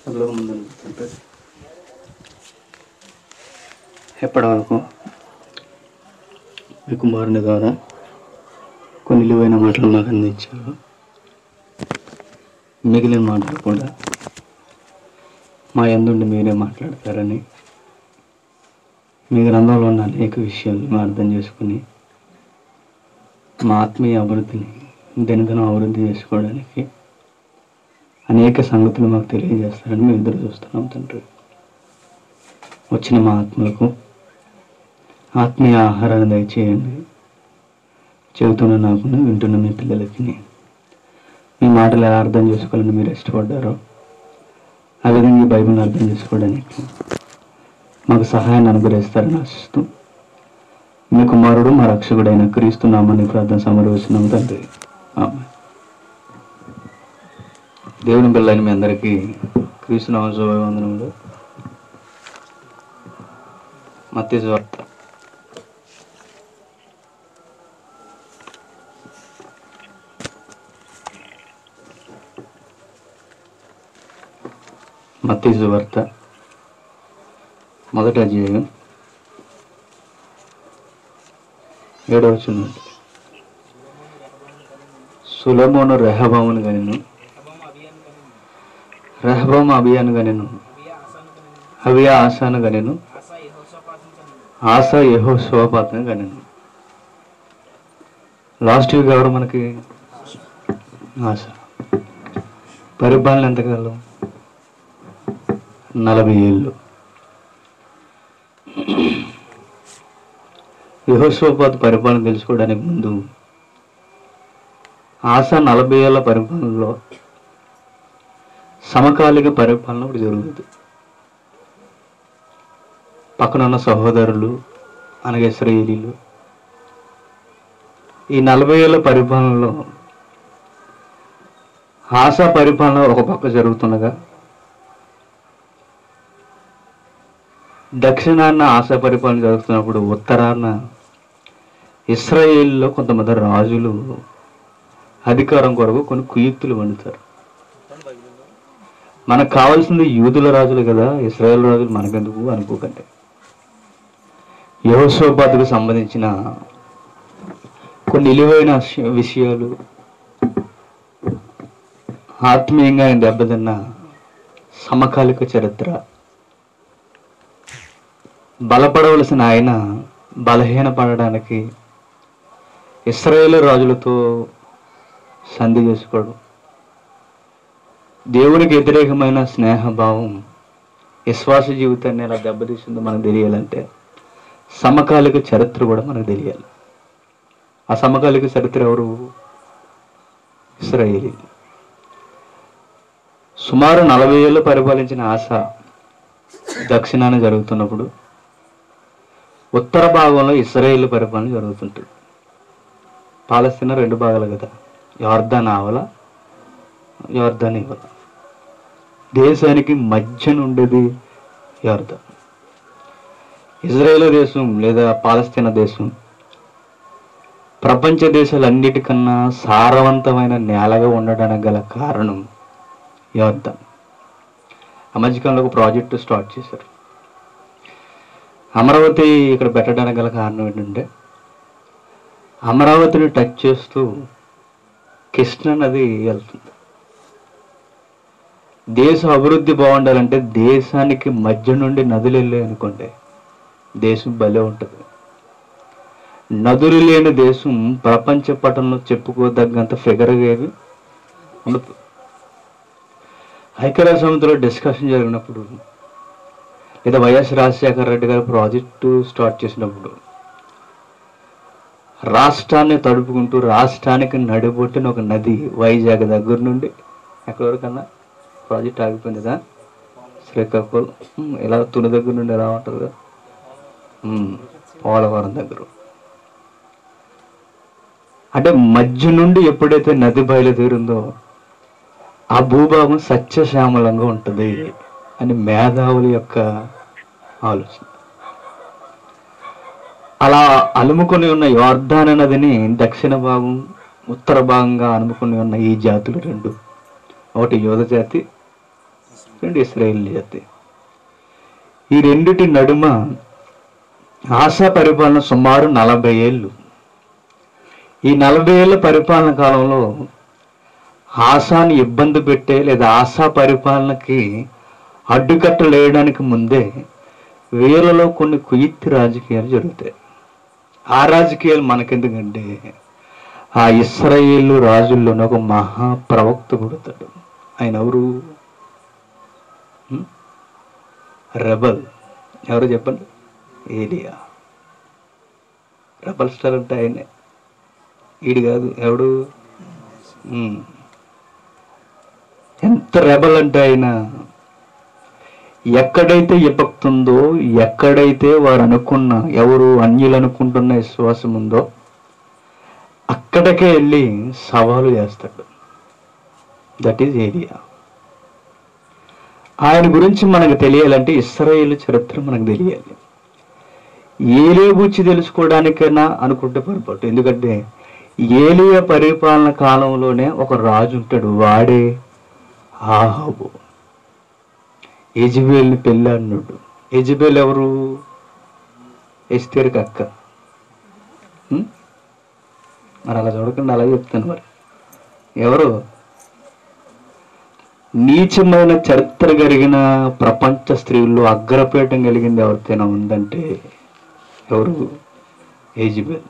అందులో ముందు ఉంటుంది ఎప్పటి వరకు మీ కుమారుని ద్వారా కొన్ని విలువైన మాటలు మాకు అందించారు మిగిలిన మాటలు కూడా మా ఎందుండి మీరే మాట్లాడతారని మీ గ్రంథంలో ఉన్న అనేక విషయాలు మేము అర్థం చేసుకుని మా ఆత్మీయ అభివృద్ధిని దినదినం అభివృద్ధి చేసుకోవడానికి అనేక సంగతులు మాకు తెలియజేస్తారని మేము ఎదురు చూస్తున్నాం తండ్రి వచ్చిన మా ఆత్మలకు ఆత్మీయ ఆహారాన్ని దయచేయండి చెబుతున్న నాకు వింటున్న మీ పిల్లలకి మీ మాటలు ఎలా అర్థం చేసుకోవాలని మీరు ఇష్టపడ్డారో ఆ విధంగా ఈ బైబిల్ని అర్థం చేసుకోవడానికి మాకు సహాయాన్ని అనుగ్రహిస్తారని ఆశిస్తూ మీ కుమారుడు మా రక్షకుడైన క్రీస్తు నామని ప్రార్థన సమర్పిస్తున్నాం తండ్రి ఆమె దేవుని పిల్లని మీ అందరికీ క్రీస్తు నామ శుభవందనములు మత్తి వార్త మత్తి వార్త మొదటి అధ్యాయం ఏడవ చూడండి సులభమును రెహబామును గనిను రెహబాము అభియాను గనిను అవియా ఆశాను గనిను ఆశ యహో శోపాతను గనిను లాస్ట్ వీక్ ఎవరు మనకి ఆశ పరిపాలన ఎంతకాలం నలభై ఏళ్ళు యహోశోపాత్ పరిపాలన తెలుసుకోవడానికి ముందు ఆశ నలభై ఏళ్ళ పరిపాలనలో సమకాలిక పరిపాలన ఒకటి జరుగుతుంది పక్కన ఉన్న సహోదరులు అనగా ఇస్రాయేలీలు ఈ నలభై ఏళ్ళ పరిపాలనలో ఆశ పరిపాలన ఒక పక్క జరుగుతుండగా దక్షిణాన్న ఆశ పరిపాలన జరుగుతున్నప్పుడు ఉత్తరాన ఇస్రాయేల్లో కొంతమంది రాజులు అధికారం కొరకు కొన్ని కుయుక్తులు వండుతారు మనకు కావాల్సింది యూదుల రాజులు కదా ఇస్రాయేల్ రాజులు మనకెందుకు అనుకోకండి యహోశోపాతుకు సంబంధించిన కొన్ని విలువైన విష- విషయాలు ఆత్మీయంగా ఆయన దెబ్బతిన్న సమకాలిక చరిత్ర బలపడవలసిన ఆయన బలహీనపడడానికి ఇస్రాయేల్ రాజులతో సంధి చేసుకోవడం దేవునికి వ్యతిరేకమైన స్నేహభావం విశ్వాస జీవితాన్ని ఎలా దెబ్బతీసిందో మనకు తెలియాలంటే సమకాలిక చరిత్ర కూడా మనకు తెలియాలి ఆ సమకాలిక చరిత్ర ఎవరు ఇస్రాయేలీ సుమారు నలభై ఏళ్ళు పరిపాలించిన ఆశ దక్షిణాన జరుగుతున్నప్పుడు ఉత్తర భాగంలో ఇస్రాయేల్ పరిపాలన జరుగుతుంటుంది పాలస్తీనా రెండు భాగాలు కదా యోర్దాన్ ఆవల యోర్దాన్ ఇవల దేశానికి మధ్య ఉండేది యోర్దాన్ ఇజ్రాయేల్ దేశం లేదా పాలస్తీనా దేశం ప్రపంచ దేశాలన్నిటికన్నా సారవంతమైన నేలగా ఉండడానికి గల కారణం యోర్దాన్ ఆ మధ్యకాలంలో ఒక ప్రాజెక్టు స్టార్ట్ చేశారు అమరావతి ఇక్కడ పెట్టడానికి గల కారణం ఏంటంటే అమరావతిని టచ్ చేస్తూ కృష్ణ నది వెళ్తుంది దేశ అభివృద్ధి బాగుండాలంటే దేశానికి మధ్య నుండి నదులు వెళ్ళాయి అనుకోండి దేశం భలే ఉంటుంది నదులు లేని దేశం ప్రపంచ పటంలో చెప్పుకోదగ్గంత ఫిగర్గా ఏవి ఉండదు ఐక్యరాజ్య సమితిలో డిస్కషన్ జరిగినప్పుడు లేదా వైఎస్ రాజశేఖర రెడ్డి గారు ప్రాజెక్టు స్టార్ట్ చేసినప్పుడు రాష్ట్రాన్ని తడుపుకుంటూ రాష్ట్రానికి నడిబొట్టిన ఒక నది వైజాగ్ దగ్గర నుండి ఎక్కడి వరకన్నా ప్రాజెక్ట్ ఆగిపోయిందిగా శ్రీకాకుళం ఉమ్, ఇలా తుని దగ్గర నుండి ఎలా ఉంటుంది కదా ఉమ్, పోలవరం దగ్గర అంటే మధ్య నుండి ఎప్పుడైతే నది బయలుదేరిందో ఆ భూభాగం సత్యశ్యామలంగా ఉంటుంది అని మేధావుల యొక్క ఆలోచన అలా అలుముకొని ఉన్న యోర్ధాన నదిని దక్షిణ భాగం ఉత్తర భాగంగా అనుముకొని ఉన్న ఈ జాతులు రెండు ఒకటి యోధ జాతి రెండు ఇస్రాయేల్ జాతి ఈ రెండిటి నడుమ ఆశా పరిపాలన సుమారు నలభై ఏళ్ళు ఈ నలభై ఏళ్ళ పరిపాలన కాలంలో ఆశాని ఇబ్బంది పెట్టే లేదా ఆశా పరిపాలనకి అడ్డుకట్టలు వేయడానికి ముందే వీళ్ళలో కొన్ని కుయిత్తి రాజకీయాలు జరుగుతాయి ఆ రాజకీయాలు మనకెందుకంటే ఆ ఇస్రాయేలు రాజుల్లోనే ఒక మహా ప్రవక్త పుడతాడు ఆయన ఎవరు హ్మ్? రెబల్ ఎవరు చెప్పండి ఏలియా రెబల్ స్టార్ అంటే ఆయనే ఈడు కాదు ఎవడు హ్మ్. ఎంత రెబల్ అంటే ఆయన ఎక్కడైతే విభక్తుందో ఎక్కడైతే వారు అనుకున్న ఎవరు అన్యులు అనుకుంటున్న విశ్వాసం ఉందో అక్కడికే వెళ్ళి సవాలు చేస్తాడు దట్ ఈజ్ ఏరియా ఆయన గురించి మనకు తెలియాలంటే ఇస్రాయేల్ చరిత్ర మనకు తెలియాలి ఏలే గురించి తెలుసుకోవడానికైనా అనుకుంటే పొరపాటు ఎందుకంటే ఏలియ పరిపాలన కాలంలోనే ఒక రాజు ఉంటాడు వాడే ఆహాబు ఎజిబేల్ని పెళ్ళాడినాడు ఎజిబేల్ ఎవరు ఎస్తేరికి అక్క ఉం? మరి అలా చూడకుండా అలా చెప్తాను మరి ఎవరు నీచమైన చరిత్ర కలిగిన ప్రపంచ స్త్రీల్లో అగ్రపీఠం కలిగింది ఎవరితోనైనా ఉందంటే ఎవరు ఏజిబేల్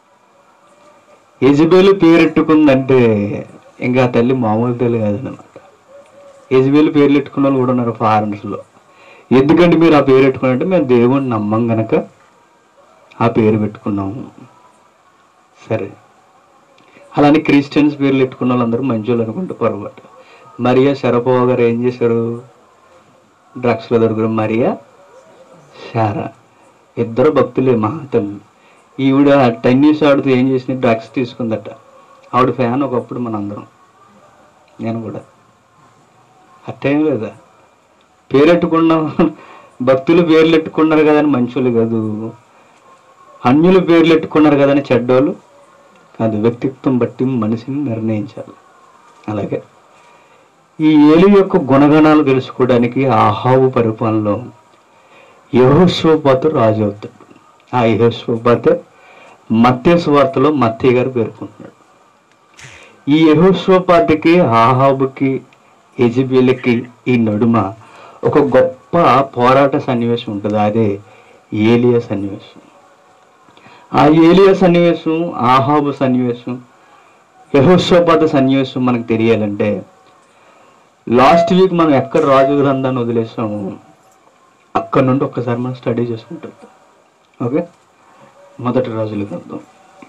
ఏజిబేలు పేరెట్టుకుందంటే ఇంకా ఆ తల్లి మామూలు తల్లి కాదనమాట ఏజిబేలు పేర్లు ఎట్టుకున్న వాళ్ళు కూడా ఉన్నారు ఫారెన్స్లో ఎందుకంటే మీరు ఆ పేరు పెట్టుకున్నారంటే మేము దేవుణ్ణి నమ్మం గనక ఆ పేరు పెట్టుకున్నాము సరే అలానే క్రిస్టియన్స్ పేర్లు పెట్టుకున్న వాళ్ళందరూ మంచోళ్ళు అనుకుంటే పొరపాటు మరియా శరపోవ గారు ఏం చేశారు డ్రగ్స్లో దొరికిన మరియా శారా ఇద్దరు భక్తులే మహాతల్లు ఈవిడ టెన్నిస్ ఆడుతూ ఏం చేసింది డ్రగ్స్ తీసుకుందట ఆవిడ ఫ్యాన్ ఒకప్పుడు మనందరం నేను కూడా అట్టేం లేదా పేరెట్టుకున్న భక్తులు పేర్లు ఎట్టుకున్నారు కదని మంచోళ్ళు కాదు అన్యులు పేర్లు ఎట్టుకున్నారు కదని చెడ్డోళ్ళు కాదు వ్యక్తిత్వం బట్టి మనిషిని నిర్ణయించాలి అలాగే ఈ ఏలి యొక్క గుణగణాలు తెలుసుకోవడానికి ఆహావు పరిపాలనలో యహోశోపాతు రాజు అవుతాడు ఆ యహోశోపాతే మత్స్య వార్తలో మత్తయ్య గారు పేర్కొంటున్నాడు ఈ యహోశోపాతికి ఆహాబుకి ఎజిబేలకి ఈ నడుమ ఒక గొప్ప పోరాట సన్నివేశం ఉంటుంది అదే ఏలియా సన్నివేశం ఆ ఏలియా సన్నివేశం ఆహాబు సన్నివేశం యహోశోపాత సన్నివేశం మనకు తెలియాలంటే లాస్ట్ వీక్ మనం ఎక్కడ రాజు గ్రంథాన్ని వదిలేసాము అక్కడ నుండి ఒక్కసారి మనం స్టడీ చేసుకుంటాం ఓకే మొదటి రాజుల గ్రంథం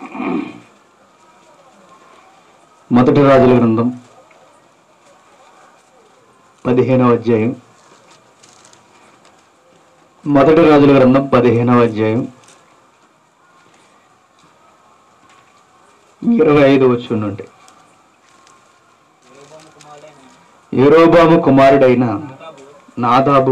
మొదటి రాజుల గ్రంథం పదిహేనవ అధ్యాయం మొదటి రాజుల గ్రంథం పదిహేనవ అధ్యాయం ఇరవై ఐదు వచ్చి నుండి యెరొబాము కుమారుడైన ఏరోబాము కుమారుడైన నాదాబు నాదాబు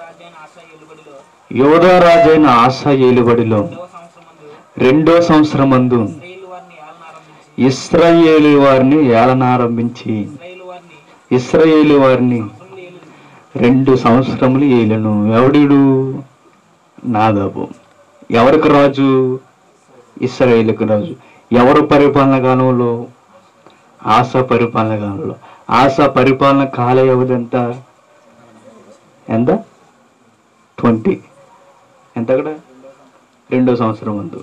యోధా రాజైన ఆశా ఏలుబడిలో యోధారాజైన ఆశ ఏలుబడిలో రెండవ సంవత్సరమందు రెండో సంవత్సరమందు ఇస్రాయేలు వారిని ఏలనారంభించి ఇస్రాయేలు వారిని ఏలనారంభించి ఇస్రాయేలు వారిని ఇస్రాయేలు వారిని సంవత్సరములు ఏలును. రెండు సంవత్సరములు ఏలను ఎవడిడు నాదాబు ఎవరికి రాజు ఇస్రాయేలుకు రాజు ఎవరు పరిపాలన కాలంలో ఆశ పరిపాలన కాలంలో ఆశ పరిపాలన కాల వ్యవధి ఎంత ఎంత ట్వంటీ ఎంత అక్కడ రెండో సంవత్సరం ముందు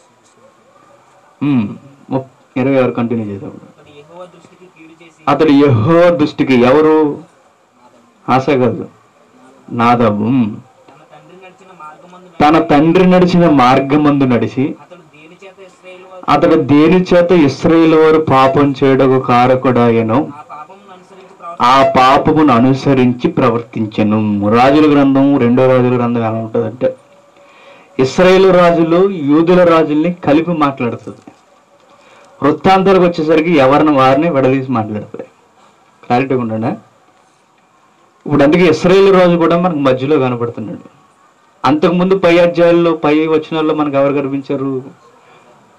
ఉమ్, ముప్- ఇరవై ఆరు కంటిన్యూ చేద్దాం అతడు యెహోవా దృష్టికి కీడు చేసి అతడు యహో దృష్టికి ఎవరు ఆశ కాదు నాదాబు ఉమ్. తన తండ్రి నడిచిన మార్గమందు తన తండ్రి నడిచిన మార్గమందు నడిచి అతడు దేని చేత ఇస్రాయేలు వారు అతడు దేని చేత ఇస్రాయేల్ వారు పాపం చేయడకు కారకుడాయనో ఆ పాపమును అనుసరించి ఆ పాపమును అనుసరించి ప్రవర్తించను రాజుల గ్రంథం రెండో రాజుల గ్రంథం ఎలా ఉంటుందంటే ఇస్రాయేల్ రాజులు యూదుల రాజుల్ని కలిపి మాట్లాడుతుంది వృత్తాంతాలకు వచ్చేసరికి ఎవరిని వారిని విడదీసి మాట్లాడుతుంది క్లారిటీగా ఉండండి ఇప్పుడు అందుకే ఇస్రాయేల్ రాజు కూడా మనకు మధ్యలో కనపడుతున్నాడు అంతకుముందు పై అధ్యాయుల్లో పై వచనాల్లో మనకు ఎవరు కనిపించారు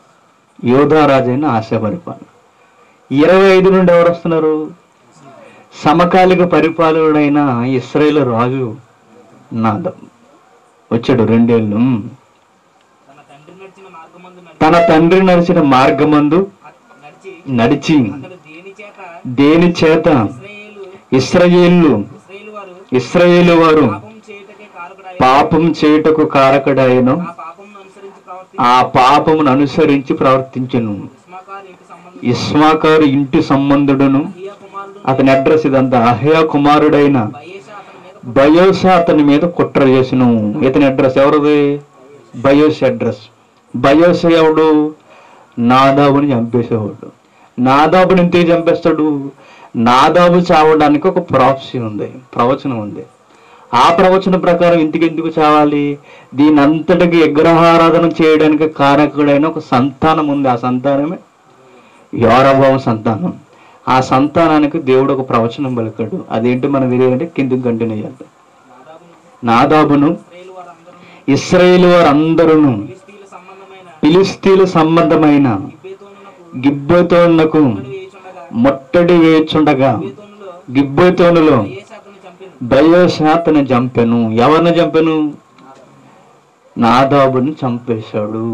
యోధారాజు అయిన ఆశా పరిపాలన ఇరవై ఐదు నుండి ఎవరు వస్తున్నారు సమకాలిక పరిపాలకుడైన ఇస్రాయేల్ రాజు నాదం వచ్చాడు రెండేళ్ళు తన తండ్రి నడిచిన మార్గమందు నడిచి తన తండ్రి నడిచిన మార్గమందు నడిచి నడిచి అతడు దేని చేత దేని చేత ఇస్రాయేలు ఇస్రాయేళ్ళు ఇస్రాయేలు వారు ఇస్రాయేలు వారు పాపం చేయుటకే కారకుడాయ పాపం చేయుటకు కారకుడైన ఆ పాపం అనుసరించి ప్రవర్తి ఆ పాపమును అనుసరించి ప్రవర్తించను ఇస్మాకారు ఇంటి సంబంధం ఇస్మాకారు ఇంటి సంబంధుడును అహియా కుమారుడు అతని అడ్రస్ ఇదంతా అహయ కుమారుడైన బయేషా అతని మీద బయోస అతని మీద కుట్ర చేసిన ఇతని అడ్రస్ ఎవరిది బయోస్ అడ్రస్ బయోస ఎవడు నాదాబుని చంపేసేవాడు నాదాబుని ఎంతే చంపేస్తాడు నాదాబు చావడానికి ఒక ప్రాప్సీ ఉంది ప్రవచనం ఉంది ఆ ప్రవచనం ప్రకారం ఇంటికి ఎందుకు చావాలి దీని అంతటికి విగ్రహారాధన చేయడానికి కారకుడైన ఒక సంతానం ఉంది ఆ సంతానమే యోరభావం సంతానం ఆ సంతానానికి దేవుడు ఒక ప్రవచనం పలికాడు అదేంటి మనం తెలియాలంటే కిందకి కంటిన్యూ చేద్దాం నాదాబును ఇస్రాయేలు వారందరూ ఇస్రాయేల్ వారందరూ ఫిలిస్తీన్ల సంబంధమైన ఫిలిస్తీన్ల సంబంధమైన గిబ్బేతోనునకు గిబ్బోతోనులకు వేయుచుండగా ముట్టడి వేయుచుండగా గిబ్బేతోనులో గిబ్బోతోనులో బయేషా అతను చంపెను బయోశాతను చంపెను ఎవరిని చంపెను నాదాబుని చంపేశాడు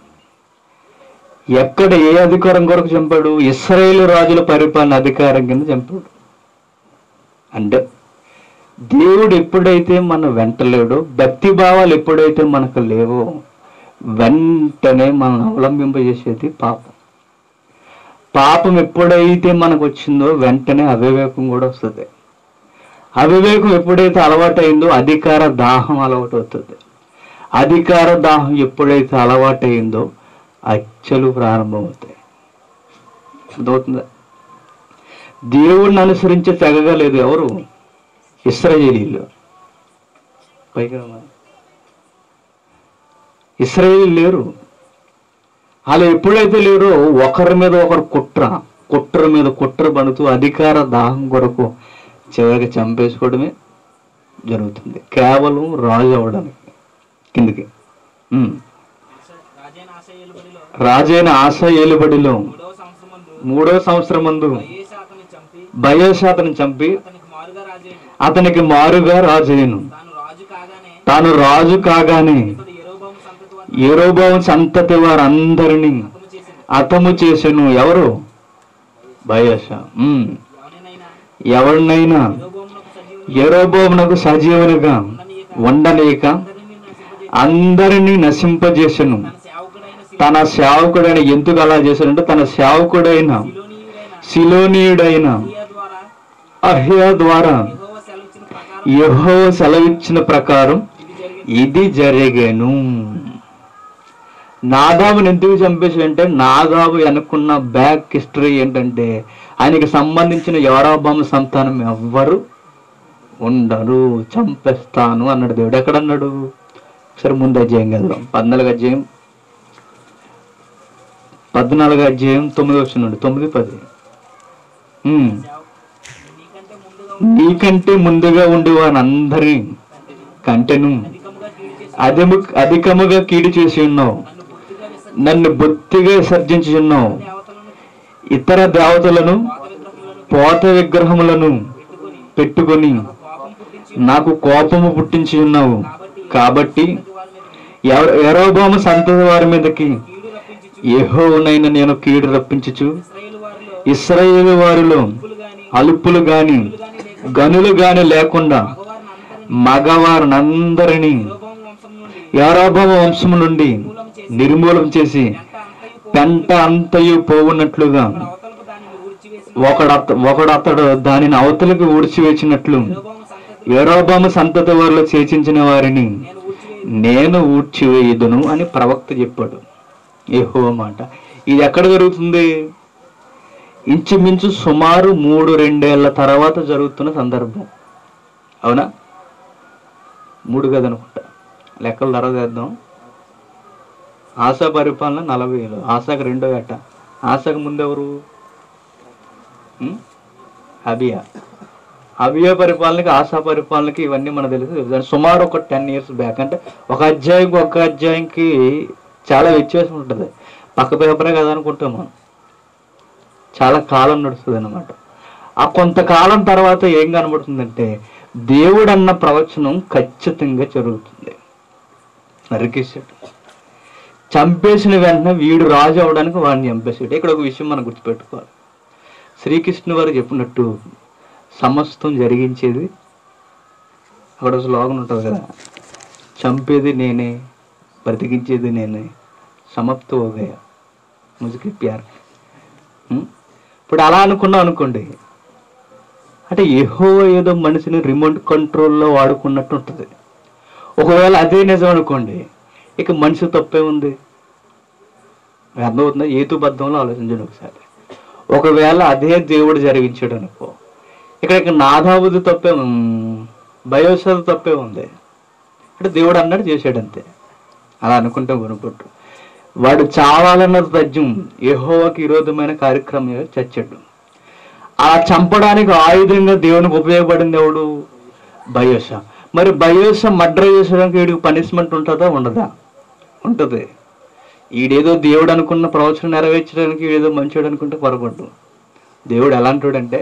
ఎక్కడ ఏ అధికారం కొరకు చంపాడు ఇస్రాయేల్ రాజుల పరిపాలన అధికారం కింద చంపాడు అంటే దేవుడు ఎప్పుడైతే మన వెంట లేడో భక్తి భావాలు ఎప్పుడైతే మనకు లేవో వెంటనే మనం అవలంబింపజేసేది పాపం పాపం ఎప్పుడైతే మనకు వచ్చిందో వెంటనే అవివేకం కూడా వస్తుంది అవివేకం ఎప్పుడైతే అలవాటైందో అధికార దాహం అలవాటు అవుతుంది అధికార దాహం ఎప్పుడైతే అలవాటైందో అచ్చలు ప్రారంభమవుతాయి అర్థమవుతుందా దేవుణ్ణి అనుసరించే తెగగలేదు ఎవరు ఇస్రాయేలీలు పైగా రా. ఇస్రాయేల్ లేరు అలా ఎప్పుడైతే లేరో ఒకరి మీద ఒకరు కుట్ర కుట్ర మీద కుట్ర పడుతూ అధికార దాహం కొరకు చివరికి చంపేసుకోవడమే జరుగుతుంది కేవలం రాజు అవ్వడానికి కిందికి ఉమ్. రాజైన ఆశయ్యలు బడిలో రాజైన ఆశ ఏలుబడిలో మూడవ సంవత్సరం ముందు మూడో సంవత్సరం ముందు బయేషా అతన్ని చంపి బయోశాతను చంపి అతనికి మారుగా రాజైన అతనికి మారుగా రాజయ్యను తాను రాజు కాగానే తాను రాజు కాగానే ఇతడు ఎరోబాము సంతతి వారిని ఏరోబావం సంతతి వారందరినీ హతము చేసింది అతము చేసెను ఎవరు బయోష ఉమ్. ఎవరినైనా ఎవరినైనా ఎరోబామునకు సజీవుని ఎరోబోమునకు సజీవునిగా ఉండనీక అందరినీ అందరినీ నశింపజేసి నశింపజేసెను తన సేవకుడైన తన సేవకుడైన ఎందుకు అలా చేశాడంటే తన సేవకుడైన శిలోనీయుడైన శిలోనీయుడైన హియా ద్వారా అహ్యా ద్వారా యెహోవా సెలవిచ్చిన ప్రకారం యహో సెలవిచ్చిన ప్రకారం ఇది జరిగింది ఇది జరిగేను నాదాబుని ఎందుకు చంపేసి అంటే నాదాబు వెనుకున్న బ్యాక్ హిస్టరీ ఏంటంటే ఆయనకి సంబంధించిన యోరాబాము సంతానం ఎవ్వరు ఉండరు చంపేస్తాను అన్నాడు దేవుడు ఎక్కడన్నాడు సరే ముందు అధ్యాయం వెళ్దాం పద్నాలుగు అధ్యాయం పద్నాలుగు అధ్యాయం తొమ్మిది వచ్చినాడు తొమ్మిది పది ఉమ్. నీకంటే ముందుగా నీకంటే ముందుగా ఉండి వారందరి కంటెను అధికముగా కీడు చేసి అధిము అధికముగా కీడు చేసి ఉన్నావు నన్ను పూర్తిగా నన్ను బొత్తిగా విసర్జించి సర్జించి ఉన్నావు దేవతలను ఇతర దేవతలను పాత పోత విగ్రహములను విగ్రహములను పెట్టుకొని పెట్టుకొని కోపం పుట్టించి నాకు కోపము పుట్టించి ఉన్నావు కాబట్టి వారి మీద ఎవ- ఎరోబాము సంతతి వారి మీదకి కీడు రప్పించుచు యెహోవనైన నేను కీడు రప్పించుచు ఇస్రాయేలు వారిలో ఇస్రాయేలు వారిలో ఉప్పులు గాని అలుపులు గాని గాని లేక గనులు గాని లేకుండా మగవారిని అందరినీ మగవారినందరినీ యెరోబాము వంశం నుండి యారాబామ వంశము నుండి నిర్మూలం చేసి పెంట పెంట అంతయు పో- అంతయు పోవున్నట్లుగా అవతలకు దానిని ఊడ్చివేసిన ఒకడత ఒకడతడు దానిని అవతలకు ఊడ్చివేసినట్లు యెరోబాము సంతతి యరోబాము సంతతి వారిలో చేచించిన వారిని నేను ఊడ్చివేయను నేను ఊడ్చివేయుదును అని ప్రవక్త చెప్పాడు ఏహో మాట ఇది ఎక్కడ జరుగుతుంది ఇంచుమించు సుమారు మూడు రెండేళ్ల తర్వాత జరుగుతున్న సందర్భం అవునా మూడు కదా అనుకుంటా లెక్కలు తర్వాత వేద్దాం ఆశా పరిపాలన నలభై ఏళ్ళు ఆశాకు రెండో ఏట ఆశాకు ముందెవరు ఉం? అబియా అబియా పరిపాలనకి ఆశా పరిపాలనకి ఇవన్నీ మనకు తెలుసు దాని సుమారు ఒక టెన్ ఇయర్స్ బ్యాక్ అంటే ఒక అధ్యాయంకి ఒక అధ్యాయంకి చాలా వ్యత్యాసం ఉంటుంది పక్క పేపరే కదా అనుకుంటాం మనం చాలా కాలం నడుస్తుంది అనమాట ఆ కొంతకాలం తర్వాత ఏం కనబడుతుందంటే దేవుడు అన్న ప్రవచనం ఖచ్చితంగా జరుగుతుంది నరికేశాడు చంపేసిన వెంటనే వీడు రాజు అవడానికి వాడిని చంపేసాడు ఇక్కడ ఒక విషయం మనం గుర్తుపెట్టుకోవాలి శ్రీకృష్ణు వారు చెప్పినట్టు సమస్తం జరిగించేది అక్కడ శ్లోగం ఉంటుంది కదా చంపేది నేనే బ్రతికించేది నేనే సమప్త ఓగయ ముజికి ప్యార్ ఉం? ఇప్పుడు అలా అనుకున్నాం అనుకోండి అంటే ఏహో ఏదో మనిషిని రిమోట్ కంట్రోల్లో వాడుకున్నట్టు ఉంటుంది ఒకవేళ అదే నిజం అనుకోండి ఇక మనిషి తప్పే ఉంది మీకు అర్థమవుతుందా ఏతుబద్ధంలో ఆలోచించండి ఒకసారి ఒకవేళ అదే దేవుడు జరిగించాడు అనుకో ఇక్కడ ఇక నాదాబుది తప్పే ఉమ్, బయోసద తప్పే ఉంది అంటే దేవుడు అన్నాడు చేశాడు అంతే అలా అనుకుంటే కొనుక్కుంటు వాడు చావాలన్నది తథ్యం యెహోవాకి విరోధమైన కార్యక్రమం చచ్చాడు అలా చంపడానికి ఆయుధంగా దేవునికి ఉపయోగపడింది ఎవడు బయోస మరి బయోస మర్డర్ చేసడానికి వీడికి పనిష్మెంట్ ఉంటుందా ఉండదా ఉంటుంది ఈడేదో దేవుడు అనుకున్న ప్రవచనం నెరవేర్చడానికి వీడేదో మంచోడు అనుకుంటే పొరపడ్డు దేవుడు ఎలాంటోడంటే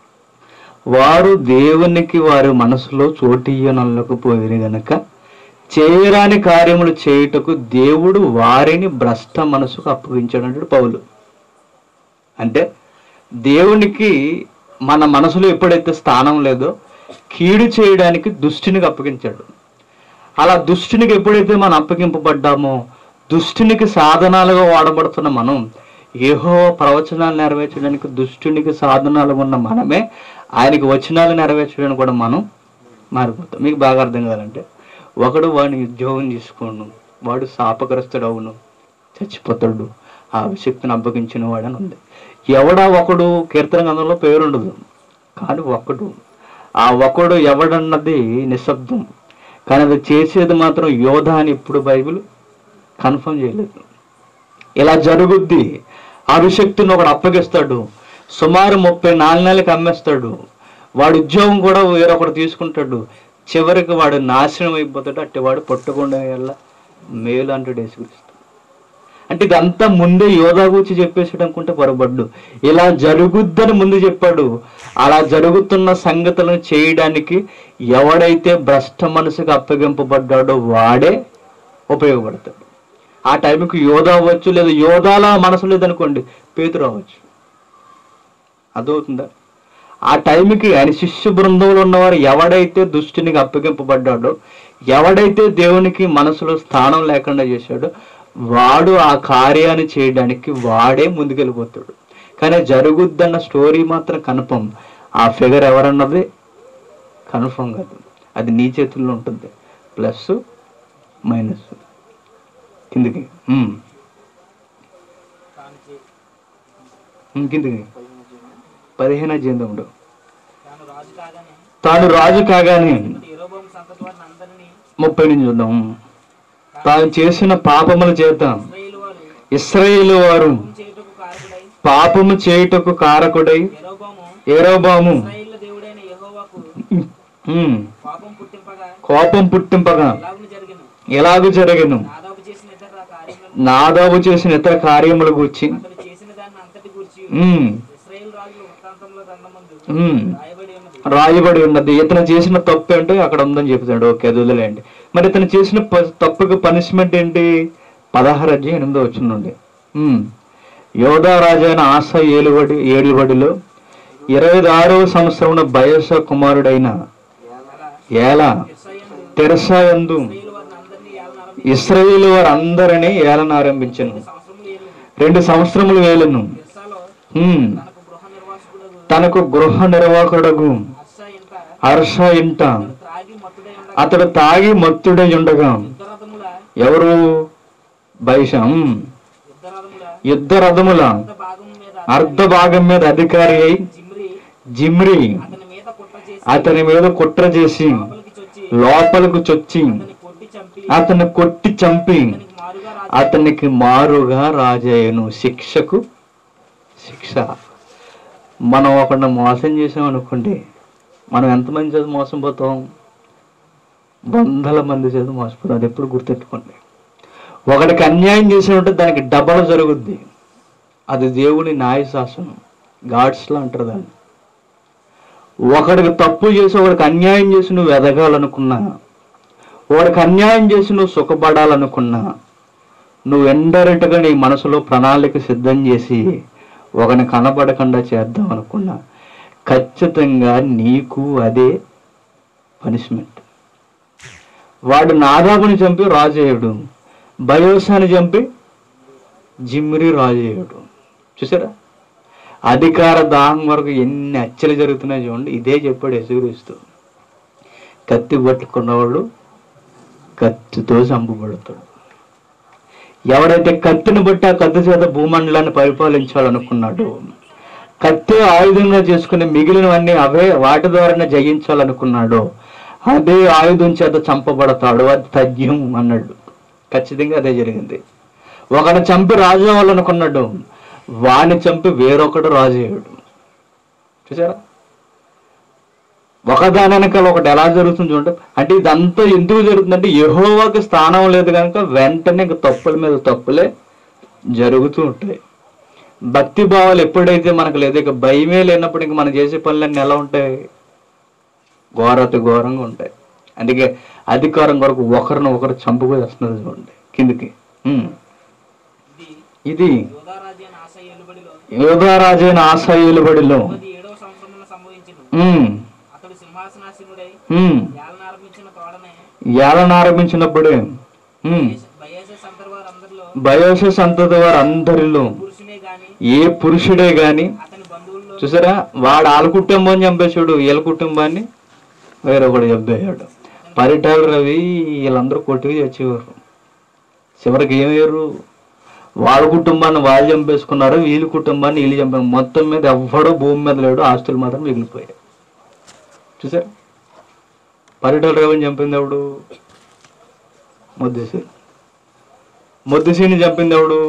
వారు దేవునికి వారి మనసులో చోటియ్యనల్లకపోయిన గనక చేయరాని కార్యములు చేయుటకు దేవుడు వారిని భ్రష్ట మనసుకు అప్పగించాడు అంటాడు పౌలు అంటే దేవునికి మన మనసులో ఎప్పుడైతే స్థానం లేదో కీడు చేయడానికి దుష్టునికి అప్పగించాడు అలా దుష్టునికి ఎప్పుడైతే మనం అప్పగింపబడ్డామో దుష్టునికి సాధనాలుగా వాడబడుతున్న మనం ఏహో ప్రవచనాలు నెరవేర్చడానికి దుష్టునికి సాధనాలు ఉన్న మనమే ఆయనకి వచనాలు నెరవేర్చడానికి కూడా మనం మారిపోతాం మీకు బాగా అర్థం కావాలంటే ఒకడు వాడిని ఉద్యోగం చేసుకోను వాడు శాపగ్రస్తుడు అవును చచ్చిపోతాడు ఆ అభిషక్తిని అప్పగించిన వాడని ఉంది ఎవడా ఒకడు కీర్తన గంధంలో పేరుండదు కానీ ఒకడు ఆ ఒకడు ఎవడన్నది నిశ్శబ్దం కానీ అది చేసేది మాత్రం యోధ అని ఇప్పుడు బైబిల్ కన్ఫర్మ్ చేయలేదు ఇలా జరుగుద్ది అభిషక్తిని ఒకడు అప్పగిస్తాడు సుమారు ముప్పై నాలుగు నెలలకు అమ్మేస్తాడు వాడు ఉద్యోగం కూడా వేరొకడు తీసుకుంటాడు చివరికి వాడు నాశనం అయిపోతాడు అట్టి వాడు పట్టుకుండా వెళ్ళ మేలు అంటాడు యేసుక్రీస్తు అంటే ఇదంతా ముందే యోధా గురించి చెప్పేసాడు అనుకుంటే పొరపడ్డు ఇలా జరుగుద్దని ముందు చెప్పాడు అలా జరుగుతున్న సంగతులను చేయడానికి ఎవడైతే భ్రష్ట మనసుకు అప్పగింపబడ్డాడో వాడే ఉపయోగపడతాడు ఆ టైంకి యోధా అవ్వచ్చు లేదా యోధాలా మనసు లేదనుకోండి పేతురు అవ్వచ్చు అర్థమవుతుందా ఆ టైంకి ఆయన శిష్య బృందంలో ఉన్నవారు ఎవడైతే దుష్టునికి అప్పగింపబడ్డాడో ఎవడైతే దేవునికి మనసులో స్థానం లేకుండా చేశాడో వాడు ఆ కార్యాన్ని చేయడానికి వాడే ముందుకెళ్ళిపోతాడు కానీ జరుగుద్దన్న స్టోరీ మాత్రం కన్ఫర్మ్ ఆ ఫిగర్ ఎవరన్నది కన్ఫర్మ్ కాదు అది నీ చేతుల్లో ఉంటుంది ప్లస్ మైనస్ కిందికి ఉమ్, తాను చే- ఉమ్, కిందికి పదిహేను జీవితంలో తాను రాజు కాగానే తాను రాజు కాగానే యెరోబోము సంతతి వారిని అందరినీ ముప్పై నుంచి చూద్దాం తాను చేసిన పాపముల చేత ఇశ్రాయేలు వారు ఇస్రాయేల్ వారు పాపం చేయుటకు కారకుడై పాపము చేయుటకు కారకుడై యెరోబోము ఏరోబాము ఇశ్రాయేలు దేవుడైన యెహోవాకు ఉమ్, పాపం పుట్టింపగా కోపం పుట్టింపగా ఎలాగున జరిగిన ఎలాగూ జరగను నాదాపు చేసిన ఇతర కార్యములను నాదాబు చేసిన ఇతర కార్యముల గురించి అతడు చేసిన దాన్ని అంతటి గురించి ఉమ్, ఇశ్రాయేల్ రాజుల వృత్తాంతంలో గ్రంథమందు ఉమ్, రాయబడి ఉన్నది రాయబడి ఉన్నది ఇతను చేసిన తప్పు ఏంటో అక్కడ ఉందని చెప్తాడు ఓకే అది వదిలేయండి మరి ఇతను చేసిన ప- తప్పుకి పనిష్మెంట్ ఏంటి పదహారు అధ్యాయం ఎనిమిదో వచ్చిందండి యోధా రాజైన ఆశ ఏలుబడి ఏలుబడిలో ఇరవై ఆరవ సంవత్సరం బయస కుమారుడైన అలా ఏలా ఇశ్రాయేలు తెరసాయందు ఇశ్రాయేలు వారిని అందరినీ ఏలనారంభించి ఇస్రాయేల్ వారందరినీ ఏలన ఆరంభించను సంవత్సరములు ఏలు రెండు సంవత్సరములు వేలను ఇర్సాలో ఉమ్, తనకు గృహ నిర్వాసకుడు తనకు గృహ నిర్వాహకుడగు హర్ష ఇంట హర్ష ఇంట అతడు త్రాగి మత్తుడై ఉండగా అతడు తాగి మత్తుడై ఉండగా యుద్ధరథముల ఎవరు బైషం యుద్ధరథముల యుద్ధ రథముల అర్ధ భాగం మీద అర్ధ భాగం మీద అధికారి అయి జిమ్రి జిమ్రి అతని మీద కుట్ర చేసి అతని మీద కుట్ర చేసి లోపలికి చొచ్చి లోపలకు చొచ్చి అతని కొట్టి చంపి అతన్ని కొట్టి చంపి అతనికి మారుగా రాజు అతనికి మారుగా రాజయ్యను శిక్షకు శిక్ష మనం ఒకడిని మోసం చేసాం అనుకోండి మనం ఎంతమంది చేత మోసం పోతాం వందల మంది చేత మోసపోతాం అది ఎప్పుడు గుర్తెట్టుకోండి ఒకడికి అన్యాయం చేసినట్టు దానికి డబల్ జరుగుద్ది అది దేవుని న్యాయ శాసనం గాడ్స్లో అంటారు దాన్ని ఒకడికి తప్పు చేసి ఒకడికి అన్యాయం చేసి నువ్వు ఎదగాలనుకున్నా వాడికి అన్యాయం చేసి నువ్వు సుఖపడాలనుకున్నా నువ్వు ఇండైరెక్ట్గా నీ మనసులో ప్రణాళిక సిద్ధం చేసి ఒకని కనబడకుండా చేద్దాం అనుకున్నా ఖచ్చితంగా నీకు అదే పనిష్మెంట్ వాడు నాదాబుని చంపి రాజేయుడు బయోసాని చంపి జిమ్రి రాజేయుడు చూసారా అధికార దాహం వరకు ఎన్ని హత్యలు జరుగుతున్నాయి చూడండి ఇదే చెప్పాడు యశుక్రీస్తు కత్తి పట్టుకున్నవాడు కత్తితో చంపబడతాడు ఎవడైతే కత్తిని బట్టి ఆ కత్తి చేత భూమండలాన్ని పరిపాలించాలనుకున్నాడో కత్తి ఆయుధంగా చేసుకుని మిగిలినవన్నీ అవే వాటి ద్వారానే జయించాలనుకున్నాడో అదే ఆయుధం చేత చంపబడతాడు అది తథ్యం అన్నాడు ఖచ్చితంగా అదే జరిగింది ఒకని చంపి రాజు అవ్వాలనుకున్నాడు వాని చంపి వేరొకడు రాజు అయ్యాడు చూసారా ఒకదాని వెనకాల ఒకటి ఎలా జరుగుతుంది చూడండి అంటే ఇదంతా ఎందుకు జరుగుతుందంటే యెహోవాకి స్థానం లేదు కనుక వెంటనే ఇంక తప్పుల మీద తప్పులే జరుగుతూ ఉంటాయి భక్తి భావాలు ఎప్పుడైతే మనకు లేదు ఇక భయమే లేనప్పుడు ఇంక మనం చేసే పనులన్నీ ఎలా ఉంటాయి ఘోరతి ఘోరంగా ఉంటాయి అందుకే అధికారం కొరకు ఒకరిని ఒకరు చంపుకు వస్తున్నది చూడండి కిందికి ఉమ్. ఇది ఇది యోధారాజ్య ఆశ ఎలుబడిలో యోధారాజైన ఆశయులబడిలో అది ఏడవ సంవత్సరంలో సంభవించును ఉమ్, అతడు సింహాసనాసీనుడై ఉమ్, ఏలనారంభించిన తోడనే ఏలనారంభించినప్పుడే ఉమ్, బయసే సందర్ వారందరిలో బయోస సంతతి వారందరిలో పురుషునే గాని ఏ పురుషుడే గాని అతని బంధువుల్లో చూసారా వాడు వాళ్ళ కుటుంబం చంపేశాడు వీళ్ళ కుటుంబాన్ని వేరొకడు చంపేశాడు పరిటాలు రవి వీళ్ళందరూ కొట్టుకు చచ్చేవారు చివరికి ఏమయ్యారు వాళ్ళ కుటుంబాన్ని వాళ్ళు చంపేసుకున్నారు వీళ్ళ కుటుంబాన్ని వీళ్ళు చంపారు మొత్తం మీద ఎవ్వడో భూమి మీద లేడు ఆస్తులు మాత్రం మిగిలిపోయాయి చూసారా పరిటాల రవిని చంపింది ఎవడు ముద్దుసీని ముద్దుసీని చంపింది ఎవడు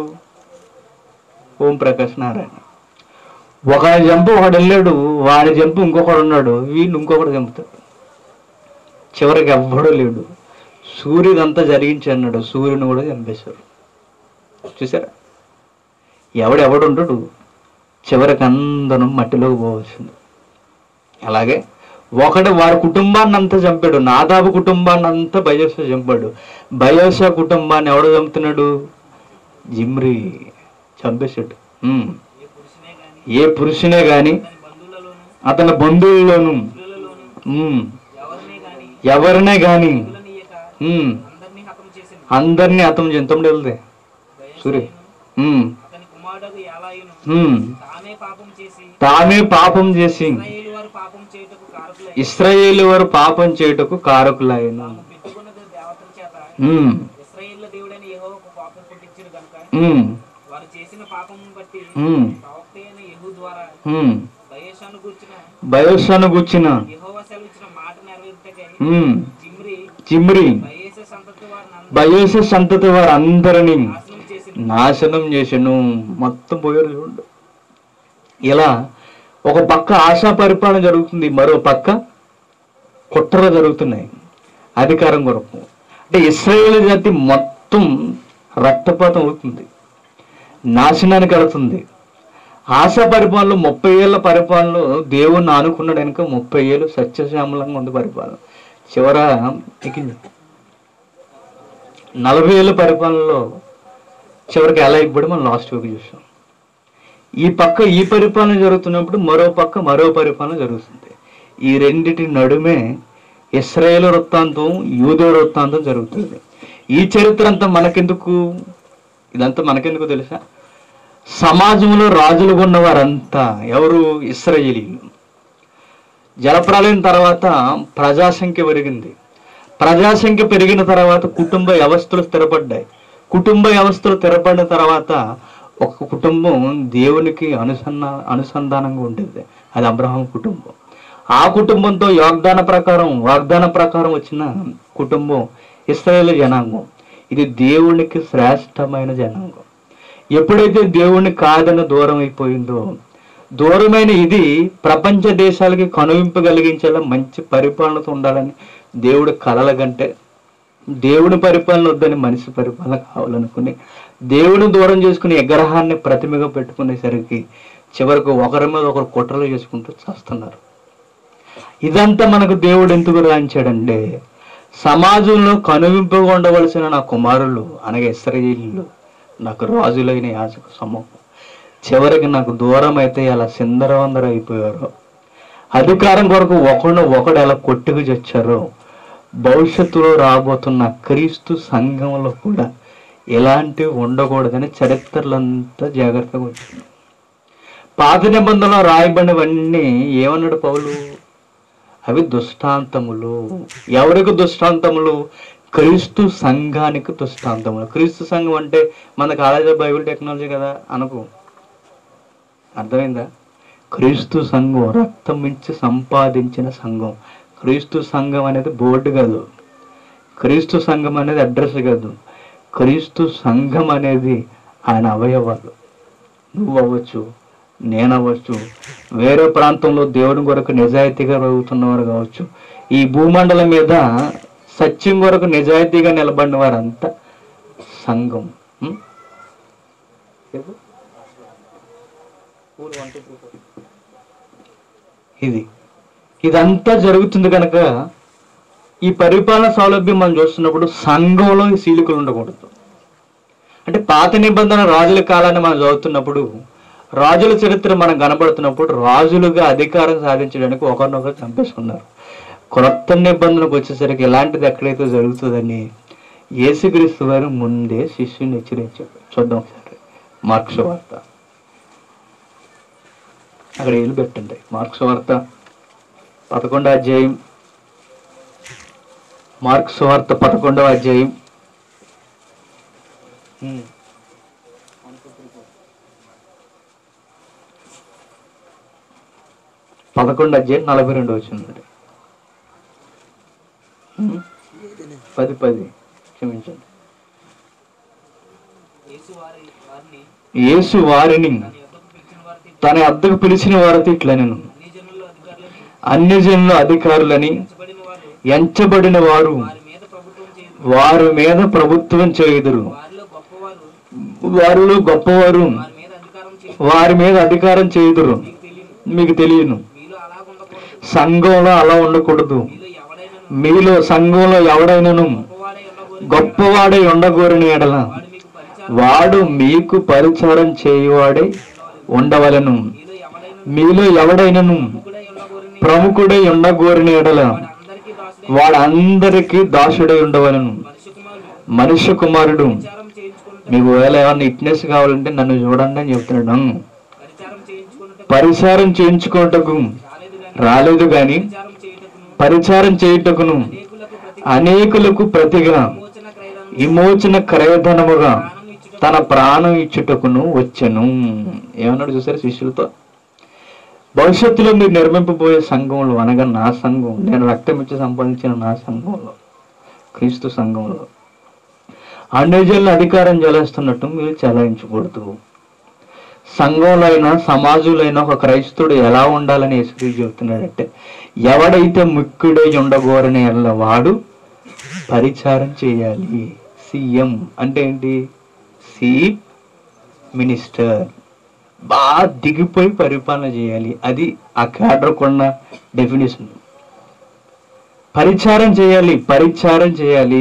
ఓం ప్రకాష్ నారాయణ ఒకని చంపు ఒకడు వెళ్ళాడు వాడి చంపు ఇంకొకడు ఉన్నాడు వీళ్ళు ఇంకొకడు చంపుతాడు చివరికి ఎవ్వడూ లేడు సూర్యుడంతా జరిగించి అన్నాడు సూర్యుని కూడా చంపేశారు చూసారా ఎవడెవడు ఉండడు చివరికి అందరూ మట్టిలోకి పోవాల్సింది అలాగే ఒకడు వారి కుటుంబాన్ని అంతా చంపాడు నాదాబు కుటుంబాన్ని అంతా బయోస చంపాడు బయోస కుటుంబాన్ని ఎవడు చంపుతున్నాడు జిమ్రి చంపేశాడు ఉమ్. ఏ పురుషునే గాని ఏ పురుషునే గాని అతని బంధువులలోను అతని బంధువుల్లోనూ పిల్లలలోను ఉమ్, ఎవరినే గాని ఎవరినే గాని పిల్లనీయక ఉమ్, అందరినీ హతం చేసింది అందరినీ అతను జంతండి వెళ్తే సూర్య ఉమ్, అతని కుమారుడు యాలాయును ఉమ్. తామే పాపం చేసి తామే పాపం చేసి ఇశ్రాయేలు వారు పాపం చేయుటకు కారకులై ఇస్రాయేల్ వారు పాపం చేయుటకు కారకులాయను తాము పెట్టుకున్నది దేవతల చేత ఉమ్, ఇశ్రాయేళ్ల దేవుడైన యెహోవాకు పాపం పుట్టించిన గనుక ఉమ్, వారు చేసిన పాపం బట్టి ఉమ్, ప్రవక్త అయిన యెహూ ద్వారా ఉమ్. బయేషాను కూర్చిన బయోసాను గుచ్చిన యెహోవా సెలవిచ్చిన మాట నెరవేరుటకై ఉమ్, జిమ్రి చిమ్రి బయేస సంతతి వారిని బయోస సంతతి వారందరినీ నాశనం చేసింది నాశనం చేసను మొత్తం పోయారు చూడండి ఇలా ఒక పక్క ఆశా పరిపాలన జరుగుతుంది మరో పక్క కుట్రలు జరుగుతున్నాయి అధికారం కొరకు అంటే ఇస్రాయేల్ జాతి మొత్తం రక్తపాతం అవుతుంది నాశనానికి వెళుతుంది ఆశా పరిపాలన ముప్పై ఏళ్ళ పరిపాలనలో దేవుణ్ణి ఆనుకున్నాడు కనుక ముప్పై ఏళ్ళు సత్యశ్యామలంగా ఉంది పరిపాలన చివర ఎక్కింది నలభై ఏళ్ళ పరిపాలనలో చివరికి ఎలా ఇవ్వడు మనం లాస్ట్ వీక్ చూసాం ఈ పక్క ఈ పరిపాలన జరుగుతున్నప్పుడు మరో పక్క మరో పరిపాలన జరుగుతుంది ఈ రెండిటి నడుమే ఇస్రాయేల్ వృత్తాంతం యూదో వృత్తాంతం జరుగుతుంది ఈ చరిత్ర అంతా మనకెందుకు ఇదంతా మనకెందుకు తెలుసా సమాజంలో రాజులుగా ఉన్న వారంతా ఎవరు ఇస్రాయేలీలు జలప్రలయం తర్వాత ప్రజాసంఖ్య పెరిగింది ప్రజాసంఖ్య పెరిగిన తర్వాత కుటుంబ వ్యవస్థలు స్థిరపడ్డాయి కుటుంబ వ్యవస్థలు స్థిరపడిన తర్వాత ఒక కుటుంబం దేవునికి అనుసంధా అనుసంధానంగా ఉండేది అది అబ్రహాం కుటుంబం ఆ కుటుంబంతో వాగ్దాన ప్రకారం వాగ్దాన ప్రకారం వచ్చిన కుటుంబం ఇస్రాయేల్ జనాంగం ఇది దేవునికి శ్రేష్టమైన జనాంగం ఎప్పుడైతే దేవుణ్ణి కాదని దూరం అయిపోయిందో దూరమైన ఇది ప్రపంచ దేశాలకి కనువింపు కలిగించేలా మంచి పరిపాలనతో ఉండాలని దేవుడు కలల కంటే దేవుని పరిపాలన వద్దని మనిషి పరిపాలన కావాలనుకుని దేవుని దూరం చేసుకుని విగ్రహాన్ని ప్రతిమగా పెట్టుకునేసరికి చివరకు ఒకరి మీద ఒకరు కుట్రలు చేసుకుంటూ చేస్తున్నారు ఇదంతా మనకు దేవుడు ఎందుకు రాయించాడంటే సమాజంలో కనువింపుగా ఉండవలసిన నా కుమారులు అనగా ఇస్రాయేలీలు నాకు రాజులైన యాజక సమూహం చివరికి నాకు దూరం అయితే అలా సిందరవందర అయిపోయారు అధికారం కొరకు ఒకడు ఒకడు ఎలా కొట్టుకు చచ్చారో భవిష్యత్తులో రాబోతున్న క్రీస్తు సంఘంలో కూడా ఇలాంటివి ఉండకూడదని చరిత్రలంతా జాగ్రత్తగా వచ్చింది పాత నిబంధనలో రాయబడినవన్నీ ఏమన్నాడు పౌలు అవి దుష్టాంతములు ఎవరికి దుష్టాంతములు క్రీస్తు సంఘానికి దుష్టాంతములు క్రీస్తు సంఘం అంటే మన కాలేజీ బైబిల్ టెక్నాలజీ కదా అనుకో అర్థమైందా క్రీస్తు సంఘం రక్తం ఇచ్చి సంపాదించిన సంఘం క్రీస్తు సంఘం అనేది బోర్డు కాదు క్రీస్తు సంఘం అనేది అడ్రస్ కాదు క్రీస్తు సంఘం అనేది ఆయన అవయవాలు నువ్వు అవ్వచ్చు నేను అవ్వచ్చు వేరే ప్రాంతంలో దేవుని కొరకు నిజాయితీగా బ్రతుకుతున్నవారు కావచ్చు ఈ భూమండలం మీద సత్యం కొరకు నిజాయితీగా నిలబడిన వారంతా సంఘం ఉం? చెప్పు. ఇది ఇదంతా జరుగుతుంది కనుక ఈ పరిపాలన సౌలభ్యం మనం చూస్తున్నప్పుడు సంఘంలో ఈ సీలికలు ఉండకూడదు అంటే పాత నిబంధన రాజుల కాలాన్ని మనం చదువుతున్నప్పుడు రాజుల చరిత్ర మనం కనబడుతున్నప్పుడు రాజులుగా అధికారం సాధించడానికి ఒకరినొకరు చంపేసుకున్నారు క్రొత్త నిబంధనకు వచ్చేసరికి ఇలాంటిది ఎక్కడైతే జరుగుతుందని యేసుక్రీస్తు వారు ముందే శిష్యుని హెచ్చరించారు చూద్దాం ఒకసారి మార్క్స్ వార్త అక్కడ ఏళ్ళు పెట్టండి మార్క్స్ వార్త పదకొండో అధ్యాయం మార్క్స్ వార్త పదకొండవ అధ్యాయం ఉమ్. పదకొండు అధ్యాయం నలభై రెండు వచ్చిందండి ఉమ్. పది పది క్షమించండి యేసు వారి వారిని యేసు వారిని తన యొద్దకు పిలిచిన తన వారితో అద్దకు పిలిచిన వారితో ఇట్లా నేను అన్ని జనుల్లో అధికారులని అన్ని జనుల అధికారులని ఎంచబడిన వారు ఎంచబడిన వారు వారి మీద ప్రభుత్వం చేయదు వారి మీద ప్రభుత్వం చేయుదురు వారిలో గొప్పవారు వారిలో గొప్పవారు వారి మీద అధికారం చేయదు వారి మీద అధికారం చేయుదురు మీకు తెలియదు మీకు తెలియను మీలో అలా ఉండకూడదు సంఘంలో అలా ఉండకూడదు మీలో ఎవడైనా మీలో సంఘంలో ఎవడైనను గొప్పవాడై ఉండకూడదు గొప్పవాడై ఉండగోరిన ఎడల వాడు మీకు పరిచారం వాడు మీకు పరిచారం చేయువాడై ఉండవలను మీలో ఎవడైనా మీలో ఎవడైనను కూడా ఉండకూడని ప్రముఖుడై ఉండగోరిన ఎడల అందరికీ దాసుడై వాడందరికీ దాసుడై ఉండవలను మనిషి కుమారుడు మనుష్య కుమారుడు పరిచారం చేయించుకుంటే మీకు వేళ ఏమన్నా ఇట్నెస్ కావాలంటే నన్ను చూడండి అని చెప్తున్నాడు పరిచారం చేయించుకుంటే పరిచారం చేయించుకోటకు రాలేదు రాలేదు గాని గాని పరిచారం చేయుటకును పరిచారం చేయుటకును అనేకులకు ప్రతి అనేకులకు ప్రతిగా విమోచన క్రయధనం విమోచన క్రయధనముగా ప్రాణం ఇచ్చుట తన ప్రాణం ఇచ్చుటకును వచ్చెను ఏమన్నాడు చూసారు శిష్యులతో భవిష్యత్తులో మీరు నిర్మింపబోయే సంఘంలో అనగా నా సంఘం నేను రక్తం ఇచ్చి సంపాదించిన నా సంఘంలో క్రీస్తు సంఘంలో అన్యజనులు అధికారం చెలాయిస్తున్నట్టు మీరు చెలాయించకూడదు సంఘంలో అయినా సమాజంలో అయినా ఒక క్రైస్తవుడు ఎలా ఉండాలని యేసుక్రీస్తు చెబుతున్నాడంటే ఎవడైతే ముక్కుడై ఉండగోరని ఎల్ల వాడు పరిచారం చేయాలి సీఎం అంటే ఏంటి సి మినిస్టర్ బాగా దిగిపోయి పరిపాలన చేయాలి అది ఆ క్యాడర్ కొన్న డెఫినేషన్ పరిచారం చేయాలి పరిచారం చేయాలి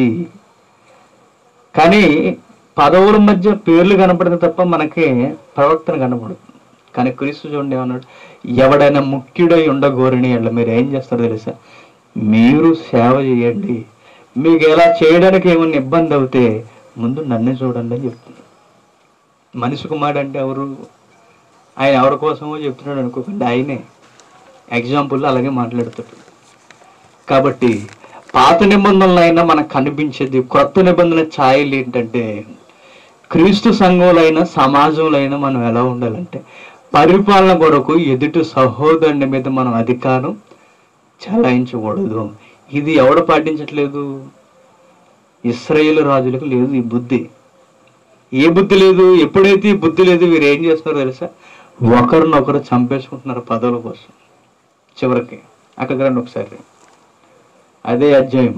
కానీ పదవుల మధ్య పేర్లు కనపడదు తప్ప మనకి ప్రవర్తన కనపడదు కానీ క్రీస్తు చూడండి ఏమన్నాడు ఎవడైనా ముఖ్యుడై ఉండగోరని అట్లా మీరు ఏం చేస్తారో తెలుసా మీరు సేవ చేయండి మీకు ఎలా చేయడానికి ఏమన్నా ఇబ్బంది అవుతే ముందు నన్నే చూడండి అని చెప్తున్నాడు మనిషి కుమారుడు అంటే ఎవరు ఆయన ఎవరి కోసమో చెప్తున్నాడు అనుకోకండి ఆయనే ఎగ్జాంపుల్ అలాగే మాట్లాడుతాడు కాబట్టి పాత నిబంధనలు అయినా మనకు కనిపించేది కొత్త నిబంధన ఛాయలు ఏంటంటే క్రీస్తు సంఘంలో అయినా సమాజంలో అయినా మనం ఎలా ఉండాలంటే పరిపాలన కొరకు ఎదుటి సహోదరుని మీద మనం అధికారం చలాయించకూడదు ఇది ఎవడు పాటించట్లేదు ఇస్రాయేల్ రాజులకు లేదు ఈ బుద్ధి ఏ బుద్ధి లేదు ఎప్పుడైతే ఈ బుద్ధి లేదు వీరు ఏం చేస్తున్నారో తెలుసా ఒకరినొకరు చంపేసుకుంటున్నారు పదవుల కోసం చివరికి అక్కడికి రండి ఒకసారి అదే అధ్యాయం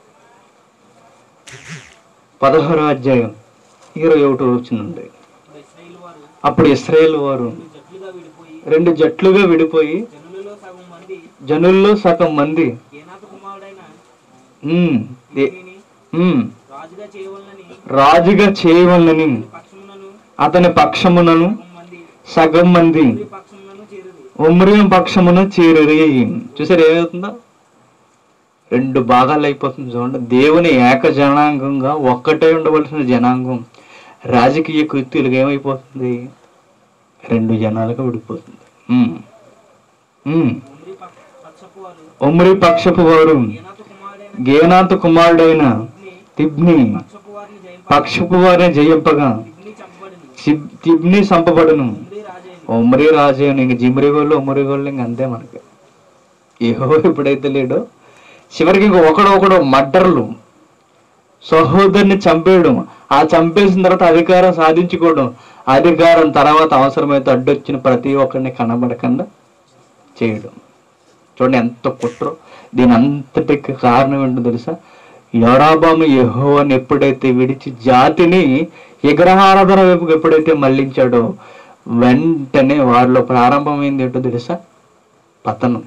పదహారో అధ్యాయం ఇరవై ఒకటో వచ్చిందండి ఇస్రాయేల్ వారు అప్పుడు ఇస్రాయేల్ వారు జట్లుగా విడిపోయి రెండు జట్లుగా విడిపోయి జనులలో సగం మంది జనుల్లో సగం మంది ఏనాథ కుమారుడైన ఉమ్, ఏ- దీనిని ఉమ్, రాజుగా చేయవలనని రాజుగా చేయవలనని పక్షమునను అతని పక్షమునను మంది సగం మంది ఈ పక్షమునను చేరుది ఉమ్రియం పక్షమున చేరి చూసారు ఏమవుతుందో రెండు భాగాలు అయిపోతుంది చూడండి దేవుని ఏక జనాంగంగా ఒక్కటే ఉండవలసిన జనాంగం రాజకీయ కృత్యులుగా ఏమైపోతుంది రెండు జనాలుగా విడిపోతుంది ఉమ్. ఉమ్. ఉమ్రి పక్ష- పక్షపు వారు ఉమ్రి పక్షపు వారు ఏనాథ కుమారుడైన గేనాథ కుమారుడైన తిబ్ని పక్షపు వారిని జయింప పక్షపు వారిని జయింపగా తిగ్ని చంపబడిని సిబ్- తిబ్ని సంపబడును ఉమ్రి రాజైన ఉమ్మరి రాజు ఇంక జిమ్రి గోళ్ళు ఉమ్మరి గోళ్ళు ఇంక అంతే మనకి ఏహో ఎప్పుడైతే లేడో చివరికి ఇంక ఒకడు ఒకడు మడ్డర్లు సహోదరుని చంపేయడం ఆ చంపేసిన తర్వాత అధికారం సాధించుకోవడం అధికారం తర్వాత అవసరమైతే అడ్డొచ్చిన ప్రతి ఒక్కరిని కనబడకుండా చేయడం చూడండి ఎంత కుట్రో దీని అంతటికి కారణం ఏంటో తెలుసా యోరాబాము యెహోవాను ఎప్పుడైతే విడిచి జాతిని విగ్రహారాధన వైపుకి ఎప్పుడైతే మళ్ళించాడో వెంటనే వారిలో ప్రారంభమైంది ఏంటో తెలుసా పతనం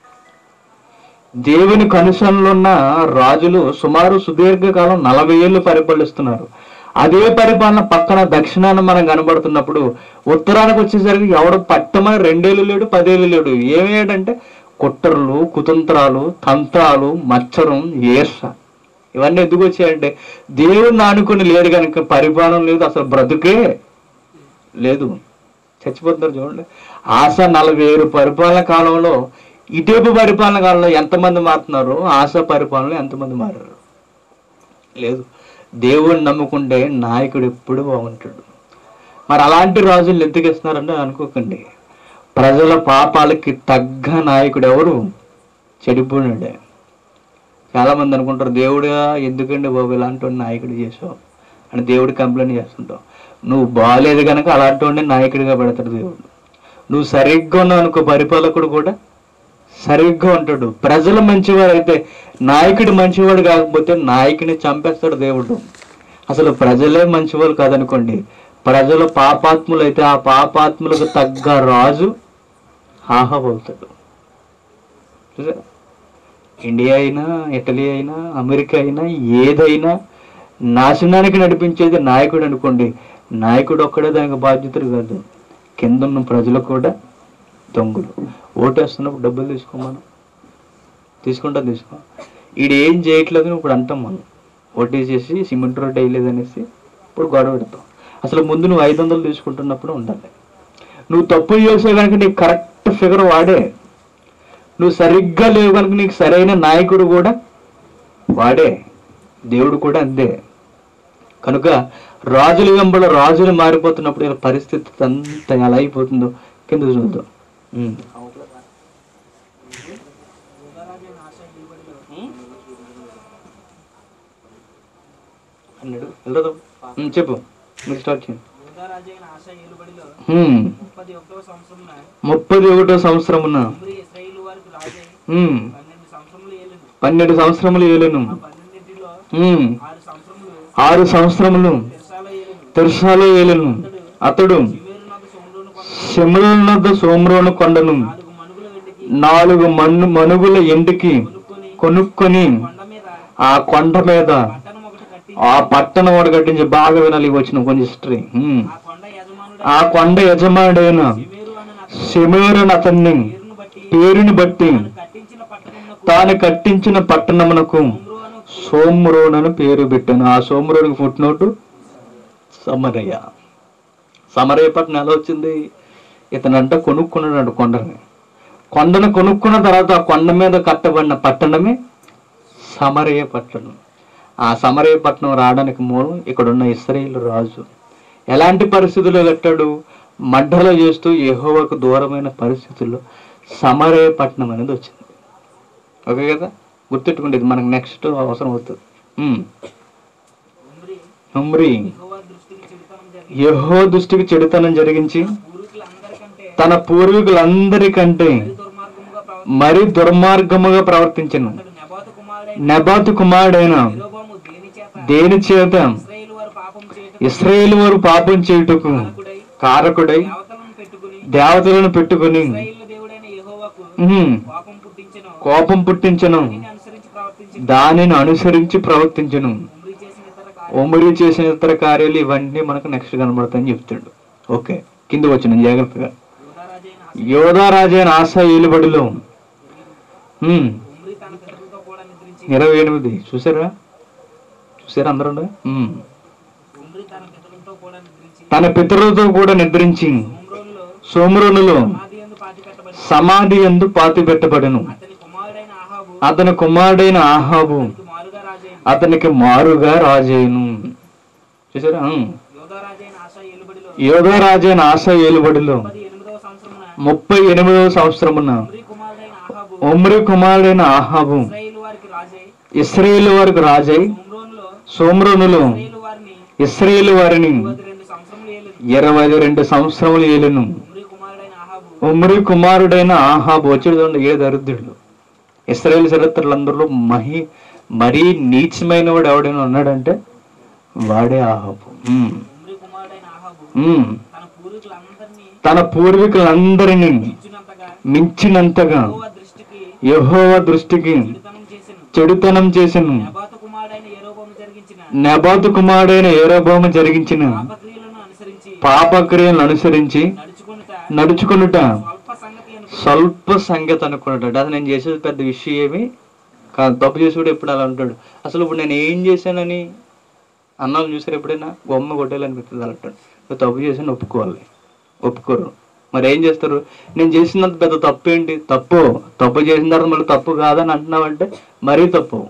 దేవుని కనుసనలో ఉన్న రాజులు సుమారు సుదీర్ఘకాలం నలభై ఏళ్ళు పరిపాలిస్తున్నారు అదే పరిపాలన పక్కన దక్షిణాన మనం కనబడుతున్నప్పుడు ఉత్తరానికి వచ్చేసరికి ఎవడు పట్టమని రెండేళ్ళు లేడు పదేళ్ళు లేడు ఏమేడంటే కుట్రలు కుతంత్రాలు తంత్రాలు మచ్చరం ఈర్ష ఇవన్నీ ఎందుకు వచ్చాయంటే దేవుణ్ణి ఆనుకొని లేరు కనుక పరిపాలన లేదు అసలు బ్రతుకే లేదు చచ్చిపోతున్నారు చూడండి ఆశ నలభై ఏడు పరిపాలన కాలంలో ఇటేపు పరిపాలన కాలంలో ఎంతమంది మారుతున్నారు ఆశ పరిపాలనలో ఎంతమంది మారారు లేదు దేవుణ్ణి నమ్ముకుంటే నాయకుడు ఎప్పుడు బాగుంటాడు మరి అలాంటి రాజులు ఎందుకు ఇస్తున్నారంటే అనుకోకండి ప్రజల పాపాలకి తగ్గ నాయకుడు ఎవరు చెడిపోయినాడే చాలా మంది అనుకుంటారు దేవుడా ఎందుకండి బాబు ఇలాంటి వాడిని నాయకుడు చేసావు అని దేవుడు కంప్లైంట్ చేస్తుంటావు నువ్వు బాగాలేదు కనుక అలాంటి వాడిని నాయకుడిగా పెడతాడు దేవుడు నువ్వు సరిగ్గా ఉన్నావు అనుకో పరిపాలకుడు కూడా సరిగ్గా ఉంటాడు ప్రజలు మంచివారు అయితే నాయకుడు మంచివాడు కాకపోతే నాయకుని చంపేస్తాడు దేవుడు అసలు ప్రజలే మంచివాళ్ళు కాదనుకోండి ప్రజలు పాపాత్ములు అయితే ఆ పాపాత్ములకు తగ్గ రాజు ఆహా పోతాడు చూసారా ఇండియా అయినా ఇటలీ అయినా అమెరికా అయినా ఏదైనా నాశనానికి నడిపించేది నాయకుడు అనుకోండి నాయకుడు ఒక్కడే దానికి బాధ్యతలు కాదు కింద ఉన్న ప్రజలు కూడా దొంగలు ఓటేస్తున్నప్పుడు డబ్బులు తీసుకోమను తీసుకుంటా తీసుకో ఈడు ఏం చేయట్లేదు అని ఇప్పుడు అంటాం మనం ఓటేసేసి సిమెంట్ రోడ్ వేయలేదు అనేసి ఇప్పుడు గొడవ పెడతాం అసలు ముందు నువ్వు ఐదు వందలు తీసుకుంటున్నప్పుడు ఉండాలి నువ్వు తప్పు చేసే కనుక నీకు కరెక్ట్ ఫిగర్ వాడే నువ్వు సరిగ్గా లేవు కనుక నీకు సరైన నాయకుడు కూడా వాడే దేవుడు కూడా అంతే కనుక రాజుల వెంబడ రాజులు మారిపోతున్నప్పుడు ఇలా పరిస్థితి అంతా ఎలా అయిపోతుందో కింద చూద్దాం ఉమ్. యోగరాజైన ఆశ నిలబడిలో అన్నాడు వెళ్ళదు ఉమ్, చెప్పు మీరు స్టార్ట్ చేయండి యోగరాజైన ఆశ ఏలుబడిలో ఉమ్. ముప్పది ఒకటవ సంవత్సరంన ముప్పది ఒకటో సంవత్సరమున ఉమ్రి ఇస్రాయేలు వారికి రాజై ఉమ్, పన్నెండు సంవత్సరములు ఏలును పన్నెండు సంవత్సరములు ఏలును ఆ పన్నెండింటిలో ఉమ్, ఆరు సంవత్సరములు ఆరు సంవత్సరములు తెరసాలో ఏలును తెరసాలో ఏలును అతడు చిమేరు నాకు సోమరును కొన్న శములన్నద సోమరోను కొండను నాలుగు మనుగుల వెండికి నాలుగు మన్ను మనుగుల ఎండికి కొనుక్కొని కొనుక్కొని కొండ మీద ఆ కొండ మీద పట్టణం ఒకటి కట్టి ఆ పట్టణం ఒకటి కట్టించి బాగా వినాలి ఇవి వచ్చిన కొంచెం హిస్టరీ ఉమ్. ఆ కొండ యజమానుడు ఆ కొండ యజమానుడైన చిమేరు అని నాకు శమేరుని అతన్ని పేరును బట్టి పేరుని బట్టి తాను కట్టించిన పట్టణమునకు తాను కట్టించిన పట్టణమునకు సోమ్రు అను సోమరోనని పేరు పెట్టాను ఆ సోమరోనికి పుట్టినోటు సమరయ్య సమరయ్య పట్టణం ఎలా వచ్చింది ఇతనంట కొనుక్కున్నాడు కొండని కొండను కొనుక్కున్న తర్వాత ఆ కొండ మీద కట్టబడిన పట్టణమే సమరయ్య పట్టణం ఆ సమరయ్య పట్టణం రావడానికి మూలం ఇక్కడున్న ఇస్రాయేల్ రాజు ఎలాంటి పరిస్థితుల్లో కట్టాడు మడ్డలో చేస్తూ యెహోవాకు దూరమైన పరిస్థితుల్లో సమరయ్య పట్టణం అనేది వచ్చింది ఓకే కదా గుర్తెట్టుకోండి ఇది మనకు నెక్స్ట్ అవసరం అవుతుంది ఉమ్. ఉమ్రి ఉమ్రి యెహోవా దృష్టికి చెడుతనం జరిగి యెహో దృష్టికి చెడుతనం జరిగించి పూర్వీకులందరికంటే తన పూర్వీకులందరికంటే మరి దుర్మార్గముగా ప్రవర్తి మరి దుర్మార్గముగా ప్రవర్తించను అతడు నెబాతు కుమారుడైన నెబాతు కుమారుడైన యెరోబోము దేని చేత దేని చేత ఇశ్రాయేలు వారు పాపం చేయటం ఇస్రాయేల్ వారు పాపం చేయుటకు కారకుడై కారకుడై దేవతలను పెట్టుకుని దేవతలను పెట్టుకుని ఇశ్రాయేలు దేవుడైన యెహోవాకు ఉహుం, పాపం పుట్టించని కోపం పుట్టించను దీన్ని అనుసరించి ప్రవర్తించి దానిని అనుసరించి ప్రవర్తించను ఉమ్రి చేసిన ఇతర కార్యాలు ఉమ్మడి చేసిన ఇతర కార్యాలు ఇవన్నీ మనకు నెక్స్ట్ కనబడతాయని చెప్తాడు ఓకే కింద వచ్చిన జాగ్రత్తగా యోధారాజైన యోధారాజైన ఆశ ఏలుబడిలో ఉమ్, ఉమ్రి తన పితరులతో కూడా నిద్రించి ఇరవై ఎనిమిది చూసారా చూసారా అందరూ ఉమ్. ఉమ్రి తన పితరులతో కూడా నిద్రించి తన పితరులతో కూడా నిద్రించి ఉమ్రోన్లో సోమరునులో సమాధి యందు పాతి పెట్టబడి సమాధి ఎందు పాతి పెట్టబడెను అతని కుమారుడైన ఆహాబు అతని కుమారుడైన ఆహాబు అతనికి మారుగా రాజైన అతనికి మారుగా రాజైను చూసారా ఉమ్. యోధారాజైన ఆశ ఏలుబడిలో యోధరాజైన ఆశ ఏలుబడిలో పది ఎనిమిదవ సంవత్సరమున ముప్పై ఎనిమిదవ సంవత్సరమున ఉమ్రి కుమారుడైన ఆహాబు ఉమ్రి కుమారుడైన ఆహాబు ఇస్రాయేలు వారికి రాజై ఇస్రాయేల్ వారికి రాజై ఉమ్రోన్లో సోమ్రోనులో ఇస్రాయేలు వారిని ఇస్రాయేల్ వారిని పది రెండు సంవత్సరములు ఏలేదు ఇరవై రెండు సంవత్సరములు ఏలును ఉమ్రి కుమారుడైన ఆహాబు ఉమ్రి కుమారుడైన ఆహాబు వచ్చేది చూడండి ఏ దరిద్రుడు ఇస్రాయేల్ చరిత్రలందరిలో మహి మరీ నీచమైన వాడు ఎవడైనా ఉన్నాడంటే వాడే ఆహాబు ఉమ్. ఉమ్రి కుమారుడైన ఆహాబు ఉమ్. తన పూర్వీకులందరినీ తన పూర్వీకులందరినీ ఇచ్చినంతగా మించినంతగా యెహోవా దృష్టికి యెహోవా దృష్టికి చెడుతనం చేసెను చెడుతనం చేసెను నెబాతు కుమారుడైన ఏరోబోము జరిగించిన నెబాతు కుమారుడైన ఏరోబోమ జరిగించిన పాపక్రియలను అనుసరించి పాపక్రియలను అనుసరించి నడుచుకొనుట నడుచుకొనుట స్వల్ప సంగతి అనుకుని స్వల్ప సంగతి అనుకున్నాడు అది నేను చేసేది పెద్ద విషయం ఏమి కాదు తప్పు చేసి కూడా ఎప్పుడు అలా అంటాడు అసలు ఇప్పుడు నేను ఏం చేశానని అన్నాలు చూసారు ఎప్పుడైనా బొమ్మ కొట్టాలనిపిస్తుంది అలా అంటాడు నువ్వు తప్పు చేసాను ఒప్పుకోవాలి ఒప్పుకోరు మరి ఏం చేస్తారు నేను చేసినంత పెద్ద తప్పు ఏంటి తప్పు తప్పు చేసిన తర్వాత మళ్ళీ తప్పు కాదని అంటున్నావంటే మరీ తప్పు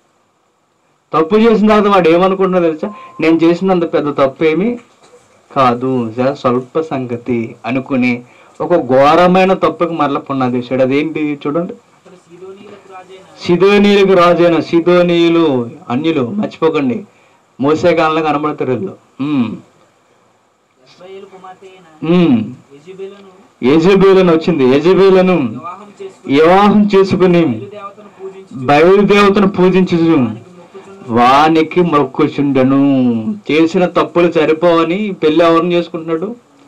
తప్పు చేసిన తర్వాత వాడు ఏమనుకుంటున్నా తెలుసా నేను చేసినంత పెద్ద తప్పు ఏమి కాదు జర స్వల్ప సంగతి అనుకుని ఒక ఘోరమైన తప్పుకు మరల పునాది వేశాడు అదేంటి చూడండి అతడు సీదోనీయులకు రాజైన సిదోనీయులకు రాజైన సిదోనీయులు అన్యులు మర్చిపోకండి మోసేకాలంలో కనబడతారు వీళ్ళు ఉమ్, ఇస్రాయేలు కుమార్తె అయిన ఉమ్. యెజెబెలును యెజెబేలను వచ్చింది యజబేలను వివాహం చేసుకుని వివాహం చేసుకుని దేవతను పూజించి బయలుదేవతను పూజించు మొక్కుచున్న వానికి మొక్కుచుండెను చేసిన తప్పులు సరిపోవని పెళ్లి ఎవరిని చేసుకుంటున్నాడు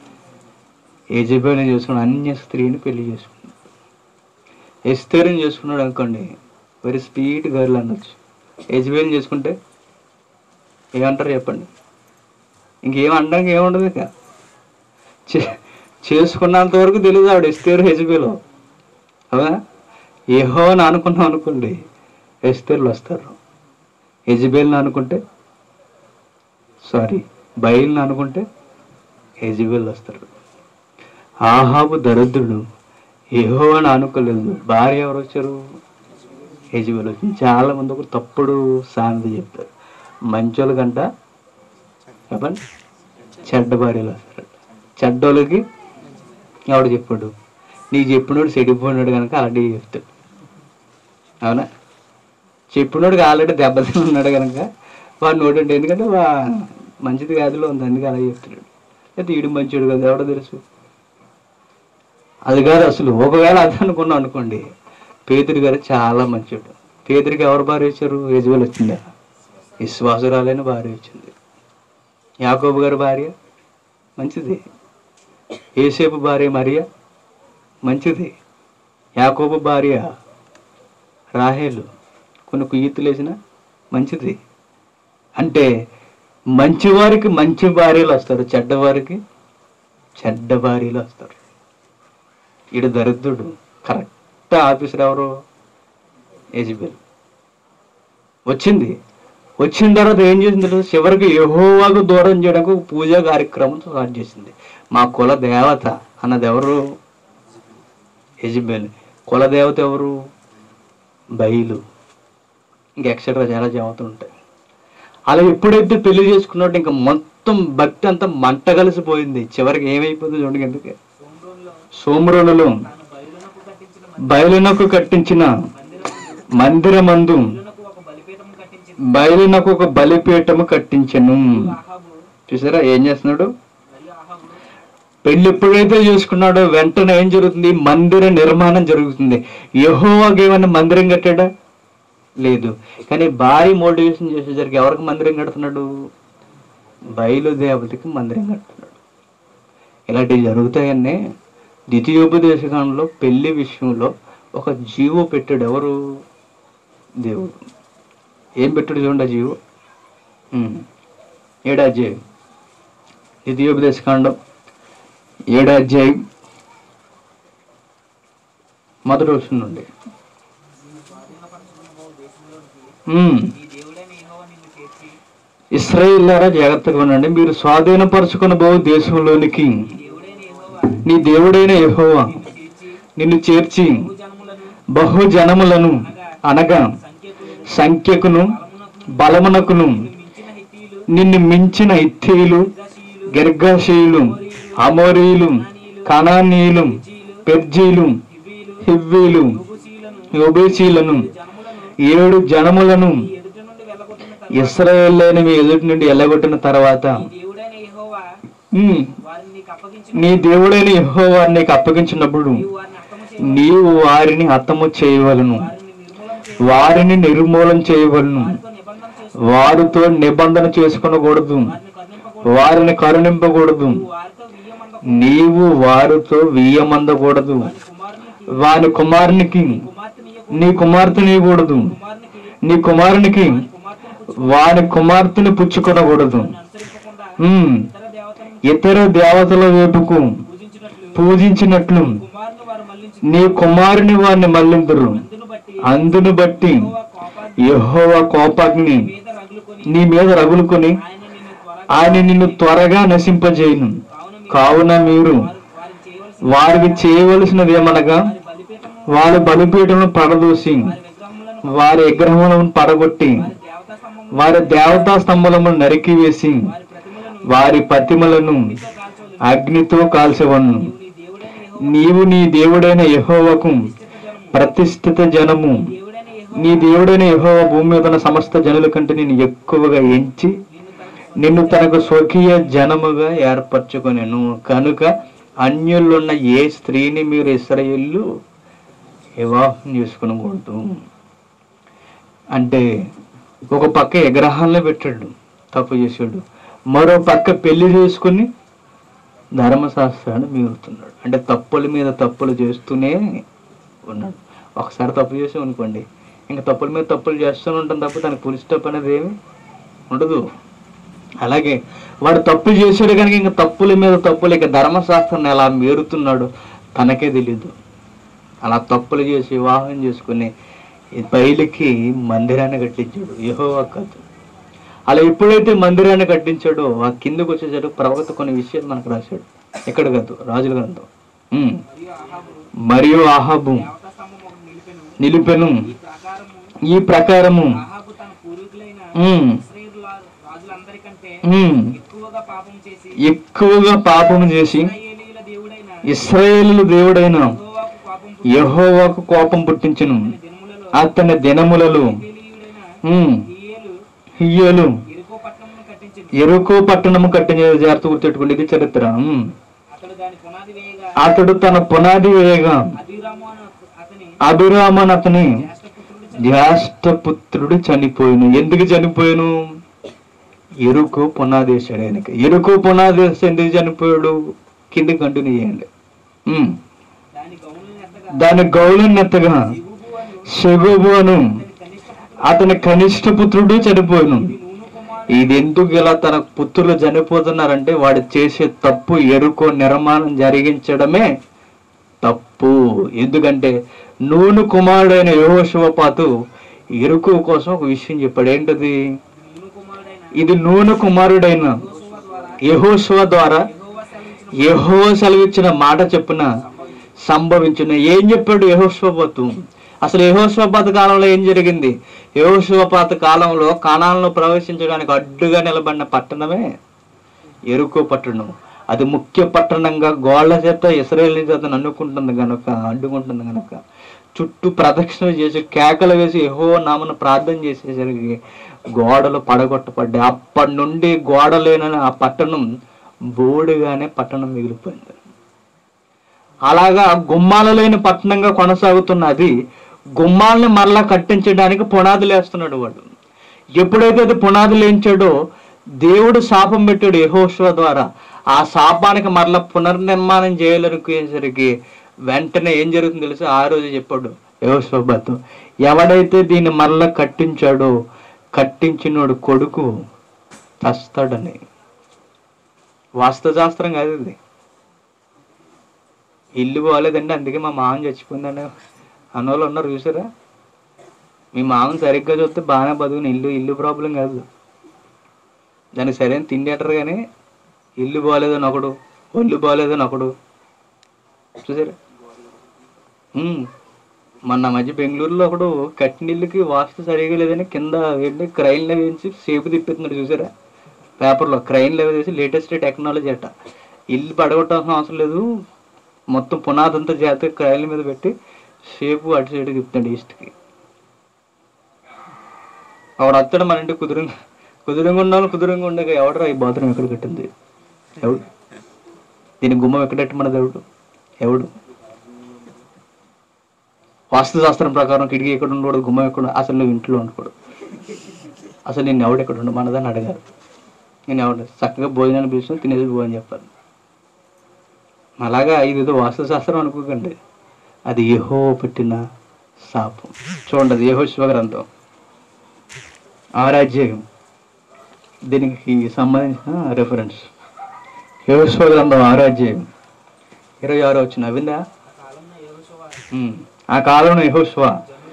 యజబేలను చేసుకున్నాడు అన్య స్త్రీని పెళ్లి చేసుకున్నాడు ఎస్తేరిని చేసుకున్నాడు అనుకోండి వెరీ స్వీట్ గర్ల్ అనొచ్చు యజబేలను చేసుకుంటే ఏమంటారు చెప్పండి ఇంకేం అనడానికి ఏముండదు ఇక చే- చేసుకున్నంత వరకు తెలియదు ఆవిడ ఎస్తేరు హెజ్బేలో అవునా ఏహో అని అనుకున్నాం అనుకోండి ఎస్తేర్లు వస్తారు ఎజిబేల్ని అనుకుంటే సారీ బయలుని అనుకుంటే ఎజిబేల్ వస్తారు ఆహాబు దరిద్రుడు ఏహో అని అనుకోలేదు భార్య ఎవరు వచ్చారు ఎజిబేల్ వచ్చింది చాలా మంది ఒక తప్పుడు సామెత చెప్తారు మంచోళ్ళ కంట చెప్పండి చెడ్డ భార్యలు వస్తారు చెడ్డోళ్ళకి ఎవడు చెప్పాడు నీకు చెప్పినోడు చెడిపోయినాడు కనుక అలాంటివి చెప్తాడు అవునా చెప్పినోడికి ఆల్రెడీ దెబ్బతిని ఉన్నాడు కనుక వాడు నోటంటే ఎందుకంటే వా మంచిది గాదిలో ఉంది అందుకే అలా చెప్తున్నాడు అయితే ఈడు మంచివాడు కదా ఎవడో తెలుసు అది కాదు అసలు ఒకవేళ అది అనుకున్నాం అనుకోండి పేతుడి గారు చాలా మంచివాడు పేతుడికి ఎవరు భార్య వచ్చారు యజువల్ వచ్చిందా విశ్వాసురాలైన భార్య వచ్చింది యాకోబు గారి భార్య మంచిది ఏసేపు భార్య మరియ మంచిది యాకోబు భార్య రాహేలు కొన్ని కుయ్యత్తులు వేసిన మంచిది అంటే మంచివారికి మంచి భార్యలు వస్తారు చెడ్డవారికి చెడ్డ భార్యలు వస్తారు ఈడు దరిద్రుడు కరెక్ట్ ఆఫీసర్ ఎవరు ఏజిబెల్ వచ్చింది వచ్చిన తర్వాత ఏం చేసింది తెలుసా? చివరికి యెహోవాకు దూరం చేయడానికి ఒక పూజా కార్యక్రమం స్టార్ట్ చేసింది మా కుల దేవత అన్నది ఎవరు యజబెల్ కుల దేవత ఎవరు బయలు ఇంక ఎక్సెట్రా చాలా దేవతలు ఉంటాయి అలా ఎప్పుడైతే పెళ్లి చేసుకున్నట్టు ఇంకా మొత్తం భక్తి అంతా మంట కలిసిపోయింది చివరికి ఏమైపోయింది చూడండి ఎందుకే సోమ్రోన్లో సోమరులలో తాను బయలునకు కట్టించిన బయలునకు కట్టించిన మందిరమందు బయలునకు ఒక బలిపీఠం కట్టించింది బయలునకు ఒక బలిపీఠము కట్టించెను ఆహాబు చూసారా ఏం చేస్తున్నాడు మరియు ఆహాబు పెళ్లి ఎప్పుడైతే చేసుకున్నాడో వెంటనే ఏం జరుగుతుంది మందిర నిర్మాణం జరుగుతుంది యహోవాకి ఏమన్నా మందిరం కట్టాడా లేదు కానీ భారీ మోటివేషన్ చేసేసరికి ఎవరికి మందిరం కడుతున్నాడు బయలుదేవతకి మందిరం కడుతున్నాడు ఇలాంటివి జరుగుతాయనే ద్వితీయోపదేశకాండంలో పెళ్లి విషయంలో ఒక జీవో పెట్టాడు ఎవరు దేవుడు ఏం పెట్టాడు చూడండి ఆ జీవో ఉమ్. ఏడా అధ్యాయం ద్వితీయోపదేశకాండం ఏడా అధ్యాయం మొదటి వచ్చిన నుండి ఉమ్. ఈ దేవుడైన యెహోవా నిన్ను చేర్చి ఇస్రాయిల్లారా జాగ్రత్తగా ఉండండి మీరు స్వాధీనపరచుకున్న బహు దేశంలోనికి ఈ దేవుడైన యెహోవా నీ దేవుడైన యెహోవా నిన్ను చేర్చి నిన్ను చేర్చి భూజనములను బహు జనములను అనగా సంఖ్యకును సంఖ్యకును బలమునకును బలమునకును మించిన హిత్తీలు నిన్ను మించిన ఇత్తీలు గశీయులు గర్గాషీయులు అమోరీలు కనానీయులు పెర్జీలు హివ్వీలు హివ్వీలు యెబూసీయులను యోబేసీలను జనములను ఏడు జనములను ఈ ఎదుట నుండి వెళ్ళగొట్టిన తరువాత ఇస్రాయేల్లోని మీ ఎదుటి నుండి ఎల్లగొట్టిన తర్వాత ఈ దేవుడైన యెహోవా ఉమ్, వారిని నీకు అప్పగించిన నీ దేవుడైన యెహోవా నీకు అప్పగించినప్పుడు నీవు వారిని అర్థము చేయ నీవు వారిని హతము చేయవలను వారిని నిర్మూలన చేయ వారిని నిర్మూలన చేయవలను వారితో నిబంధన చేసు వారితో నిబంధన చేసుకొనకూడదు వారిని కరుణింపకూడదు వారిని కరుణింపకూడదు నువ్వు వారితో వియ్యమంద నీవు వారితో వీయమందకూడదు కుమారునికి వాని కుమారునికి కుమార్తెనియ్యకూడదు నీ కుమార్తె నీయకూడదు కుమారునికి నీ కుమారునికి కుమార్తెను వాని కుమార్తెని పుచ్చుకొనకూడదు అనుసరింపకుండా ఉమ్, ఇతర దేవతలను ఇతర దేవతల వైపుకు పూజించినట్లు పూజించినట్లు కుమారుని వారు మళ్ళించు నీ కుమారుని వారిని మళ్ళింతురు అందును బట్టి అందును బట్టి యెహోవా కోపాగ్ని యెహోవా కోపాగ్ని మీద రగులుకొని నీ మీద రగులుకొని ఆయన నిన్ను త్వరగా ఆయన నిన్ను త్వరగా నశింపజేయును కావున మీరు కావున మీరు వారు వారికి చేయవలసిన వారికి చేయవలసినది ఏమనగా వారి బలిపీఠము వారి బలిపీఠమును పడదూసి వారి విగ్రహములను వారి విగ్రహములను పడగొట్టి వారి దేవతా స్తంభము వారి దేవతా స్తంభములను నరికివేసి వారి ప్రతిమలను వారి ప్రతిమలను కాల్చవలెను. అగ్నితో కాల్చవలను నీవు నీ దేవుడైన యెహోవా నీవు నీ దేవుడైన యెహోవకు ప్రతిష్ఠిత జనము దేవుడైన యెహోవా నీ దేవుడైన యెహోవ భూమి మీద ఉన్న సమస్త జనుల కంటే నేను ఎక్కువగా ఎంచి నిన్ను తనకు స్వకీయ జనముగా ఏర్పరచుకొనెను కనుక అన్యులున్న ఏ స్త్రీని మీరు ఇస్రాయేళ్ళు వివాహం చేసుకునకూడదు అంటే ఒక పక్క విగ్రహాలను పెట్టాడు తప్పు చేసాడు మరో పక్క పెళ్లి చేసుకుని ధర్మశాస్త్రాన్ని మీరుతున్నాడు అంటే తప్పుల మీద తప్పులు చేస్తూనే ఉన్నాడు ఒకసారి తప్పు చేసాం అనుకోండి ఇంకా తప్పుల మీద తప్పులు చేస్తూనే ఉంటాం తప్ప దానికి పులి స్టప్ అనేది ఏమి ఉండదు అలాగే వాడు తప్పు చేశాడు కనుక ఇంకా తప్పుల మీద తప్పులు ఇక ధర్మశాస్త్రాన్ని ఎలా మీరుతున్నాడు తనకే తెలియదు అలా తప్పులు చేసి వివాహం చేసుకుని ఈ బయలుకి మందిరాన్ని కట్టించాడు యెహోవా కాదు అలా ఎప్పుడైతే మందిరాన్ని కట్టించాడో ఆ కిందకు వచ్చేసాడు ప్రవక్త కొన్ని విషయాలు మనకు రాశాడు ఎక్కడ కాదు రాజుల గ్రంథం ఉమ్. మరియు ఆహాబు మరియు ఆహాబు దేవతా స్తంభము ఒకటి నిలిపెను నిలిపెను ఈ ప్రకారము ఈ ప్రకారము ఆహాబు తన పూర్వీకులైన ఉమ్, ఇశ్రాయేలు రాజులందరికంటే ఉమ్, ఎక్కువగా పాపం చేసి ఎక్కువగా పాపం చేసి ఇశ్రాయేలీయుల దేవుడైన ఇస్రాయేలు దేవుడైన యెహోవాకు పాపం పుట్టి యెహోవాకు కోపం పుట్టించును దినములలో అతని దినములలో ఇశ్రాయేలీయుడైన ఉమ్, హియ్యేలు హియ్యలు ఎరుకో పట్టణమును కట్టించింది ఎరుకో పట్టణము కట్టిన జాగ్రత్త గుర్తెట్టుకోండి ఇది చరిత్ర ఉమ్. అతడు దాని పునాది వేయగా అతడు తన పునాది వేయగా అభిరాము అని అతని అభిరామన్ అతని జ్యేష్ఠపుత్రుడు జ్యేష్ఠపుత్రుడు చనిపోయిను ఎందుకు చనిపోయాను ఎరుకు పునాది వేశాడు ఆయనకి ఎరుకు పునాది వేస్తే ఎందుకు చనిపోయాడు కింద కంటిన్యూ చేయండి ఉమ్. దాని గౌనులను ఎత్తగా దాని గౌలన్నెత్తగా దిగుబు అని షెగోబు అను కనిష్ట అతని కనిష్ట పుత్రుడు చనిపోయాను నూను కుమారుడు ఇది ఎందుకు ఇలా తన పుత్రులు చనిపోతున్నారంటే వాడు చేసే తప్పు ఎరుకో నిర్మాణం జరిగించడమే తప్పు ఎందుకంటే నూనె కుమారుడైన యహోశివపాతు ఎరుకు కోసం ఒక విషయం చెప్పాడు ఏంటది నూను కుమారుడైన ఇది నూనె కుమారుడైన యెహోషువ ద్వారా యహోశివ ద్వారా యెహోవా సెలవించిన యహో సెలవిచ్చిన మాట చెప్పున సంభవించిన ఏం చెప్పాడు యహోశ్వపాతు అసలు యహోశ్వపాత కాలంలో ఏం జరిగింది యహోశ్వపాత కాలంలో కాణాలను ప్రవేశించడానికి అడ్డుగా నిలబడిన పట్టణమే ఎరుకో పట్టణం అది ముఖ్య పట్టణంగా గోళ్ల చేత ఇస్రాయేల్ చేత నన్నుకుంటుంది గనక అడ్డుకుంటుంది గనక చుట్టూ ప్రదక్షిణ చేసి కేకలు వేసి యహో నామను ప్రార్థన చేసేసరికి గోడలు పడగొట్టపడ్డాయి అప్పటి నుండి గోడ లేనని ఆ పట్టణం బోడిగానే పట్టణం మిగిలిపోయింది అలాగా గుమ్మాల లేని పట్టణంగా కొనసాగుతున్న అది గుమ్మాలని మరలా కట్టించడానికి పునాదులు వేస్తున్నాడు వాడు ఎప్పుడైతే అది పునాదులు వేయించాడో దేవుడు శాపం పెట్టాడు యెహోషువ ద్వారా ఆ శాపానికి మరలా పునర్నిర్మాణం చేయాలనుకునేసరికి వెంటనే ఏం జరుగుతుందో తెలుసు ఆ రోజు చెప్పాడు యోశోబతో ఎవడైతే దీన్ని మరలా కట్టించాడో కట్టించినోడు కొడుకు చస్తాడని వాస్తుశాస్త్రం కాదు ఇది ఇల్లు బాగోలేదండి అందుకే మా మామ చచ్చిపోయిందండి అన్నోళ్ళు ఉన్నారు చూసారా మీ మామని సరిగ్గా చూస్తే బాగానే బతుకుని ఇల్లు ఇల్లు ప్రాబ్లం కాదు దానికి సరైన తిండి అంటారు కానీ ఇల్లు బాగోలేదని ఒకడు ఒళ్ళు బాగోలేదని ఒకడు చూసారా ఉమ్. మొన్న మధ్య బెంగళూరులో ఒకడు కట్టిన ఇల్లుకి వాస్తు సరిగా లేదని కింద వెళ్ళి క్రైన్లో వేయించి సేపు తిప్పుతున్నాడు చూసారా పేపర్లో క్రైన్లో వేసి లేటెస్ట్ టెక్నాలజీ అట ఇల్లు పడగొట్టాల్సిన అవసరం లేదు మొత్తం పునాదంతా చేత క్రైన్ల మీద పెట్టి సేపు అటు సైడ్ తిప్పుతాడు ఈస్ట్కి ఆవిడ అత్తడు మన ఇంటి కుదురు కుదురుగా ఉండాలి కుదురుగా ఉండక ఎవడరా ఈ బాత్రూమ్ ఎక్కడ కట్టింది ఎవడు దీని గుమ్మం ఎక్కడ కట్టమన్నది ఎవడు ఎవడు వాస్తుశాస్త్రం ప్రకారం కిటికీ ఎక్కడ ఉండకూడదు గుమ్మం ఎక్కడ అసలు నువ్వు ఇంట్లో ఉండకూడదు అసలు నేను ఎవడు ఎక్కడ ఉండు మనదని అడగారు నేను ఎవడు చక్కగా భోజనాన్ని పిలుచుకొని తినేసి భోజనం చెప్పాలి అలాగా ఇదేదో వాస్తుశాస్త్రం అనుకోకండి అది ఏహో పెట్టిన శాపం చూడండి అది ఏహో శివగ్రంథం ఆరాధ్యం దీనికి సంబంధించిన రెఫరెన్స్ యోగస్వ గ్రంథం ఆరాధ్యం ఇరవై ఆరో వచ్చిన విందా కాలంలో యోగశవ ఉమ్. ఆ కాలంలో యెహోషువ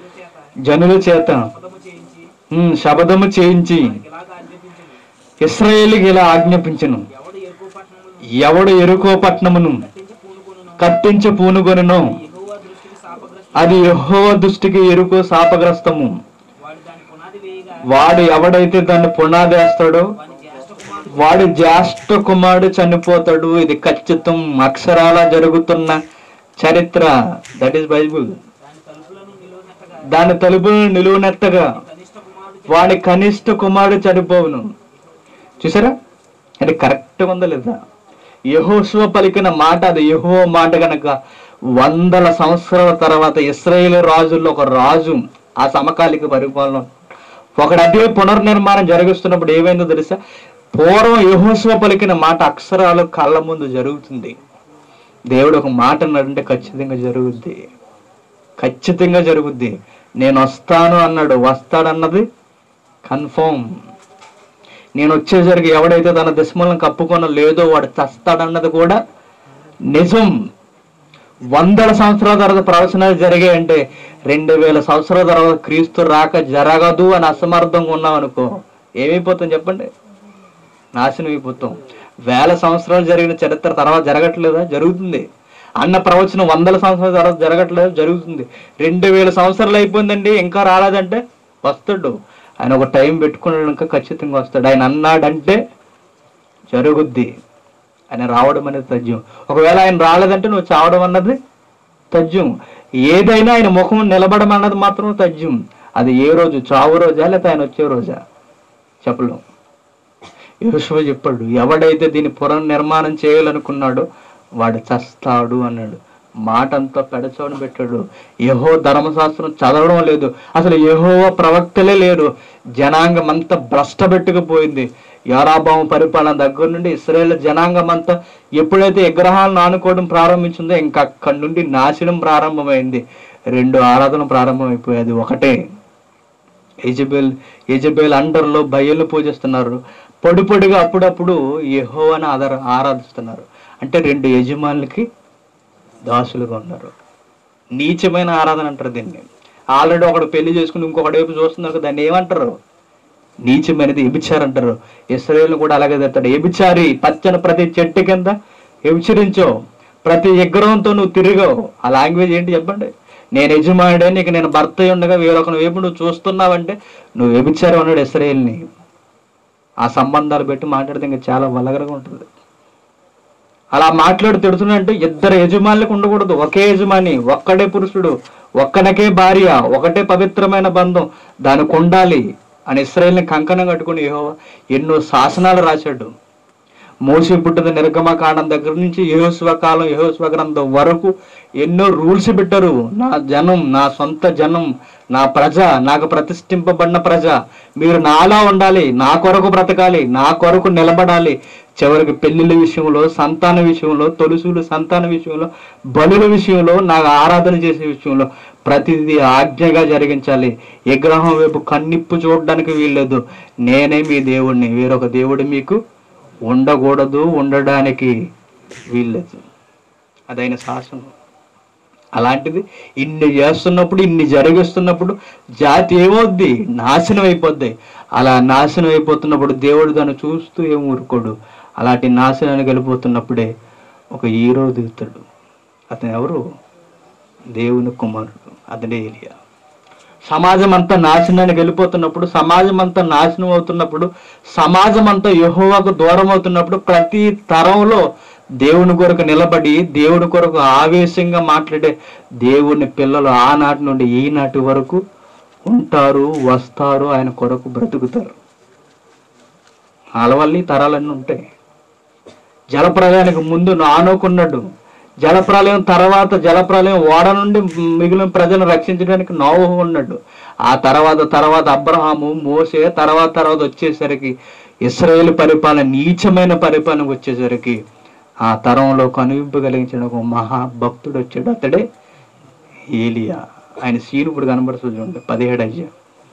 జనుల చేత జనుల చేత పదము చేయించి ఉమ్, శబదము చేయించి ఇలాగ ఆజ్ఞాపించింది ఇస్రాయేల్కి ఇలా ఆజ్ఞాపించను ఎవడు ఎరుపు పట్టణములు ఎవడు ఎరుకో పట్టణమును కట్టించి పూనుకొనును కట్టించి పూనుకొనును ఎగువ దృష్టికి శాపగ్రస్త అది యెహోవ దృష్టికి ఎరుకో శాపగ్రస్తము వాడు దాని పునాది వేయగా వాడు ఎవడైతే దాన్ని పునాది వేస్తాడో వాని జ్యేష్ఠ కుమారుడు వాడి జ్యేష్ఠ కుమారుడు చనిపోతాడు ఇది ఖచ్చితం అక్షరాల జరుగుతున్న చరిత్ర దట్ ఈస్ బైబుల్ దాని తలుపులను నిలువనెత్తగా దాని తలుపులను నిలువనెత్తగా కనిష్ట కుమారుడు వాడి కనిష్ట కుమారుడు చనిపోవును చూసారా అంటే కరెక్ట్గా ఉందా లేదా యహోశివ పలికిన మాట అది యహో మాట గనక వందల సంవత్సరాల తర్వాత ఇస్రాయేల్ రాజుల్లో ఒక రాజు ఆ సమకాలిక పరిపాలన ఒకడు అదే పునర్నిర్మాణం జరిగిస్తున్నప్పుడు ఏమైందో తెలుసా పూర్వం యహోశివ పలికిన మాట అక్షరాలు కళ్ళ ముందు జరుగుతుంది దేవుడు ఒక మాట అన్నాడంటే ఖచ్చితంగా జరుగుద్ది ఖచ్చితంగా జరుగుద్ది నేను వస్తాను అన్నాడు వస్తాడన్నది కన్ఫర్మ్ నేను వచ్చేసరికి ఎవడైతే తన దిశమలను కప్పుకొన లేదో వాడు చస్తాడన్నది కూడా నిజం వందల సంవత్సరాల తర్వాత ప్రవచనాలు జరిగాయంటే రెండు వేల సంవత్సరాల తర్వాత క్రీస్తు రాక జరగదు అని అసమర్థంగా ఉన్నాం అనుకో ఏమైపోతాం చెప్పండి నాశనం అయిపోతాం వేల సంవత్సరాలు జరిగిన చరిత్ర తర్వాత జరగట్లేదా జరుగుతుంది అన్న ప్రవచనం వందల సంవత్సరాల తర్వాత జరగట్లేదు జరుగుతుంది రెండు వేల సంవత్సరాలు అయిపోయిందండి ఇంకా రాలేదంటే వస్తాడు ఆయన ఒక టైం పెట్టుకున్నాక ఖచ్చితంగా వస్తాడు ఆయన అన్నాడంటే జరుగుద్ది ఆయన రావడం అనేది తథ్యం ఒకవేళ ఆయన రాలేదంటే నువ్వు చావడం అన్నది తథ్యం ఏదైనా ఆయన ముఖం నిలబడడం అన్నది మాత్రం తథ్యం అది ఏ రోజు చావు రోజా లేకపోతే ఆయన వచ్చే రోజా చెప్పలేం యోశువ చెప్పాడు ఎవడైతే దీన్ని పునర్నిర్మాణం చేయాలనుకున్నాడో వాడు చస్తాడు అన్నాడు మాట అంతా పెడచోని పెట్టాడు యహో ధర్మశాస్త్రం చదవడం లేదు అసలు యహో ప్రవక్తలే లేరు జనాంగం అంతా భ్రష్టపెట్టుకుపోయింది యారాభావం పరిపాలన దగ్గర నుండి ఇస్రాయేల్ జనాంగం అంతా ఎప్పుడైతే విగ్రహాలను ఆనుకోవడం ప్రారంభించిందో ఇంకా అక్కడి నుండి నాశనం ప్రారంభమైంది రెండు ఆరాధన ప్రారంభమైపోయేది ఒకటే యజబేల్ యజబేల్ అండర్లో బయలు పూజిస్తున్నారు పొడి పొడిగా అప్పుడప్పుడు యెహోవాని ఆధార ఆరాధిస్తున్నారు అంటే రెండు యజమానులకి దాసులుగా ఉన్నారు నీచమైన ఆరాధన అంటారు దీన్ని ఆల్రెడీ ఒకడు పెళ్లి చేసుకుని ఇంకొకటి వైపు చూస్తున్నారు కదా, దాన్ని ఏమంటారు నీచమైనది ఎబిచారు అంటారు ఇస్రాయేల్ కూడా అలాగే తెస్తాడు ఎబిచారి పచ్చని ప్రతి చెట్టు కింద ఎబిచరించో ప్రతి విగ్రహంతో నువ్వు తిరిగావు ఆ లాంగ్వేజ్ ఏంటి చెప్పండి నేను యజమానుడే నీకు నేను భర్త అయి ఉండగా వేరొకని వైపు నువ్వు చూస్తున్నావంటే నువ్వు వ్యభిచారం అన్నాడు ఇస్రాయేల్ని ఆ సంబంధాలు పెట్టి మాట్లాడితే ఇంకా చాలా వలగరగా ఉంటుంది అలా మాట్లాడి తిడుతున్నట్టు ఇద్దరు యజమానులకు ఉండకూడదు ఒకే యజమాని ఒక్కడే పురుషుడు ఒక్కనకే భార్య ఒకటే పవిత్రమైన బంధం దానికి ఉండాలి అని ఇస్రాయేల్ని కంకణం కట్టుకుని యెహోవా ఎన్నో శాసనాలు రాశాడు మోసి పుట్టిన నిర్గమకాండం దగ్గర నుంచి యహోస్వ కాలం యహోస్వ గ్రంథం వరకు ఎన్నో రూల్స్ పెట్టారు నా జనం నా సొంత జనం నా ప్రజ నాకు ప్రతిష్ఠింపబడిన ప్రజ మీరు నాలా ఉండాలి నా కొరకు బ్రతకాలి నా కొరకు నిలబడాలి చివరికి పెళ్లిళ్ళ విషయంలో సంతాన విషయంలో తొలుసులు సంతాన విషయంలో బలుల విషయంలో నాకు ఆరాధన చేసే విషయంలో ప్రతిదీ ఆజ్ఞగా జరిగించాలి విగ్రహం వైపు కన్నిప్పు చూడడానికి వీల్లేదు నేనే మీ దేవుడిని వేరొక దేవుడు మీకు ఉండకూడదు ఉండడానికి వీల్లేదు అదైన శాసనం అలాంటిది ఇన్ని చేస్తున్నప్పుడు ఇన్ని జరిగిస్తున్నప్పుడు జాతి ఏమవుద్ది నాశనం అయిపోద్ది అలా నాశనం అయిపోతున్నప్పుడు దేవుడు దాన్ని చూస్తూ ఏం ఊరుకోడు అలాంటి నాశనానికి వెళ్ళిపోతున్నప్పుడే ఒక హీరో దిగుతాడు అతను ఎవరు దేవుని కుమారుడు అతడే ఏలియా సమాజం అంతా నాశనానికి వెళ్ళిపోతున్నప్పుడు సమాజం అంతా నాశనం అవుతున్నప్పుడు సమాజం అంతా యెహోవాకు దూరం అవుతున్నప్పుడు ప్రతి తరంలో దేవుని కొరకు నిలబడి దేవుని కొరకు ఆవేశంగా మాట్లాడే దేవుని పిల్లలు ఆనాటి నుండి ఈనాటి వరకు ఉంటారు వస్తారు ఆయన కొరకు బ్రతుకుతారు అలవల్లి తరాలన్నీ ఉంటాయి జలప్రలయానికి ముందు నానుకున్నాడు జలప్రలయం తర్వాత జలప్రలయం ఓడ నుండి మిగిలిన ప్రజలను రక్షించడానికి నోవహు ఉన్నాడు ఆ తర్వాత తర్వాత అబ్రహాము మోసే తర్వాత తర్వాత వచ్చేసరికి ఇస్రాయేల్ పరిపాలన నీచమైన పరిపాలనకు వచ్చేసరికి ఆ తరంలో కనువింపు కలిగించిన ఒక మహాభక్తుడు వచ్చాడు అతడే ఏలియా ఆయన సీను ఇప్పుడు కనబడుతుంది చూడండి పదిహేడు అయ్యా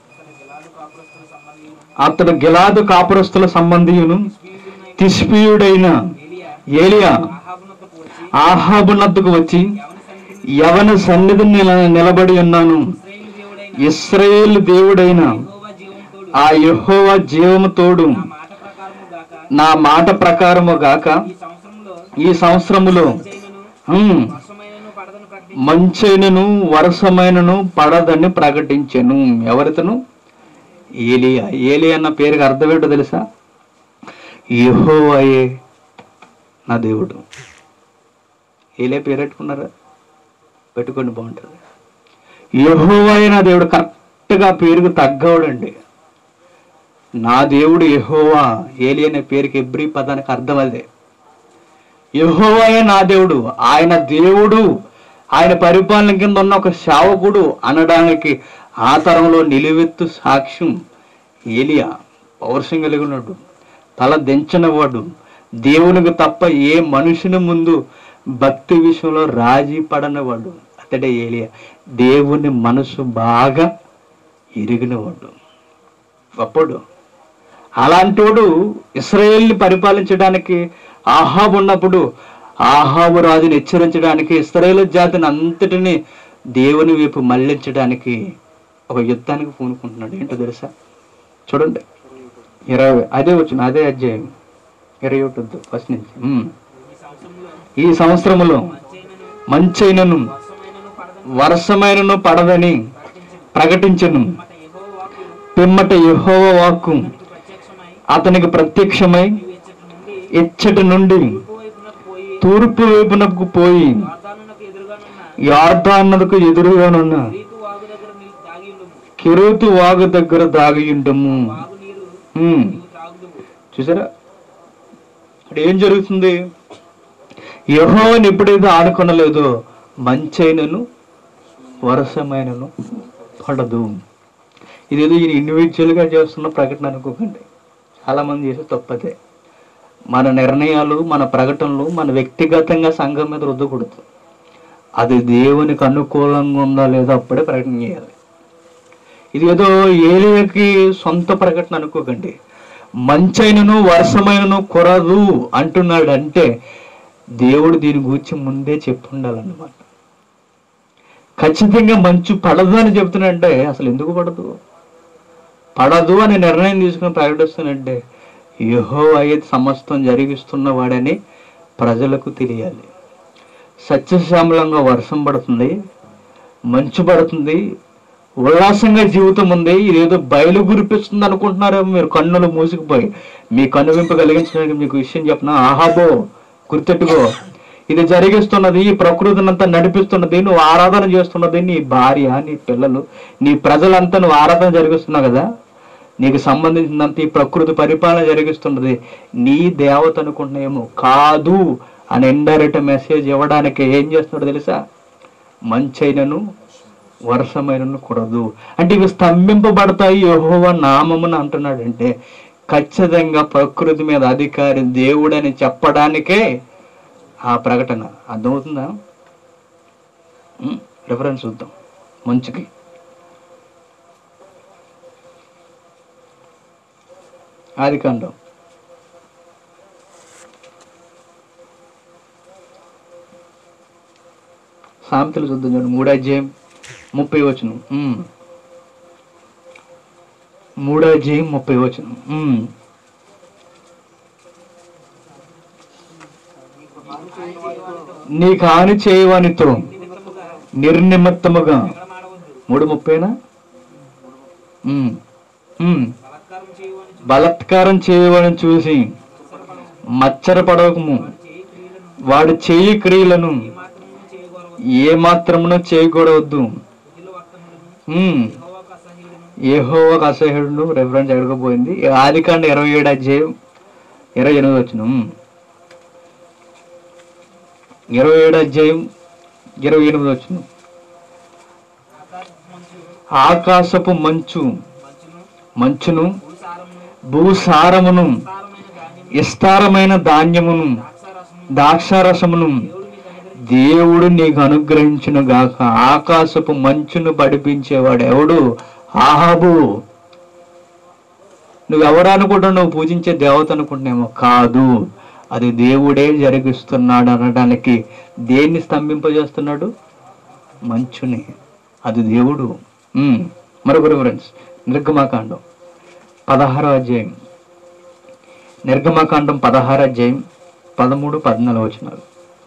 అతడు గిలాదు కాపురస్తుల సంబంధియును తిష్పీయుడైన ఏలియా ఏలియా ఆహాబునొద్దకు వచ్చి ఆహాబునద్దుకు వచ్చి ఎవని సన్నిధిని యవన సన్నిధిని నిల- నిలబడి ఉన్నాను ఇశ్రాయేలు దేవుడైన ఇస్రాయేల్ దేవుడైన యెహోవా జీవంతోడు ఆ యెహోవా జీవము తోడు నా మాట ప్రకారము గాక నా మాట ప్రకారము గాక ఈ సంవత్సరంలో ఈ సంవత్సరములో జైనను ఉమ్, వర్షమైనను పడదని ప్రకటించి మంచైనను వరసమైనను పడదని ప్రకటించెను ఎవరితను ఏలియా ఏలి అన్న పేరుకి అర్థం ఏంటో తెలుసా యెహోవాయే నా దేవుడు ఏలే పేరు పెట్టుకున్నారా పెట్టుకోండి బాగుంటుంది యెహోవాయే నా దేవుడు కరెక్ట్గా పేరుకు తగ్గవుడండి నా దేవుడు యెహోవా ఏలి అనే పేరుకి ఎబ్రి పదానికి అర్థం అదే యెహోవాయే నా దేవుడు ఆయన దేవుడు ఆయన పరిపాలన కింద ఉన్న ఒక సేవకుడు అనడానికి ఆ తరంలో నిలువెత్తు సాక్ష్యం ఏలియా పౌరుషం కలిగి ఉన్నాడు తల దించనివాడు దేవునికి తప్ప ఏ మనుషుని ముందు భక్తి విషయంలో రాజీ పడనివాడు అతడే ఏలియా దేవుని మనసు బాగా ఎరిగినవాడు గొప్పడు అలాంటోడు ఇస్రాయేల్ని పరిపాలించడానికి ఆహాబు ఉన్నప్పుడు ఆహాబు రాజుని హెచ్చరించడానికి ఇస్రాయేల్ జాతిని అంతటిని దేవుని వైపు మళ్లించడానికి ఒక యుద్ధానికి పూనుకుంటున్నాడు ఏంటో తెలుసా చూడండి ఇరవై అదే వచ్చిన అదే అధ్యాయం ఇరవై ఒకటి ఫస్ట్ నుంచి ఉమ్. ఈ సంవత్సరంలో ఈ సంవత్సరములో మంచైనను మంచైనను వర్షమైనను పడదని వర్షమైనను పడదని ప్రకటించను ప్రకటించను మాట యెహోవాకు పిమ్మట యెహోవ వాక్కు అతనికి ప్రత్యక్షమై అతనికి ప్రత్యక్షమై నీవు ఇచ్చటి నుండి ఇచ్చటి నుండి తూర్పు వైపునకు పోయి తూర్పు వైపునకు పోయి వాతావరణకు ఎదురుగానున్న యార్దానకు ఎదురుగానున్న రీతు వాగు దగ్గర నీవు తాగి ఉండుము కెరూతు వాగు దగ్గర దాగియుండము వాగు నీరు ఉమ్. నీవు త్రాగుదువు చూసారా ఇక్కడ ఏం జరుగుతుంది యహోవని ఎప్పుడైతే ఆడుకొనలేదో మంచైనను వరసమైనను పడదు ఇదేదో ఈయన individual గా చేస్తున్న ప్రకటన అనుకోకండి చాలా మంది చేసే తప్పదే మన నిర్ణయాలు మన ప్రకటనలు మన వ్యక్తిగతంగా సంఘం మీద రుద్దకూడదు అది దేవునికి అనుకూలంగా ఉందా లేదా అప్పుడే ప్రకటన చేయాలి ఇది ఏదో ఏలియకి సొంత ప్రకటన అనుకోకండి మంచైనను వర్షమైనను కొరదు అంటున్నాడు అంటే దేవుడు దీని గురించి ముందే చెప్పుండాలన్నమాట ఖచ్చితంగా మంచు పడదు అని చెప్తున్నాడంటే అసలు ఎందుకు పడదు పడదు అని నిర్ణయం తీసుకుని ప్రకటిస్తానంటే యహో అయితే సమస్తం జరిగిస్తున్న వాడని ప్రజలకు తెలియాలి సత్యశ్యామలంగా వర్షం పడుతుంది మంచు పడుతుంది ఉల్లాసంగా జీవితం ఉంది ఇదేదో బయలు గురిపిస్తుంది అనుకుంటున్నారేమో మీరు కన్నులు మూసుకుపోయి మీ కనువింపు కలిగించడానికి మీకు విషయం చెప్పిన ఆహాబో గుర్తెట్టుకో ఇది జరిగిస్తున్నది ఈ ప్రకృతిని అంతా నడిపిస్తున్నది నువ్వు ఆరాధన చేస్తున్నది నీ భార్య నీ పిల్లలు నీ ప్రజలంతా నువ్వు ఆరాధన జరిగిస్తున్నావు కదా నీకు సంబంధించినంత ఈ ప్రకృతి పరిపాలన జరిగిస్తున్నది నీ దేవత అనుకుంటున్నాయేమో కాదు అని ఇండైరెక్ట్ మెసేజ్ ఇవ్వడానికి ఏం చేస్తున్నాడు తెలుసా మంచైనను వర్షమైనను కూడదు అంటే ఇవి స్తంభింపబడతాయి యెహోవా నామమున అంటున్నాడంటే ఖచ్చితంగా ప్రకృతి మీద అధికారి దేవుడని చెప్పడానికే ఆ ప్రకటన అర్థమవుతుందా రిఫరెన్స్ చూద్దాం మంచుకి ఆది కాండం సామెతలు చూద్దాం చూడండి మూడో అధ్యాయం ముప్పై వచనం ఉమ్. మూడో అధ్యాయం ముప్పై వచనం ఉమ్. నీకు హాని చేయవానితో నిమిత్తముగా నిర్నిమిత్తముగా ఎడమాడవద్దు మూడు ముప్పైనా ఉమ్. ఉమ్. బలత్కారం చేయవని బలత్కారం చేయవాలని చూసి మచ్చర పడవకము చేయి క్రియలను వాడు చేయి క్రియలను మాత్రము చేయగలవద్దు ఏ మాత్రమునో చేయకూడవద్దు ఇల్లు వర్తనులను ఉమ్. యెహోవాకు అసహ్యుడును ఏహోవకు అసహ్యుడు రెఫరెన్స్ ఎడకపోయింది ఆది కాండ ఇరవై ఏడు అధ్యాయం ఇరవై ఎనిమిది వచ్చిన ఇరవై ఏడు అధ్యాయం ఇరవై ఎనిమిది వచ్చిన ఆకాశ మంచు ఆకాశపు మంచు మంచును మంచును భూసారమును భూసారమును విస్తారమైన ధాన్యము విస్తారమైన ధాన్యమును ద్రాక్షారసము ద్రాక్షారసమును దేవుడు మీకు అనుగ్రహించి దేవుడు నీకు అనుగ్రహించును గాక ఆకాశపు మంచును పడిపించేవాడు ఎవడు ఆహాబు నువ్వెవరు అనుకుంటున్నావు నువ్వు పూజించే దేవత అనుకుంటున్నామో కాదు అది దేవుడే జరిగిస్తున్నాడు అనడానికి దేన్ని స్తంభింపజేస్తున్నాడు మంచుని అది దేవుడు ఉమ్. మరొక రిఫరెన్స్ నిర్గమాకాండం పదహారో అధ్యాయం నిర్గమాకాండం పదహారో అధ్యాయం పదమూడు పద్నాలుగు వచనాలు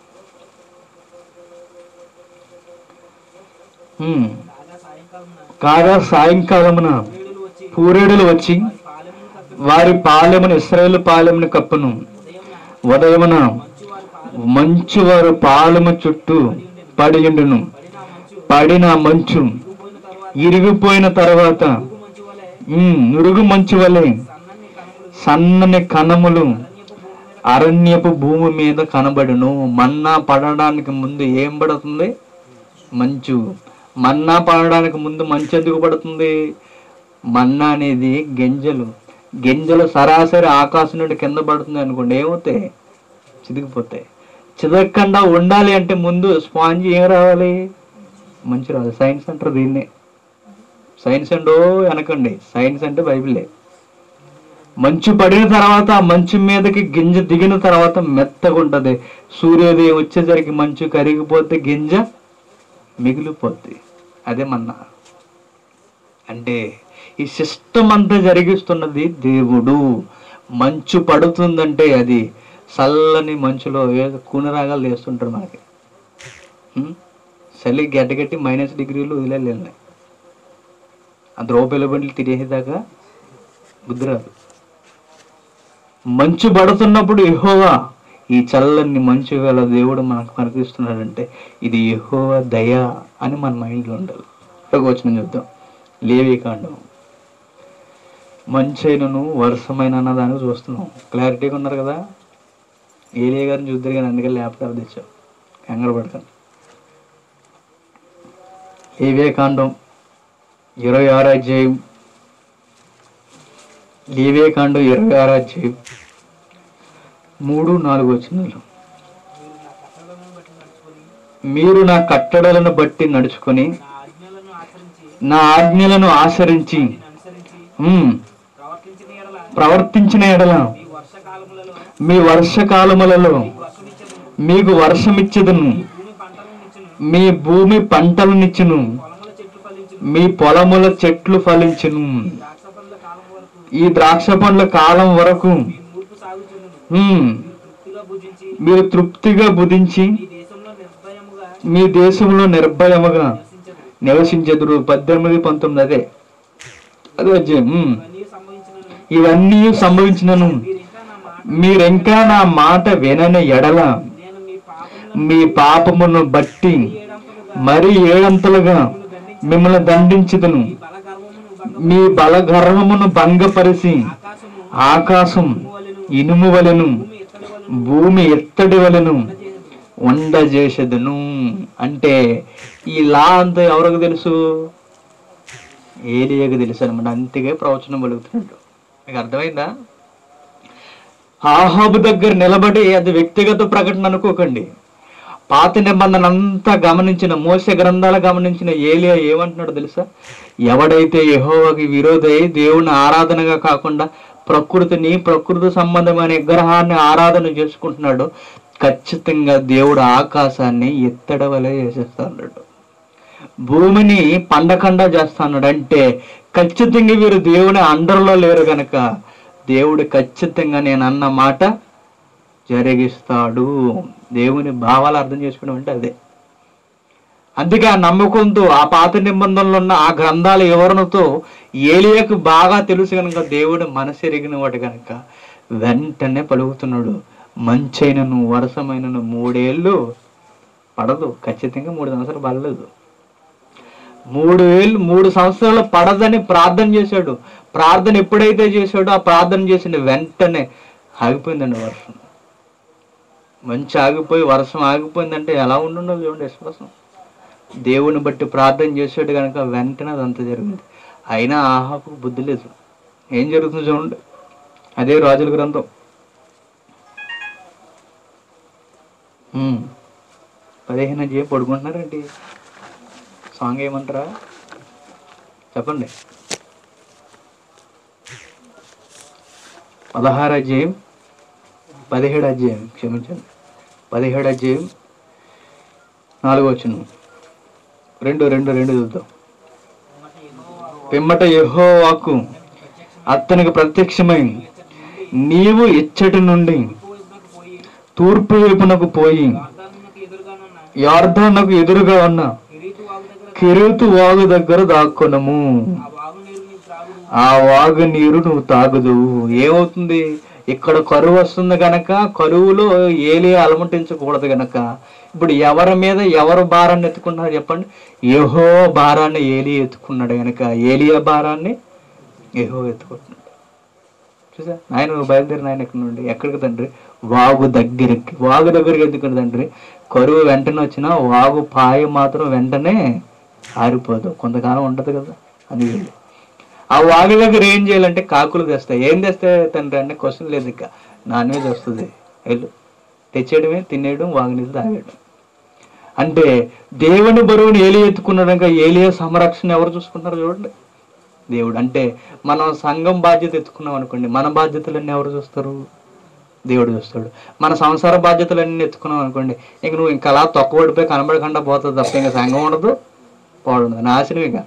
ఉమ్. కాగా సాయంకాలం కాగా సాయంకాలమున వేడులు వచ్చి పూరేడులు వచ్చి పాలెమును కప్పి వారి పాలెమును ఇస్రాయేల్ పాలెమును కప్పును ఉదయమున ఉదయమున మంచు వారి పాలెము మంచు వారు పాలెము చుట్టూ పడియుండును పడిన మంచు పడిన మంచు దిగిపోయిన తర్వాత ఇరిగిపోయిన తర్వాత ఉరుగు మంచు వలె ఉమ్, నురుగు మంచు వలె సన్నని కనుమలు సన్నని కణములు అరణ్యపు భూమి మీద అరణ్యపు భూమి మీద కనబడును మన్నా పడడానికి ముందు ఏం పడుతుంది మంచు మన్నా పడడానికి ముందు మంచు ఎందుకు పడుతుంది మన్నా అనేది గింజలు గింజలు సరాసరి ఆకాశం నుండి కింద పడుతుంది అనుకోండి ఏమవుతాయి చితికిపోతాయి చితకకుండా ఉండాలి అంటే ముందు స్పాంజ్ ఏం రావాలి మంచి రావాలి సైన్స్ అంటారు దీన్నే సైన్స్ అండో వెనకండి సైన్స్ అంటే బైబిలే మంచు పడిన తర్వాత ఆ మంచు మీదకి గింజ దిగిన తర్వాత మెత్తగా ఉంటది సూర్యోదయం వచ్చేసరికి మంచు కరిగిపోతే గింజ మిగిలిపోద్ది అదే మన్నా అంటే ఈ సిస్టమ్ అంతా జరిగిస్తున్నది దేవుడు మంచు పడుతుందంటే అది చల్లని మంచులో ఏదో కూనరాగాలు వేస్తుంటారు మనకి ఉం? చలి గడ్డగట్టి మైనస్ డిగ్రీలు వదిలేళ్ళి ఆ ద్రౌపది బండ్లు తిరిగేదాకా బుద్ధి రాదు మంచు పడుతున్నప్పుడు యెహోవా ఈ చల్లని మంచు గల దేవుడు మనకు కనిపిస్తున్నాడంటే ఇది యెహోవా దయ అని మన మైండ్లో ఉండాలి ఒక వచ్చిన చూద్దాం లేవి కాండం మంచైనను వర్షమైన అన్న దానికి చూస్తున్నాం క్లారిటీగా ఉన్నారు కదా ఏలియా గారిని చూద్దరు కానీ అందుకే ల్యాప్టాప్ తెచ్చాం కంగారు పడతాను లేవే కాండం ఇరవై ఆరో అధ్యాయం లేవే కాండం ఇరవై ఆరో అధ్యాయం మూడు నాలుగు వచ్చినాలు మీరు నా కట్టడలను బట్టి నడుచుకొని మీరు నా కట్టడలను బట్టి నడుచుకొని నా ఆజ్ఞలను ఆచరించి నా ఆజ్ఞలను ఆచరించి నేను అనుసరించి ఉమ్, ప్రవర్తించిన ఎడల ప్రవర్తించిన ఎడల మీ వర్షకాలములలో మీ వర్షకాలములలో వర్షమిచ్చను మీకు వర్షమిచ్చదును భూమి పంటలను ఇచ్చును మీ భూమి పంటలనిచ్చును పొలముల చెట్లు ఫలించును మీ పొలముల చెట్లు ఫలించును ద్రాక్ష పండ్ల కాలం వరకు ఈ ద్రాక్ష పండ్ల కాలం వరకు మీ మూర్పు సాగుచుండును ఉమ్, తృప్తిగా భుజించి మీరు తృప్తిగా బుధించి ఈ దేశంలో నిర్భయముగా మీ దేశంలో నిర్భయముగా నివసించదు నివసించెదురు పద్దెనిమిది పంతొమ్మిది అదే అదే అధ్యాయం ఉమ్. ఇవన్నీ సంభవించినను ఇవన్నీ సంభవించినను మీరు ఇంకా నా మాట మీరింకా నా మాట వినని ఎడల నేను మీ పాపములను మీ పాపమును బట్టి ఏడంతలుగా మరి ఏడంతలుగా మిమ్మల్ని దండించుదును మీ బల గర్వమును భంగ మీ బలగర్వమును భంగపరిచి ఆకాశము ఆకాశం వలెను ఇనుము వలెను భూమి ఎత్తడి వలెను భూమి ఎత్తడి వలెను చేసేది. ఉండజేసెదను అంటే ఈ లా అంతా ఎవరికి తెలుసు ఏలియకు తెలుసు అనమాట అంతగా ప్రవచనం పలుకుతున్నాడు మీకు అర్థమైందా ఆహాబు దగ్గర నిలబడి అది వ్యక్తిగత ప్రకటన అనుకోకండి పాత నిబంధన అంతా గమనించిన మోస గ్రంథాలు గమనించిన ఏలియా ఏమంటున్నాడు తెలుసా ఎవడైతే యెహోవాకి విరోధై దేవుని ఆరాధనగా కాకుండా ప్రకృతిని ప్రకృతి సంబంధమైన విగ్రహాన్ని ఆరాధన చేసుకుంటున్నాడు ఖచ్చితంగా దేవుడు ఆకాశాన్ని ఎత్తడవలే చేసేస్తాడు భూమిని పండకుండా చేస్తాడు అంటే ఖచ్చితంగా వీరు దేవుని అండర్లో లేరు గనక దేవుడు ఖచ్చితంగా నేను అన్న మాట జరిగిస్తాడు దేవుని భావాలు అర్థం చేసుకోవడం అంటే అదే అందుకే ఆ నమ్మకంతో ఆ పాత నిబంధనలో ఉన్న ఆ గ్రంథాల వివరణతో ఏలియాకు బాగా తెలుసు కనుక దేవుడు మనసు ఎరిగిన వాడు కనుక వెంటనే పలుకుతున్నాడు మంచైనను వరసమైనను మూడేళ్ళు పడదు ఖచ్చితంగా మూడు సంవత్సరాలు పడలేదు మూడు వేలు మూడు సంవత్సరాలు పడదని ప్రార్థన చేశాడు ప్రార్థన ఎప్పుడైతే చేశాడో ఆ ప్రార్థన చేసిన వెంటనే ఆగిపోయిందండి వర్షం మంచి ఆగిపోయి వర్షం ఆగిపోయిందంటే ఎలా ఉండుండో చూడండి విశ్వాసం దేవుని బట్టి ప్రార్థన చేసాడు కనుక వెంటనే అదంతా జరిగింది అయినా ఆహాకు బుద్ధి లేదు ఏం జరుగుతుందో చూడండి అదే రాజుల గ్రంథం ఉమ్. పదిహేను చేయ పడుకుంటున్నారండి సాంగ్ ఏమంటారా చెప్పండి పదహారు అధ్యాయం పదిహేడు అధ్యాయం క్షమించండి పదిహేడు అధ్యాయం నాలుగో వచ్చిన రెండు రెండు రెండు చూద్దాం పిమ్మట యెహోవాకు అతనికి ప్రత్యక్షమై నీవు ఇచ్చటి నుండి తూర్పు వైపునకు పోయి యార్ధానకు ఎదురుగా ఉన్న కిరీతు వాగు దగ్గర దాక్కునము ఆ వాగు నీరు నువ్వు తాగుదు ఏమవుతుంది ఇక్కడ కరువు వస్తుంది గనక కరువులో ఏలి అలమటించకూడదు గనక ఇప్పుడు ఎవరి మీద ఎవరు భారాన్ని ఎత్తుకున్నారు చెప్పండి యహో భారాన్ని ఏలి ఎత్తుకున్నాడు గనక ఏలియా భారాన్ని యహో ఎత్తుకుంటున్నాడు చూసా ఆయన నువ్వు బయలుదేరిన ఆయన ఎక్కడి నుండి ఎక్కడికి తండ్రి వాగు దగ్గరికి వాగు దగ్గరికి ఎందుకు తండ్రి కరువు వెంటనే వచ్చినా వాగు పాయ మాత్రం వెంటనే ఆరిపోదు కొంతకాలం ఉంటది కదా అని వీళ్ళు ఆ వాగు దగ్గర ఏం చేయాలంటే కాకులు తెస్తాయి ఏం తెస్తాయి తండ్రి అంటే క్వశ్చన్ లేదు ఇక నాన్ వెజ్ వస్తుంది వెళ్ళు తెచ్చేయడమే తినేయడం వాగు నీళ్ళు తాగేయడం అంటే దేవుని బరువుని ఏలి ఎత్తుకున్నాక ఏలియా సంరక్షణ ఎవరు చూసుకుంటారు చూడండి దేవుడు అంటే మనం సంఘం బాధ్యత ఎత్తుకున్నాం అనుకోండి మన బాధ్యతలన్నీ ఎవరు చూస్తారు దేవుడు చూస్తాడు మన సంసార బాధ్యతలన్నీ ఎత్తుకున్నాం అనుకోండి ఇంక నువ్వు ఇంకా అలా తొక్కబడిపోయి కనబడకుండా పోతుంది తప్ప ఇంకా సంఘం ఉండదు పోవడం నాశనం ఇక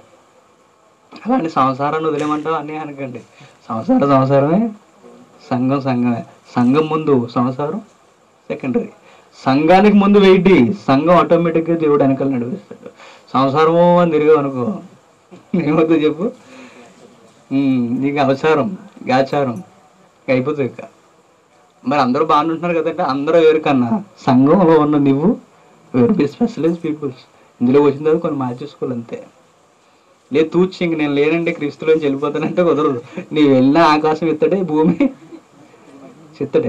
అలాంటి సంసారాన్ని వదిలేమంటావు అన్నీ అనకండి సంసారం సంసారమే సంఘం సంఘమే సంఘం ముందు సంసారం సెకండరీ సంఘానికి ముందు వెయిటి సంఘం ఆటోమేటిక్గా దేవుడు వెనకాల నడిపిస్తాడు సంసారమో అని తిరిగావు అనుకో ఏమవుతుంది చెప్పు ఉమ్, నీకు అవసరం గాచారం ఇక అయిపోతుంది ఇక మరి అందరూ బాగానే ఉంటున్నారు కదంటే అందరూ వేరు కన్నా సంఘంలో ఉన్న నువ్వు వేరు స్పెషలైజ్ పీపుల్స్ ఇందులో వచ్చిన తర్వాత కొన్ని మార్చేసుకోవాలి అంతే లేదు తూచి ఇంక నేను లేనండి క్రీస్తులోంచి వెళ్ళిపోతానంటే కుదరదు నీ వెళ్ళిన ఆకాశం ఎత్తడే భూమి చిత్తడే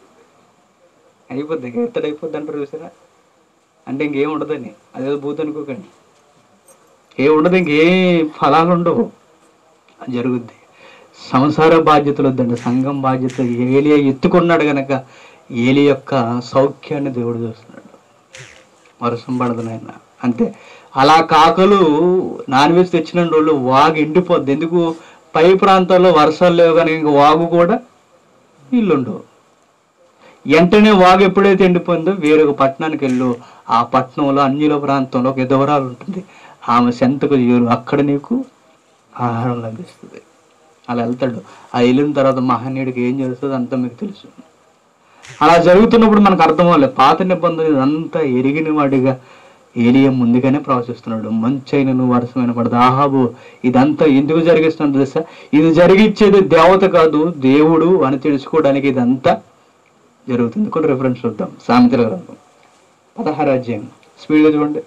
అయిపోద్ది ఇక ఎత్తడు అయిపోద్ది అంటారు చూసారా అంటే ఇంకేం ఉండదని అదేదో భూతి అనుకోకండి ఏ ఉండదు ఇంకే ఫలాలు ఉండవు అది జరుగుద్ది సంసార బాధ్యతలు వద్దండి సంఘం బాధ్యత ఏలియా ఎత్తుకున్నాడు గనక ఏలి యొక్క సౌఖ్యాన్ని దేవుడు చూస్తున్నాడు వర్షం పడదు నాయన అంతే అలా కాకలు నాన్ వెజ్ తెచ్చిన రోజులు వాగు ఎండిపోద్ది ఎందుకు పై ప్రాంతాల్లో వర్షాలు లేవు కానీ ఇంక వాగు కూడా నీళ్ళుండవు వెంటనే వాగు ఎప్పుడైతే ఎండిపోయిందో వేరొక పట్టణానికి వెళ్ళు ఆ పట్టణంలో అన్యుల ప్రాంతంలో ఒక ఎదవరాలు ఉంటుంది ఆమె సెంతకు చేరు అక్కడ నీకు ఆహారం లభిస్తుంది అలా వెళ్తాడు ఆ వెళ్ళిన తర్వాత మహనీయుడికి ఏం జరుగుతుంది అంతా మీకు తెలుసు అలా జరుగుతున్నప్పుడు మనకు అర్థం అవ్వలేదు పాత నిబంధన ఇదంతా ఎరిగిన వాడిగా ఏలియా ముందుగానే ప్రవచిస్తున్నాడు మంచైనను వర్షమైన పడదు ఆహాబు ఇదంతా ఎందుకు జరిగిస్తున్నది తెలుసా ఇది జరిగించేది దేవత కాదు దేవుడు అని తెలుసుకోవడానికి ఇదంతా జరుగుతుంది కొన్ని రెఫరెన్స్ చూద్దాం సామెతల గ్రంథం పదహారు అధ్యాయం స్పీడ్గా చూడండి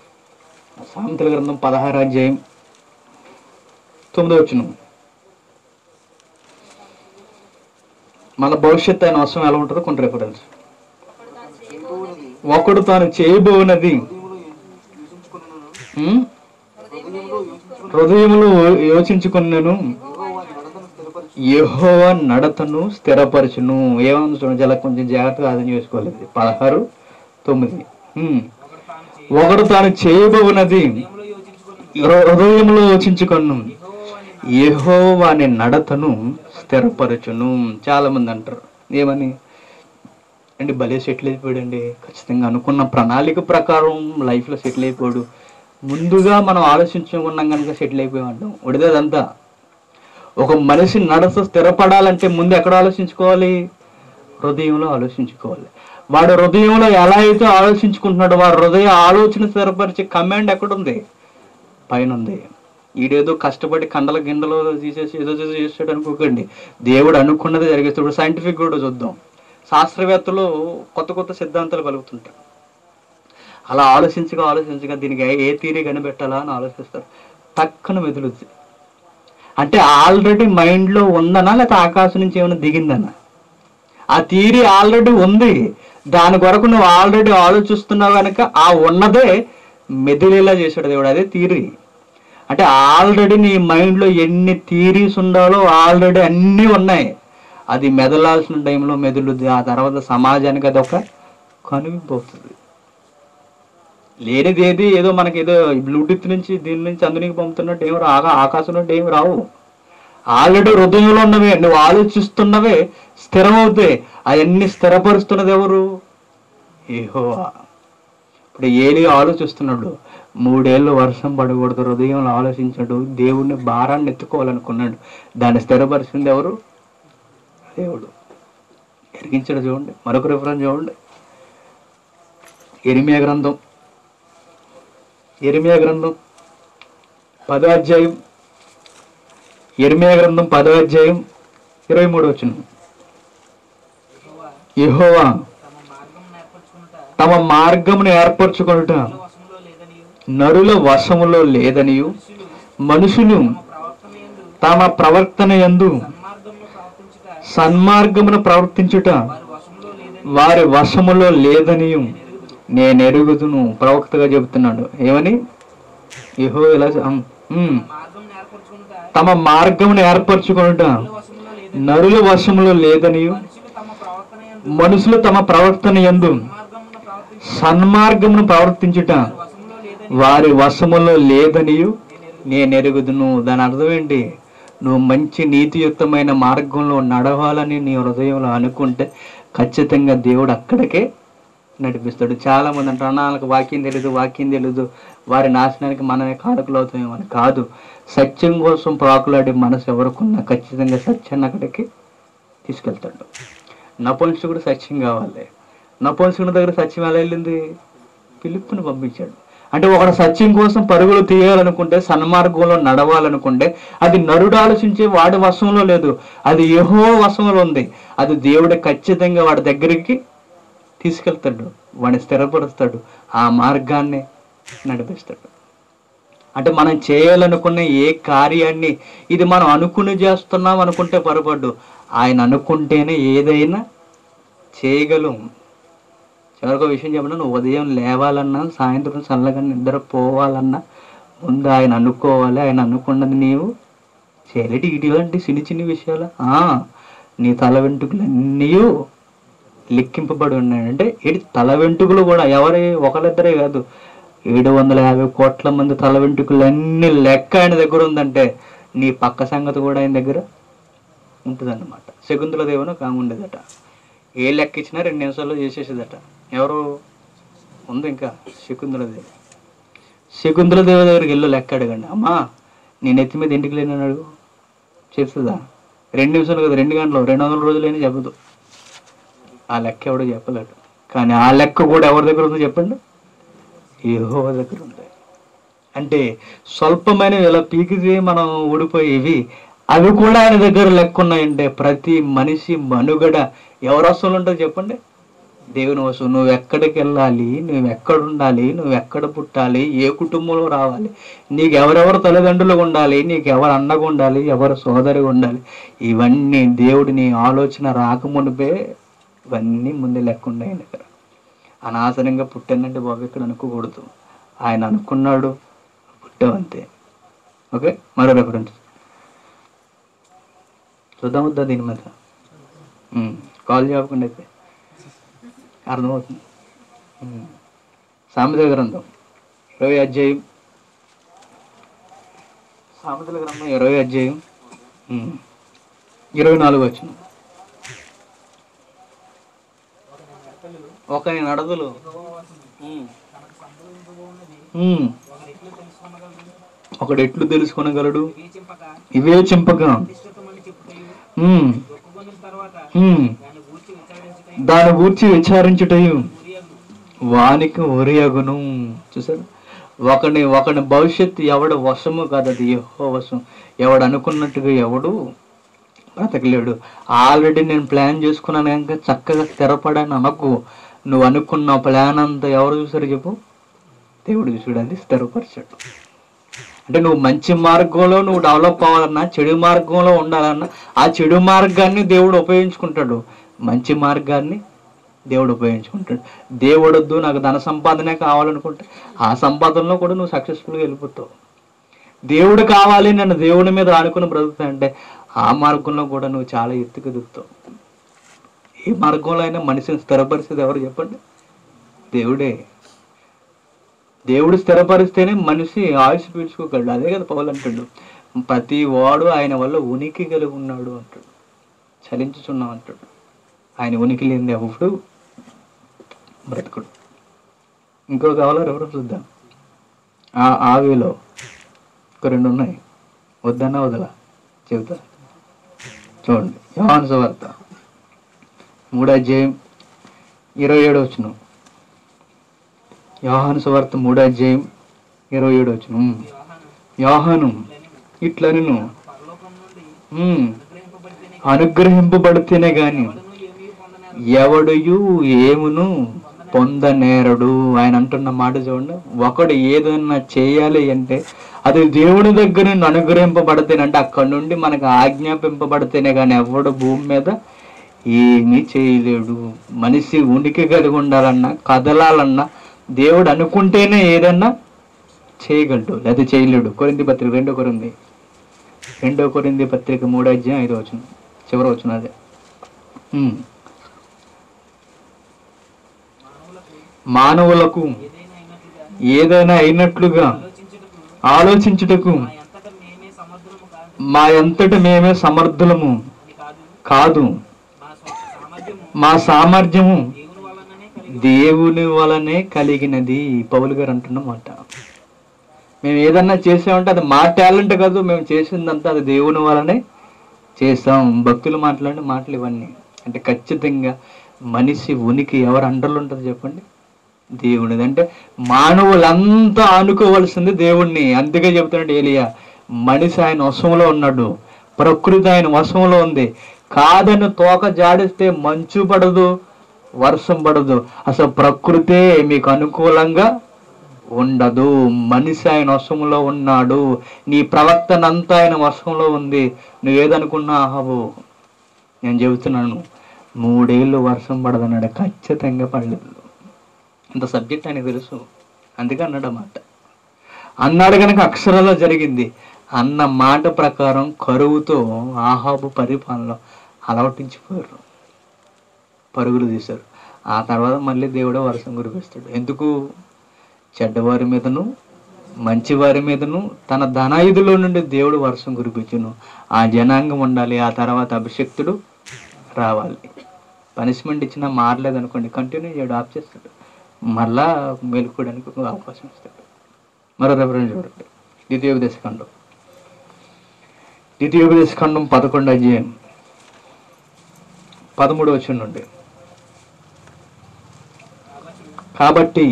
సామెతల గ్రంథం పదహారు అధ్యాయం తొమ్మిదో వచ్చిన మన భవిష్యత్తు అయిన అవసరం ఎలా ఉంటుందో కొన్ని రెఫరెన్స్ ఒకడు తాను చేయబోనది ఉమ్, హృదయములో యోచించుకున్నాను యెహోవా నడతను స్థిరపరచును ఏమన్నా చూడండి జల కొంచెం జాగ్రత్తగా అర్థం చేసుకోవాలి ఇది. పదహారు తొమ్మిది ఉమ్. ఒకడు తాను చేయబోనది హృదయంలో యోచించుకొను యెహోవాని నడతను స్థిరపరచును చాలా మంది అంటారు ఏమని అంటే భలే సెటిల్ అయిపోయాడండి ఖచ్చితంగా అనుకున్న ప్రణాళిక ప్రకారం లైఫ్లో సెటిల్ అయిపోయాడు ముందుగా మనం ఆలోచించుకున్నాం కనుక సెటిల్ అయిపోయామంటాం ఉడిదేదంతా ఒక మనిషి నడత స్థిరపడాలంటే ముందు ఎక్కడ ఆలోచించుకోవాలి హృదయంలో ఆలోచించుకోవాలి వాడు హృదయంలో ఎలా అయితే ఆలోచించుకుంటున్నాడో వాడు హృదయ ఆలోచన స్థిరపరిచే కమాండ్ ఎక్కడుంది పైన ఉంది ఈడేదో కష్టపడి కండల గిండలు తీసేసి ఏదో ఏదో చేస్తాడు అనుకోకండి దేవుడు అనుకున్నది జరిగిస్తాడు సైంటిఫిక్ కూడా చూద్దాం శాస్త్రవేత్తలు కొత్త కొత్త సిద్ధాంతాలు కలుగుతుంటారు అలా ఆలోచించగా ఆలోచించగా దీనికి ఏ- ఏ తీరి కనిపెట్టాలా అని ఆలోచిస్తారు టక్కున మెదులుద్ది అంటే ఆల్రెడీ మైండ్లో ఉందనా లేకపోతే ఆకాశం నుంచి ఏమైనా దిగిందనా ఆ థియరీ ఆల్రెడీ ఉంది దాని కొరకు నువ్వు ఆల్రెడీ ఆలోచిస్తున్నావు కనుక ఆ ఉన్నదే మెదిలేలా చేశాడు దేవుడు అదే థియరీ అంటే ఆల్రెడీ నీ మైండ్లో ఎన్ని థియరీస్ ఉండాలో ఆల్రెడీ అన్నీ ఉన్నాయి అది మెదలాల్సిన టైంలో మెదులుద్ది ఆ తర్వాత సమాజానికి అది ఒక కనువిపోతుంది లేనిది ఏది ఏదో మనకి ఏదో బ్లూటూత్ నుంచి దీని నుంచి అందునికి పంపుతున్నట్టు ఏమి రాగా ఆకాశం నుండి ఏమి రావు ఆల్రెడీ హృదయంలో ఉన్నవే నువ్వు ఆలోచిస్తున్నవే స్థిరమవుతాయి అవన్నీ స్థిరపరుస్తున్నది ఎవరు ఏహోవా ఇప్పుడు ఏలి ఆలోచిస్తున్నాడు మూడేళ్ళు వర్షం పడకూడదు హృదయంలో ఆలోచించాడు దేవుడిని భారాన్ని ఎత్తుకోవాలనుకున్నాడు దాన్ని స్థిరపరిచింది ఎవరు దేవుడు ఎరిగించాడు చూడండి మరొక రిఫరెన్స్ చూడండి ఎరిమియా గ్రంథం ఎరిమియా గ్రంథం పదో అధ్యాయం ఎరిమియా గ్రంథం పదో అధ్యాయం ఇరవై మూడు వచ్చిన యెహోవా తమ మార్గమును ఏర్పరచుకొనుట నరుల వశములో లేదనియు మనుషులు తమ ప్రవర్తన యందు సన్మార్గమును ప్రవర్తించుట వారి వశములో లేదనియు నేను ఎరుగుదును ప్రవక్తగా చెబుతున్నాడు ఏమని యెహో ఇలా ఉమ్, ఉమ్. తమ మార్గమును ఏర్పరచుకొనుట నరుల వశములో లేదనియు మనుషులు తమ ప్రవర్తన యందు సన్మార్గమును ప్రవర్తించుట వారి వశములో లేదనియు నేను ఎరుగుదును దాని అర్థం ఏంటి నువ్వు మంచి నీతియుక్తమైన మార్గంలో నడవాలని నీ హృదయంలో అనుకుంటే ఖచ్చితంగా దేవుడు అక్కడికే నడిపిస్తాడు చాలా మంది అంటారు "అన్నా, వాళ్ళకి వాక్యం తెలియదు వాక్యం తెలియదు వారి నాశనానికి మనమే కారకులు అవుతామేమని కాదు సత్యం కోసం ప్రాకులాడే మనసు ఎవరికున్నా ఖచ్చితంగా సత్యాన్ని అక్కడికి తీసుకెళ్తాడు నపుంసకుడు సత్యం కావాలి నపుంసకుడి దగ్గర సత్యం ఎలా వెళ్ళింది పిలుపుని పంపించాడు అంటే ఒకడు సత్యం కోసం పరుగులు తీయాలనుకుంటే సన్మార్గంలో నడవాలనుకుంటే అది నరుడు ఆలోచించే వాడి వశంలో లేదు అది యహో వశంలో ఉంది అది దేవుడు ఖచ్చితంగా వాడి దగ్గరికి తీసుకెళ్తాడు వాడిని స్థిరపరుస్తాడు ఆ మార్గాన్ని నడిపిస్తాడు అంటే మనం చేయాలనుకున్న ఏ కార్యాన్ని ఇది మనం అనుకుని చేస్తున్నాం అనుకుంటే పొరపడ్డు ఆయన అనుకుంటేనే ఏదైనా చేయగలం చివరికి ఒక విషయం చెప్పిన నువ్వు ఉదయం లేవాలన్నా సాయంత్రం చల్లగా నిద్ర పోవాలన్నా ముందు ఆయన అనుకోవాలి ఆయన అనుకున్నది నీవు చేయలేటి ఇటువంటి చిన్ని చిన్ని విషయాలు ఆ, నీ తల వెంట్రుకలన్నీ లెక్కింపబడి ఉన్నాయి అంటే ఏడు తల వెంట్రుకలు కూడా ఎవరి ఒకరిద్దరే కాదు ఏడు వందల యాభై కోట్ల మంది తల వెంట్రుకలు అన్ని లెక్క ఆయన దగ్గర ఉందంటే నీ పక్క సంగతి కూడా ఆయన దగ్గర ఉంటుందన్నమాట శకుంతల దేవుని కాము ఉండేదట ఏ లెక్క ఇచ్చినా రెండు నిమిషాల్లో చేసేసేదట ఎవరు ఉంది ఇంకా శకుంతల దేవి శకుంతల దేవి దగ్గరికి వెళ్ళు లెక్క అడగండి అమ్మా నేను ఎత్తి మీద ఇంటికి లేని అడుగు చెప్తుందా రెండు నిమిషాలు కదా రెండు గంటలు రెండు వందల రోజులైనా చెప్పదు ఆ లెక్క ఎవడో చెప్పలేడు కానీ ఆ లెక్క కూడా ఎవరి దగ్గర ఉందో చెప్పండి ఏహో దగ్గర ఉంది అంటే స్వల్పమైన ఇలా పీకితే మనం ఊడిపోయేవి అవి కూడా ఆయన దగ్గర లెక్క ఉన్నాయంటే ప్రతి మనిషి మనుగడ ఎవరు వస్తువులు ఉంటుంది చెప్పండి దేవుని వస్తువు నువ్వు ఎక్కడికి వెళ్ళాలి నువ్వు ఎక్కడ ఉండాలి నువ్వు ఎక్కడ పుట్టాలి ఏ కుటుంబంలో రావాలి నీకు ఎవరెవరు తల్లిదండ్రులు ఉండాలి నీకు ఎవరు అన్నగా ఉండాలి ఎవరు సోదరి ఉండాలి ఇవన్నీ దేవుడి నీ ఆలోచన రాకమునిపే ఇవన్నీ ముందే లెక్క ఉన్నాయి ఆయన దగ్గర అనాసనంగా పుట్టానంటే బాబు ఇక్కడ అనుకోకూడదు ఆయన అనుకున్నాడు పుట్టావు అంతే ఓకే మరో రెఫరెన్స్ చూద్దాం వద్దా దీని మీద ఉమ్, కాల్ చేయకుండా అయితే అర్థమవుతుంది ఉమ్. సామెతల గ్రంథం ఇరవై అధ్యాయం సామెతల గ్రంథం ఇరవై అధ్యాయం ఉమ్, ఇరవై నాలుగు వచ్చిన ఒక నడదులు ఉమ్. ఉమ్. ఒకడు ఎట్లు తెలుసుకొనగలడు ఇవే చింపక ఉమ్. ఉమ్. దాని గూర్చి విచారించుటయు వానికి ఒరియగును చూసారు ఒకని ఒకని భవిష్యత్తు ఎవడ వశము కాదు అది యెహోవా వశం ఎవడు అనుకున్నట్టుగా ఎవడు బ్రతకలేడు ఆల్రెడీ నేను ప్లాన్ చేసుకున్నాను కనుక చక్కగా స్థిరపడాను అనకు నువ్వు అనుకున్న ప్లాన్ అంతా ఎవరు చూసారు చెప్పు దేవుడు చూసాడు అది స్థిరపరిచాడు అంటే నువ్వు మంచి మార్గంలో నువ్వు డెవలప్ అవ్వాలన్నా చెడు మార్గంలో ఉండాలన్నా ఆ చెడు మార్గాన్ని దేవుడు ఉపయోగించుకుంటాడు మంచి మార్గాన్ని దేవుడు ఉపయోగించుకుంటాడు దేవుడొద్దు నాకు ధన సంపాదనే కావాలనుకుంటే ఆ సంపాదనలో కూడా నువ్వు సక్సెస్ఫుల్గా వెళ్ళిపోతావు దేవుడు కావాలి నన్ను దేవుడి మీద ఆనుకుని బ్రతుకుతా అంటే ఆ మార్గంలో కూడా నువ్వు చాలా ఎత్తుకు దిగుతావు ఏ మార్గంలో అయినా మనిషిని స్థిరపరిచేది ఎవరు చెప్పండి దేవుడే దేవుడు స్థిరపరిస్తేనే మనిషి ఆయుష్ పీల్చుకోగలడు అదే కదా పౌలు అంటాడు ప్రతి వాడు ఆయన వల్ల ఉనికి కలిగి ఉన్నాడు అంటాడు చలించుచున్నాం అంటాడు ఆయన ఉనికి లేనిది ఎవడు బ్రతకుడు ఇంకో కావాలో ఎవరో చూద్దాం ఆ ఆవిలో ఒక రెండు ఉన్నాయి వద్దన్నా వదలా చెబుతా చూడండి యోహాను సువార్త మూడో అధ్యాయం ఇరవై ఏడు వచ్చిన యోహాను సువార్త మూడో అధ్యాయం ఇరవై ఏడు వచ్చిన యోహాను ఇట్లా నేను అనుగ్రహింపబడితేనే గాని ఎవడయు ఏమును పొందనేరడు ఆయన అంటున్న మాట చూడండి ఒకడు ఏదన్నా చేయాలి అంటే అది దేవుని దగ్గర నుండి అనుగ్రహింపబడితేనంటే అక్కడ నుండి మనకు ఆజ్ఞాపింపబడితేనే కానీ ఎవడు భూమి మీద ఏమీ చేయలేడు మనిషి ఉనికి కలిగి ఉండాలన్నా కదలాలన్నా దేవుడు అనుకుంటేనే ఏదన్నా చేయగలడు లేదా చేయలేడు కొరింది పత్రిక రెండో కొరింది రెండో కొరింది పత్రిక మూడో అధ్యాయం ఐదో వచ్చిన చివరి వచ్చిన అదే ఉమ్. మానవులకు ఏదైనా అయినట్లుగా ఆలోచించుటకు మా ఎంతట మేమే సమర్థులము కాదు మా సామర్థ్యము దేవుని వలనే కలిగినది పౌలు గారు అంటున్నమాట మేము ఏదన్నా చేసామంటే అది మా టాలెంట్ కాదు మేము చేసిందంతా అది దేవుని వలనే చేసాం భక్తులు మాట్లాడిన మాటలు ఇవన్నీ అంటే ఖచ్చితంగా మనిషి ఉనికి ఎవరు అండర్లు ఉంటుంది చెప్పండి దేవునిది అంటే మానవులంతా ఆనుకోవలసింది దేవుణ్ణి అందుకే చెబుతున్నాడు ఏలియా మనిషి ఆయన వశంలో ఉన్నాడు ప్రకృతి ఆయన వశంలో ఉంది కాదని తోక జాడిస్తే మంచు పడదు వర్షం పడదు అసలు ప్రకృతే మీకు అనుకూలంగా ఉండదు మనిషి ఆయన వశంలో ఉన్నాడు నీ ప్రవర్తన అంతా ఆయన వశంలో ఉంది నువ్వేదనుకున్నా ఆహబు నేను చెబుతున్నాను మూడేళ్ళు వర్షం పడదన్నాడు ఖచ్చితంగా పడలేదు ఇంత సబ్జెక్ట్ ఆయనకు తెలుసు అందుకే అన్నాడు అన్నమాట అన్నాడు కనుక అక్షరాల్లో జరిగింది అన్న మాట ప్రకారం కరువుతో ఆహాబు పరిపాలనలో అలవటించిపోయారు పరుగులు తీశారు ఆ తర్వాత మళ్ళీ దేవుడే వర్షం కురిపిస్తాడు ఎందుకు చెడ్డవారి మీదను మంచివారి మీదను తన ధనాయుధులో నుండి దేవుడు వర్షం కురిపించును ఆ జనాంగం ఉండాలి ఆ తర్వాత అభిషక్తుడు రావాలి పనిష్మెంట్ ఇచ్చినా మారలేదు అనుకోండి కంటిన్యూ చేయడు ఆఫ్ చేస్తాడు మళ్ళా మేలుకోవడానికి ఒక అవకాశం ఇస్తాడు మరో రెఫరెన్స్ చూడండి ద్వితీయోపదేశ ఖండం ద్వితీయోపదేశ ఖండం పదకొండు అధ్యాయం పదమూడు వచ్చి నుండి కాబట్టి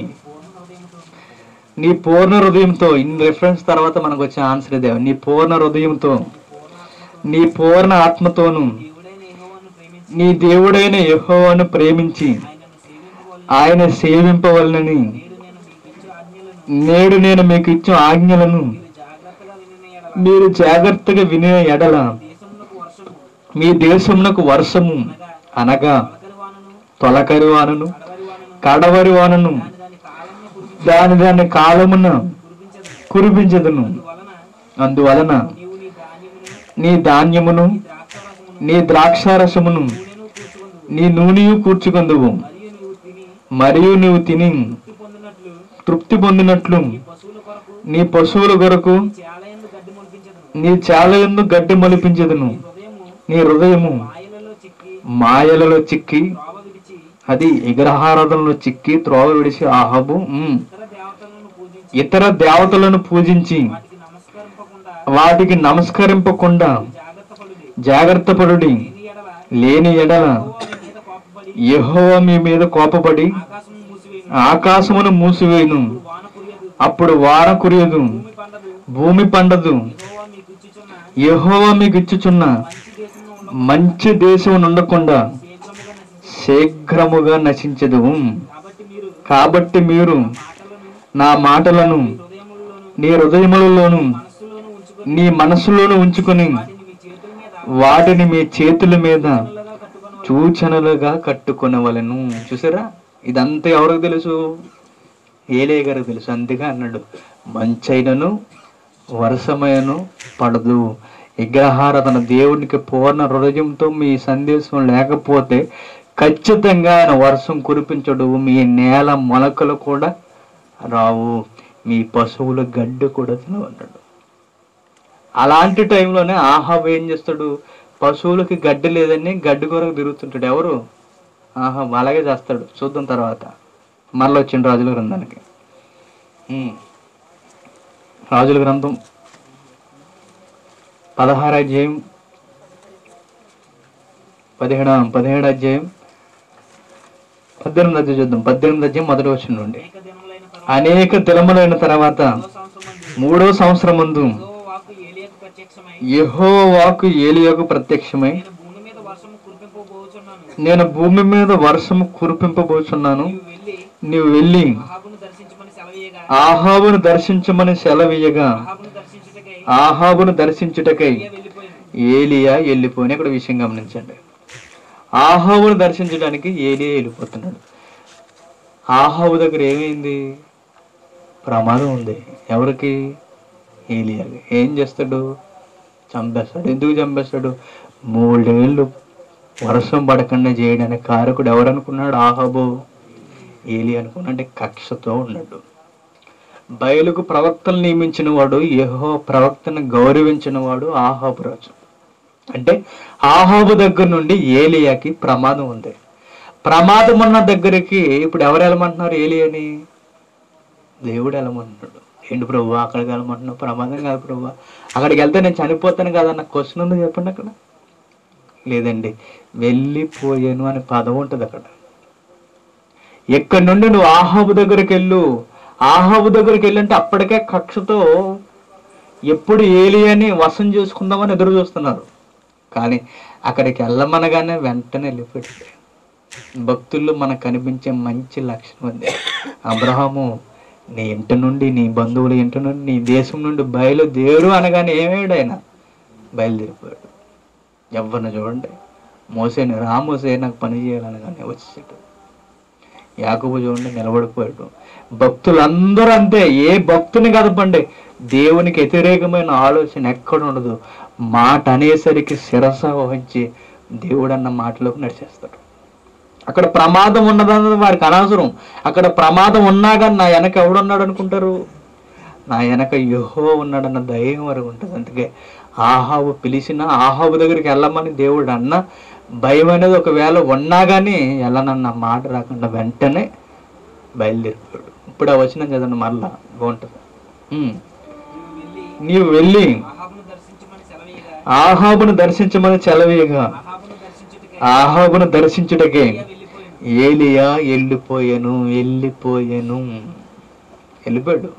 నీ పూర్ణ హృదయంతో ఇన్ని రెఫరెన్స్ తర్వాత మనకు వచ్చే ఆన్సర్ ఇదే నీ పూర్ణ హృదయంతో నీ పూర్ణ ఆత్మతోను నీ దేవుడైన యెహోవాను ప్రేమించి ఆయన సేవింపవలనని నేడు నేను మీకు ఇచ్చిన ఆజ్ఞలను మీరు జాగ్రత్తగా వినే ఎడల మీ దేశమునకు వర్షము అనగా తొలకరి వానను కడవరి వానను దాని దాని కాలమున కురిపించదును అందువలన నీ ధాన్యమును నీ ద్రాక్షారసమును నూనెను కూర్చుకుందు నీ నూనెయు కూర్చుకొందువు మరియు నీవు తిని మరియు నువ్వు తిని తృప్తి పొందినట్లు తృప్తి పొందినట్లు పశువుల కొరకు నీ పశువుల కొరకు చేలయందు గడ్డి మొలిపించదును నీ చాలయందు గడ్డి మొలిపించదును హృదయము నీ హృదయము మాయలలో చిక్కి మాయలలో చిక్కి త్రోవ విడిచి అది విగ్రహారాధనలో చిక్కి త్రోవ విడిచి ఆహబు ఉమ్, ఇతర దేవతలను పూజించి ఇతర దేవతలను పూజించి వాటికి నమస్కరింపకుండా వాటికి నమస్కరింపకుండా జాగ్రత్త పడుడి జాగ్రత్త పడుడి దీని ఎడల లేని ఎడల యెహోవా మీ మీద కోపపడి యెహోవా మీ మీద కోపపడి ఆకాశం మూసివేయును ఆకాశమును మూసివేయును వాన కురియదు అప్పుడు వాన కురియదు భూమి పండదు భూమి పండదు యెహోవా మీకు ఇచ్చుచున్న యెహోవా మీకు ఇచ్చుచున్న మంచి దేశంలో ఉన్న మంచి దేశం ఉండకుండా శీఘ్రముగా నశించు శీఘ్రముగా నశించదు కాబట్టి మీరు కాబట్టి మీరు మాటలను నా మాటలను హృదయములలోను నీ హృదయములలోను మనస్సులోను ఉంచుకొని నీ మనసులోను ఉంచుకొని వాటిని మీ చేతుల మీద వాటిని మీ చేతుల మీద పిల్లగా కట్టుకొని సూచనలుగా కట్టుకొనవలను చూసారా ఇదంతా ఎవరికి తెలుసు ఏలే గారికి తెలుసు అందుకే అన్నాడు మంచైనను వర్షమైనను పడదు విగ్రహారాధన దేవునికి పూర్ణ హృదయంతో మీ సందేశం లేకపోతే ఖచ్చితంగా ఆయన వర్షం కురిపించడు మీ నేల మొలకలు కూడా రావు మీ పశువుల గడ్డి కూడా తినవన్నాడు అలాంటి టైంలోనే ఆహాబ్ ఏం చేస్తాడు పశువులకి గడ్డి లేదని గడ్డి కొరకు తిరుగుతుంటాడు ఎవరు ఆహా అలాగే చేస్తాడు చూద్దాం తర్వాత మరల వచ్చిండు రాజుల గ్రంథానికి ఉమ్. రాజుల గ్రంథం పదహారు అధ్యాయం పదిహేడు పదిహేడు అధ్యాయం పద్దెనిమిది అధ్యాయం చూద్దాం పద్దెనిమిది అధ్యాయం మొదటి వచ్చిన నుండి అనేక దినములైన తర్వాత అనేక దినములైన తర్వాత సంవత్సరం మూడో సంవత్సరం ముందు వాకు ఏలియకు ప్రత్యక్షమై యెహో వాకు ఏలియకు ప్రత్యక్షమై నేను భూమి మీద వర్షము కురిపింపబోచున్నాను నేను భూమి మీద వర్షము కురిపింపబోచున్నాను నీవు వెళ్ళి నీవు వెళ్ళి అహాబును దర్శించమని సెలవీయగా ఆహాబును దర్శించమని సెలవీయగా అహాబును దర్శించుటకై ఆహాబును దర్శించుటకై ఏలియా వెళ్ళిపోయింది ఏలియా వెళ్ళిపోయిన ఇక్కడ విషయం గమనించండి ఆహాబును దర్శించడానికి ఏలియా వెళ్ళిపోతున్నాడు ఆహాబు దగ్గర ఏమైంది ప్రమాదం ఉంది ఎవరికి ఏలియాకి ఏం చేస్తాడు చంపేస్తాడు ఎందుకు చంపేస్తాడు మూడేళ్ళు వర్షం పడకుండా చేయడానికి కారకుడు ఎవరు అనుకున్నాడు ఆహాబు ఏలి అనుకున్నాడు అంటే కక్షతో ఉన్నాడు బయలుకు ప్రవక్తలు నియమించిన వాడు యెహో ప్రవక్తను గౌరవించిన వాడు ఆహాబు రాజు అంటే ఆహాబు దగ్గర నుండి ఏలియాకి ప్రమాదం ఉంది ప్రమాదం ఉన్న దగ్గరికి ఇప్పుడు ఎవరు వెళ్ళమంటున్నారు ఏలియాని దేవుడు వెళ్ళమంటున్నాడు ఏంటి ప్రభు అక్కడికి వెళ్ళమంటున్నావు ప్రమాదం కాదు ప్రభు అక్కడికి వెళ్తే నేను చనిపోతాను కదా నాకు క్వశ్చన్ ఉంది చెప్పండి అక్కడ లేదండి వెళ్ళిపోయాను అనే పదం ఉంటుంది అక్కడ ఎక్కడి నుండి నువ్వు ఆహాబు దగ్గరికి వెళ్ళు ఆహాబు దగ్గరికి వెళ్ళంటే అప్పటికే కక్షతో ఎప్పుడు ఏలియాని వశం చేసుకుందామని ఎదురు చూస్తున్నారు కానీ అక్కడికి వెళ్ళమనగానే వెంటనే వెళ్ళిపోయింది భక్తుల్లో మనకు కనిపించే మంచి లక్షణం ఉంది అబ్రహాము నీ ఇంటి నుండి నీ బంధువుల ఇంటి నుండి నీ దేశం నుండి బయలుదేరు అనగానే ఏమేడు ఆయన బయలుదేరిపోయాడు ఎవరిని చూడండి మోసేని రా మోసే నాకు పని చేయాలనగానే వచ్చేసాడు యాకబు చూడండి నిలబడిపోయాడు భక్తులందరూ అంతే ఏ భక్తుని కదపండి దేవునికి వ్యతిరేకమైన ఆలోచన ఎక్కడ ఉండదు మాట అనేసరికి శిరస వహించి దేవుడు అన్న మాటలోకి నడిచేస్తాడు అక్కడ ప్రమాదం ఉన్నదన్నది వారికి అనవసరం అక్కడ ప్రమాదం ఉన్నా కానీ నా వెనక ఎవడున్నాడు అనుకుంటారు నా వెనక యుహో ఉన్నాడన్న ధైర్యం వరకు ఉంటుంది అందుకే ఆహాబు పిలిచిన ఆహాబు దగ్గరికి వెళ్ళమని దేవుడు అన్న భయం అనేది ఒకవేళ ఉన్నా కానీ వెళ్ళనన్న మాట రాకుండా వెంటనే బయలుదేరిపోయాడు ఇప్పుడు ఆ వచనం చదవండి మరలా బాగుంటుంది ఉమ్. నీవు వెళ్ళి నీవు వెళ్ళి అహాబును దర్శించమని సెలవీయగా ఆహాబును దర్శించమని చెలవేయగా అహాబును దర్శించుటకై ఆహాబును దర్శించుటకే ఏలియా వెళ్ళిపోయింది ఏలియా వెళ్ళిపోయాను వెళ్ళిపోయాను వెళ్ళిపోయాడు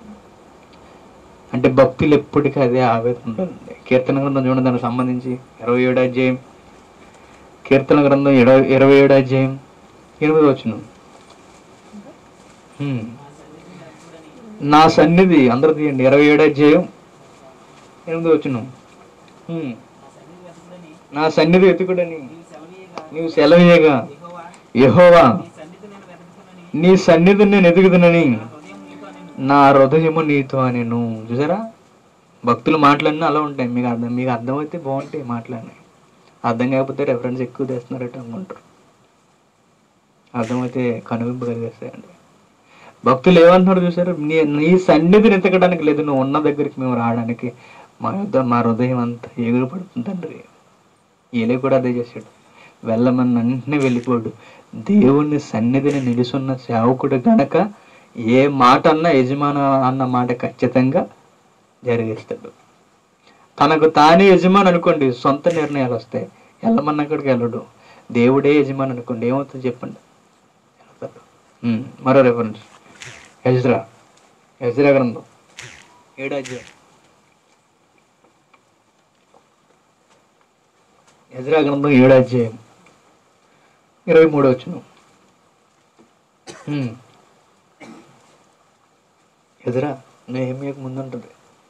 అంటే భక్తులు ఎప్పటికీ అదే ఆవేదన ఉండాలండి కీర్తన గ్రంథం చూడండి దానికి సంబంధించి ఇరవై ఏడు అధ్యాయం కీర్తన గ్రంథం ఇరవై ఇరవై ఏడు అధ్యాయం ఎనిమిది వచ్చును హ్మ్. నా సన్నిధి అందరూ తీయండి ఇరవై ఏడు అధ్యాయం ఎనిమిది వచ్చును హ్మ్. నా సన్నిధి వెతుకుడని నీవు సెలవీయగా యెహోవా యెహోవా నీ సన్నిధి నేను వెతుకుతున్నాని నీ సన్నిధిని నేను ఎదుగుతున్నాని హృదయం నీతో అని నా హృదయము నీతో అని నువ్వు చూసారా భక్తులు మాటలన్నీ అలా ఉంటాయి మీకు అర్థం మీకు అర్థమైతే బాగుంటాయి మాటలన్నీ అర్థం కాకపోతే రెఫరెన్స్ ఎక్కువ తెస్తున్నారట అనుకుంటారు అర్థమైతే కనువింపు కలిగేస్తాయండి భక్తులు ఏమంటున్నారు చూసారు నీ నీ సన్నిధిని ఎతకడానికి లేదు నువ్వు ఉన్న దగ్గరికి మేము రావడానికి మా యుద్ధ మా హృదయం అంతా ఎగురు పడుతుంది తండ్రి ఏలే కూడా అదే చేశాడు వెళ్ళమని వెంటనే వెళ్ళిపోడు దేవుని సన్నిధిని నిలుసున్న సేవకుడు గనక ఏ మాట అన్నా యజమాన అన్న మాట ఖచ్చితంగా జరిగిస్తాడు తనకు తానే యజమాని అనుకోండి సొంత నిర్ణయాలు వస్తాయి వెళ్ళమన్న అక్కడికి వెళ్ళడు దేవుడే యజమాని అనుకోండి ఏమవుతుంది చెప్పండి వెళ్తాడు ఉమ్, మరో రెఫరెన్స్ ఎజ్రా ఎజ్రా గ్రంథం ఏడు అధ్యాయం ఎజ్రా గ్రంథం ఏడు అధ్యాయం ఇరవై మూడు వచ్చును ఎదురా నేహమ్యకు ముందుంటుంది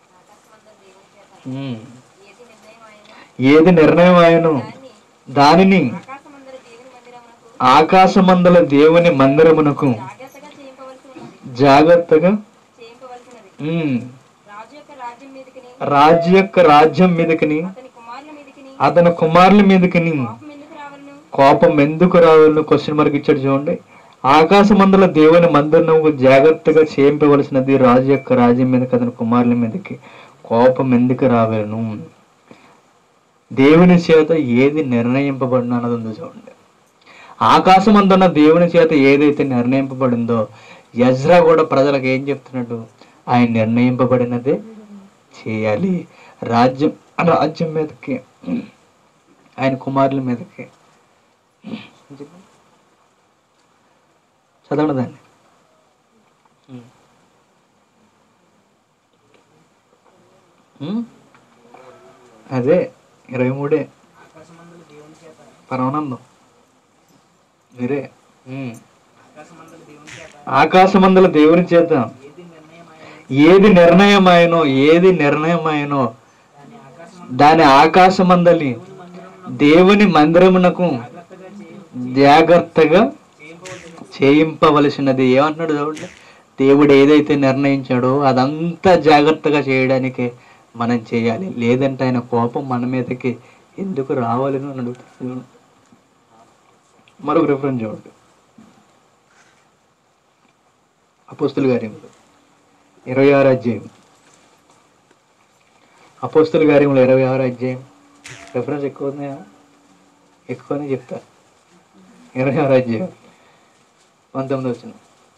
ఉమ్. ఏది నిర్ణయం ఆయను దానిని ఆకాశమందరి దేవుని మందిరమునకు ఆకాశమందల దేవుని మందిరమునకు జాగ్రత్తగా చేయింపవలసి ఉన్నది జాగ్రత్తగా చేయింపవలసినది ఉమ్, రాజు యొక్క రాజ్యం మీదకిని రాజు యొక్క రాజ్యం మీదకిని అతని కుమారుల మీదకిని అతని కుమారుల మీదకిని పాపం ఎందుకు రావలను కోపం ఎందుకు రావాలని క్వశ్చన్ మార్క్ ఇచ్చాడు చూడండి ఆకాశమందుల దేవుని మందిరము జాగ్రత్తగా చేయింపవలసినది రాజు యొక్క రాజ్యం మీదకి అతని కుమారుల మీదకి కోపం ఎందుకు రావాలను దేవుని చేత ఏది నిర్ణయింపబడిన అన్నది ఉంది చూడండి ఆకాశమందున్న దేవుని చేత ఏదైతే నిర్ణయింపబడిందో యజ్రా కూడా ప్రజలకు ఏం చెప్తున్నాడు ఆయన నిర్ణయింపబడినదే చేయాలి రాజ్యం రాజ్యం మీదకి ఆయన కుమారుల మీదకి చదవండి దాన్ని ఉమ్. అదే ఇరవై మూడే పరమానందం మీరే ఉమ్. ఆకాశమందుల దేవుని చేత ఏది నిర్ణయమైనో ఏది నిర్ణయమైనో దాని ఆకాశమందలి దేవుని మందిరమునకు జాగ్రత్తగా చేయింపవలసినది ఏమంటున్నాడు చూడండి దేవుడు ఏదైతే నిర్ణయించాడో అదంతా జాగ్రత్తగా చేయడానికి మనం చేయాలి లేదంటే ఆయన కోపం మన మీదకి ఎందుకు రావాలని అని అడుగుతున్నాడు మరొక రిఫరెన్స్ చూడండి అపోస్తుల కార్యములు ఇరవై ఆరు అధ్యాయం అపోస్తుల కార్యములు ఇరవై ఆరు అధ్యాయం రిఫరెన్స్ ఎక్కువ ఉన్నాయా ఎక్కువనే చెప్తా ఇరవై ఆరు అధ్యాయం పంతొమ్మిది వచ్చిన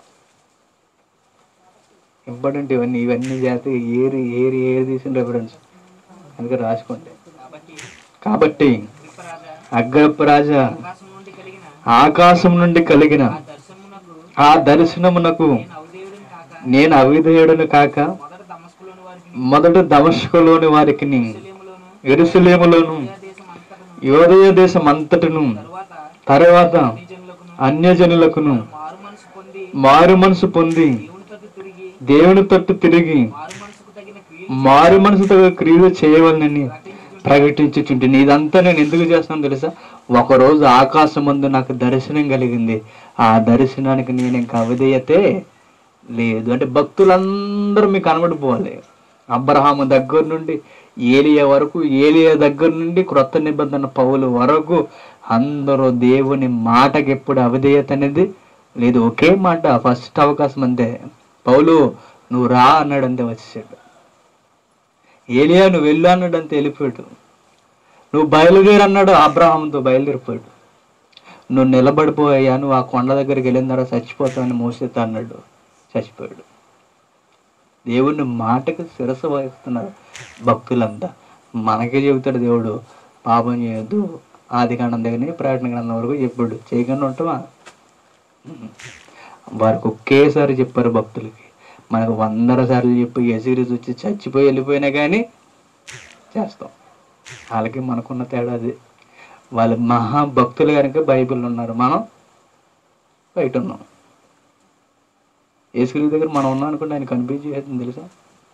ఇంపార్టెంట్ ఇవన్నీ ఇవన్నీ చేస్తే ఏరి ఏరి ఏరి తీసిన రెఫరెన్స్ అందుకే రాసుకోండి కాబట్టి అగ్రప్ప రాజా ఆకాశం నుండి కలిగిన ఆకాశం నుండి కలిగిన దర్శనమునకు ఆ దర్శనమునకు అవదేవుడిని కాక నేను అవిధేయుడను కాక మొదట దమస్కులోని వారికి మొదట దమస్కులోని వారికి నిశ్చయములోను ఎరుసలేములోను దేశం అంతటను యోదయ దేశం అంతటను తరువాత తర్వాత నిజములకును అన్యజనులకును మారు మనసు పొంది మారు మనసు పొంది దేవుని తట్టు తిరిగి దేవుని తట్టు తిరిగి మారు మనసుకు తగిన క్రియలు మారు మనసుతో క్రియలు చేయవలనని ప్రకటించుచుంటుంది ఇదంతా నేను ఎందుకు చేస్తాను తెలుసా ఒకరోజు ఆకాశం ముందు నాకు దర్శనం కలిగింది ఆ దర్శనానికి నేను ఇంకా అవిధేయతే లేదు అంటే భక్తులందరూ మీకు కనబడిపోవాలి అబ్రహాము దగ్గర నుండి ఏలియా వరకు ఏలియా దగ్గర నుండి క్రొత్త నిబంధన పౌలు వరకు అందరూ దేవుని మాటకి ఎప్పుడు అవిధేయత అనేది లేదు ఒకే మాట ఫస్ట్ అవకాశం అంతే పౌలు నువ్వు రా అన్నాడు అంతే వచ్చేసాడు ఏలియా నువ్వు వెళ్ళు అన్నాడు అంతే వెళ్ళిపోయాడు నువ్వు బయలుదేరి అన్నాడు అబ్రహాంతో బయలుదేరిపోయాడు నువ్వు నిలబడిపోయా నువ్వు ఆ కొండ దగ్గరికి వెళ్ళిన తర్వాత చచ్చిపోతావని మోసేత అన్నాడు చచ్చిపోయాడు దేవుని మాటకు శిరస వహిస్తున్నారు భక్తులంతా మనకే చెబుతాడు దేవుడు పాపం చేయొద్దు ఆది కాండం దగ్గర నుంచి ప్రకటన గ్రంథం వరకు చెప్పాడు చేయకుండా ఉంటావా ఉహు. వారికి ఒకేసారి చెప్పారు భక్తులకి మనకు వందల సార్లు చెప్పి ఎసిరీస్ వచ్చి చచ్చిపోయి వెళ్ళిపోయినా కానీ చేస్తాం వాళ్ళకి మనకున్న తేడా అది వాళ్ళు మహా భక్తులు కనుక బైబిల్ ఉన్నారు మనం బయట ఉన్నాం ఏసుక్రీ దగ్గర మనం ఉన్నాం అనుకుంటే ఆయన కనిపించేస్తుంది తెలుసా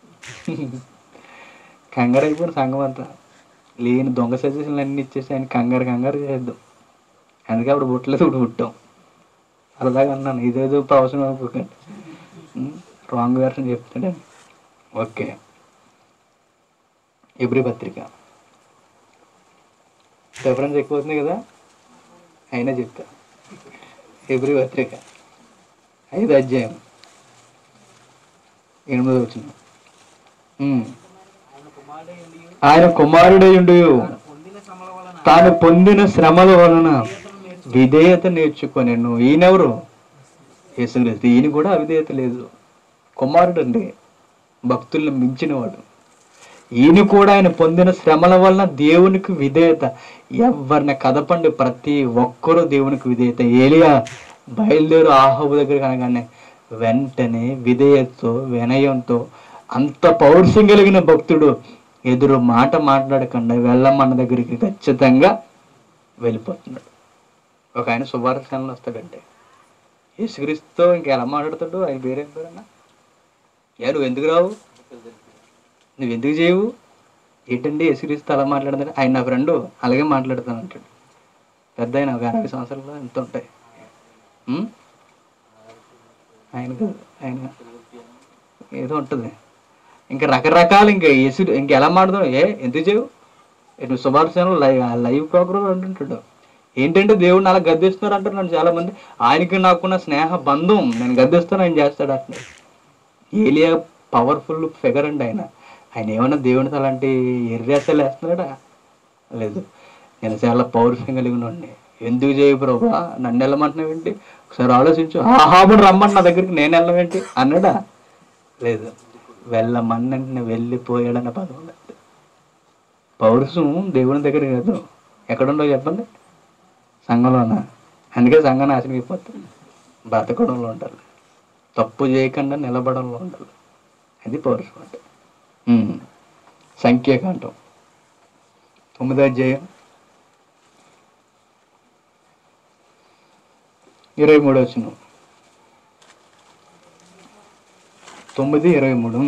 కంగారు అయిపోయిన సంఘం అంతా లేని దొంగ సజెషన్లు అన్ని ఇచ్చేసి ఆయన కంగారు కంగారు చేద్దాం అందుకే అప్పుడు పుట్టలేదు ఇప్పుడు పుట్టాం సరదాగా అన్నాను ఇదేదో ప్రవచనం అనుకోకండి రాంగ్ వెర్షన్ చెప్తాడు ఓకే ఎబ్రి పత్రిక డిఫరెన్స్ ఎక్కువ అవుతుంది కదా అయినా చెప్తా ఫిబ్రవరి పత్రిక ఐదు అధ్యాయం ఎనిమిదో వచ్చిన ఆయన కుమారుడై ఉండు పొందిన శ్రమల వలన తాను పొందిన శ్రమల వలన విధేయత నేర్చుకొనెను ఈయనెవరు యేసుక్రీస్తు ఈయన కూడా అవిధేయత లేదు కుమారుడు అండి భక్తుల్ని మించినవాడు ఈయన కూడా ఆయన పొందిన శ్రమల వలన దేవునికి విధేయత ఎవరిని కదపండి ప్రతి ఒక్కరూ దేవునికి విధేయత ఏలియా బయలుదేరు ఆహబు దగ్గర కనగానే వెంటనే విధేయతతో వినయంతో అంత పౌరుషం కలిగిన భక్తుడు ఎదురు మాట మాట్లాడకుండా వెళ్ళమన్న దగ్గరికి ఖచ్చితంగా వెళ్ళిపోతున్నాడు ఒక ఆయన శుభారక్షణలు వస్తాడంటే యేసుక్రీస్తుతో ఇంకెలా మాట్లాడతాడు ఆయన పేరేం పేరన్నా ఏ నువ్వు ఎందుకు రావు నువ్వు ఎందుకు చేయవు ఏంటండి యేసుక్రీస్తు అలా మాట్లాడుతాడు ఆయన నా ఫ్రెండ్ అలాగే మాట్లాడతాను అంటాడు పెద్ద ఆయన ఒక అరవై సంవత్సరాలు ఎంత ఉంటాయి ఉం? ఆయన కాదు ఆయన ఏదో ఉంటుంది ఇంకా రకరకాలు ఇంకా యేసు ఇంక ఎలా మాట్లాడదాం ఏ ఎందుకు చేయవు ఏ నువ్వు శుభార్శనలు లైవ్ లైవ్ ప్రోగ్రామ్ అంటుంటాడు ఏంటంటే దేవుడిని అలా గద్దిస్తున్నారు అంటారు నన్ను చాలా మంది ఆయనకి నాకున్న స్నేహ బంధం నేను గద్దిస్తాను ఆయన చేస్తాడు అట్లా ఏలియా పవర్ఫుల్ ఫిగర్ అండి ఆయన ఆయన ఏమన్నా దేవునితో అలాంటి ఎర్రేసలు వేస్తున్నాడా లేదు నేను చాలా పౌరుషం కలిగిన వాడిని ఎందుకు చేయ ప్రభా నన్ను వెళ్ళమంటున్నావు ఏంటి ఒకసారి ఆలోచించు ఆహాబుడు రమ్మని నా దగ్గరికి నేను వెళ్ళమేంటి అన్నాడా లేదు వెళ్ళమన్నంటే వెళ్ళిపోయాడన్న పదం ఉంది పౌరుషం దేవుని దగ్గర కాదు ఎక్కడుండో చెప్పండి సంఘంలోనా అందుకే సంఘం నాశనం అయిపోతుంది బ్రతకడంలో ఉండాలి తప్పు చేయకుండా నిలబడంలో ఉండాలి అది పౌరుషం అంటే ఉమ్. సంఖ్యాకాండం తొమ్మిదో అధ్యాయం ఇరవై మూడు వచ్చిన తొమ్మిది ఇరవై మూడు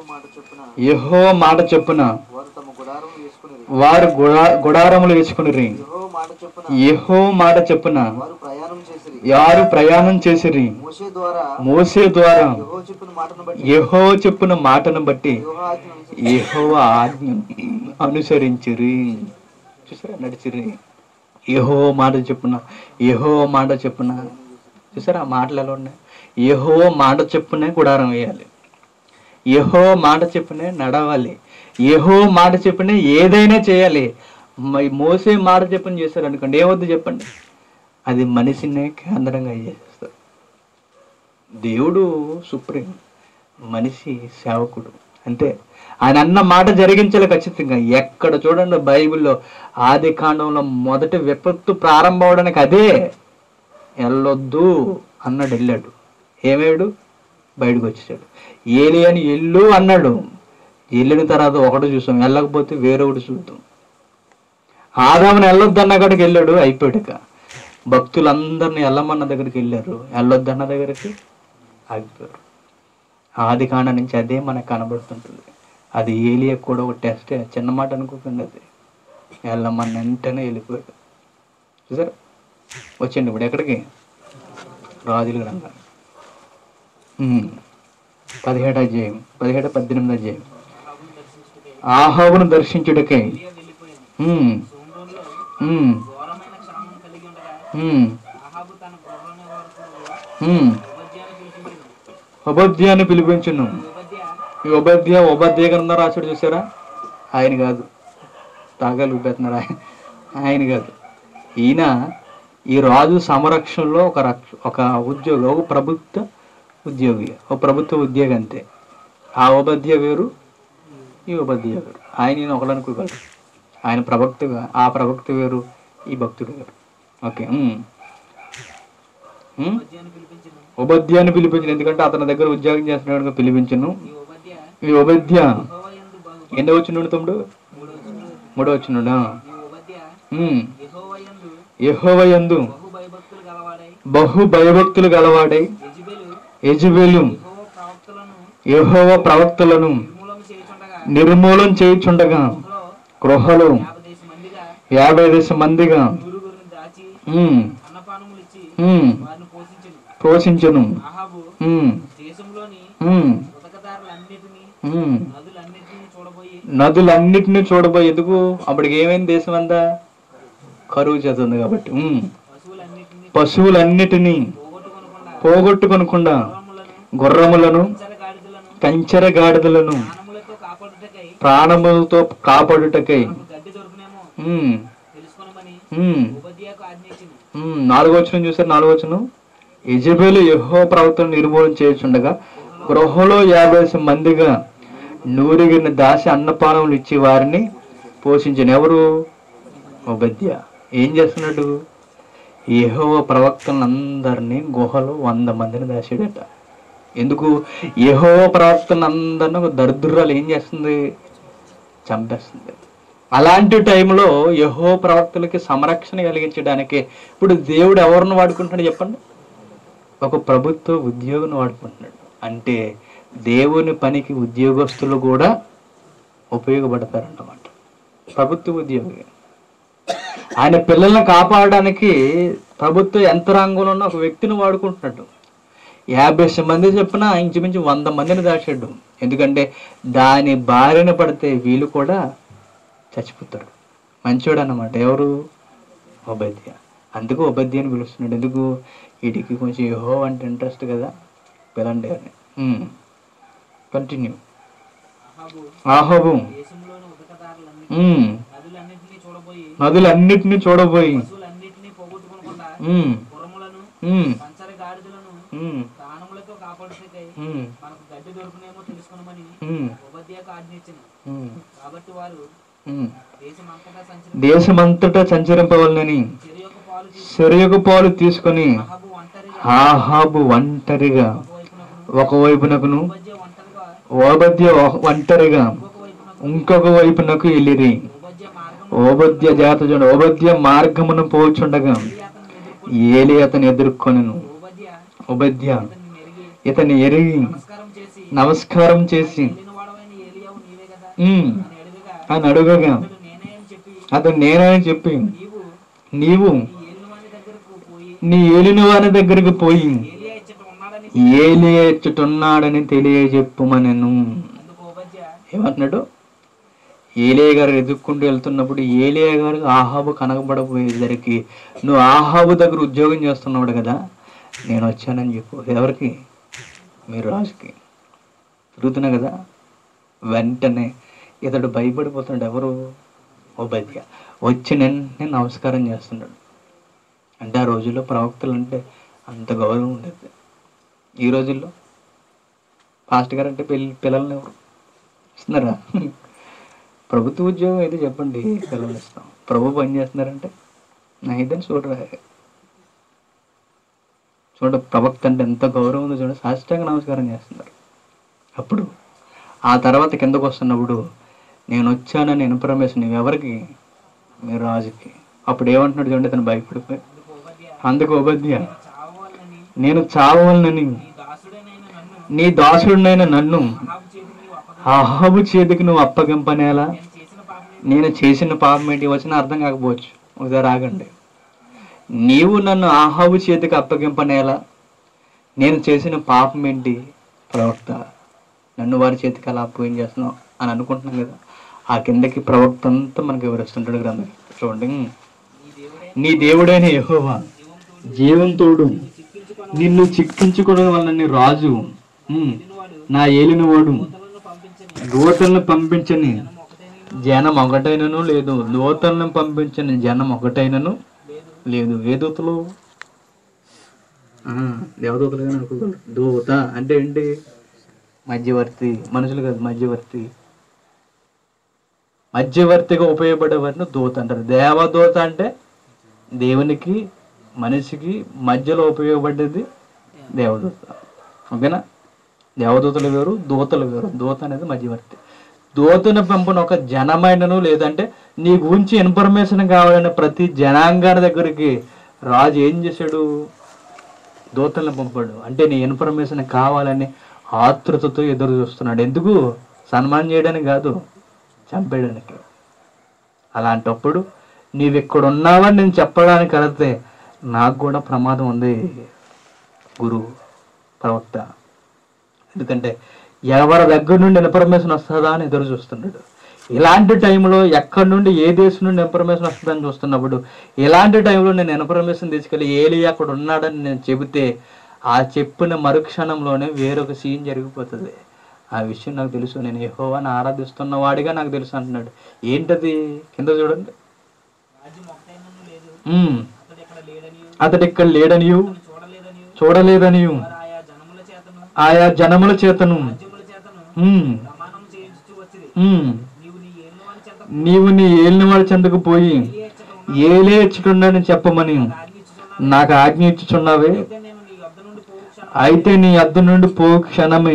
యహో మాట చెప్పున వారు తమ గుడారం వేసుకుని వారు గుడా- గుడారములు వేసుకుని యెహో మాట చొప్పున యహో మాట చెప్పున వారు ప్రయాణం చేసిరి యారు ప్రయాణం చేసిరి మోషే ద్వారా మోసే ద్వారా యెహో చెప్పిన మాటను బట్టి యహో చెప్పిన మాటను బట్టి యెహోవా ఆజ్ఞను అనుసరించి యహోవ ఆజ్ఞ అనుసరించిరి చూసారా నడిచిరి యహో మాట చెప్పున యహో మాట చెప్పున చూసారా ఆ మాటలు ఎలా ఉన్నాయి యహో మాట చెప్పునే గుడారం వేయాలి యహో మాట చెప్పునే నడవాలి యహో మాట చెప్పునే ఏదైనా చేయాలి మ- మోసే మాట చెప్పుని చేస్తారు అనుకోండి ఏమొద్దు చెప్పండి అది మనిషినే కేంద్రంగా చేసేస్తారు దేవుడు సుప్రీం మనిషి సేవకుడు అంతే ఆయన అన్న మాట జరిగించాలి ఖచ్చితంగా ఎక్కడ చూడండి బైబిల్లో ఆది కాండంలో మొదటి విపత్తు ప్రారంభం అవడానికి అదే వెళ్ళొద్దు అన్నాడు వెళ్ళాడు ఏమేడు బయటకు వచ్చేసాడు ఏలి అని ఎల్లు అన్నాడు వెళ్ళిన తర్వాత ఒకటి చూసాం వెళ్ళకపోతే వేరొకటి చూద్దాం ఆదాముని వెళ్ళొద్దు అన్న కాడికి వెళ్ళాడు అయిపోయాడుక భక్తులందరినీ వెళ్ళమన్న దగ్గరికి వెళ్ళారు వెళ్ళొద్దు అన్న దగ్గరికి ఆగిపోయారు ఆది కాండ నుంచి అదే మనకు కనబడుతుంటుంది అది ఏలియా కూడా ఒక టెస్టే చిన్న మాట అనుకోకండి అది వెళ్ళమన్న వెంటనే వెళ్ళిపోయాడు చూసారా వచ్చండి ఇప్పుడు ఎక్కడికి రాజుల గ్రంథం ఉమ్. పదిహేడు అధ్యాయం పదిహేడు పద్దెనిమిది అధ్యాయం ఆహాబును దర్శించుటకై ఉమ్. ఉమ్. ఘోరమైన క్షామం కలిగి ఉండగా ఉమ్. అహాబు తన గృహంలో వరకు ఉమ్. ఉపద్యాన్ని ఉపాధ్యాయుని పిలిపించను పిలిపించును ఉపద్య ఈ ఉపాధ్యాయ ఉపాధ్యాయ గ్రంథం రాశాడు చూసారా ఆయన కాదు తాగాలు ఊపేస్తున్నారు ఆయన ఆయన కాదు ఈయన ఈ రాజు సంరక్షణలో ఒక రక్ష ఒక ఉద్యోగి ఒక ప్రభుత్వ ఉద్యోగి ఒక ప్రభుత్వ ఉద్యోగి అంతే ఆ ఉపాధ్యాయ వేరు ఈ ఉపాధ్యాయ వేరు ఆయన ఈయన ఒకళ్ళు అనుకోగలరు ఆయన ప్రవక్తగా ఆ ప్రవక్త వేరు ఈ భక్తుడు వేరు ఓకే ఉమ్. ఉమ్? ఉపద్యాన్ని పిలిపించను ఉపాధ్యాయుని పిలిపించను ఎందుకంటే అతని దగ్గర ఉద్యోగం చేస్తున్నాడు పిలిపించను ఈ ఉపద్య ఈ ఉపాధ్య యెహోవా యందు బహు ఎన్నో వచ్చినాడు తమ్ముడు మూడో వచనంలో, మూడో వచ్చినాడా ఈ ఉపద్య ఉమ్. యెహోవా యందు యెహోవయందు బహు భయభక్తులు గలవాడై బహు భయభక్తులు గలవాడై యెజబెలు యజబేలు యెహోవా ప్రవక్తలను యెహోవ ప్రవక్తలను నిర్మూలన చేయుచుండగా నిర్మూలం చేయుచుండగా గృహలో గృహలు యాభై దేశ మందిగా యాభై దేశ మందిగా నూరుగురిని దాచి ఉమ్, అన్నపానములు ఇచ్చి ఉమ్, వారిని పోషించను పోషించును అహాబు ఉమ్, దేశంలోని ఉమ్, ఉదకదారులన్నిటినీ ఉమ్. నదులన్నిటినీ చూడబోయి నదులన్నిటిని చూడబోయి ఎందుకు అప్పటికి ఏమైంది దేశం అంతా కరువు చేతుంది కాబట్టి ఉమ్. పశువులన్నిటిని పశువులన్నిటినీ పోగొట్టుకొనకుండా పోగొట్టుకొనకుండా గుర్రములను గుర్రములను కంచర గాడిదలను కంచెర గాడిదలను ప్రాణములతో కాపాడుటకై ప్రాణములతో కాపాడుటకై మనకు గడ్డి దొరుకునేమో ఉమ్, తెలుసుకొనమని ఉమ్, ఉపద్యాకు ఆజ్ఞించింది ఉమ్, నాలుగో వచనం చూసారు నాలుగో వచనం యజబేలు యహో ప్రవక్తను నిర్మూలన చేయుచుండగా గృహంలో యాభై మందిగా నూరిగిన దాసి అన్నపానములు ఇచ్చి వారిని పోషించిన ఎవరు ఉపద్య ఏం చేస్తున్నాడు యెహోవా ప్రవక్తలందరినీ గుహలో వంద మందిని దాచాడట ఎందుకు యెహోవా ప్రవక్తలందరినీ ఒక దరిద్రాలు ఏం చేస్తుంది చంపేస్తుంది అలాంటి టైంలో యహో ప్రవక్తలకి సంరక్షణ కలిగించడానికి ఇప్పుడు దేవుడు ఎవరిని వాడుకుంటున్నాడు చెప్పండి ఒక ప్రభుత్వ ఉద్యోగిని వాడుకుంటున్నాడు అంటే దేవుని పనికి ఉద్యోగస్తులు కూడా ఉపయోగపడతారన్నమాట ప్రభుత్వ ఉద్యోగి ఆయన పిల్లల్ని కాపాడడానికి ప్రభుత్వ యంత్రాంగంలో ఉన్న ఒక వ్యక్తిని వాడుకుంటున్నాడు యాభై మంది చెప్పిన ఇంచుమించు వంద మందిని దాచాడు ఎందుకంటే దాని బారిన పడితే వీళ్ళు కూడా చచ్చిపోతారు మంచోడు అన్నమాట ఎవరు ఒబద్య అందుకు ఒబద్య అని పిలుస్తున్నాడు ఎందుకు వీటికి కొంచెం యహో అంటే ఇంట్రెస్ట్ కదా పిలండి అని కంటిన్యూ అహాబు ఆహోబు దేశంలోని ఉదకదారులన్నీ ఉమ్, నదులన్నింటినీ చూడబోయి నదులన్నిటిని చూడబోయి పశువులన్నింటినీ పోగొట్టుకొనకుండా ఉమ్, గుర్రములను ఉమ్, కంచర గాడిదలను ఉమ్, ప్రాణములతో కాపాడుటకై ఉమ్, మనకు గడ్డి దొరుకునేమో తెలుసుకొనమని ఉమ్, ఉపద్యాకు ఆజ్ఞించిన ఉమ్, కాబట్టి వారు ఉమ్. దేశమంతటా సంచరి దేశమంతటా సంచరింపవలనని చెరి యొక్క పాలు తీసి సెరియకు పాలు తీసుకొని అహాబు ఒంటరిగా ఆహాబు ఒంటరిగా ఒకవైపునకును ఒకవైపునకును ఉపద్య ఒంటరిగా ఓబద్య ఒంటరిగా ఇంకొక వైపునకు ఇంకొక వైపునకు వెళ్ళిరి ఉపద్య మార్గం ఓబద్య జాతజుడు ఓబద్య మార్గమును పోచుండగా అతను ఎదుర్కొని ఏలి అతను ఎదుర్కొనెను ఉపద్య ఓబద్య అతన్ని మెరిగి ఇతని ఎరిగి నమస్కారం చేసి నమస్కారం చేసి వెళ్ళిన వాడవైన ఏలియావు నీవే కదా ఉమ్, అని అడుగుగా అని అడుగగా అతడు నేనే అని చెప్పి అతను నేనని చెప్పి నీవు నీవు ఈ ఏలినవాని దగ్గరకు పోయి నీ ఏలిన వారి దగ్గరికి పోయి ఏలియా ఇచ్చట ఉన్నాడని ఏలి ఎచ్చుతున్నాడని తెలియజెప్పుమనెను అందుకు ఉపద్య ఏమంటున్నాడు ఏలియా గారు ఎదుక్కుంటూ వెళ్తున్నప్పుడు ఏలియా గారు ఆహాబు కనకబడపోయేసరికి నువ్వు ఆహాబు దగ్గర ఉద్యోగం చేస్తున్నావు కదా నేను వచ్చానని చెప్పు ఎవరికి మీరు రాజుకి తిరుగుతున్నా కదా వెంటనే ఇతడు భయపడిపోతున్నాడు ఎవరు ఓబద్య వచ్చి నేను నమస్కారం చేస్తున్నాడు అంటే ఆ రోజుల్లో ప్రవక్తలు అంటే అంత గౌరవం ఉండేది ఈ రోజుల్లో ఫాస్ట్ గారు అంటే పిల్ల పిల్లల్ని ఎవరు ఇస్తున్నారా ప్రభుత్వ ఉద్యోగం అయితే చెప్పండి పిల్లలు ఇస్తాం ప్రభు పని చేస్తున్నారంటే నా ఇదని చూడరా చూడ ప్రవక్త అంటే ఎంత గౌరవం ఉందో చూడ సాష్టాంగ నమస్కారం చేస్తున్నారు అప్పుడు ఆ తర్వాత కిందకు వస్తున్నప్పుడు నేను వచ్చానని ఇన్ఫర్మేషన్ ఎవరికి మీ రాజుకి అప్పుడు ఏమంటున్నాడు చూడండి అతను భయపడిపోయి అందుకు ఉపద్య అందుకు ఉపద్య చావాలని నేను చావాలని నీ దాసుడైన నన్ను నీ దాసుడినైన నన్ను అహాబు చేతికి నీవు అప్పగ ఆహాబు చేతికి నువ్వు అప్పగింపనేలా నేను చేసిన పాపం నేను చేసిన పాపం ఏంటి వచ్చిన అర్థం కాకపోవచ్చు ఒకసారి ఆగండి నీవు నన్ను ఆహాబు చేతికి అప్పగింపనేలా నేను చేసిన పాపం ఏంటి ప్రవక్త నన్ను వారి చేతికి అలా అప్పగం చేస్తున్నావు అని అనుకుంటున్నాం కదా ఆ కిందకి ప్రవక్త అంతా మనకి వివరిస్తుంటాడు గ్రంథం చూడండి నీ దేవుడైన యెహోవా జీవంతోడు నిన్ను చిక్కించుకోవడం వలన రాజు ఉమ్, నా ఏలినవాడు పంపించని దూతలను పంపించని ఒకటైన జనం ఒకటైనను లేదు దూతలను పంపించని జనం ఒకటైనను లేదు ఏ దూతలు ఆ, దేవదూతలు కానీ అనుకోగలరు దూత అంటే ఏంటి మధ్యవర్తి మనుషులు కాదు మధ్యవర్తి మధ్యవర్తిగా ఉపయోగపడే వారిని దూత అంటారు దేవదూత అంటే దేవునికి మనిషికి మధ్యలో ఉపయోగపడేది దేవదూత ఓకేనా దేవదూతలు వేరు దూతలు వేరు దూత అనేది మధ్యవర్తి దూతను పంపిన ఒక జనమైనను లేదంటే నీ గురించి ఇన్ఫర్మేషన్ కావాలని ప్రతి జనాంగాని దగ్గరికి రాజు ఏం చేశాడు దూతలను పంపాడు అంటే నీ ఇన్ఫర్మేషన్ కావాలని ఆతృతతో ఎదురు చూస్తున్నాడు ఎందుకు సన్మానం చేయడానికి కాదు చంపేయడానికి అలాంటప్పుడు నీవు ఇక్కడ ఉన్నావని నేను చెప్పడానికి వెళితే నాకు కూడా ప్రమాదం ఉంది గురువు ప్రవక్త ఎందుకంటే ఎవరి దగ్గర నుండి ఇన్ఫర్మేషన్ వస్తుందా అని ఎదురు చూస్తున్నాడు ఇలాంటి టైంలో ఎక్కడి నుండి ఏ దేశం నుండి ఇన్ఫర్మేషన్ వస్తుందని చూస్తున్నప్పుడు ఇలాంటి టైంలో నేను ఇన్ఫర్మేషన్ తీసుకెళ్ళి ఏలి అక్కడ ఉన్నాడని నేను చెబితే ఆ చెప్పిన మరుక్షణంలోనే వేరొక సీన్ జరిగిపోతుంది ఆ విషయం నాకు తెలుసు నేను యెహోవాని ఆరాధిస్తున్న వాడిగా నాకు తెలుసు అంటున్నాడు ఏంటది కింద చూడండి రాజ్యం ఒకటైనను లేదు ఉమ్, అతడు ఇక్కడ లేడని అతడు ఇక్కడ లేడనియు చూడలేదని చూడలేదనియు వారు ఆయా జనముల చేతను ఆయా జనముల చేతను రాజ్యముల చేతను ఉమ్, ప్రమాణం చేయించు వచ్చింది ఉమ్, నీవు నీ ఏళ్ళు అని చెంత నీవు నీ ఏలిన వాడి చెంతకు పోయి ఏలే ఇచ్చుకుండని చెప్పమని ఆజ్ఞించుచున్నాను నాకు ఆజ్ఞ ఇచ్చుచున్నావే అయితే నేను నీ వద్ద నుండి పోవు క్షణం అయితే నీ అద్దు నుండి పో క్షణమే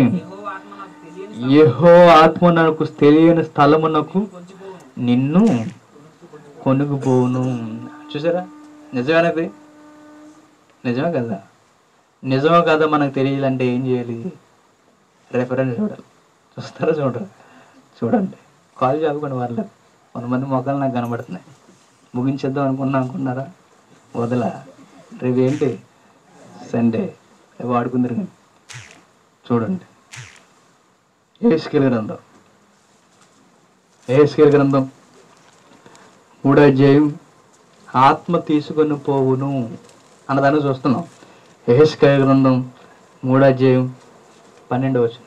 యెహోవా ఆత్మ నాకు తెలియని యెహో ఆత్మ నాకు తెలియని స్థలమునకు కొంచెపోవును నిన్ను కొనుక్కుపోవును చూసారా నిజమేనది నిజమే కదా నిజమే కదా మనకు తెలియాలంటే ఏం చేయాలి రెఫరెన్స్ చూడాలి చూస్తారా చూడరా చూడండి కాల్ చదువుకోండి వాళ్ళు కొంతమంది మొక్కలు నాకు కనబడుతున్నాయి ముగించేద్దాం అనుకున్నా అనుకున్నారా వదలా రేపు ఏంటి సండే రేపు ఆడుకుందరు కానీ చూడండి ఏసుకెళ్ళి గ్రంథం ఏసుకెళ్ళి గ్రంథం మూడో అధ్యాయం ఆత్మ తీసుకొని పోవును అన్నదాన్ని చూస్తున్నాం ఏసుకాయ గ్రంథం మూడో అధ్యాయం పన్నెండు వచ్చిన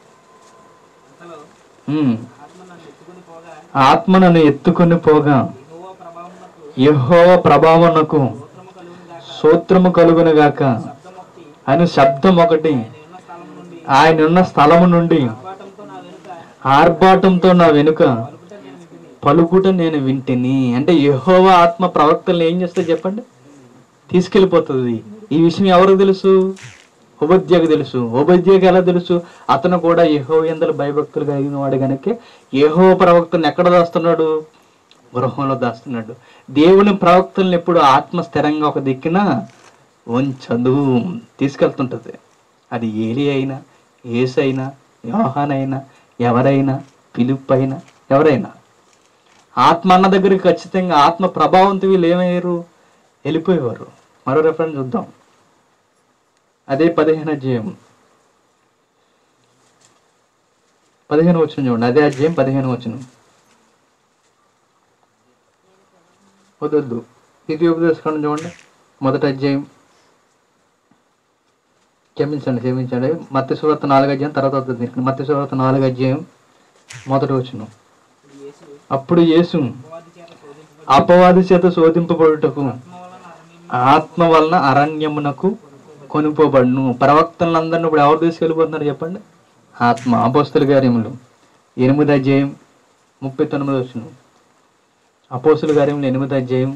అంతలో ఆత్మ నన్ను ఎత్తుకుని పోగా ఆత్మ నన్ను ఎత్తుకొని పోగా యెహోవా ప్రభావమునకు యెహోవ ప్రభావమునకు సూత్రము కలుగును గాక సూత్రము కలుగును గాక శబ్దం ఒకటి అని శబ్దం ఒకటి నేనున్న స్థలము నుండి ఆయన ఉన్న స్థలము నుండి ఆర్భాటంతో నా వెనుక ఆర్భాటంతో నా వెనుక పలుకుట నేను వింటిని పలుకుట నేను వింటిని అంటే యెహోవా ఆత్మ ప్రవక్తలు ఏం చేస్తే చెప్పండి తీసుకెళ్ళిపోతుంది ఈ విషయం ఎవరికి తెలుసు ఉపద్యకు తెలుసు ఉపద్యకు ఎలా తెలుసు అతను కూడా యెహో ఎందరు భయభక్తులు కలిగిన వాడు కనుక యెహో ప్రవక్తలను ఎక్కడ దాస్తున్నాడు గృహంలో దాస్తున్నాడు దేవుని ప్రవక్తలను ఎప్పుడు ఆత్మ స్థిరంగా ఒక దిక్కున ఉంచదు తీసుకెళ్తుంటది అది ఏలి అయినా ఏసైనా యోహానైనా ఎవరైనా పిలుపు అయినా ఎవరైనా ఆత్మ అన్న దగ్గరికి ఖచ్చితంగా ఆత్మ ప్రభావంతో వీళ్ళు ఏమయ్యారు వెళ్ళిపోయేవారు మరో రెఫరెన్స్ చూద్దాం అదే పదిహేను అధ్యాయం పదిహేను వచ్చిన చూడండి అదే అధ్యాయం పదిహేను వచ్చిన వదొద్దు ఇది ఉపదేశం చూడండి మొదటి అధ్యాయం క్షమించండి క్షమించండి మత్తి సువార్త నాలుగు అధ్యాయం తర్వాత వస్తుంది మత్తి సువార్త నాలుగు అధ్యాయం మొదటి వచ్చిన అప్పుడు యేసు అపవాది చేత శోధింపబడుటకు ఆత్మ వలన అరణ్యమునకు కొనుకోబడును ప్రవక్తలందరిని ఇప్పుడు ఎవరు తీసుకెళ్ళిపోతున్నారు చెప్పండి ఆత్మ అపోస్తుల కార్యములు ఎనిమిది అధ్యాయం ముప్పై తొమ్మిది వచ్చిన అపోస్తుల కార్యములు ఎనిమిది అధ్యాయం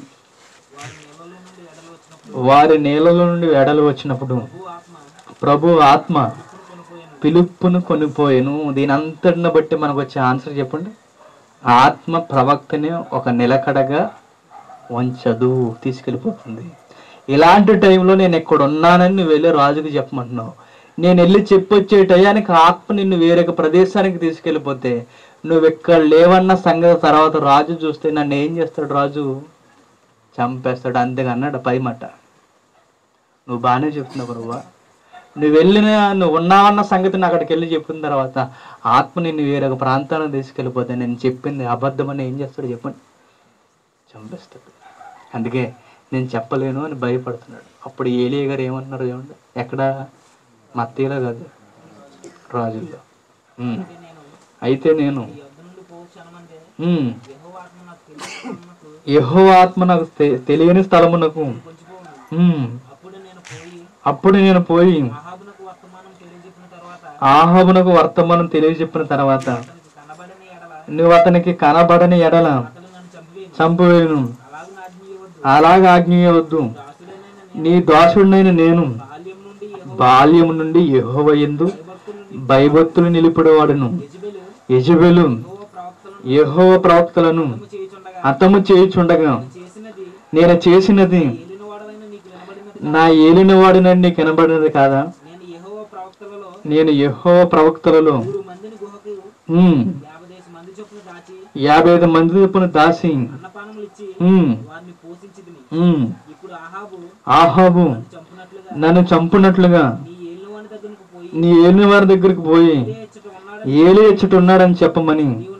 వారి నేలలో నుండి ఎడలు వచ్చినప్పుడు ప్రభు ఆత్మ పిలుపును కొనిపోయాను దీని అంతటిని బట్టి మనకు వచ్చే ఆన్సర్ చెప్పండి ఆత్మ ప్రవక్తని ఒక నిలకడగా వంచదు తీసుకెళ్ళిపోతుంది ఇలాంటి టైంలో నేను ఎక్కడ ఉన్నానని నువ్వు వెళ్ళి రాజుకి చెప్పమంటున్నావు నేను వెళ్ళి చెప్పొచ్చే టయానికి ఆత్మ నిన్ను వేరొక ప్రదేశానికి తీసుకెళ్ళిపోతే నువ్వు ఇక్కడ లేవన్న సంగతి తర్వాత రాజు చూస్తే నన్ను ఏం చేస్తాడు రాజు చంపేస్తాడు అంతేగా అన్నాడు పై మాట నువ్వు బాగానే చెప్తున్నావు నువ్వా నువ్వు వెళ్ళిన నువ్వు ఉన్నావన్న సంగతిని అక్కడికి వెళ్ళి చెప్పిన తర్వాత ఆత్మ నిన్ను వేరొక ప్రాంతానికి తీసుకెళ్ళిపోతే నేను చెప్పింది అబద్ధమని ఏం చేస్తాడు చెప్పండి చంపేస్తాడు అందుకే నేను చెప్పలేను అని భయపడుతున్నాడు అప్పుడు ఏలియ గారు ఏమంటున్నారు చూడండి ఎక్కడ మత్తీలో కాదు రాజుల్లో ఉమ్. అయితే నేను యొద్ద నుండి పోవు క్షణం అంటే ఉమ్, యెహోవా ఆత్మ నాకు తెలియనప్పుడు యెహోవా ఆత్మ నాకు తె- తెలియని స్థలమునకు కొంచెపోవును ఉమ్, అప్పుడు నేను పోయి అప్పుడు నేను పోయి ఆహాబునకు వర్తమానం తెలియజెప్పిన తర్వాత ఆహాబునకు వర్తమానం తెలియజెప్పిన తర్వాత అతనికి కనబడని ఎడల నువ్వు అతనికి కనబడని ఎడల అతడు నన్ను చంపివేయను చంపవేను అలాగు ఆజ్ఞయవద్దు అలాగ ఆజ్ఞయవద్దు దాసుడైన నీ దాసుడినైన నేను బాల్యం నుండి బాల్యం నుండి యెహోవ ఎందు భయభక్తులు నిలిపడవాడును యజబెలు యజబెలు యెహోవా ప్రవక్తలను యెహోవ ప్రవక్తలను చేయుచుండగా అతము చేయుచుండగా చేసినది నేను చేసినది ఏలిన వాడవైన నీకు వినబడినది నా ఏలినవాడినని నీకు కనబడినది కాదా నేను యెహోవా ప్రవక్తలలో నేను యెహోవ ప్రవక్తలలో నూరు మందిని గుహకు ఉమ్, యాభై దేశ మంది చొప్పున దాచి యాభై ఐదు మంది చొప్పున దాసి అన్నపానములు ఇచ్చి ఉమ్, వారిని పోషించిదిని ఉమ్, ఇప్పుడు ఆహాబు ఆహాబు చంపునట్లుగా నన్ను చంపునట్లుగా నీ ఏలినవాని దగ్గరకు పోయి నీ ఏలిన వారి దగ్గరికి పోయి ఇచ్చట ఉన్నాడు ఏలి ఎచ్చుట ఉన్నాడని చెప్పమని నీవు నాకు ఆజ్ఞ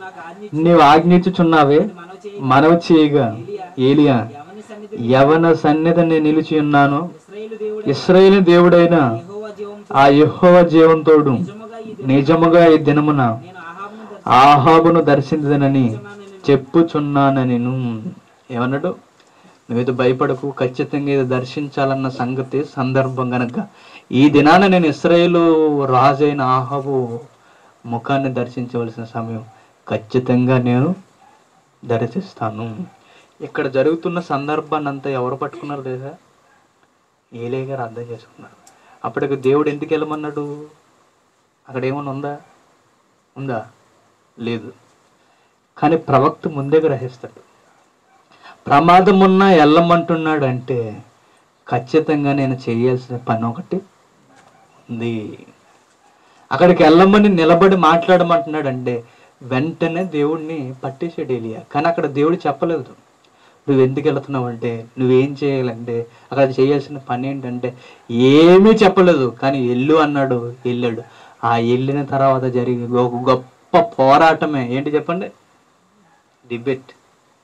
నీవు ఆజ్ఞించుచున్నావే మనవ చేయి మనవి చేయగా ఏలియా ఎవని సన్నిధి యవన సన్నిధి నేను నిలిచి ఉన్నాను ఇస్రాయేలు దేవుడు ఇస్రాయేల్ దేవుడైన యెహోవా జీవం ఆ యెహోవ జీవంతోడు నిజముగా ఈ నిజముగా ఈ దినమున నేను ఆహాబును ఆహాబును దర్శించదనని చెప్పుచున్నానని ఏమన్నాడు నువ్వేదో భయపడకు ఖచ్చితంగా ఇది దర్శించాలన్న సంగతి సందర్భం గనక ఈ దినాన నేను ఇస్రాయేలు రాజైన ఆహాబు ముఖాన్ని దర్శించవలసిన సమయం ఖచ్చితంగా నేను దర్శిస్తాను ఇక్కడ జరుగుతున్న సందర్భాన్ని అంతా ఎవరు పట్టుకున్నారు లేదా ఏలే గారు అర్థం చేసుకున్నారు అప్పటికి దేవుడు ఎందుకు వెళ్ళమన్నాడు అక్కడ ఏమన్నా ఉందా ఉందా లేదు కానీ ప్రవక్త ముందే గ్రహిస్తాడు ప్రమాదం ఉన్నా వెళ్ళమంటున్నాడు అంటే ఖచ్చితంగా నేను చేయాల్సిన పని ఒకటి ఉంది అక్కడికి వెళ్ళమని నిలబడి మాట్లాడమంటున్నాడు అంటే వెంటనే దేవుడిని పట్టేసాడు ఏలియా కానీ అక్కడ దేవుడు చెప్పలేదు నువ్వు ఎందుకు వెళ్తున్నావు అంటే నువ్వేం చేయాలంటే అక్కడ చేయాల్సిన పని ఏంటంటే ఏమీ చెప్పలేదు కానీ ఎల్లు అన్నాడు వెళ్ళాడు ఆ వెళ్ళిన తర్వాత జరిగే ఒక గొప్ప పోరాటమే ఏంటి చెప్పండి డిబేట్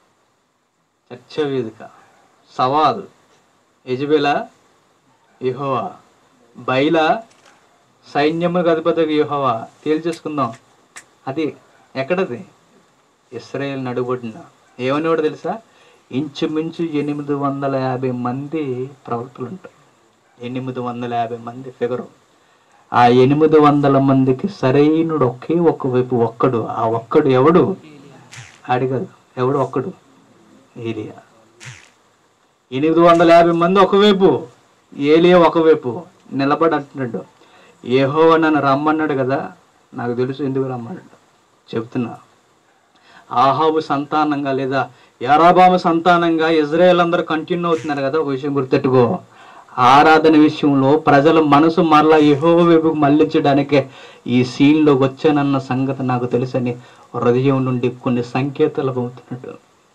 చర్చ వేదిక సవాల్ యజబేల యెహోవా బయల సైన్యములకు అధిపతి యెహోవా తేల్చేసుకుందాం అది ఎక్కడది ఇస్రాయేల్ నడుబడిన ఏమనేవాడు తెలుసా ఇంచుమించు ఎనిమిది వందల యాభై మంది ప్రవక్తలు ఉంటారు ఎనిమిది వందల యాభై మంది ఫిగరు ఆ ఎనిమిది వందల మందికి సరైనడు ఒకే ఒక్క వైపు ఒక్కడు ఆ ఒక్కడు ఎవడు అడిగదు ఎవడు ఒక్కడు ఏలియా ఎనిమిది వందల యాభై మంది ఒకవైపు ఏలియా ఒకవైపు నిలబడి అంటున్నాడు ఏహోవ నన్ను రమ్మన్నాడు కదా నాకు తెలుసు ఎందుకు రమ్మన్నాడు చెప్తున్నా ఆహాబు సంతానంగా లేదా యారాబాము సంతానంగా ఇజ్రాయేల్ అందరూ కంటిన్యూ అవుతున్నారు కదా ఒక విషయం గుర్తెట్టుకో ఆరాధన విషయంలో ప్రజల మనసు మరలా యహో వైపుకు మళ్లించడానికే ఈ సీన్లోకి వచ్చానన్న సంగతి నాకు తెలుసని హృదయం నుండి కొన్ని సంకేతాలు పొందుతున్నాడు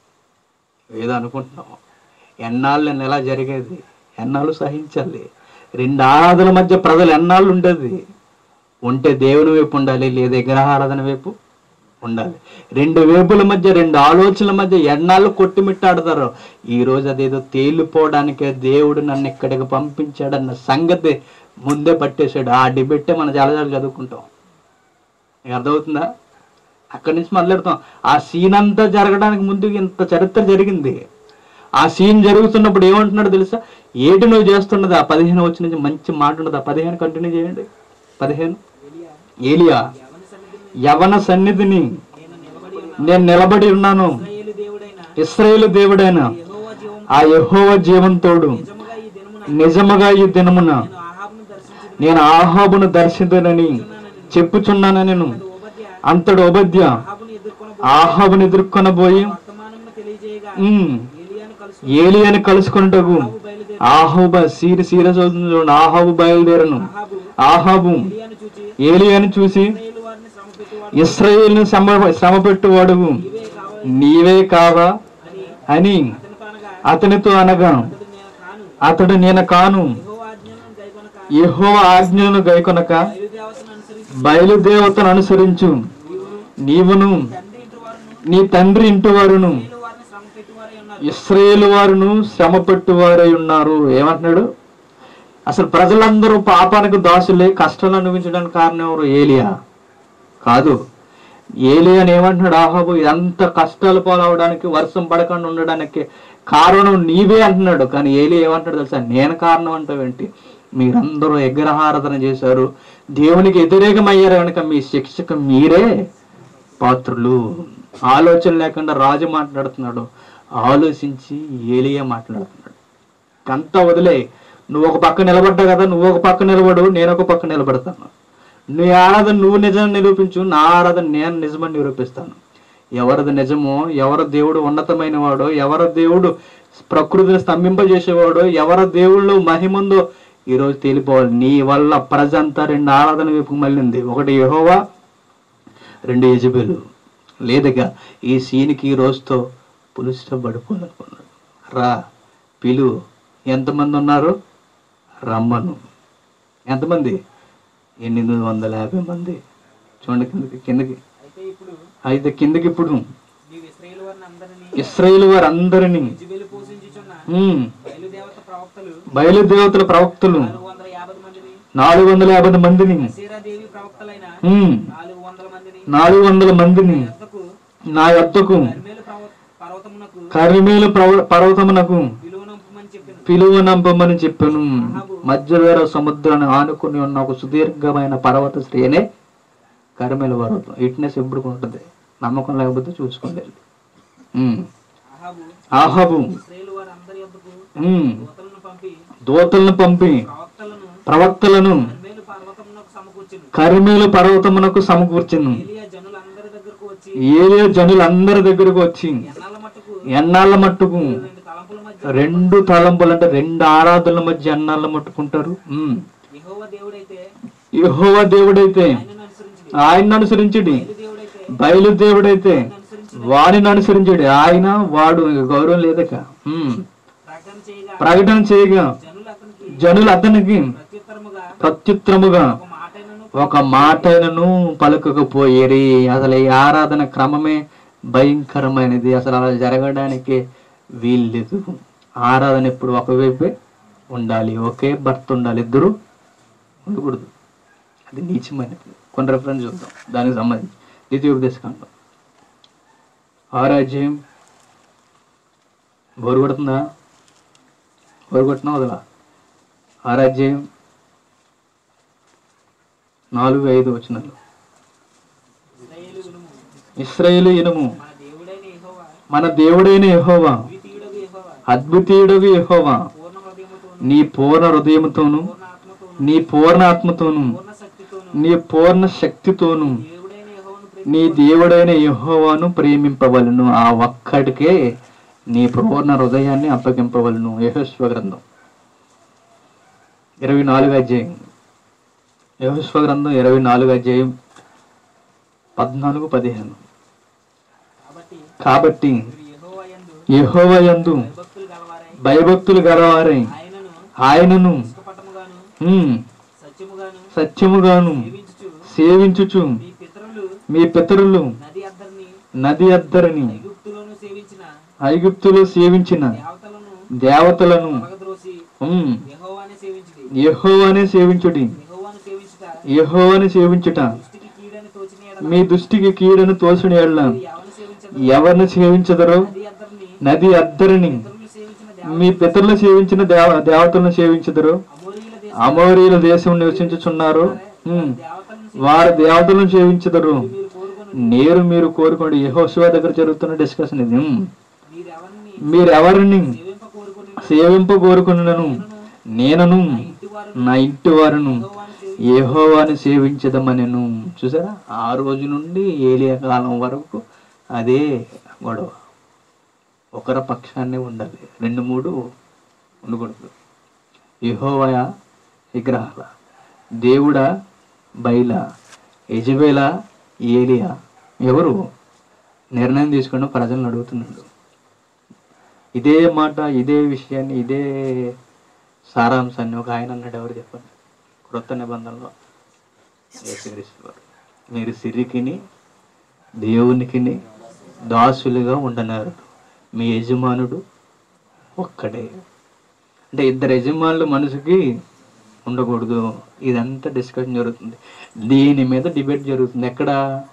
ఏదో అనుకుంటున్నాము ఎన్నాళ్ళు నేను ఎలా జరిగేది ఎన్నాళ్ళు సహించాలి రెండు ఆరాధన మధ్య ప్రజలు ఎన్నాళ్ళు ఉండేది ఉంటే దేవుని వైపు ఉండాలి లేదా విగ్రహారాధన వైపు ఉండాలి రెండు వేపుల మధ్య రెండు ఆలోచనల మధ్య ఎన్నాళ్ళు కొట్టుమిట్టాడతారు ఈ రోజు అదేదో తేలిపోవడానికే దేవుడు నన్ను ఇక్కడికి పంపించాడన్న సంగతి ముందే పట్టేశాడు ఆ డిబెట్టే మనం చాలా చాలా చదువుకుంటాం నీకు అర్థమవుతుందా అక్కడి నుంచి మొదలెడతాం ఆ సీన్ అంతా జరగడానికి ముందు ఇంత చరిత్ర జరిగింది ఆ సీన్ జరుగుతున్నప్పుడు ఏమంటున్నాడు తెలుసా ఏటి నువ్వు చేస్తున్నది ఆ పదిహేను వచ్చి నుంచి మంచి మాట ఉన్నది ఆ పదిహేను కంటిన్యూ చేయండి పదిహేను ఏలియా యవన సన్నిధిని నేను నిలబడి ఉన్నాను ఇస్రాయేలు దేవుడైన ఇస్రాయేలు దేవుడైన యెహోవా జీవం ఆ యెహోవ జీవంతోడు నిజముగా ఈ దినమున నిజముగా ఈ దినమున నేను ఆహాబును దర్శించి నేను ఆహాబును దర్శించనని చెప్పుచున్నాను నేను ఉపద్య అంతడు ఉపద్య ఆహాబును ఎదుర్కొన ఆహాబుని ఎదుర్కొనబోయి వర్తమానమును తెలియజేయగా ఉమ్, ఏలియాను కలుసు ఏలి అని కలుసుకున్నటకు బయలుదేరి ఆహాబు సీరి సీర చదువుతుంది చూడండి ఆహాబు బయలుదేరను ఆహాబు ఆహాబు ఏలియాను చూచి ఏలి అని చూసి ఇస్రాయేలు వారిని శ్రమ పెట్టువాడు ఇస్రాయేల్ను శ్రమ శ్రమ పెట్టువాడు ఇవే కావాలి నీవే కావా అని అని అతనితో అనగా అతనితో అనగా అతడు నేను కాను అతడు నేను కాను యెహోవా ఆజ్ఞలను గైకొనక యెహోవా ఆజ్ఞలను గైకొనక బయలుదేవతను అనుసరించి బయలుదేవతను అనుసరించు నీవును తండ్రి ఇంటి వారును నీ తండ్రి ఇంటి వారును ఇస్రాయేలు వారిని శ్రమ పెట్టువారై ఉన్నారు ఇస్రాయేల్ వారును శ్రమ పెట్టువారై ఉన్నారు ఏమంటున్నాడు అసలు ప్రజలందరూ పాపానికి దాసులే కష్టాలు అనుభవించడానికి కారణం ఎవరు ఏలియా కాదు ఏలియా అని ఏమంటున్నాడు ఆహాబు ఇదంతా కష్టాలు పాలవడానికి వర్షం పడకుండా ఉండడానికి కారణం నీవే అంటున్నాడు కానీ ఏలి ఏమంటాడు తెలుసా నేను కారణం అంటావేంటి మీరందరూ విగ్రహారాధన చేశారు దేవునికి వ్యతిరేకమయ్యారు కనుక మీ శిక్షకు మీరే పాత్రులు ఆలోచన లేకుండా రాజు మాట్లాడుతున్నాడు ఆలోచించి ఏలియా మాట్లాడుతున్నాడు అంతా వదిలే నువ్వు ఒక పక్క నిలబడ్డా కదా నువ్వు ఒక పక్క నిలబడు నేను ఒక పక్క నిలబడతాను నీ ఆరాధన నువ్వు నిజం నిరూపించు నా ఆరాధన నేను నిజమని నిరూపిస్తాను ఎవరిది నిజమో ఎవరి దేవుడు ఉన్నతమైన వాడో ఎవరి దేవుడు ప్రకృతిని స్తంభింపజేసేవాడో ఎవరి దేవుళ్ళు మహిమందో ఈరోజు తేలిపోవాలి నీ వల్ల ప్రజంతా రెండు ఆరాధన వైపు మళ్ళింది ఒకటి యెహోవా రెండు యజబెలు లేదుగా ఈ సీన్కి ఈ రోజుతో పులుస్తో పడిపోవాలనుకున్నాడు రా పిలు ఎంతమంది ఉన్నారు రమ్మను ఎంతమంది ఎనిమిది వందల యాభై మంది చూడండి కిందకి కిందకి అయితే ఇప్పుడు అయితే కిందకి ఇప్పుడు నీవు ఇస్రాయేల్ వారిని అందరినీ ఇస్రాయేల్ వారందరినీ ఇజ్రాయేలు పోషించుచున్న ఉమ్, బయలుదేవత ప్రవక్తలు బయలుదేవతల ప్రవక్తలు నాలుగు వందల యాభై మందిని నాలుగు వందల యాభై మందిని దేవి ప్రవక్తలైన ఉమ్, నాలుగు వందల మందిని నాలుగు వందల మందిని యొద్దకు నా యొద్దకు కర్మేలు పర్వ- పర్వతమునకు కరిమేలు ప్రవ- పర్వతమునకు విలువనంపమని చెప్పిన పిలువనంపమని చెప్పాను మధ్యవేర సముద్రాన్ని ఆనుకుని ఉన్న ఒక సుదీర్ఘమైన పర్వత శ్రేణే కరిమేల పర్వతం ఇట్నెస్ ఎప్పుడు ఉంటుంది నమ్మకం లేకపోతే చూసుకోండి ఉమ్. అహాబు ఆహాబు ఇస్రాయేల్ వారి అందరి యొద్దకు ఉమ్, దూతలను పంపి దూతలను పంపి ప్రవక్తలను ప్రవక్తలను కర్మేలు పర్వతమునకు సమకూర్చును కరిమేలు పర్వతమునకు సమకూర్చును ఏలియా జనులందరి దగ్గరకు వచ్చి ఏలియా జనులందరి దగ్గరకు వచ్చి ఎన్నాళ్ళ మట్టుకు ఎన్నాళ్ళ మట్టుకు రెండు తలంపుల మధ్య రెండు తలంపులు అంటే రెండు ఆరాధనల మధ్య ఎన్నాళ్ళ మట్టుకుంటారు ఉమ్. యెహోవా దేవుడైతే యెహోవా దేవుడైతే ఆయనను అనుసరించి ఆయన్ని అనుసరించుడి దేవుడైతే బయలుదేవుడైతే అనుసరించి వాడిని అనుసరించుడి ఆయన వాడు ఇక గౌరవం లేదక ఉమ్. ప్రకటన చేయగా ప్రకటన చేయగా జనులు అతనికి జనులు అతనికి ప్రత్యుత్తరముగా ప్రత్యుత్తరముగా ఒక మాటైనను ఒక మాటైనను పలుకకపోయేరి అసలు ఈ ఆరాధన క్రమమే భయంకరమైనది అసలు అలా జరగడానికి వీల్లేదు ఆరాధన ఎప్పుడు ఒకవైపే ఉండాలి ఒకే భర్త ఉండాలి ఇద్దరు ఉండకూడదు అది నీచమైనది కొన్ని రెఫరెన్స్ చూద్దాం దానికి సంబంధించి ద్వితీయోపదేశకాండం ఆరాజ్యం బోరు కొడుతుందా బోరు కొట్టినా వదలా ఆరాజ్యం నాలుగు ఐదు వచనాలు ఇశ్రాయేలు వినుము ఇస్రాయేలు ఇనుము మన దేవుడైన యెహోవా మన దేవుడైన యెహోవా ద్వితీయుడగు యెహోవా అద్భుతీయుడగు యెహోవా పూర్ణ హృదయముతోను నీ పూర్ణ హృదయముతోను పూర్ణ ఆత్మతోను నీ పూర్ణ ఆత్మతోను పూర్ణ శక్తితోను నీ పూర్ణ శక్తితోను దేవుడైన యెహోవాను నీ దేవుడైన యెహోవాను ప్రేమింపవలను ఆ ఒక్కడికే నీ పూర్ణ హృదయాన్ని అప్పగింపవలను యహోశ్వ గ్రంథం ఇరవై నాలుగు అధ్యాయం యహోశ్వ గ్రంథం ఇరవై నాలుగు అధ్యాయం పద్నాలుగు పదిహేను కాబట్టి కాబట్టి మీరు యెహోవా యందు యెహోవా యందు భక్తులు గలవారై భయభక్తులు గలవారై ఆయనను ఆయనను ఇష్టపటముగాను ఉమ్, సత్యముగాను సత్యముగాను జీవించుచు సేవించుచు మీ పితరులు మీ పితరులు నది అద్దరిని నది అద్దరిని ఐగుప్తులోను సేవించిన ఐగుప్తులో సేవించిన దేవతలను దేవతలను పగద్రోసి ఉమ్, యెహోవాని సేవించుడి యెహోవానే సేవించుడి యెహోవాను సేవించుట యెహోవాని సేవించుట దృష్టికి కీడని తోచిన ఎడల మీ దృష్టికి కీడను తోసిన ఎడల ఎవరిని సేవించదు ఎవరిని సేవించదరో నది అద్దరిని నది అద్దరిని పితరులు సేవించిన మీ పితరులు సేవించిన దేవ దేవతలను సేవించదరు అమోరీల దేశ అమోరీల దేశం నివసించుచున్నారు ఉమ్, దేవతలను వారి దేవతలను సేవించదరు మీరు కోరుకొని నేరు మీరు కోరుకోండి యెహోషువ దగ్గర జరుగుతున్న డిస్కషన్ ఇది ఉమ్. మీరెవరిని మీరెవరిని సేవింప కోరుకొని సేవింప కోరుకున్నాను నేనను ఇంటివారు నా ఇంటి వారును యెహోవాను సేవి యెహోవాని సేవించదమనెను చూసారా ఆ రోజు నుండి ఏలియా కాలం వరకు అదే గొడవ ఒకరి పక్షాన్నే ఉండాలి రెండు మూడు ఉండకూడదు యెహోవయ విగ్రహాల దేవుడా బయల యజబేల ఏలియా ఎవరు నిర్ణయం తీసుకుని ప్రజలను అడుగుతున్నాడు ఇదే మాట ఇదే విషయాన్ని ఇదే సారాంశాన్ని ఒక ఆయన అన్నాడు ఎవరు చెప్పండి క్రొత్త నిబంధనలో యేసుక్రీస్తు వారు. మీరు సిరికిని దేవునికిని దాసులుగా ఉండనారు మీ యజమానుడు ఒక్కడే అంటే ఇద్దరు యజమానులు మనసుకి ఉండకూడదు ఇదంతా డిస్కషన్ జరుగుతుంది దీని మీద డిబేట్ జరుగుతుంది ఎక్కడ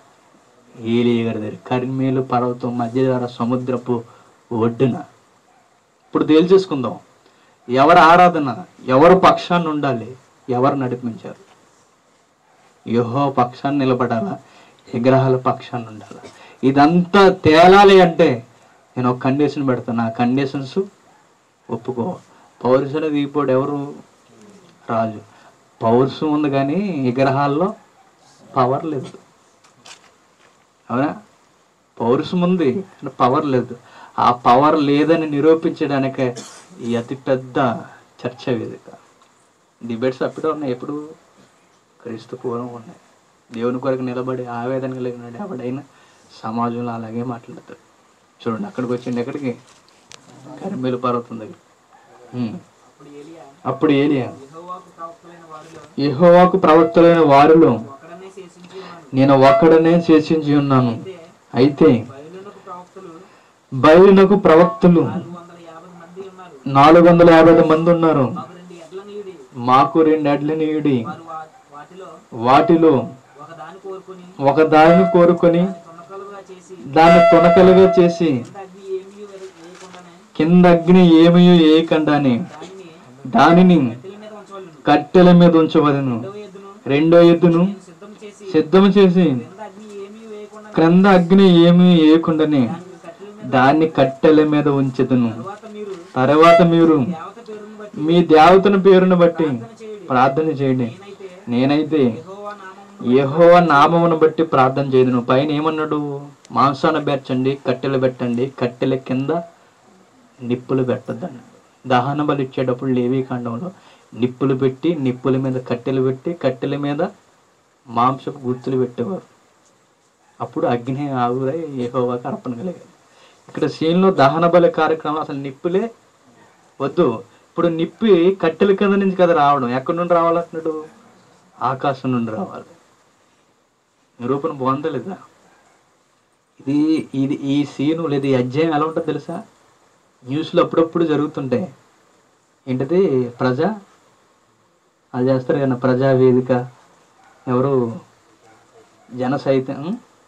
ఏలియ గారి దగ్గర కర్మేలు పర్వతం మధ్య ద్వారా సముద్రపు ఒడ్డున ఇప్పుడు తేల్చేసుకుందాం ఎవరి ఆరాధన ఎవరు పక్షాన్ని ఉండాలి ఎవరు నడిపించారు యహో పక్షాన్ని నిలబడాలా విగ్రహాల పక్షాన్ని ఉండాలా ఇదంతా తేలాలి అంటే నేను ఒక కండిషన్ పెడతాను ఆ కండిషన్స్ ఒప్పుకో పౌరుషుల దిగిపోడు ఎవరు రాజు పౌరుషం ఉంది కానీ విగ్రహాల్లో పవర్ లేదు అవునా పౌరుషం ఉంది కానీ పవర్ లేదు ఆ పవర్ లేదని నిరూపించడానికే ఈ అతి పెద్ద చర్చ వేదిక డిబేట్స్ అప్పుడే ఉన్నాయి ఎప్పుడు క్రీస్తు పూర్వం ఉన్నాయి దేవుని కొరకు నిలబడి ఆవేదన కలిగినాడు ఎవడైనా సమాజంలో అలాగే మాట్లాడతాడు చూడండి అక్కడికి వచ్చింది ఎక్కడికి కరిమేలు పర్వతం దగ్గర ఉమ్. అప్పుడు ఏలియా అప్పుడు ఏలియా యెహోవాకు ప్రవక్తలైన వారిలో యెహోవాకు ప్రవక్తలైన వారిలో ఒకడనే శేషించి ఉన్నాను నేను ఒక్కడనే శేషించి ఉన్నాను అయితే అయితే బయలునకు ప్రవక్తలు బయలునకు ప్రవక్తలు నాలుగు వందల యాభై మంది ఉన్నారు నాలుగు వందల యాభై మంది ఉన్నారు మాకు రెండు ఎడ్ల నీడి మాకు రెండు ఎడ్ల నీయుడి వారు వా- వాటిలో వాటిలో ఒక దాని కోరుకొని ఒక దానిని కోరుకొని తునకలుగా చేసి దాన్ని తునకలుగా చేసి ఎంత అగ్ని ఏమీ వేయ- వేయకుండానే కింద అగ్ని ఏమీ వేయకుండానే దానిని దానిని కట్టెల మీద ఉంచవలను కట్టెల మీద ఉంచవలను రెండవ ఎద్దును రెండో ఎద్దును సిద్ధం చేసి సిద్ధం చేసి ఎంత అగ్ని ఏమీ వేయకుండా క్రింద అగ్ని ఏమీ వేయకుండానే కట్టెల మీద దాన్ని కట్టెల మీద ఉంచెదను తర్వాత మీరు తర్వాత మీరు దేవత పేరును బట్టి మీ దేవతను పేరును బట్టి చేయుడి ప్రార్థన చేయండి నేనైతే నేనైతే యెహోవా నామమును యెహోవ నామమును బట్టి ప్రార్థన చేయదును పైన ఏమన్నాడు మాంసాన బెచ్చండి కట్టెలు పెట్టండి కట్టెల కింద నిప్పులు పెట్టద్దండి దహన బలి ఇచ్చేటప్పుడు లేవీ కాండంలో నిప్పులు పెట్టి నిప్పుల మీద కట్టెలు పెట్టి కట్టెల మీద మాంసపు గుర్తులు పెట్టేవారు అప్పుడు అగ్ని ఆవురై యెహోవాకి అర్పణ కలిగేది ఇక్కడ సీన్లో దహన బలి కార్యక్రమం అసలు నిప్పులే వద్దు ఇప్పుడు నిప్పి కట్టెల కింద నుంచి కదా రావడం ఎక్కడి నుండి రావాలంటున్నాడు ఆకాశం నుండి రావాలి నిరూపణ బాగుందా లేదా ఇది ఇది ఈ సీను లేదా ఈ అధ్యాయం ఎలా ఉంటుందో తెలుసా న్యూస్లో అప్పుడప్పుడు జరుగుతుంటాయి ఏంటిది ప్రజ అది చేస్తారు కదా ప్రజా వేదిక ఎవరు జన సైతం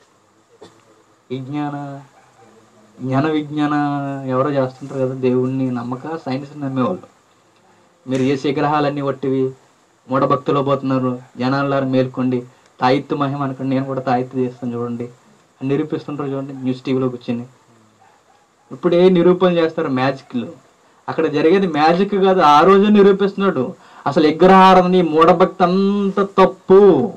విజ్ఞాన జ్ఞాన విజ్ఞాన ఎవరో చేస్తుంటారు కదా దేవుణ్ణి నమ్మక సైన్స్ నమ్మేవాళ్ళు మీరు ఏ శిఖరాలన్నీ ఒట్టివి మూఢభక్తులు పోతున్నారు జనాలారు మేల్కోండి తాయిత్తు మహిమ అనుకోండి నేను కూడా తాయిత్తు చేస్తాను చూడండి అని నిరూపిస్తుంటారు చూడండి న్యూస్ టీవీలో కూర్చొని ఇప్పుడు ఏ నిరూపణ చేస్తారు మ్యాజిక్లు అక్కడ జరిగేది మ్యాజిక్ కాదు ఆ రోజు నిరూపిస్తున్నాడు అసలు విగ్రహారాధన ఈ మూఢభక్తి అంత తప్పు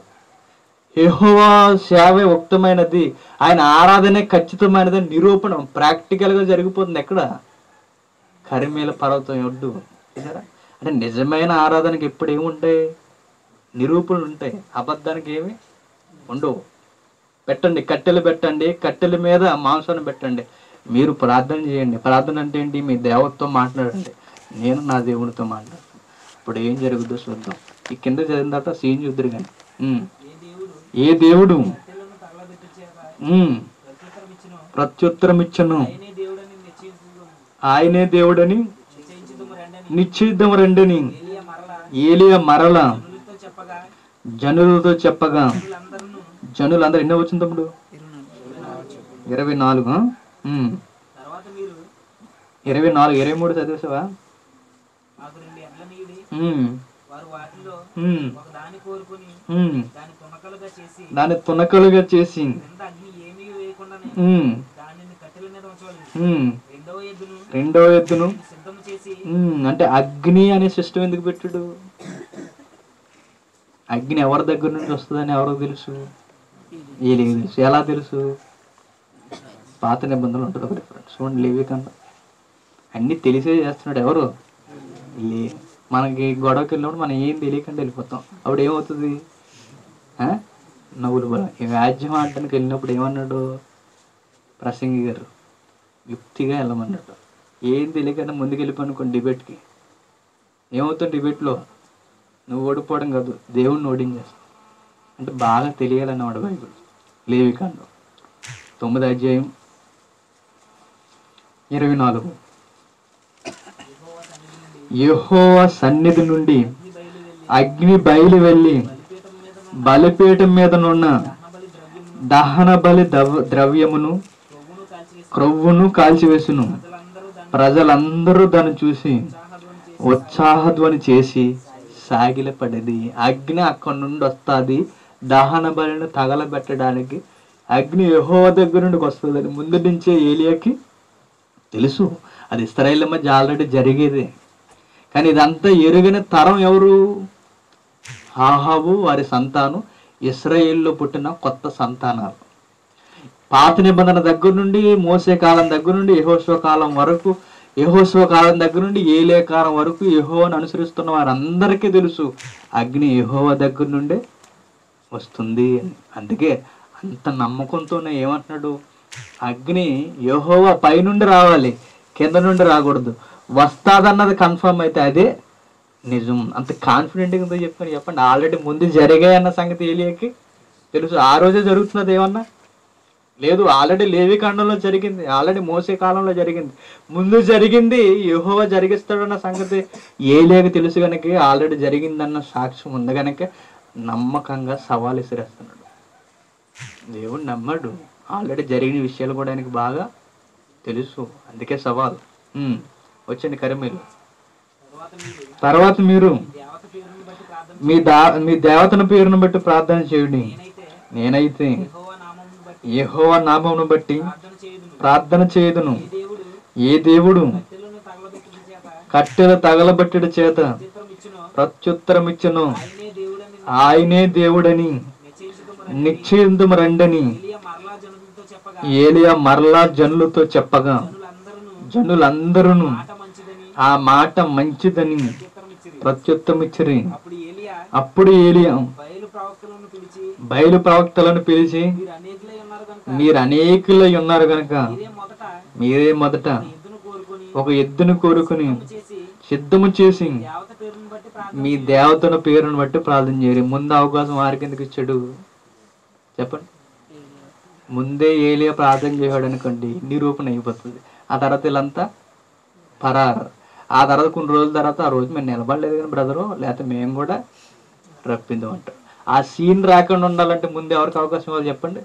యెహోవా సేవ ఉక్తమైనది ఆయన ఆరాధనే ఖచ్చితమైనది అని నిరూపణ ప్రాక్టికల్ గా జరిగిపోతుంది ఎక్కడ కరిమేల పర్వతం ఒడ్డు చూసారా అంటే నిజమైన ఆరాధనకి ఎప్పుడు ఏముంటాయి నిరూపణలు ఉంటాయి అబద్ధానికి ఏమి ఉండవు పెట్టండి కట్టెలు పెట్టండి కట్టెల మీద మాంసాన్ని పెట్టండి మీరు ప్రార్థన చేయండి ప్రార్థన అంటే ఏంటి మీ దేవతతో మాట్లాడండి నేను నా దేవునితో మాట్లాడతాను ఇప్పుడు ఏం జరుగుతుందో చూద్దాం ఈ కింద చదివిన తర్వాత సీన్ చూద్దరు కానీ ఉమ్. ఏ దేవుడు ఏ దేవుడు కట్టెలను తగలబెట్టి చేత ఉమ్, ప్రత్యుత్తరం ఇచ్చును ప్రత్యుత్తరం ఇచ్చను ఆయనే దేవుడని నిశ్చయించుదుము ఆయనే దేవుడని నిశ్చయించుదుము రెండని నిశ్చిద్దం రెండని ఏలియా మరల ఏలియా మరల జనులతో చెప్పగా జనులతో చెప్పగా వీళ్ళందరూ జనులందరూ ఎన్నో వచ్చింది తమ్ముడు ఇరవై నాలుగు ఆ? ఉమ్. తర్వాత మీరు ఇరవై నాలుగు ఇరవై మూడు చదివేసావా మాకు రెండు ఎడ్ల నీడి ఉమ్, వారు వాటిలో ఉమ్, ఒక దాని కోరుకుని ఉమ్. దాని తునకలుగా చేసి దాన్ని తునకలుగా చేసి క్రింద అగ్ని ఏమీ వేయకుండానే ఉమ్, దానిని కట్టెల మీద ఉంచవాలి ఉమ్. రెండవ ఎద్దును రెండో ఎద్దును సిద్ధం చేసి ఉమ్, అంటే అగ్ని అనే సిస్టమ్ ఎందుకు పెట్టాడు అగ్ని ఎవరి దగ్గర నుంచి వస్తుందని ఎవరికి తెలుసు వీళ్ళకి తెలుసు ఎలా తెలుసు పాత నిబంధనలు ఉంటుంది ఒక డిఫరెన్స్ చూడండి లేవి కన్నా అన్నీ తెలిసే చేస్తున్నాడు ఎవరు లే మనకి గొడవకి వెళ్ళినప్పుడు మనం ఏం తెలియకుండా వెళ్ళిపోతాం అప్పుడు ఏమవుతుంది ఆ? నవ్వులు బలం ఈ వ్యాజ్యం ఆడటానికి వెళ్ళినప్పుడు ఏమన్నాడు ప్రసంగి గారు యుక్తిగా వెళ్ళమన్నాడు ఏం తెలియకుండా ముందుకు వెళ్ళిపోనుకోండి డిబేట్కి ఏమవుతుంది డిబేట్లో నువ్వు ఓడిపోవడం కాదు దేవుణ్ణి ఓడించేస్తావు అంటే బాగా తెలియాలన్నమాట బైబిల్ లేవికాండం తొమ్మిది అధ్యాయం ఇరవై నాలుగు యెహోవా సన్నిధి నుండి అగ్ని బయలు వెళ్ళి బలిపీఠం మీదనున్న దహన బలి ద్రవ- ద్రవ్యమును క్రొవ్వును కాల్చివేసును ప్రజలందరూ దాన్ని చూసి ఉత్సాహధ్వని చేసి సాగిలపడేది అగ్ని అక్కడి నుండి వస్తుంది దహన బలిని తగలబెట్టడానికి అగ్ని యహో దగ్గర నుండి వస్తుందని ముందు నుంచే ఏలియాకి తెలుసు అది ఇస్రాయేల్ మధ్య ఆల్రెడీ జరిగేదే కానీ ఇదంతా ఎరుగని తరం ఎవరు ఆహాబు వారి సంతానం ఇస్రాయేల్లో పుట్టిన కొత్త సంతానాలు పాత నిబంధన దగ్గర నుండి మోసే కాలం దగ్గర నుండి యహోశ్వ కాలం వరకు యహోశ్వ కాలం దగ్గర నుండి ఏలే కాలం వరకు యహోని అనుసరిస్తున్న వారందరికీ తెలుసు అగ్ని యహోవ దగ్గర నుండే వస్తుంది అని అందుకే అంత నమ్మకంతోనే ఏమంటున్నాడు అగ్ని యహోవ పైనుండి రావాలి కింద నుండి రాకూడదు వస్తాదన్నది కన్ఫర్మ్ అయితే అదే నిజం అంత కాన్ఫిడెంట్గా ఉందో చెప్పండి చెప్పండి ఆల్రెడీ ముందు జరిగాయన్న సంగతి ఏలియాకి తెలుసు ఆ రోజే జరుగుతున్నది ఏమన్నా లేదు ఆల్రెడీ లేవి కాండంలో జరిగింది ఆల్రెడీ మోసే కాలంలో జరిగింది ముందు జరిగింది యెహోవ జరిగిస్తాడన్న సంగతి ఏ లేక తెలుసు కనుక ఆల్రెడీ జరిగిందన్న సాక్ష్యం ఉంది కనుక నమ్మకంగా సవాల్ విసిరేస్తున్నాడు దేవుడు నమ్మడు ఆల్రెడీ జరిగిన విషయాలు కూడా ఆయనకి బాగా తెలుసు అందుకే సవాల్ ఉమ్, వచ్చండి కరిమీలు తర్వాత మీరు తర్వాత మీరు దేవత పేరును బట్టి ప్రార్థన మీ దా మీ దేవతను పేరును బట్టి ప్రార్థన చేయండి నేనైతే నేనైతే యెహోవా నామమును బట్టి యెహోవా నామమును బట్టి ప్రార్థన చేయుదును ప్రార్థన చేయుదును ఈ దేవుడు ఏ దేవుడు కట్టెలను తగలబెట్టిన చేత కట్టెల తగలబట్టెడు చేత చిత్రం ఇచ్చును ప్రత్యుత్తరం ఇచ్చును ఆయనే దేవుడని ఆయనే దేవుడని నిశ్చయించుకోమని నిశ్చయిందుము రండని ఎలియా మరలా జనులతో చెప్పగా ఏలియా మరలా జనులతో చెప్పగా జనులందరూ జనులందరూ మాట మంచిదని ఆ మాట మంచిదని చిత్రం ఇచ్చిరి ప్రత్యుత్తరం ఇచ్చిరి అప్పుడు ఏలియా అప్పుడు ఏలియా బయలు ప్రవక్తలను పిలిచి బయలు ప్రవక్తలను పిలిచి మీరు అనేకులై ఉన్నారు కనుక మీరు అనేకులై ఉన్నారు కనుక మీరే మొదట మీరే మొదట ఎద్దును కోరుకొని ఒక ఎద్దును కోరుకుని చేసి సిద్ధము చేసి దేవత పేరును బట్టి ప్రార్థన మీ దేవతను పేరును బట్టి ప్రార్థన చేయరు ముందు అవకాశం వారికి ఎందుకు ఇచ్చాడు చెప్పండి ముందే ఏలియా ప్రార్థన చేయడు అనుకోండి నిరూపణ అయిపోతుంది ఆ తర్వాత వీళ్ళంతా పరారు ఆ తర్వాత కొన్ని రోజుల తర్వాత ఆ రోజు మేము నిలబడలేదు కానీ బ్రదరు లేకపోతే మేము కూడా రప్పిందాం అంటాం ఆ సీన్ రాకుండా ఉండాలంటే ముందు ఎవరికి అవకాశం ఇవ్వాలి చెప్పండి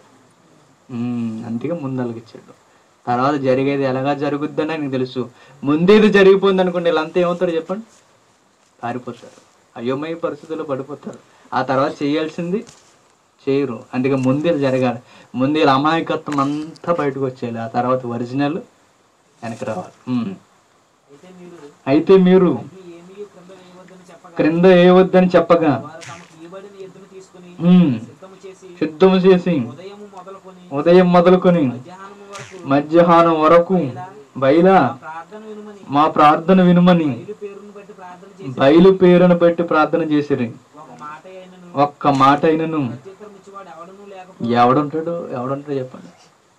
ఉమ్, అందుకే ముందు ఇచ్చాడు తర్వాత జరిగేది ఎలాగా జరుగుద్దని ఆయనకు తెలుసు ముందేది జరిగిపోయింది అనుకోండి వీళ్ళంతా ఏమవుతారు చెప్పండి పారిపోతారు అయోమయ పరిస్థితుల్లో పడిపోతారు ఆ తర్వాత చేయాల్సింది చేయరు అందుకే ముందే జరగాలి ముందే వీళ్ళ అమాయకత్వం అంతా బయటకు వచ్చేయాలి ఆ తర్వాత ఒరిజినల్ వెనక్కి రావాలి ఉమ్. అయితే మీరు అయితే మీరు మీ ఏమీ క్రింద వేయవద్దని చెప్పగా క్రింద వేయవద్దని చెప్పగా వారు తమకు ఇవ్వబడిన ఎద్దును తీసుకుని ఉమ్, సిద్ధము చేసి సిద్ధము చేసి ఉదయము మొదలుకొని ఉదయం మొదలుకొని మధ్యాహ్నము వరకు మధ్యాహ్నం వరకు బయలా ప్రార్థన వినుమని మా ప్రార్థన వినుమని బయలు పేరును బట్టి ప్రార్థన చేసి బయలు పేరును బట్టి ప్రార్థన చేసిరి ఒక మాట అయినను ఒక్క మాట అయినను ప్రత్యుత్తరం ఇచ్చేవాడు ఎవడనూ లేకపోతే ఎవడుంటాడు ఎవడుంటాడు చెప్పండి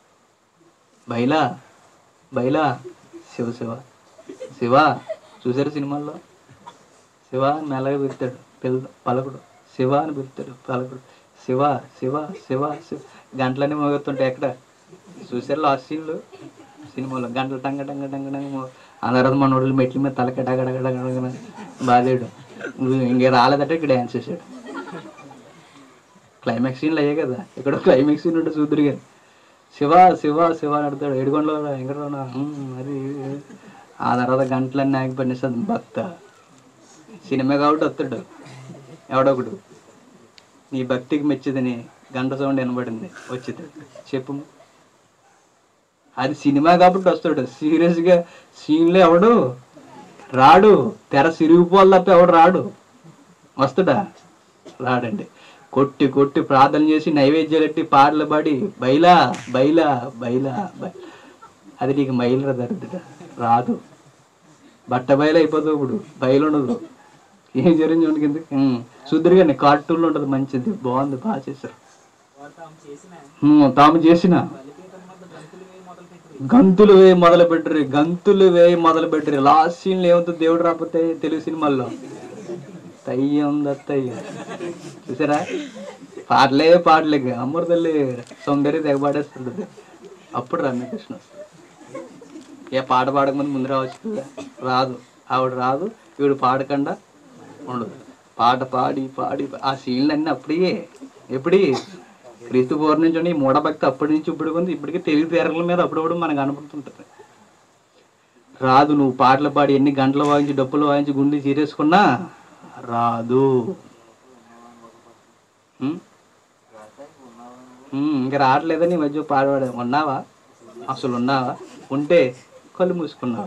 బయలా బయలా శివ శివ శివ చూసారు సినిమాల్లో శివ అని మెల్లగా పిలుస్తాడు పిల్ల పలకుడు శివ అని పిలుస్తాడు పలకుడు శివ శివ శివ శివ గంటలన్నీ మోగుతుంటాయి ఎక్కడ చూసారు లాస్ట్ సీన్లు సినిమాలో గంటలు టంగ టంగ టంగ టంగ మో- ఆ తర్వాత మన వాళ్ళు మెట్ల మీద తలకటగడగడగడ బాధాడు ఇంకే రాలేదంటే ఇక్కడ డ్యాన్స్ చేశాడు క్లైమాక్స్ సీన్లు అయ్యే కదా ఇక్కడ క్లైమాక్స్ సీన్ ఉంటే చూద్దరు కానీ శివ శివ శివ అని అడతాడు ఏడుగొండలో వెంకటరమణ అది ఇది. ఆ తర్వాత గంటలన్నీ ఆగిపోయిన భక్త సినిమా కాబట్టి వస్తాడు ఎవడొకడు నీ భక్తికి మెచ్చిదని గంట సౌండ్ వినబడింది వచ్చింది చెప్పు అది సినిమా కాబట్టి వస్తాడు సీరియస్గా సీన్లో ఎవడు రాడు తెర సిరిగిపోవాలి తప్ప ఎవడు రాడు వస్తాడా రాడండి కొట్టి కొట్టి ప్రార్థన చేసి నైవేద్యాలు ఎట్టి పాటలు పాడి బైలా బైలా బైలా బై అది నీకు మైలు దరిద్ర రాదు బట్ట బయలు అయిపోతుంది ఇప్పుడు బయలు ఉండదు ఏం జరిగింది చూడండి కింద సుద్దరిగానే కార్టూన్లో ఉంటుంది మంచిది బాగుంది బాగా చేశారు వారు తాము చేసిన ఉమ్, తాము చేసిన బలిపీఠం వద్ద గంతులు వేయి మొదలుపెట్టి గంతులు వేయి మొదలు పెట్టరు గంతులు వేయి మొదలు పెట్టరు లాస్ట్ సీన్లో ఏమవుతుంది దేవుడు రాకపోతే తెలుగు సినిమాల్లో తయ్యం దత్తయ్య చూసారా పాటలే పాటలే అమృతల్లి సౌందర్య తెగపాడేస్తుంటది అప్పుడు రమ్యకృష్ణ వస్తుంది ఏ పాట పాడకముందు ముందు రావచ్చు కదా రాదు ఆవిడ రాదు ఈవిడ పాడకుండా ఉండదు పాట పాడి పాడి ఆ సీన్లు అన్నీ అప్పుడే ఎప్పుడే క్రీస్తు పూర్వం నుంచి ఉన్న ఈ మూఢభక్తి అప్పటి నుంచి ఇప్పుడు ఉంది ఇప్పటికీ తెలుగు తెరల మీద అప్పుడప్పుడు మనకు కనపడుతుంటుంది రాదు నువ్వు పాటలు పాడి ఎన్ని గంటలు వాయించి డప్పులు వాయించి గుండె చీరేసుకున్నా రాదు ఉం? ఉం, ఇంకా రావట్లేదని ఈ మధ్య పాడవాడు ఉన్నావా అసలు ఉన్నావా ఉంటే కళ్ళు మూసుకున్నావా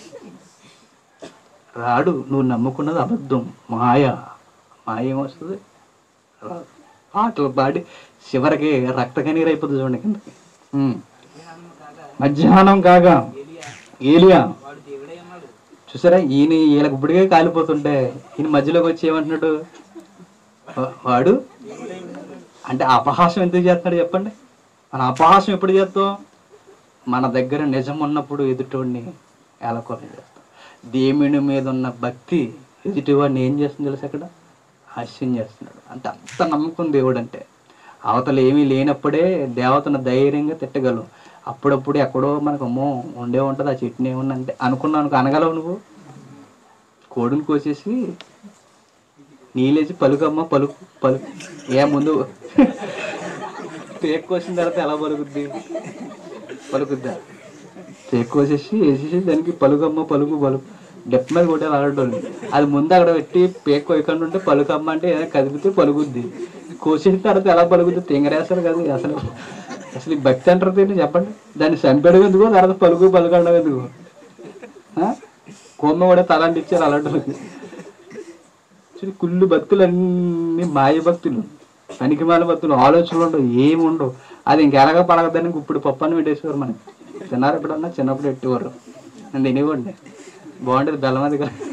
రాడు నువ్వు నమ్ముకున్నది అబద్ధం మాయ మాయ ఏమొస్తుంది రాదు పాటలు పాడి చివరికి రక్త కన్నీరు అయిపోతుంది చూడండి కిందకి ఉం. మధ్యాహ్నం కాగా ఏలియా వాడు దేవుడే అన్నాడు చూసారా ఈయన వీళ్ళకి ఇప్పటికే కాలిపోతుంటే ఈయన మధ్యలోకి వచ్చి ఏమంటున్నాడు వా- వాడు అంటే అపహాసం ఎందుకు చేస్తున్నాడు చెప్పండి మన అపహాసం ఎప్పుడు చేస్తాం మన దగ్గర నిజం ఉన్నప్పుడు ఎదుటివాడిని ఏలకొలం చేస్తాం దేవుని మీద ఉన్న భక్తి ఎదుటివాడిని ఏం చేస్తుంది తెలుసు అక్కడ హాస్యం చేస్తున్నాడు అంటే అంత నమ్మకం దేవుడు అంటే అవతల ఏమీ లేనప్పుడే దేవతను ధైర్యంగా తిట్టగలవు అప్పుడప్పుడు ఎక్కడో మనకు అమ్మో ఉండే ఉంటుంది ఆ చెట్టుని ఏమన్నా అంటే అనుకున్నాను అనుకో, అనగలవు నువ్వు కోడిని కోసేసి నీళ్ళేసి పలుకమ్మ పలుకు పలుకు ఏ ముందు పేక్ కోసిన తర్వాత ఎలా పలుకుద్ది పలుకుద్దా పేక్ కోసేసి వేసేసి దానికి పలుకమ్మ పలుకు పలుకు డెప్ మీద కొట్టాలి ఆడటోళ్ళు అది ముందు అక్కడ పెట్టి పేక్ కొయ్యకుండా ఉంటే పలుకమ్మ అంటే ఏదైనా కదిపితే పలుకుద్ది కోసేసిన తర్వాత ఎలా పలుకుద్ది తింగరేస్తారు కదా అసలు అసలు ఈ భక్తి అంటారు ఏంటి చెప్పండి దాన్ని చంపేయడం ఎందుకో తర్వాత పలుకు పలుకండం ఎందుకు ఆ? కొమ్మ కూడా తలాంటి ఇచ్చారు అలాంటి వాళ్ళకి. చూడు కుళ్ళు భక్తులు అన్ని మాయ భక్తులు పనికిమాల భక్తులు ఆలోచనలు ఉండవు ఏమి ఉండవు అది ఇంకెలాగ పడగదని ఇప్పుడు పప్పు అని పెట్టేసేవారు మనకి తిన్నారు ఎప్పుడన్నా చిన్నప్పుడు పెట్టేవారు నేను తినేవాడిని బాగుంటుంది బెల్లం అది కాదు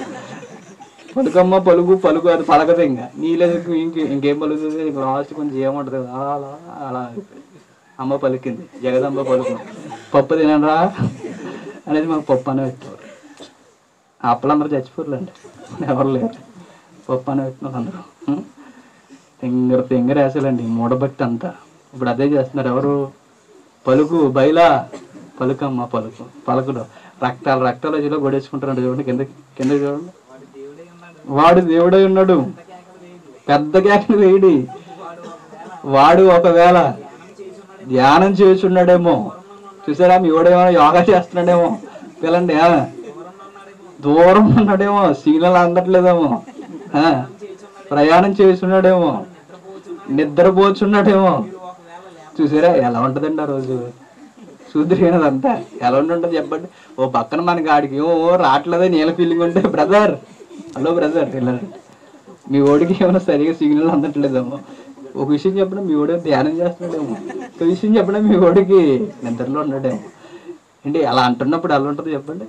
పలుకమ్మ పలుకు పలుకు అది పలకదు ఇంకా నీళ్ళకి ఇంక ఇంకేం పలుకుతుంది ఇంక లాస్ట్ కొంచెం ఏముంటది అలా అలా అమ్మ పలికింది జగదంబ పలుకు పప్పు తినరా అనేది మాకు పప్పు అనే పెట్టేవారు అప్పులందరూ చచ్చిపోర్లండి ఎవరు లేరు పప్పు అని పెట్టినారు అందరూ ఉం? తింగర తింగర వేసాలండి మూడబట్టి అంతా ఇప్పుడు అదే చేస్తున్నారు ఎవరు పలుకు బయలా పలుకమ్మ పలుకు పలుకులో రక్తాలు రక్తాలు వచ్చేలో గొడేసుకుంటున్నాడు చూడండి కింద కింద చూడండి వాడు దేవుడై ఉన్నాడు పెద్ద కేకలు వేయడి వాడు ఒకవేళ ధ్యానం చేస్తున్నాడేమో చూసారా మీ వాడేమో యోగా చేస్తున్నాడేమో పిల్లండి ఆ? దూరం ఉన్నాడేమో సిగ్నల్ అందట్లేదేమో ఆ? ప్రయాణం చేస్తున్నాడేమో నిద్రపోచున్నాడేమో చూసారా ఎలా ఉంటదండి ఆ రోజు చూద్దరిగినదంతా ఎలా ఉంటుంటుంది చెప్పండి ఓ పక్కన మనకి ఆడికి ఏమో రావట్లేదే నీళ్ళ ఫీలింగ్ ఉంటే బ్రదర్ హలో బ్రదర్ ఇలా మీ ఓడికి ఏమైనా సరిగా సిగ్నల్ అందట్లేదేమో ఒక విషయం చెప్పడం మీ ఓడి ధ్యానం చేస్తున్నాడేమో ఒక విషయం చెప్పడం మీ ఓడికి నిద్రలో ఉన్నాడేమో ఏంటి అలా అంటున్నప్పుడు ఎలా ఉంటుంది చెప్పండి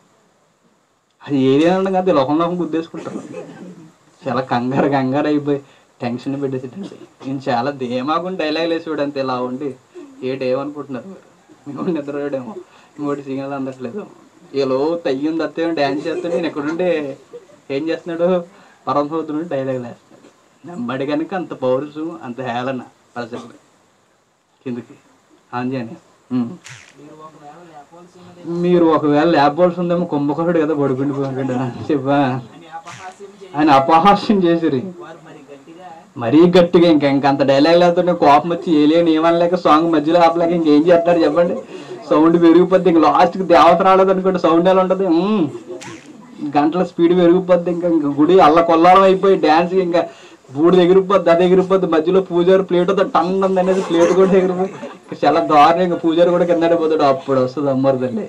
అది ఏదైనా కాదు లోకం లోకం గుద్దేసుకుంటారు చాలా కంగారు కంగారు అయిపోయి టెన్షన్ పెట్టేసేటండి నేను చాలా ధీమాకుండా డైలాగ్ వేసేవాడు అంతే ఇలా ఉండి ఏటి ఏమనుకుంటున్నారు మీరు మేము నిద్రపోయాడేమో ఇంకోటి సిగ్నల్ అందట్లేదు ఏలో తయ్యం తత్తేమో డ్యాన్స్ చేస్తుంటే నేను ఎక్కడుంటే ఏం చేస్తున్నాడు పరమసముద్రం డైలాగ్ వేస్తున్నాడు నమ్మడి కనుక అంత పౌరుషం అంత హేళన ప్రజలు కిందకి ఆంజనేయ ఉమ్. మీరు ఒకవేళ లేకపోవాల్సి ఉందేమో కుంభకరుడు కదా పడుకుండి పోయాడు అని చెప్పా ఆయన అపహాస్యం చేసిరి మరీ గట్టిగా ఇంకా ఇంకా అంత డైలాగ్ లేకపోతే కోపం వచ్చి ఏలేని ఏమనలేక సాంగ్ మధ్యలో ఆపలేక ఇంకేం చేస్తారు చెప్పండి సౌండ్ పెరిగిపోద్ది ఇంకా లాస్ట్కి దేవత రాలేదు అనుకోండి సౌండ్ ఎలా ఉంటుంది ఉమ్. గంటల స్పీడ్ పెరిగిపోద్ది ఇంకా ఇంకా గుడి అల్ల కొల్లాలం అయిపోయి డ్యాన్స్ ఇంకా బూడి ఎగిరిపోద్ది అది ఎగిరిపోద్ది మధ్యలో పూజారి ప్లేట్ టన్ అనేది ప్లేట్ కూడా ఎగిరిపోయి ఇంకా చాలా దారుణం ఇంకా పూజారి కూడా కింద పోతాడు అప్పుడు వస్తుంది అమ్మరుదండి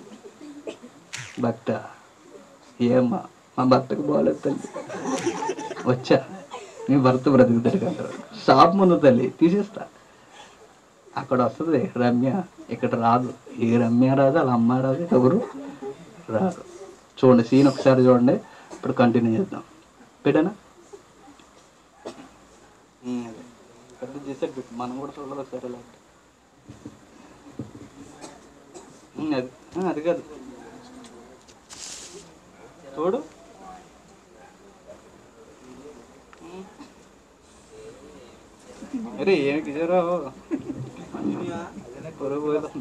భక్త ఏమ్మా మా భర్తకు బాగాలేదు తల్లి వచ్చా మీ భర్త బ్రతుకుతాడు కదా షాప్ ముందు తల్లి తీసేస్తా అక్కడ వస్తుంది రమ్య ఇక్కడ రాదు ఏ రమ్య రాదు వాళ్ళ అమ్మ రాదు ఎవరు రాదు చూడండి సీన్ ఒకసారి చూడండి ఇప్పుడు కంటిన్యూ చేద్దాం పెట్టానా ఉమ్, అదే. పెద్ద చేసాడు పెట్టు మనం కూడా చూడలేదు ఒకసారి ఇలా ఉమ్, అది ఆ, అది కాదు చూడు అరే ఏమి కిజారా పొరుగు పోయేదాం.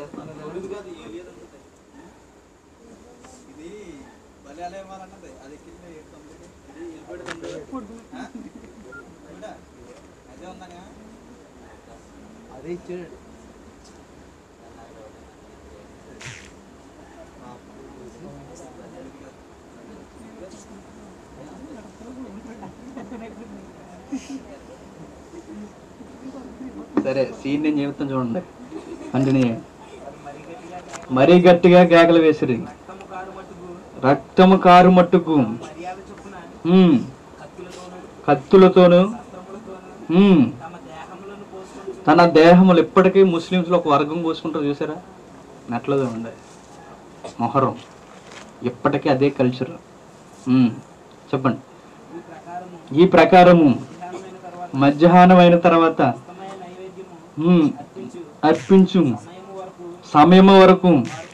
సరే సీన్ నేను చెబుతాను చూడండి కంటిన్యూ చేయండి. మరీ గట్టిగా కేకలు వేసిరి రక్తము కారు మట్టుకు ఉమ్. కత్తులతోను ఉమ్. తన దేహములు ఇప్పటికీ ముస్లిమ్స్లో ఒక వర్గం కోసుకుంటారు చూసారా నెట్లలో ఉండే మొహరం ఇప్పటికీ అదే కల్చర్ ఉమ్. చెప్పండి ఈ ప్రకారము మధ్యాహ్నం అయిన తర్వాత ఉమ్, అర్పించు సమయం వరకు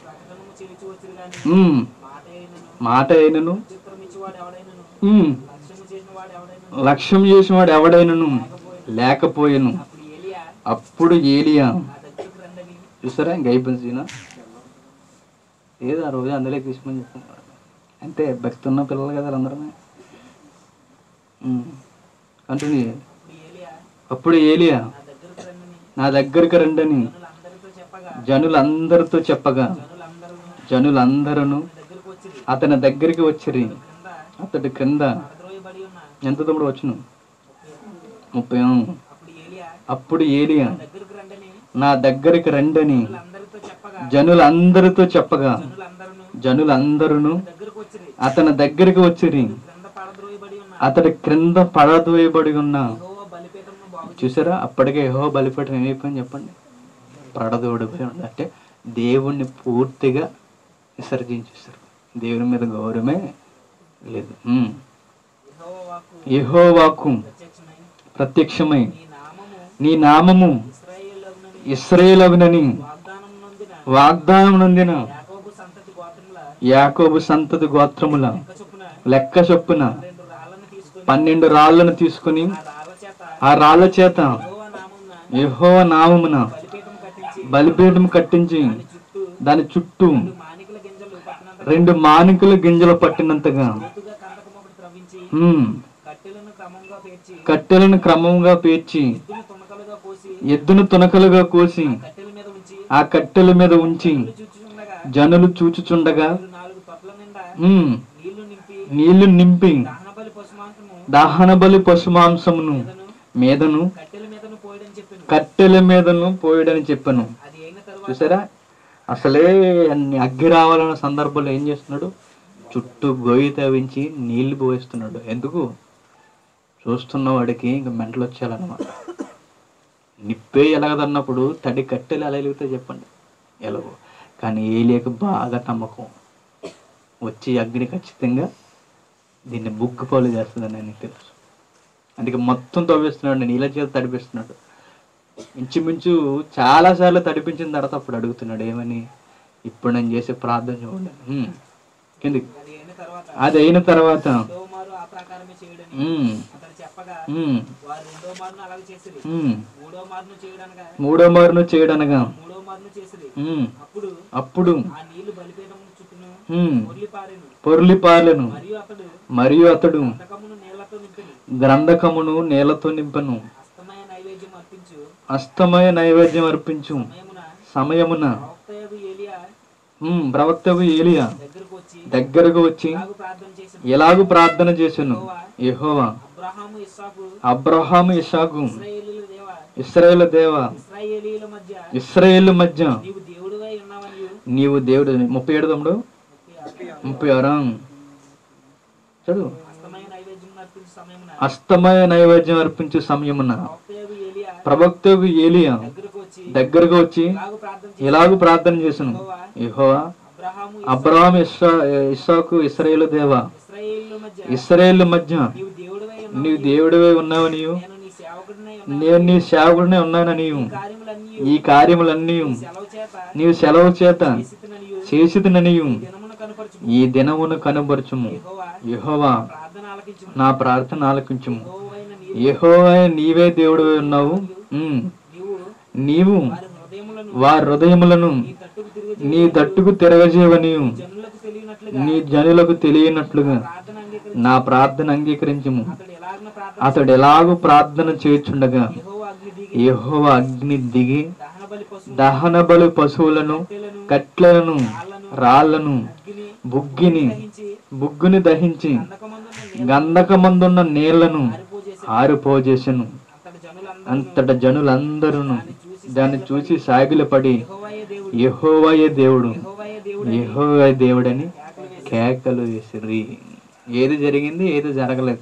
ఉమ్, మాట అయినను ఉమ్, లక్ష్యం చేసిన వాడు ఎవడైనను లేకపోయాను అప్పుడు ఏలియా అప్పుడు ఏలియా నా దగ్గరకు రండని చూసారా ఇంక అయిపోయింది సీనా ఏదో ఆ రోజు అందులో తీసుకుని చెప్తున్నారు అంటే భక్తి ఉన్న పిల్లలు కదా అందరూ కంటిన్యూ చేయాలి. అప్పుడు ఏలియా అప్పుడు ఏలియా నా దగ్గరకు రండని నా దగ్గరికి రండని జనులందరితో చెప్పగా జనులందరితో చెప్పగా జనులందరూ జనులందరూ నా దగ్గరకు వచ్చి అతని దగ్గరికి వచ్చిరి క్రింద అతడి క్రింద పడద్రోయబడి ఉన్న ఎంత తమ్ముడు వచ్చును ముప్పై ఆ. అప్పుడు ఏలియా అప్పుడు ఏలియా దగ్గరకు రండని నా దగ్గరికి రండని అందరితో చెప్పగా జనులందరితో చెప్పగా జనులందరూ జనులందరూ దగ్గరకు వచ్చి అతని దగ్గరికి వచ్చిరి క్రింద పడద్రోయబడి ఉన్న అతడి క్రింద పడదోయబడి ఉన్న యెహోవా బలిపీఠమును బాగు చూసారా అప్పటికే యహో బలిపీఠం ఏమైపోయింది చెప్పండి పడదోడిపోయి ఉంది అంటే దేవుణ్ణి పూర్తిగా విసర్జించేశారు దేవుని మీద గౌరవమే లేదు ఉమ్. యెహోవా వాక్కు యెహో వాక్కు ప్రత్యక్షమై ప్రత్యక్షమై నీ నామము నీ నామము ఇశ్రాయేలునని ఇస్రాయేలవునని వాగ్దానం నొందిన వాగ్దానం నొందిన యాకోబు సంతతి గోత్రముల యాకోబు సంతతి గోత్రముల లెక్క చొప్పున లెక్క చొప్పున రెండు రాళ్లను తీసుకొని పన్నెండు రాళ్లను తీసుకుని ఆ రాళ్ల చేత ఆ రాళ్ల చేత యెహోవా నామమున యెహో నామమున బలిపీఠం కట్టించి బలిపీఠం కట్టించి చుట్టూ దాని చుట్టూ మానికల గింజలు పట్టినంత రెండు మానికల గింజలు పట్టినంతగా లోతుగా కందకం ఒకటి త్రవ్వించి ఉమ్, కట్టెలను క్రమంగా పేర్చి కట్టెలను క్రమంగా పేర్చి ఎద్దును తునకలుగా కోసి ఎద్దును తునకలుగా కోసి కట్టెల మీద ఉంచి ఆ కట్టెల మీద ఉంచి చూచుచుండగా జనులు చూచుచుండగా మీరు నాలుగు తొట్ల నిండా ఉమ్, నీళ్లు నింపి నీళ్లు నింపి దహనబలి పశుమాంసము దాహన బలి పశుమాంసమును మీదను కట్టెల మీదను పోయడని చెప్పాను కట్టెల మీదను పోయడని చెప్పాను అది అయిన తరువాత చూసారా అసలే అన్ని అగ్గి రావాలన్న సందర్భంలో ఏం చేస్తున్నాడు చుట్టూ గొయ్యి తవ్వించి నీళ్లు పోయిస్తున్నాడు ఎందుకు చూస్తున్న వాడికి ఇంక మెంటలు వచ్చేయాలన్నమాట నిప్పే ఎలగదన్నప్పుడు తడి కట్టెలు ఎలా వెలిగితే చెప్పండి ఎలాగో కానీ ఏలియకు బాగా నమ్మకం వచ్చి అగ్ని ఖచ్చితంగా దీన్ని బుగ్గు పాలు చేస్తుందని ఆయనకి తెలుసు అందుకే మొత్తం తవ్విస్తున్నాడు నీళ్ళ చేత తడిపిస్తున్నాడు ఇంచుమించు చాలాసార్లు తడిపించిన తర్వాత అప్పుడు అడుగుతున్నాడు ఏమని ఇప్పుడు నేను చేసే ప్రార్థన చూడండి హ్మ్. కిందికి అది అయిన తర్వాత అది అయిన తర్వాత రెండో మారు ఆ ప్రకారమే చేయడని హ్మ్, అతడు చెప్పగా హ్మ్, వారు రెండో మారును అలాగే చేసిరి హ్మ్. మూడో మారును చేయడనగా మూడో మారును చేయడనగా మూడో మారును చేసిరి హ్మ్, అప్పుడు అప్పుడు ఆ నీళ్లు బలిపీఠం చుట్టూను హ్మ్, పొర్లి పారెను పొర్లి పాలను మరియు అతడు మరియు అతడు అంతకమును నీళ్లతో నింపిని గ్రంథకమును నేలతో నింపను అస్తమయ నైవేద్యం అర్పించు అస్తమయ నైవేద్యం అర్పించు సమయమున సమయమున ప్రవక్తయగు ఏలియా హ్మ్, ప్రవక్తవు ఏలియా దగ్గరకు వచ్చి దగ్గరకు వచ్చి ఇలాగు ప్రార్థన చేసిన ఎలాగు ప్రార్థన చేసెను యెహోవా అబ్రహాము ఇస్సాకు అబ్రహాము ఇషాకు ఇస్రాయేలీల దేవ ఇస్రాయేల్ దేవ ఇస్రాయేలీల మధ్య ఇస్రాయేల్ మధ్య నీవు దేవుడివై ఉన్నావని నీవు దేవుడు ముప్పై ఏడు తమ్ముడు ముప్పై ఆరు చదువు అస్తమయ నైవేద్యం అర్పించు సమయమున అస్తమయ నైవేద్యం అర్పించే సమయమున ప్రవక్తయగు ఏలియా ప్రవక్తవు ఏలియా దగ్గరకు వచ్చి దగ్గరకు వచ్చి ఇలాగు ప్రార్థన చేసి ఎలాగూ ప్రార్థన చేసను యెహోవా అబ్రహాము అబ్రహాం ఇస్రా ఇస్సాకు ఇస్రాయేల్ దేవ ఇస్రాయేలీల మధ్య ఇస్రాయేల్ మధ్య నీవు దేవుడివై నీవు దేవుడివై ఉన్నావు నీవు నేను నీ సేవకుడినై నేను నీ సేవకుడినే ఉన్నాను నీవు కార్యములన్నీ ఈ కార్యములన్నీ సెలవు చేత నీవు సెలవు చేత చేసిననియు చేసిదననియు దినమున కనపరచు ఈ దినమును కనబరచుము యెహోవా యెహోవా ప్రార్థన ఆలకించు నా ప్రార్థన ఆలకించుము యెహోవైన నీ యెహోవా నీవే దేవుడు ఉన్నావు ఉమ్. నీవు నీవు వారి హృదయములను వారి హృదయములను నీ తట్టుకు తిరిగి నీ తట్టుకు తిరగజేవనియు జనులకు తెలియనట్లుగా నీ జనులకు తెలియనట్లుగా ప్రార్థన అంగీకరించి నా ప్రార్థన అంగీకరించుము అతడు ఎలాగన ప్రార్థన అతడు ఎలాగూ ప్రార్థన చేయుచుండగా యెహోవా అగ్ని దిగి యెహోవ అగ్ని దిగి దహన బలి పశువు దహన బలి పశువులను కట్లను రాళ్లను అగ్ని బుగ్గిని దహించి బుగ్గుని దహించి అందకమందున గంధకమందున్న నీళ్లను ఆరిపోజేసి ఆరిపోజేసెను అంతటి జనులందరూ అంతట జనులందరూ దాన్ని చూసి సాగిలపడి యెహోవాయే దేవుడు యెహోవయే దేవుడు యెహోవాయే దేవుడు యెహోవా దేవుడని కేకలు వేసిర్రి ఏది జరిగింది ఏది జరగలేదు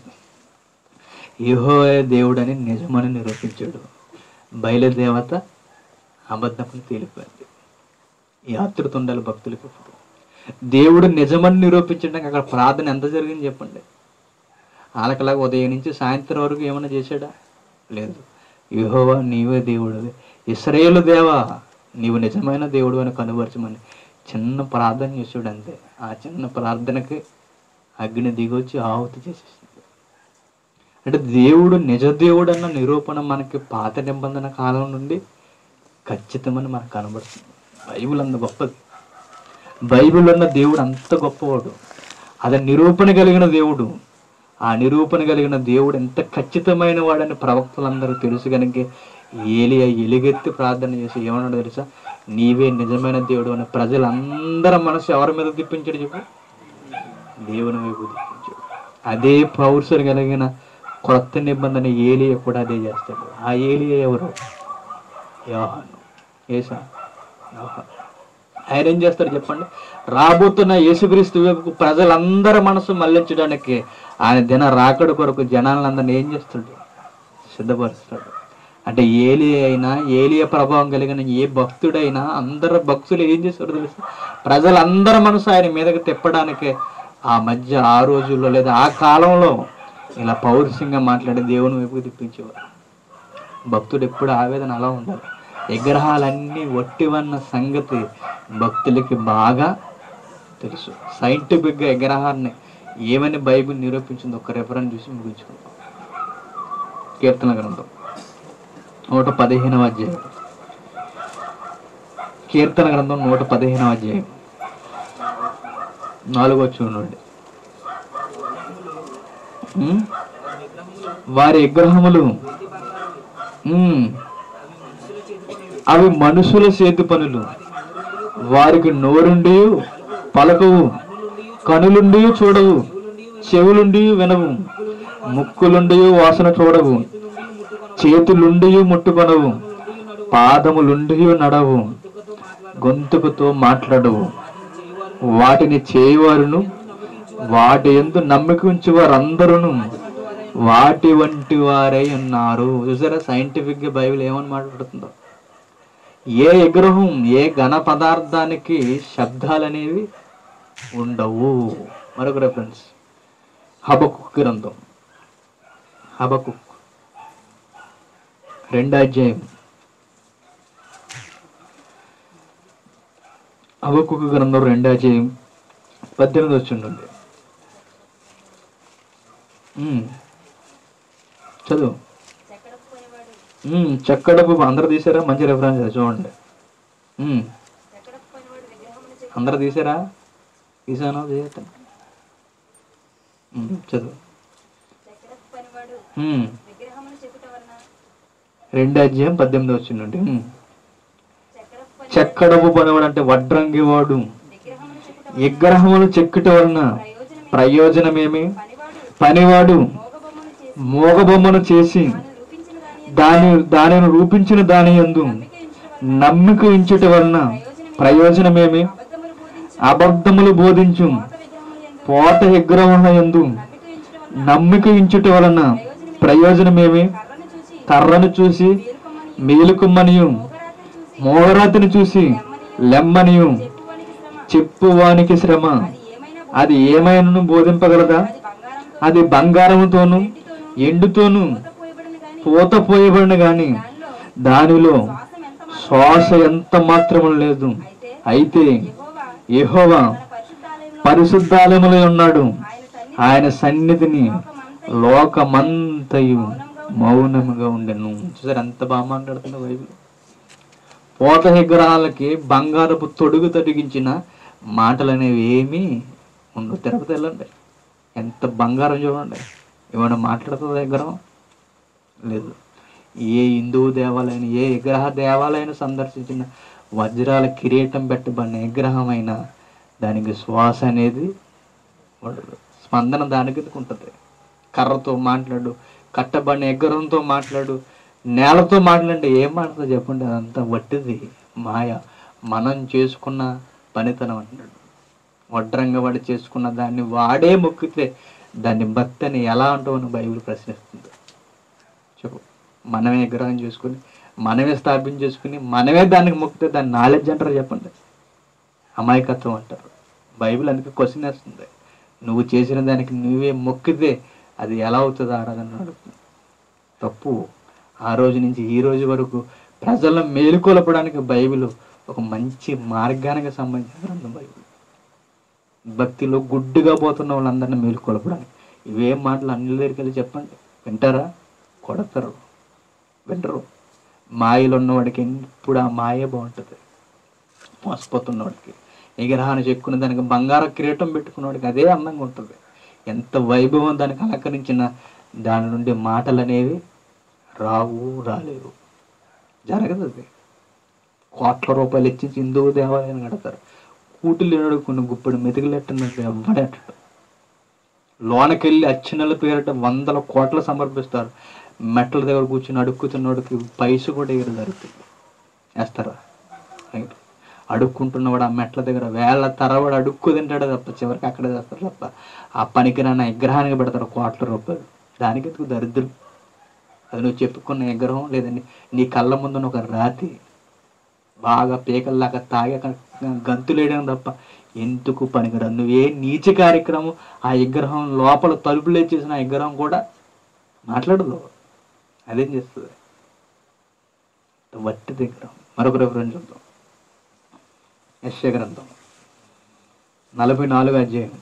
యెహోవా దేవుడని నిజమని నిరూపించాడు బయలుదేవత అబద్ధమని తేలిపోయింది ఈ ఆతృత ఉండాలి భక్తులకు ఇప్పుడు. దేవుడు నిజమని నిరూపించడానికి అక్కడ ప్రార్థన ఎంత జరిగింది చెప్పండి వాళ్ళకలాగా ఉదయం నుంచి సాయంత్రం వరకు ఏమైనా చేశాడా లేదు యెహోవా నీవే దేవుడు ఇస్రాయేలు దేవా నీవు నిజమైన దేవుడు అని కనుపరచమని చిన్న ప్రార్థన చేసాడు అంతే ఆ చిన్న ప్రార్థనకి అగ్ని దిగొచ్చి ఆహుతి చేసేసింది అంటే దేవుడు నిజ దేవుడు అన్న నిరూపణ మనకి పాత నిబంధన కాలం నుండి ఖచ్చితమని మనకు కనబడుతుంది బైబిల్ అంత గొప్పది బైబిల్ ఉన్న దేవుడు అంత గొప్పవాడు అది నిరూపణ కలిగిన దేవుడు ఆ నిరూపణ కలిగిన దేవుడు ఎంత ఖచ్చితమైన వాడని ప్రవక్తలందరూ తెలుసు కనుక ఏలియా ఎలుగెత్తి ప్రార్థన చేసి ఏమన్నాడు తెలుసా నీవే నిజమైన దేవుడు అని ప్రజలందరి మనసు ఎవరి మీద తిప్పించాడు చెప్పు దేవుని వైపు తిప్పించాడు అదే పౌరుషులు కలిగిన కొత్త నిబంధన ఏలియా కూడా అదే చేస్తాడు ఆ ఏలియా ఎవరు యోహాను ఏసా యోహాను ఆయన ఏం చేస్తాడు చెప్పండి రాబోతున్న యేసుక్రీస్తు వైపు ప్రజలందరి మనసు మళ్లించడానికి ఆయన దిన రాకడ కొరకు జనాలందరినీ ఏం చేస్తాడు సిద్ధపరుస్తాడు అంటే ఏలి అయినా ఏలియ ప్రభావం కలిగిన ఏ భక్తుడైనా అందరు భక్తులు ఏం చేస్తాడు తెలుసు ప్రజలందరి మనసు ఆయన మీదకి తిప్పడానికి ఆ మధ్య ఆ రోజుల్లో లేదా ఆ కాలంలో ఇలా పౌరుషంగా మాట్లాడి దేవుని వైపుకి తిప్పించేవారు భక్తుడు ఎప్పుడు ఆవేదన అలా ఉండాలి విగ్రహాలన్నీ ఒట్టివన్న సంగతి భక్తులకి బాగా తెలుసు సైంటిఫిక్గా విగ్రహాన్ని ఏమని బైబిల్ నిరూపించింది ఒక రెఫరెన్స్ చూసి ముగించుకుందాం కీర్తన గ్రంథం నూట పదిహేనవ అధ్యాయం కీర్తన గ్రంథం నూట పదిహేనవ అధ్యాయం నాలుగో చూడండి ఉమ్? వారి విగ్రహములు ఉమ్. అవి మనుషుల చేతి పనులు వారికి నోరుండి పలకవు కనులుండి చూడవు చెవులుండి వినవు ముక్కులుండి వాసన చూడవు చేతులుండి ముట్టుకొనవు పాదములుండి నడవు గొంతుకుతో మాట్లాడవు వాటిని చేయవారును వాటి ఎందు నమ్మిక ఉంచి వారందరూ వాటి వంటి వారై ఉన్నారు చూసారా సైంటిఫిక్ గా బైబిల్ ఏమని మాట్లాడుతుందో ఏ విగ్రహం ఏ ఘన పదార్థానికి శబ్దాలు అనేవి ఉండవు మరొక రెఫరెన్స్ హబకుక్ గ్రంథం హబకుక్ రెండో అధ్యాయం హబకుక్ గ్రంథం రెండో అధ్యాయం పద్దెనిమిది వచ్చిండండి ఉమ్. చదువు చెక్కడపు పనివాడు ఉమ్, చక్కడపు అందరు తీసారా మంచి రెఫరెన్స్ అది చూడండి ఉమ్, చెక్కడపు పనివాడు విగ్రహమును చెక్కి అందరు తీసారా తీసాను చేయట చదువు చెక్కడపు పనివాడు ఉమ్, విగ్రహమును చెక్కుట వలన రెండు అధ్యాయం పద్దెనిమిది వచ్చిండండి ఉమ్. చెక్కడపు పని చెక్కడపు పనివాడు అంటే వడ్రంగివాడు విగ్రహమును చెక్కుట విగ్రహములు చెక్కుట వలన ప్రయోజనం ప్రయోజనమేమి పనివాడు పనివాడు మోగబొమ్మను చేసి మోగబొమ్మను చేసి తాను రూపించిన దాని దాని దానిని రూపించిన దాని యందు నమ్మిక ఇంచుట వలన ప్రయోజనమేమి అబద్ధములు బోధించు అబద్ధములు బోధించు పాత విగ్రహముల యందు పోత విగ్రహముల యందు నమ్మిక ఉంచుట వలన నమ్మిక ఇంచుట వలన ప్రయోజనమేమి కర్రను చూసి కర్రను చూసి మేలుకొమ్మని మేలుకుమ్మనియు మోగరాత్రి చూసి మోగరాతిని చూసి లెమ్మనియు చెప్పువానికి శ్రమ చెప్పువానికి శ్రమ అది ఏమైనా అది ఏమైనను బోధింపగలదా అది బంగారంతో అది బంగారముతోను ఎండుతోను పోయబడిన గాని పూత పోయబడిన గాని దానిలో దానిలో శ్వాస ఎంత శ్వాస ఎంత మాత్రము లేదు అయితే అయితే యెహోవా యెహోవా పరిశుద్ధాలయంలో పరిశుద్ధాలయములో ఉన్నాడు ఆయన సన్నిధిని ఆయన సన్నిధిని లోకమంతయు మౌనముగా ఉండెను చూసారు ఎంత బాగా మాట్లాడుతుందో బైబిల్ పోత విగ్రహాలకి బంగారపు తొడుగు తొడిగించిన మాటలు అనేవి ఏమీ ఉండవు తిరుపతి వెళ్ళండి ఎంత బంగారం చూడండి ఏమైనా మాట్లాడుతుందా విగ్రహం లేదు ఏ హిందువు దేవాలయం ఏ విగ్రహ దేవాలయం సందర్శించిన వజ్రాల కిరీటం పెట్టబడిన విగ్రహం అయినా దానికి శ్వాస అనేది ఉండదు స్పందన దానికి ఉంటుంది కర్రతో మాట్లాడు కట్టబడిన విగ్రహంతో మాట్లాడు నేలతో మాట్లాడండి ఏం మాట్లాడుతుందో చెప్పండి అదంతా వట్టిది మాయ మనం చేసుకున్న పనితనం అంటాడు వడ్రంగా వాడి చేసుకున్న దాన్ని వాడే మొక్కితే దాన్ని భక్తి అని ఎలా అంటామని బైబిల్ ప్రశ్నిస్తుంది చెప్పు మనమే విగ్రహం చేసుకుని మనమే స్థాపించేసుకుని మనమే దానికి మొక్కితే దాన్ని నాలెడ్జ్ అంటారు చెప్పండి అమాయకత్వం అంటారు బైబిల్ అందుకే క్వశ్చన్ వేస్తుంది నువ్వు చేసిన దానికి నువ్వే మొక్కితే అది ఎలా అవుతుంది ఆరాధన అడుగుతుంది తప్పు ఆ రోజు నుంచి ఈ రోజు వరకు ప్రజలను మేలుకొలపడానికి బైబిల్ ఒక మంచి మార్గానికి సంబంధించిన గ్రంథం బైబిల్ భక్తిలో గుడ్డుగా పోతున్న వాళ్ళందరినీ మేలుకొలపడానికి ఇవేం మాటలు అన్ని దగ్గరికి వెళ్ళి చెప్పండి వింటారా కొడతారు వింటరు మాయలో ఉన్నవాడికి ఎప్పుడు ఆ మాయే బాగుంటుంది మోసపోతున్నవాడికి విగ్రహాన్ని చెక్కున్న దానికి బంగారం కిరీటం పెట్టుకున్నవాడికి అదే అందంగా ఉంటుంది ఎంత వైభవం దానికి అలంకరించిన దాని నుండి మాటలు అనేవి రావు రాలేవు జరగదు అది కోట్ల రూపాయలు ఇచ్చి హిందూ దేవాలయం కడతారు కూతులు లేనాడు కొన్ని గుప్పడి మెతుకులెట్టనట్టు ఎవ్వడెట్టడు లోనకెళ్ళి అచ్చినల పేరట వందల కోట్లు సమర్పిస్తారు మెట్ల దగ్గర కూర్చుని అడుక్కుతున్నవాడికి పైసు కూడా ఎగరు జరుగుతుంది వేస్తారా రైట్ అడుక్కుంటున్నవాడు ఆ మెట్ల దగ్గర వేళ్ళ తరవాడు అడుక్కు తింటాడు తప్ప చివరికి అక్కడే చేస్తారు తప్ప ఆ పనికిరాని విగ్రహానికి పెడతారు కోట్ల రూపాయలు దానికి ఎందుకు దరిద్రం అది నువ్వు చెప్పుకున్న విగ్రహం లేదండి నీ కళ్ళ ముందున్న ఒక రాతి బాగా పీకల్లాగా తాగే గంతులేయడం తప్ప ఎందుకు పనికిరాదు నువ్వు ఏ నీచ కార్యక్రమం ఆ విగ్రహం లోపల తలుపులే చేసిన ఆ విగ్రహం కూడా మాట్లాడదు అదేం చేస్తుంది వట్టి విగ్రహం మరొక రెఫరెన్స్ చూద్దాం యశ్య గ్రంథం నలభై నాలుగు అధ్యాయం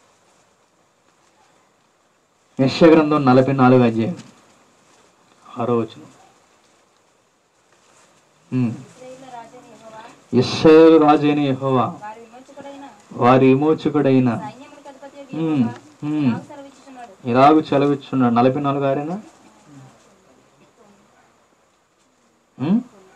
యశ్య గ్రంథం నలభై నాలుగు అధ్యాయం ఆరో వచనం ఉమ్. ఇశ్రాయేలు రాజైన ఇస్రాయేలు రాజైన యెహోవా యెహోవా వారి విమోచకుడైన వారి విమోచకుడైన సైన్యములకు అధిపతి ఉమ్, ఉమ్. సెలవిచ్చుచున్నాడు ఇలాగ చలవిచ్చున్నాడు నలభై నాలుగు ఆరేనా ఉమ్?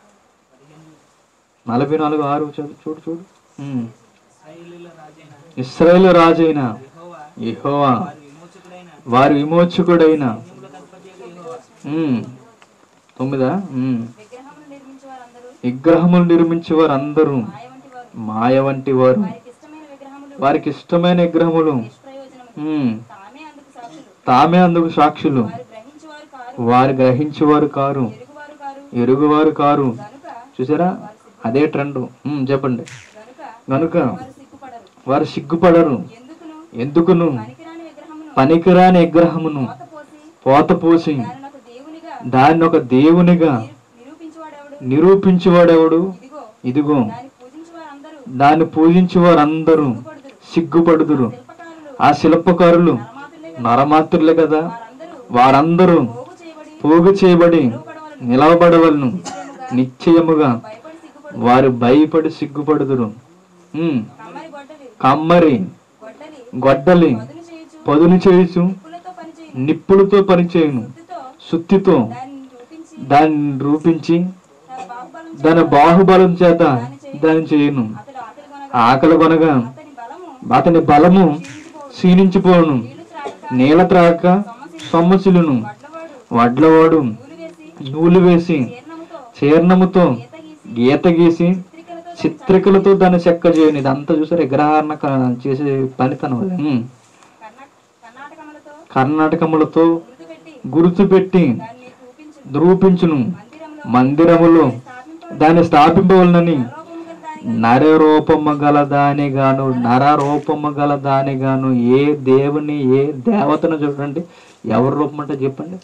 నలభై నాలుగు ఆరు చదువు చూడు చూడు ఉమ్. ఇశ్రాయేలీయుల రాజైన ఇస్రాయేలు రాజైన యెహోవా యెహోవా వారి విమోచకుడైన వారి విమోచకుడైన సైన్యములకు అధిపతి యెహోవా ఉమ్. తొమ్మిదా ఉమ్. విగ్రహములు నిర్మించే వారందరూ విగ్రహములు నిర్మించే వారందరూ మాయ వంటి వారు మాయ వంటి వారు వారికి ఇష్టమైన విగ్రహములు వారికి ఇష్టమైన విగ్రహములు నిష్ప్రయోజనము ఉమ్. తామే అందుకు సాక్షులు తామే అందుకు సాక్షులు వారు గ్రహించువారు కారు వారు గ్రహించేవారు కారు ఎరుగువారు కారు ఎరుగువారు కారు గనుక చూసారా అదే ట్రెండ్ ఉమ్, చెప్పండి గనుక గనుక వారు సిగ్గుపడరు వారు సిగ్గుపడరు ఎందుకును ఎందుకును పనికిరాని విగ్రహమును పనికిరాని విగ్రహమును పోత పోత పోసి పోసి దానిని ఒక దేవునిగా దాన్ని ఒక దేవునిగా నిరూపించువాడెవడు నిరూపించేవాడెవడు ఇదిగో ఇదిగో దాన్ని పూజించు వారందరూ దాన్ని పూజించే వారందరూ సిగ్గుపడుదురు సిగ్గుపడుదురు శిల్పకారులు ఆ శిల్పకారులు నరమాతులే నరమాత్రులే కదా వారందరూ వారందరూ పోగు చేయబడి పోగు చేయబడి నిలవబడవలను నిశ్చయముగా భయపడి సిగ్గుపడు వారు భయపడి సిగ్గుపడుదురు ఉమ్, కమ్మరి గొడ్డలి కమ్మరి గొడ్డలి గొడ్డలి పదును చేయుచు పదును చేయుచు నిప్పులతో పనిచేయు నిప్పులతో పనిచేయును సుత్తితో సుత్తితో దాన్ని రూపించి దాన్ని రూపించి తన బాహుబలం దాని బాహుబలం చేత దాన్ని చేయును అతడు ఆకలి కొనగా ఆకలి కొనగా అతని బలము అతని బలము క్షీణించిపోను నీళ్లు త్రాగక నీల త్రాక సొమ్మసిలును వడ్లవాడు వడ్లవాడు నూలు వేసి నూలు వేసి చీర్ణముతో చీర్ణముతో గీత గీసి గీత గీసి చిత్రికలతో చిత్రికలతో దాన్ని చెక్క చేయని ఇదంతా చూసారు విగ్రహారణ క- చేసే పనితనం అది ఉమ్. కర్ణా- కర్ణాటకములతో కర్ణాటకములతో మృదు పెట్టి గుర్తు పెట్టి దాన్ని చూపించు రూపించును మందిరంలో మందిరములో స్థాపింప దాన్ని స్థాపింపవలనని రూపము గల దాని నర రూపము గల దానిగాను నర రూపము గల దానిగాను ఏ దేవుని ఏ దేవతను చూడండి ఎవరి రూపం అంటే చెప్పండి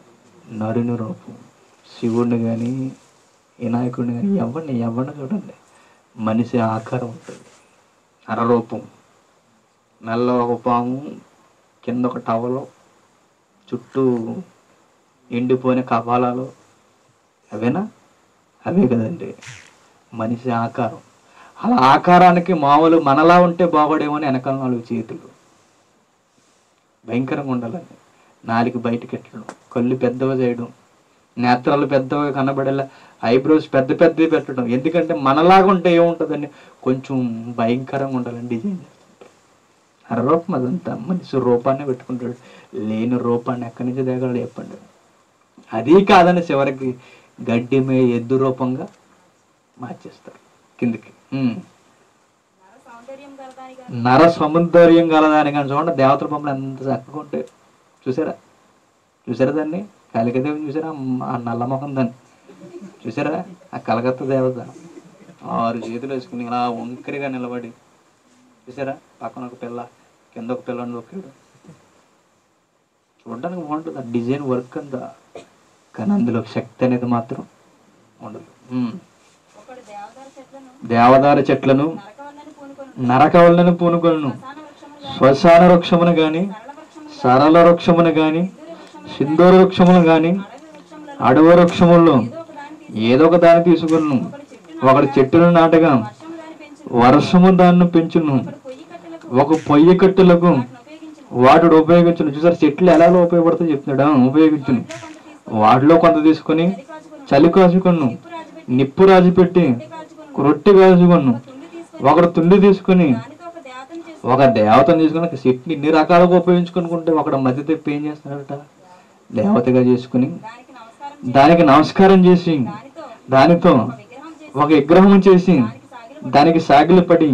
నరుని రూపం శివుడిని కానీ వినాయకుడిని కానీ ఎవరిని ఎవరిని చూడండి మనిషి ఆకారం ఉంటుంది నరరూపం మెల్ల ఒక పాము కింద ఒక టవలు చుట్టూ ఎండిపోయిన కపాలాలు అవేనా అవే కదండి మనిషి ఆకారం అలా ఆకారానికి మామూలు మనలా ఉంటే బాగోడేమో అని వెనకాల నాలుగు చేతులు భయంకరంగా ఉండాలండి నాలుగు బయటకి ఎట్టడం కళ్ళు పెద్దవి చేయడం నేత్రాలు పెద్దగా కనబడేలా ఐబ్రోస్ పెద్ద పెద్దవి పెట్టడం ఎందుకంటే మనలాగా ఉంటే ఏముంటుందండి కొంచెం భయంకరంగా ఉండాలండి డిజైన్ ఆ రూపం అదంతా మనిషి రూపాన్ని పెట్టుకుంటాడు లేని రూపాన్ని ఎక్కడి నుంచి దిగలడు చెప్పండి అది కాదని చివరికి గడ్డి మే ఎద్దు రూపంగా మార్చేస్తారు కిందికి ఉమ్. నర సౌందర్యం గల దానిగా నర సౌందర్యం గలదాని కానీ చూడండి దేవతల బొమ్మలు ఎంత చక్కగా ఉంటాయి చూసారా చూసారా దాన్ని కలికదేవిని చూసారా ఆ నల్ల మొహం దాన్ని చూసారా ఆ కలకత్తా దేవత ఆరు చేతులు వేసుకుని ఇలా వంకరిగా నిలబడి చూసారా పక్కన ఒక పిల్ల కింద ఒక పిల్లని నొక్కాడు చూడడానికి బాగుంటుంది ఆ డిజైన్ వర్క్ అంతా కానీ అందులో శక్తి అనేది మాత్రం ఉండదు ఉమ్. ఒకడు దేవదారు చెట్లను దేవదారు చెట్లను నరకవల్లని పూనుకొను నరకవలను పూనుకొను శ్మశాన వృక్షములు గాని శ్మశాన వృక్షమును గాని సరళ వృక్షములు సరళ వృక్షమును గాని సింధూర వృక్షములు గాని అడవి వృక్షములలో అడవి వృక్షముల్లో ఏదో ఒక దాన్ని తీసుకుని ఏదో ఒక దాన్ని తీసుకును ఒకడు చెట్టును ఒకటి చెట్టును నాటగా వర్షము దాన్ని పెంచును వర్షము దాన్ని పెంచును ఒకడు పొయ్యి కట్టెలకు ఒక పొయ్యి కట్టెలకు వాటిని ఉపయోగించును వాటిని ఉపయోగించును చూసారు చెట్లు ఎలా ఉపయోగపడతాయి చెప్తున్నాడా ఉపయోగించును వాటిలో కొంత తీసుకొని చలి కాచుకొను నిప్పు రాజు పెట్టి రొట్టె కాచుకొను ఒకడు తుండి తీసుకుని దానితో ఒక దేవతను చేసి ఒక దేవతను తీసుకుని ఒక చెట్టుని ఇన్ని రకాలుగా ఉపయోగించుకుంటే ఒకడు మధ్య తెప్పి ఏం చేస్తున్నాడట దేవతగా చేసుకుని దానికి నమస్కారం దానికి నమస్కారం చేసి దానితో దానితో ఒక విగ్రహం చేసి ఒక విగ్రహం చేసి దానికి సాగిలు పడి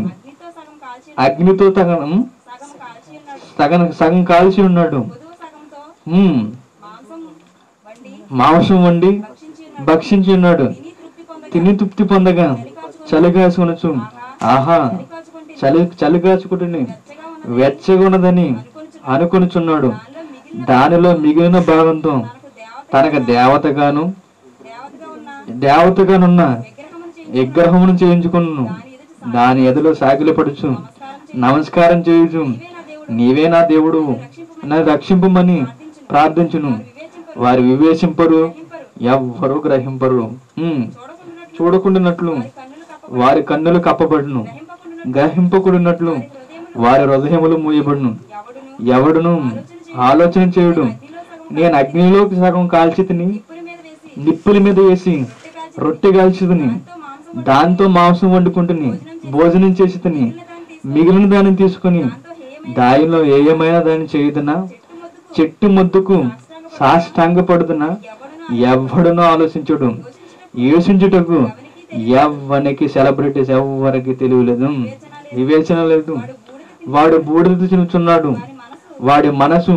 అగ్నితో సగం కాల్చి అగ్నితో తగ సగం కాల్చి ఉన్నాడు సగం సగం కాల్చి ఉన్నాడు పొదువు సగంతో ఉమ్, మాంసం వండి మాంసం వండి భక్షించి ఉన్నాడు భక్షించి ఉన్నాడు తిని తృప్తి పొందగా తిని తృప్తి పొందగా చలి కాసుకొనొచ్చు ఆహా కాచుకుంటే చలి చలి కాచుకుంటుని వెచ్చగా ఉన్న వెచ్చగా ఉన్నదని అనుకొనుచున్నాడు దానిలో మిగిలిన భాగంతో తనకు దేవత తనకు దేవతగాను దేవతగా ఉన్న దేవతగానున్న విగ్రహమును చేసి విగ్రహమును చేయించుకును దాని ఎదులో సాగిలు పడుచు నమస్కారం చేయుచు నీవే నా దేవుడు నన్ను రక్షింపమని ప్రార్థించును వారు వివేచింపరు ఎవ్వరు గ్రహింపరు ఉమ్, చూడకుండానట్లు వారి కన్నులు కప్పబడును గ్రహింపకుడినట్లు వారి హృదయములు మూయబడును ఎవడును ఆలోచన చేయుడు నేను అగ్నిలోకి సగం కాల్చి తిని పురి మీద వేసి నిప్పుల మీద వేసి రొట్టె కాల్చితిని దాంతో మాంసం వండుకుంటుని భోజనం చేసి తిని మిగిలిన దానిని తీసుకుని దానిలో ఏమైనా దాన్ని చేయుదునా చెట్టు ముద్దుకు సాష్టాంగపడుతున్నా ఎవడునో ఆలోచించుడు యోచించుటకు ఎవ్వనికి సెలబ్రిటీస్ ఎవ్వరికి తెలియలేదు వివేచన లేదు వాడు బూడిద తినుచున్నాడు వాడి మనసు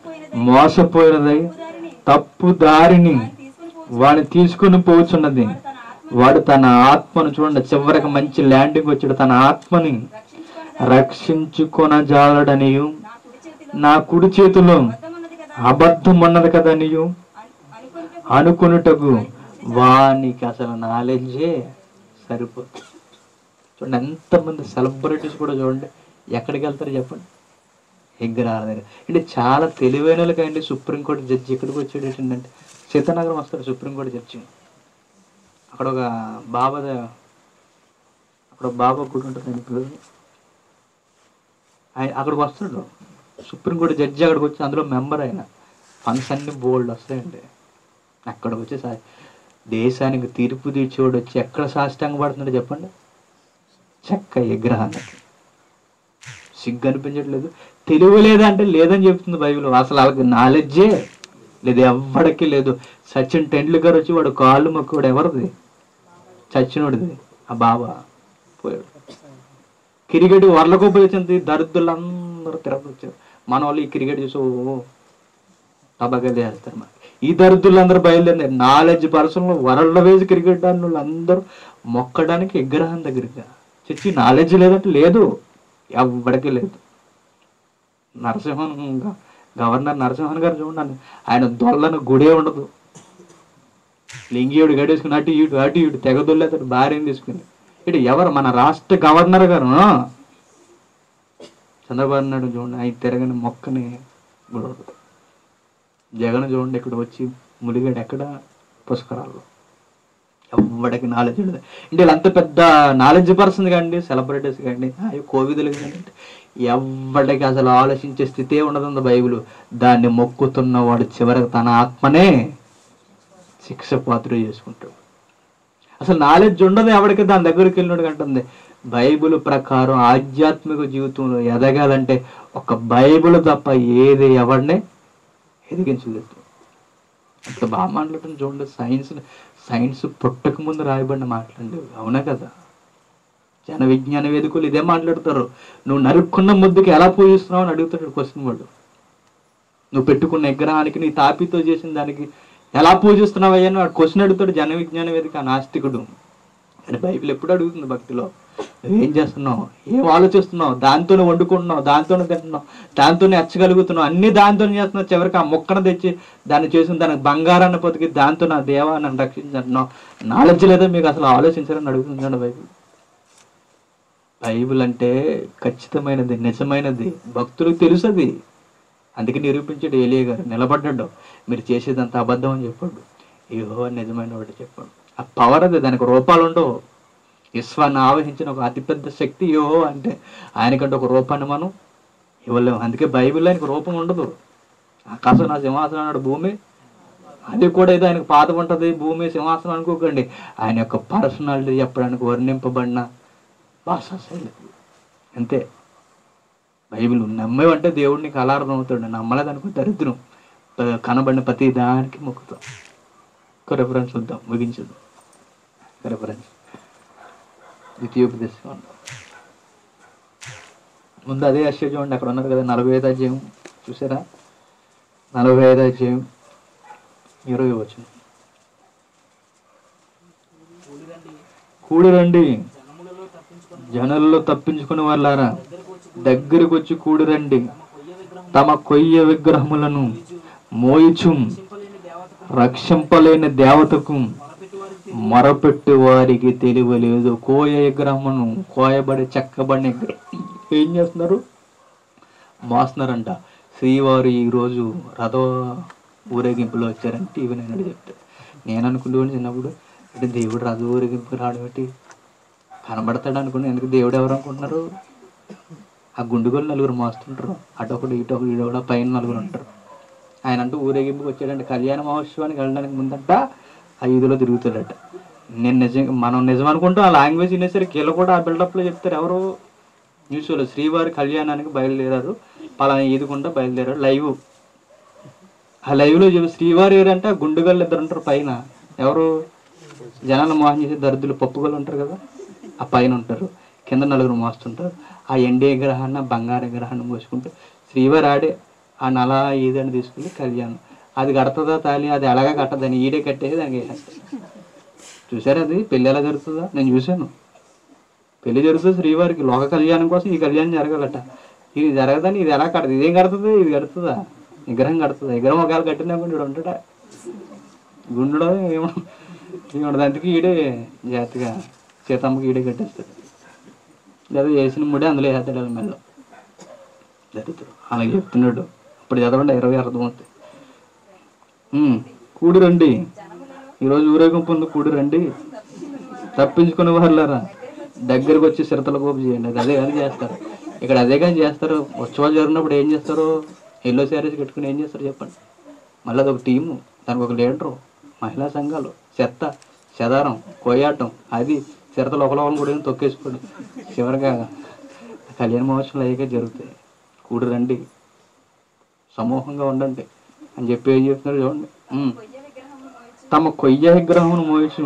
మోసపోయినదై తప్పు దారిని వాడిని తీసుకుని పోచున్నది వాడు తన ఆత్మను చూడండి చివరికి మంచి ల్యాండింగ్ వచ్చాడు తన ఆత్మని రక్షించుకొన జాలడనియు నా కుడి చేతిలో అబద్ధం ఉన్నది కదా నీయు అనుకున్నటకు వానికి అసలు నాలెడ్జే సరిపోతుంది చూడండి ఎంతమంది సెలబ్రిటీస్ కూడా చూడండి ఎక్కడికి వెళ్తారు చెప్పండి విగ్రహాల దగ్గర అంటే చాలా తెలివైన వాళ్ళకండి సుప్రీంకోర్టు జడ్జి ఎక్కడికి వచ్చాడు ఏంటంటే సీతానగరం వస్తాడు సుప్రీంకోర్టు జడ్జి అక్కడ ఒక బాబా ద- అక్కడ ఒక బాబా గుడి ఉంటుంది ఆయన పేరు ఆయన అక్కడికి వస్తాడు సుప్రీంకోర్టు జడ్జి అక్కడికి వచ్చి అందులో మెంబర్ ఆయన ఫండ్స్ అన్ని బోల్డ్ వస్తాయండి అక్కడికి వచ్చి సా- దేశానికి తీర్పు తీర్చేవాడు వచ్చి ఎక్కడ సాష్టాంగ పడుతున్నాడు చెప్పండి చెక్క విగ్రహానికి సిగ్గు అనిపించట్లేదు తెలివి లేదంటే లేదని చెప్తుంది బైబిల్ అసలు వాళ్ళకి నాలెడ్జే లేదు ఎవ్వడికి లేదు సచిన్ టెండూల్కర్ వచ్చి వాడు కాళ్ళు మొక్కువాడు ఎవరిది చచ్చినోడిది ఆ బాబా పోయాడు క్రికెట్ వరలకు ఉపయోగించింది దరిద్రులందరూ తిరగ వచ్చారు మన వాళ్ళు ఈ క్రికెట్ చూసి ఓ టబాగా చేస్తారు మరి ఈ దరిద్రులందరూ బయలుదేరినారు నాలెడ్జ్ పర్సన్లు వరల్డ్ వేసి క్రికెట్ ఆడిన వాళ్ళు అందరూ మొక్కడానికి విగ్రహం దగ్గరగా చచ్చి నాలెడ్జ్ లేదంటే లేదు ఎవ్వడికి లేదు నరసింహన్ గ- గవర్నర్ నరసింహన్ గారు చూడండి ఆయన దొల్లని గుడే ఉండదు లింగియుడు గడేసుకుని అటు ఇటు అటు ఇటు తెగ దొల్లేతాడు భార్యని తీసుకుని ఇటు ఎవరు మన రాష్ట్ర గవర్నర్ గారు చంద్రబాబు నాయుడు చూడండి ఆయన తిరగని మొక్కని గుడి ఉండదు జగన్ చూడండి ఇక్కడ వచ్చి ములిగాడు ఎక్కడ పుష్కరాల్లో ఎవరికి నాలెడ్జ్ ఉండదు అంటే వీళ్ళంత పెద్ద నాలెడ్జ్ పర్సన్ కండి సెలబ్రిటీస్ కండి అవి కోవిదులు కానీ ఎవరికి అసలు ఆలోచించే స్థితే ఉండదు బైబిల్ దాన్ని మొక్కుతున్న వాడు చివరికి తన ఆత్మనే శిక్ష పాత్ర చేసుకుంటాడు అసలు నాలెడ్జ్ ఉండదు ఎవరికి దాని దగ్గరికి వెళ్ళినట్టు అంటుంది బైబిల్ ప్రకారం ఆధ్యాత్మిక జీవితంలో ఎదగాలంటే ఒక బైబిల్ తప్ప ఏది ఎవరినే ఎదిగించలేదు అంత బాగా మాట్లాడటం చూడండి సైన్స్ సైన్స్ పుట్టక ముందు రాయబడిన మాట్లాడండి అవునా కదా జన విజ్ఞాన వేదికలు ఇదే మాట్లాడతారు నువ్వు నరుక్కున్న ముద్దుకి ఎలా పూజిస్తున్నావు అని అడుగుతాడు క్వశ్చన్ వాడు నువ్వు పెట్టుకున్న విగ్రహానికి నీ తాపితో చేసిన దానికి ఎలా పూజిస్తున్నావు అయ్యా అని వాడు క్వశ్చన్ అడుగుతాడు జన విజ్ఞాన వేదిక ఆ నాస్తికుడు అని బైబిల్ ఎప్పుడు అడుగుతుంది భక్తిలో నువ్వేం చేస్తున్నావు ఏం ఆలోచిస్తున్నావు దాంతోనే వండుకుంటున్నావు దాంతోనే తింటున్నావు దాంతోనే అచ్చగలుగుతున్నావు అన్ని దాంతోనే చేస్తున్నావు చివరికి ఆ మొక్కను తెచ్చి దాన్ని చేసిన దానికి బంగారాన్ని పొతికి దాంతో నా దేవా నన్ను రక్షించంటున్నావు నాలెడ్జ్ లేదా మీకు అసలు ఆలోచించారని అడుగుతుందండి బైబిల్ బైబిల్ అంటే ఖచ్చితమైనది నిజమైనది భక్తులకు తెలుసు అది అందుకే నిరూపించాడు ఏలియా గారు నిలబడ్డాడు మీరు చేసేదంతా అబద్ధం అని చెప్పాడు ఏహో నిజమైన వాడు చెప్పాడు ఆ పవర్ అది దానికి రూపాలు ఉండవు విశ్వాన్ని ఆవహించిన ఒక అతిపెద్ద శక్తి యోహో అంటే ఆయనకంటే ఒక రూపాన్ని మనం ఇవ్వలేము అందుకే బైబిల్లో ఆయనకు రూపం ఉండదు ఆకాశం నా సింహాసనం అన్నాడు భూమి అది కూడా ఏదో ఆయనకు పాత ఉంటుంది భూమి సింహాసనం అనుకోకండి ఆయన యొక్క పర్సనాలిటీ చెప్పడానికి వర్ణింపబడిన భాషా శైలి అంతే బైబిల్ నమ్మేవంటే దేవుడిని కలార్థం అవుతాడు నమ్మలేదనుకో దరిద్రం ప- కనబడిన ప్రతి దానికి మొక్కుతాం ఒక రెఫరెన్స్ చూద్దాం ముగించుద్దాం ఒక రెఫరెన్స్ ద్వితీయోపదేశం ముందు అదే అశ్వ చూడండి అక్కడ ఉన్నారు కదా నలభై ఐదు అధ్యాయం చూసారా నలభై ఐదు అధ్యాయం ఇరవై వచ్చిన కూడి రండి జనములలో తప్పించుకొని జనుల్లో తప్పించుకుని వాళ్ళారా దగ్గరకు వచ్చి కూడి రండి కొయ్య విగ్రహం తమ కొయ్య విగ్రహములను మోయిచు చింపలేని దేవతకు రక్షింపలేని దేవతకు మొరపెట్టి వారికి మొరపెట్టు వారికి తెలియలేదు కోయ విగ్రహమును కోయబడి చెక్కబడిన విగ్రహం ఏం చేస్తున్నారు మోస్తున్నారంట శ్రీవారు ఈరోజు రథ ఊరేగింపులో వచ్చారని టీవీ నేను చెప్తాను నేను అనుకుంటూ చిన్నప్పుడు అంటే దేవుడు రథ ఊరేగింపు రావడం ఏంటి కనబడతాడు అనుకుని ఎందుకు దేవుడు ఎవరు అనుకుంటున్నారు ఆ గుండుగోలు నలుగురు మోస్తుంటారు అటొకడు ఇటొకడు ఇటొకడు పైన నలుగురు ఉంటారు ఆయన అంటూ ఊరేగింపుకి వచ్చాడంటే కళ్యాణ మహోత్సవానికి వెళ్ళడానికి ముందంట ఆ ఈదులో తిరుగుతాడట నేను నిజంగా మనం నిజం అనుకుంటాం ఆ లాంగ్వేజ్ వినేసరికి వీళ్ళు కూడా ఆ బిల్డప్లో చెప్తారు ఎవరు న్యూస్లో శ్రీవారి కళ్యాణానికి బయలుదేరారు పలానా ఈదుకుంటా బయలుదేరారు లైవ్ ఆ లైవ్లో చెప్పి శ్రీవారి ఎవరంటే ఆ గుండుగల్లు ఇద్దరు ఉంటారు పైన ఎవరు జనాలు మోహన్ చేసే దరిద్రులు పప్పుగలు ఉంటారు కదా ఆ పైన ఉంటారు కింద నలుగురు మోస్తుంటారు ఆ ఎండే గ్రహాన్ని ఆ బంగారు గ్రహాన్ని మోసుకుంటూ శ్రీవారి ఆడే ఆ నల ఈదని తీసుకుని కళ్యాణం అది కడుతుందా తాలి అది ఎలాగా కట్టదని ఈడే కట్టేసి దానికి వేసేస్తారు చూసారా అది పెళ్ళి ఎలా జరుగుతుందా నేను చూశాను పెళ్లి జరుగుతుంది శ్రీవారికి లోక కళ్యాణం కోసం ఈ కళ్యాణం జరగాలట ఇది జరగదని ఇది ఎలా కడుతుంది ఇదేం కడుతుంది ఇది కడుతుందా విగ్రహం కడుతుందా విగ్రహం ఒకవేళ కట్టినా కూడా ఉంటాడా గుండుడో ఏమో ఏమో అందుకే ఈడే జాగ్రత్తగా సీతమ్మకి ఈడే కట్టేస్తాడు లేదా వేసిన ముడే అందులో వేస్తాడు వాళ్ళ మెల్ల జరుగుతాడు అలాగే చెప్తున్నాడు ఇప్పుడు చదవండి ఇరవై అర్థమవుతుంది ఉమ్, కూడి రండి ఈరోజు ఊరేగింపు ఉంది కూడి రండి తప్పించుకునే వాళ్ళారా దగ్గరకు వచ్చి సిరతల కోపు చేయండి అది అదే కానీ చేస్తారు ఇక్కడ అదే కానీ చేస్తారు ఉత్సవాలు జరిగినప్పుడు ఏం చేస్తారు ఎల్లో శారీస్ కట్టుకుని ఏం చేస్తారు చెప్పండి మళ్ళీ అదొక టీము దానికి ఒక లీడరు మహిళా సంఘాలు చెత్త చెదారం కొయ్యాటం అది చిరతలు ఒకళ్ళొకళ్ళు కూడా ఏం తొక్కేసుకోండి చివరిగా కళ్యాణ మహోత్సవాలు అయ్యాక జరుగుతాయి కూడి రండి సమూహంగా ఉండండి అని చెప్పి ఏం చెప్తున్నారు చూడండి ఉమ్. తమ కొయ్య విగ్రహమును మోయచు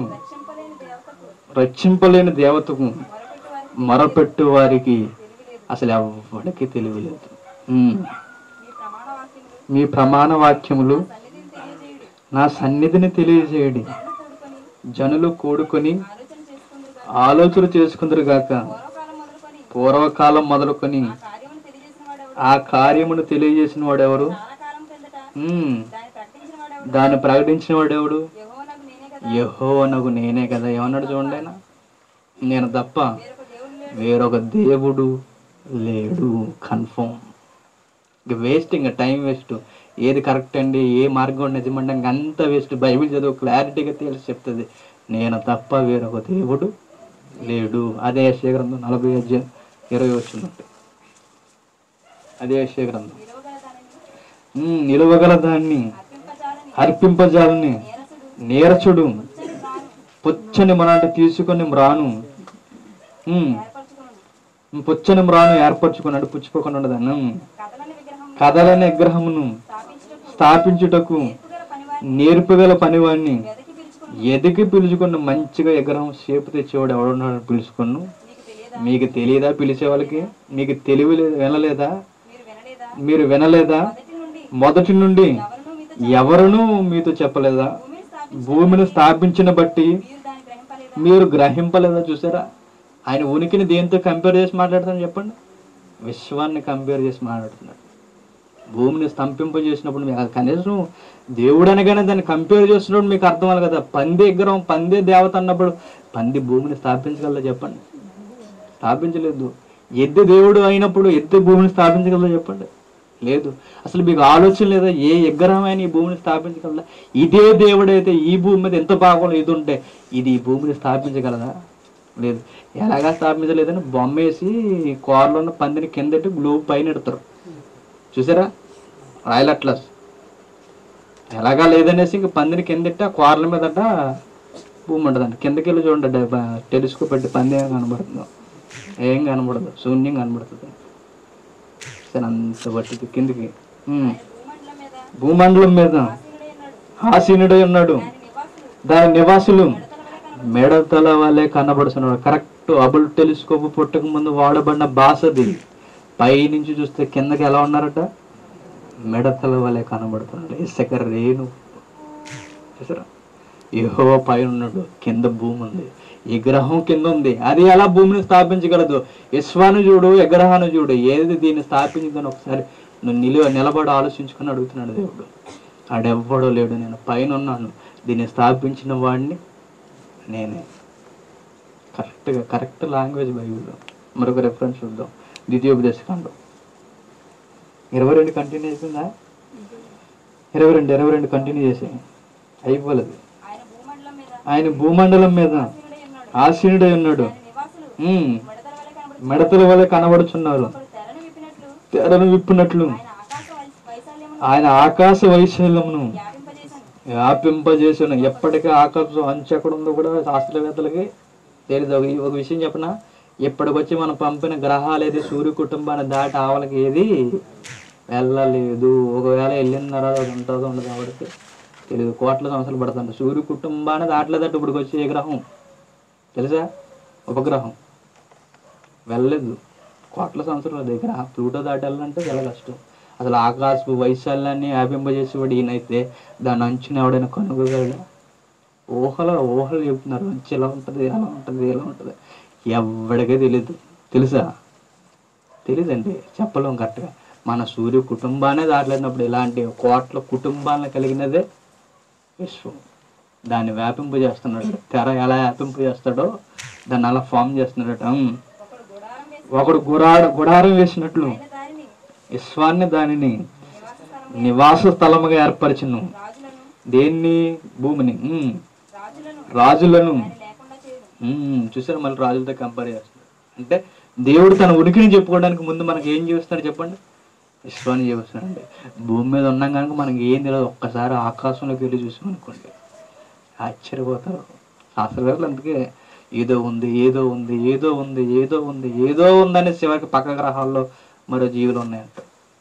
రక్షింపలేని దేవతకు మొరపెట్టు వారికి అసలు ఎవరికి తెలియలేదు ఉమ్. మీ ప్రమాణ వాక్యములు మీ ప్రమాణ వాక్యములు సన్నిధిని తెలియజేయుడు నా సన్నిధిని తెలియజేయడి కూడుకొని జనులు కూడుకొని ఆలోచన చేసుకుందురు ఆలోచన చేసుకుందరు గాక పూర్వకాలం మొదలుకొని పూర్వకాలం మొదలుకొని ఆ కార్యమును తెలియజేసిన వాడెవడు ఆ కార్యమును తెలియజేసిన వాడెవరు చాలా కాలం కిందట ఉమ్. దాన్ని ప్రకటించిన వాడెవడు దాన్ని ప్రకటించిన వాడెవడు యెహోవా నాకు నేనే కదా యహోవనగు నేనే కదా ఏమన్నాడు చూడండి ఆయన నేను తప్ప వేరొక దేవుడు లేడు వేరొక దేవుడు లేడు కన్ఫర్మ్ ఇక వేస్ట్ ఇంకా టైం వేస్ట్ ఏది కరెక్ట్ అండి ఏ మార్గం నిజమండి ఇంక అంత వేస్ట్ బైబిల్ చదువు క్లారిటీగా తెలిసి చెప్తుంది నేను తప్ప వేరొక దేవుడు లేడు అదే యశ్య గ్రంథం నలభై అధ్యాయం ఇరవై వచ్చినట్టు అదే యశ్య గ్రంథం విలువగల దానిని ఉమ్, నిలువగల దాన్ని అర్పింపజాలని అర్పింపజాలని నేరసుడు నేరచుడు చని రాను పుచ్చని మనంటే తీసుకొని మ్రాను ఉమ్, ఏర్పరచుకును పుచ్చని మ్రాను ఏర్పరచుకున్నాడు పుచ్చిపోకుండా ఉండదాన్ని ఉమ్. కథలని విగ్రహం కదలని విగ్రహమును స్థాపించుటకు స్థాపించుటకు నేర్పుగల పనివారిని నేర్పుగల పనివాడిని వెదకి పిలుచుకును ఎదిగి పిలుచుకున్న మంచిగా విగ్రహం షేపు తెచ్చేవాడు ఎవడున్నాడు పిలుచుకున్నాను నీకు తెలియదా మీకు తెలియదా పిలిచే వాళ్ళకి మీకు తెలివి లేదు వినలేదా మీరు వినలేదా మీరు వినలేదా మొదటి మొదటి నుండి నుండి ఎవరునూ మీతో ఎవరునూ మీతో చెప్పలేదా భూమిని స్థాపించి భూమిని స్థాపించిన బట్టి మీరు దాన్ని గ్రహింపలేదా మీరు గ్రహింపలేదా చూసారా ఆయన ఉనికిని దేంతో కంపేర్ చేసి మాట్లాడతాను చెప్పండి విశ్వాన్ని కంపేర్ చేసి మాట్లాడుతున్నాడు భూమిని స్తంభింపజేసినప్పుడు మీకు అది కనీసం దేవుడు అనగానే దాన్ని కంపేర్ చేస్తున్నప్పుడు మీకు అర్థం అవ్వాలి కదా పంది విగ్రహం పంది దేవత అన్నప్పుడు పంది భూమిని స్థాపించగలదా చెప్పండి స్థాపించలేదు ఎద్దు దేవుడు అయినప్పుడు ఎద్దు భూమిని స్థాపించగలదా చెప్పండి లేదు అసలు మీకు ఆలోచన లేదా ఏ విగ్రహమైన ఈ భూమిని స్థాపించగలదా ఇదే దేవుడైతే ఈ భూమి మీద ఎంత భాగంలో ఇది ఉంటే ఇది ఈ భూమిని స్థాపించగలదా లేదు ఎలాగా స్థాపించలేదని బొమ్మ వేసి కోరలో ఉన్న పందిని కిందటి గ్లూబ్ పైన ఎడతారు చూసారా రాయల్ అట్లస్ ఎలాగా లేదనేసి ఇంక పందిని కిందట ఆ కోరల మీదట భూమి ఉంటుందండి కిందకి వెళ్ళి చూడండి టెలిస్కోప్ పెట్టి పంది ఏం కనబడుతుందో ఏం కనబడదు శూన్యం కనబడుతుంది సరే అంత పట్టింది కిందికి ఉమ్. భూమండలం మీద భూమండలం మీద ఆసీనుడై ఉన్నాడు ఆసీనుడై ఉన్నాడు దాని దాని నివాసులు నివాసులు మెడతల వలె కనబడు- మెడతల వల్లే కనబడుతున్నాడు కరెక్ట్ అబుల్ టెలిస్కోప్ పుట్టక ముందు వాడబడిన భాషది పైనుంచి చూస్తే కిందకి ఎలా ఉన్నారట మెడతల వలె కనబడుతున్నాడు ఇసుక రేణు చూసారా యహో పైన ఉన్నాడు కింద భూమి ఉంది విగ్రహం కింద ఉంది అది ఎలా భూమిని స్థాపించగలదు విశ్వాన్ని చూడు విగ్రహాన్ని చూడు ఏది దీన్ని స్థాపించిందని ఒకసారి నువ్వు నిలువ నిలబడి ఆలోచించుకొని అడుగుతున్నాడు దేవుడు ఆడెవ్వడో లేడు నేను పైన ఉన్నాను దీన్ని స్థాపించిన వాడిని నేనే కరెక్ట్గా కరెక్ట్ లాంగ్వేజ్ బైబిల్ మరొక రెఫరెన్స్ చూద్దాం ద్వితీయోపదేశకాండం ఇరవై రెండు కంటిన్యూ అయిపోయిందా ఇరవై రెండు ఇరవై రెండు కంటిన్యూ చేసి అయిపోలేదు ఆయన భూమండలం మీద ఆయన భూమండలం మీద ఆసీనుడై ఉన్నాడు ఆసీనుడై ఉన్నాడు దాని నివాసులు ఉమ్, మెడతల వలె కనబడు మిడతల వల్ల కనబడుచున్నారు ఒకడు తెరను విప్పినట్లు తెరను విప్పినట్లు ఆయన ఆకాశ వై- వైశాల్యమును ఆయన ఆకాశ వైశాల్యమును వ్యాపింపజేశాను వ్యాపింపజేసిన ఎప్పటికీ ఆకాశం అంచు ఎక్కడ ఉందో కూడా శాస్త్రవేత్తలకి తెలియదు ఒక ఒక విషయం చెప్పనా ఇప్పటికొచ్చి మనం పంపిన గ్రహాలు ఏది సూర్య కుటుంబాన్ని దాటి ఆవలకి ఏది వెళ్ళలేదు ఒకవేళ వెళ్ళిన తర్వాత అది ఉంటుందో ఉండదు ఆవిడకి తెలియదు కోట్ల సంవత్సరాలు పడుతుంది సూర్య కుటుంబాన్ని దాటలేదట ఇప్పటికి వచ్చే ఏ గ్రహం తెలుసా ఉపగ్రహం వెళ్ళలేదు కోట్ల సంవత్సరాల దగ్గర ప్లూటో దాటాలంటే చాలా కష్టం అసలు ఆకాశపు వైశాల్యాన్ని వ్యాపింపజేసేవాడు ఈయనైతే దాని అంచుని ఎవడైనా కనుగోగలడా ఊహలో ఊహలు చెప్తున్నారు అంచు ఎలా ఉంటుంది ఎలా ఉంటుంది ఎలా ఉంటుంది ఎవడికే తెలియదు తెలుసా తెలీదండి చెప్పలేం కరెక్ట్గా మన సూర్య కుటుంబానే దాటలేనప్పుడు ఇలాంటి కోట్ల కుటుంబాలను కలిగినదే విశ్వం దాన్ని వ్యాపింపు చేస్తున్నాడు తెర ఎలా వ్యాపింపు చేస్తాడో దాన్ని అలా ఫామ్ చేస్తున్నాడట ఉమ్. ఒకడు గుడారం వేసి ఒకడు గురాడ గుడారం వేసినట్లు ఆయన దానిని విశ్వాన్ని దానిని నివాస స్థలం నివాస స్థలముగా ఏర్పరచును రాజులను దేన్ని భూమిని ఉమ్. రాజులను రాజులను ఆయన లేకుండా చేయను ఉమ్, చూసారా మళ్ళీ రాజులతో కంపేర్ చేస్తున్నాడు అంటే దేవుడు తన ఉనికిని చెప్పుకోవడానికి ముందు మనకి ఏం చూస్తాడు చెప్పండి విశ్వాన్ని చూపిస్తున్నాడు భూమి మీద ఉన్నాం కనుక మనకి ఏం తెలియదు ఒక్కసారి ఆకాశంలోకి వెళ్ళి చూసామనుకోండి ఆశ్చర్యపోతారు శాస్త్రవేత్తలు అందుకే ఏదో ఉంది ఏదో ఉంది ఏదో ఉంది ఏదో ఉంది ఏదో ఉందని చివరికి పక్క గ్రహాల్లో మరో జీవులు ఉన్నాయంట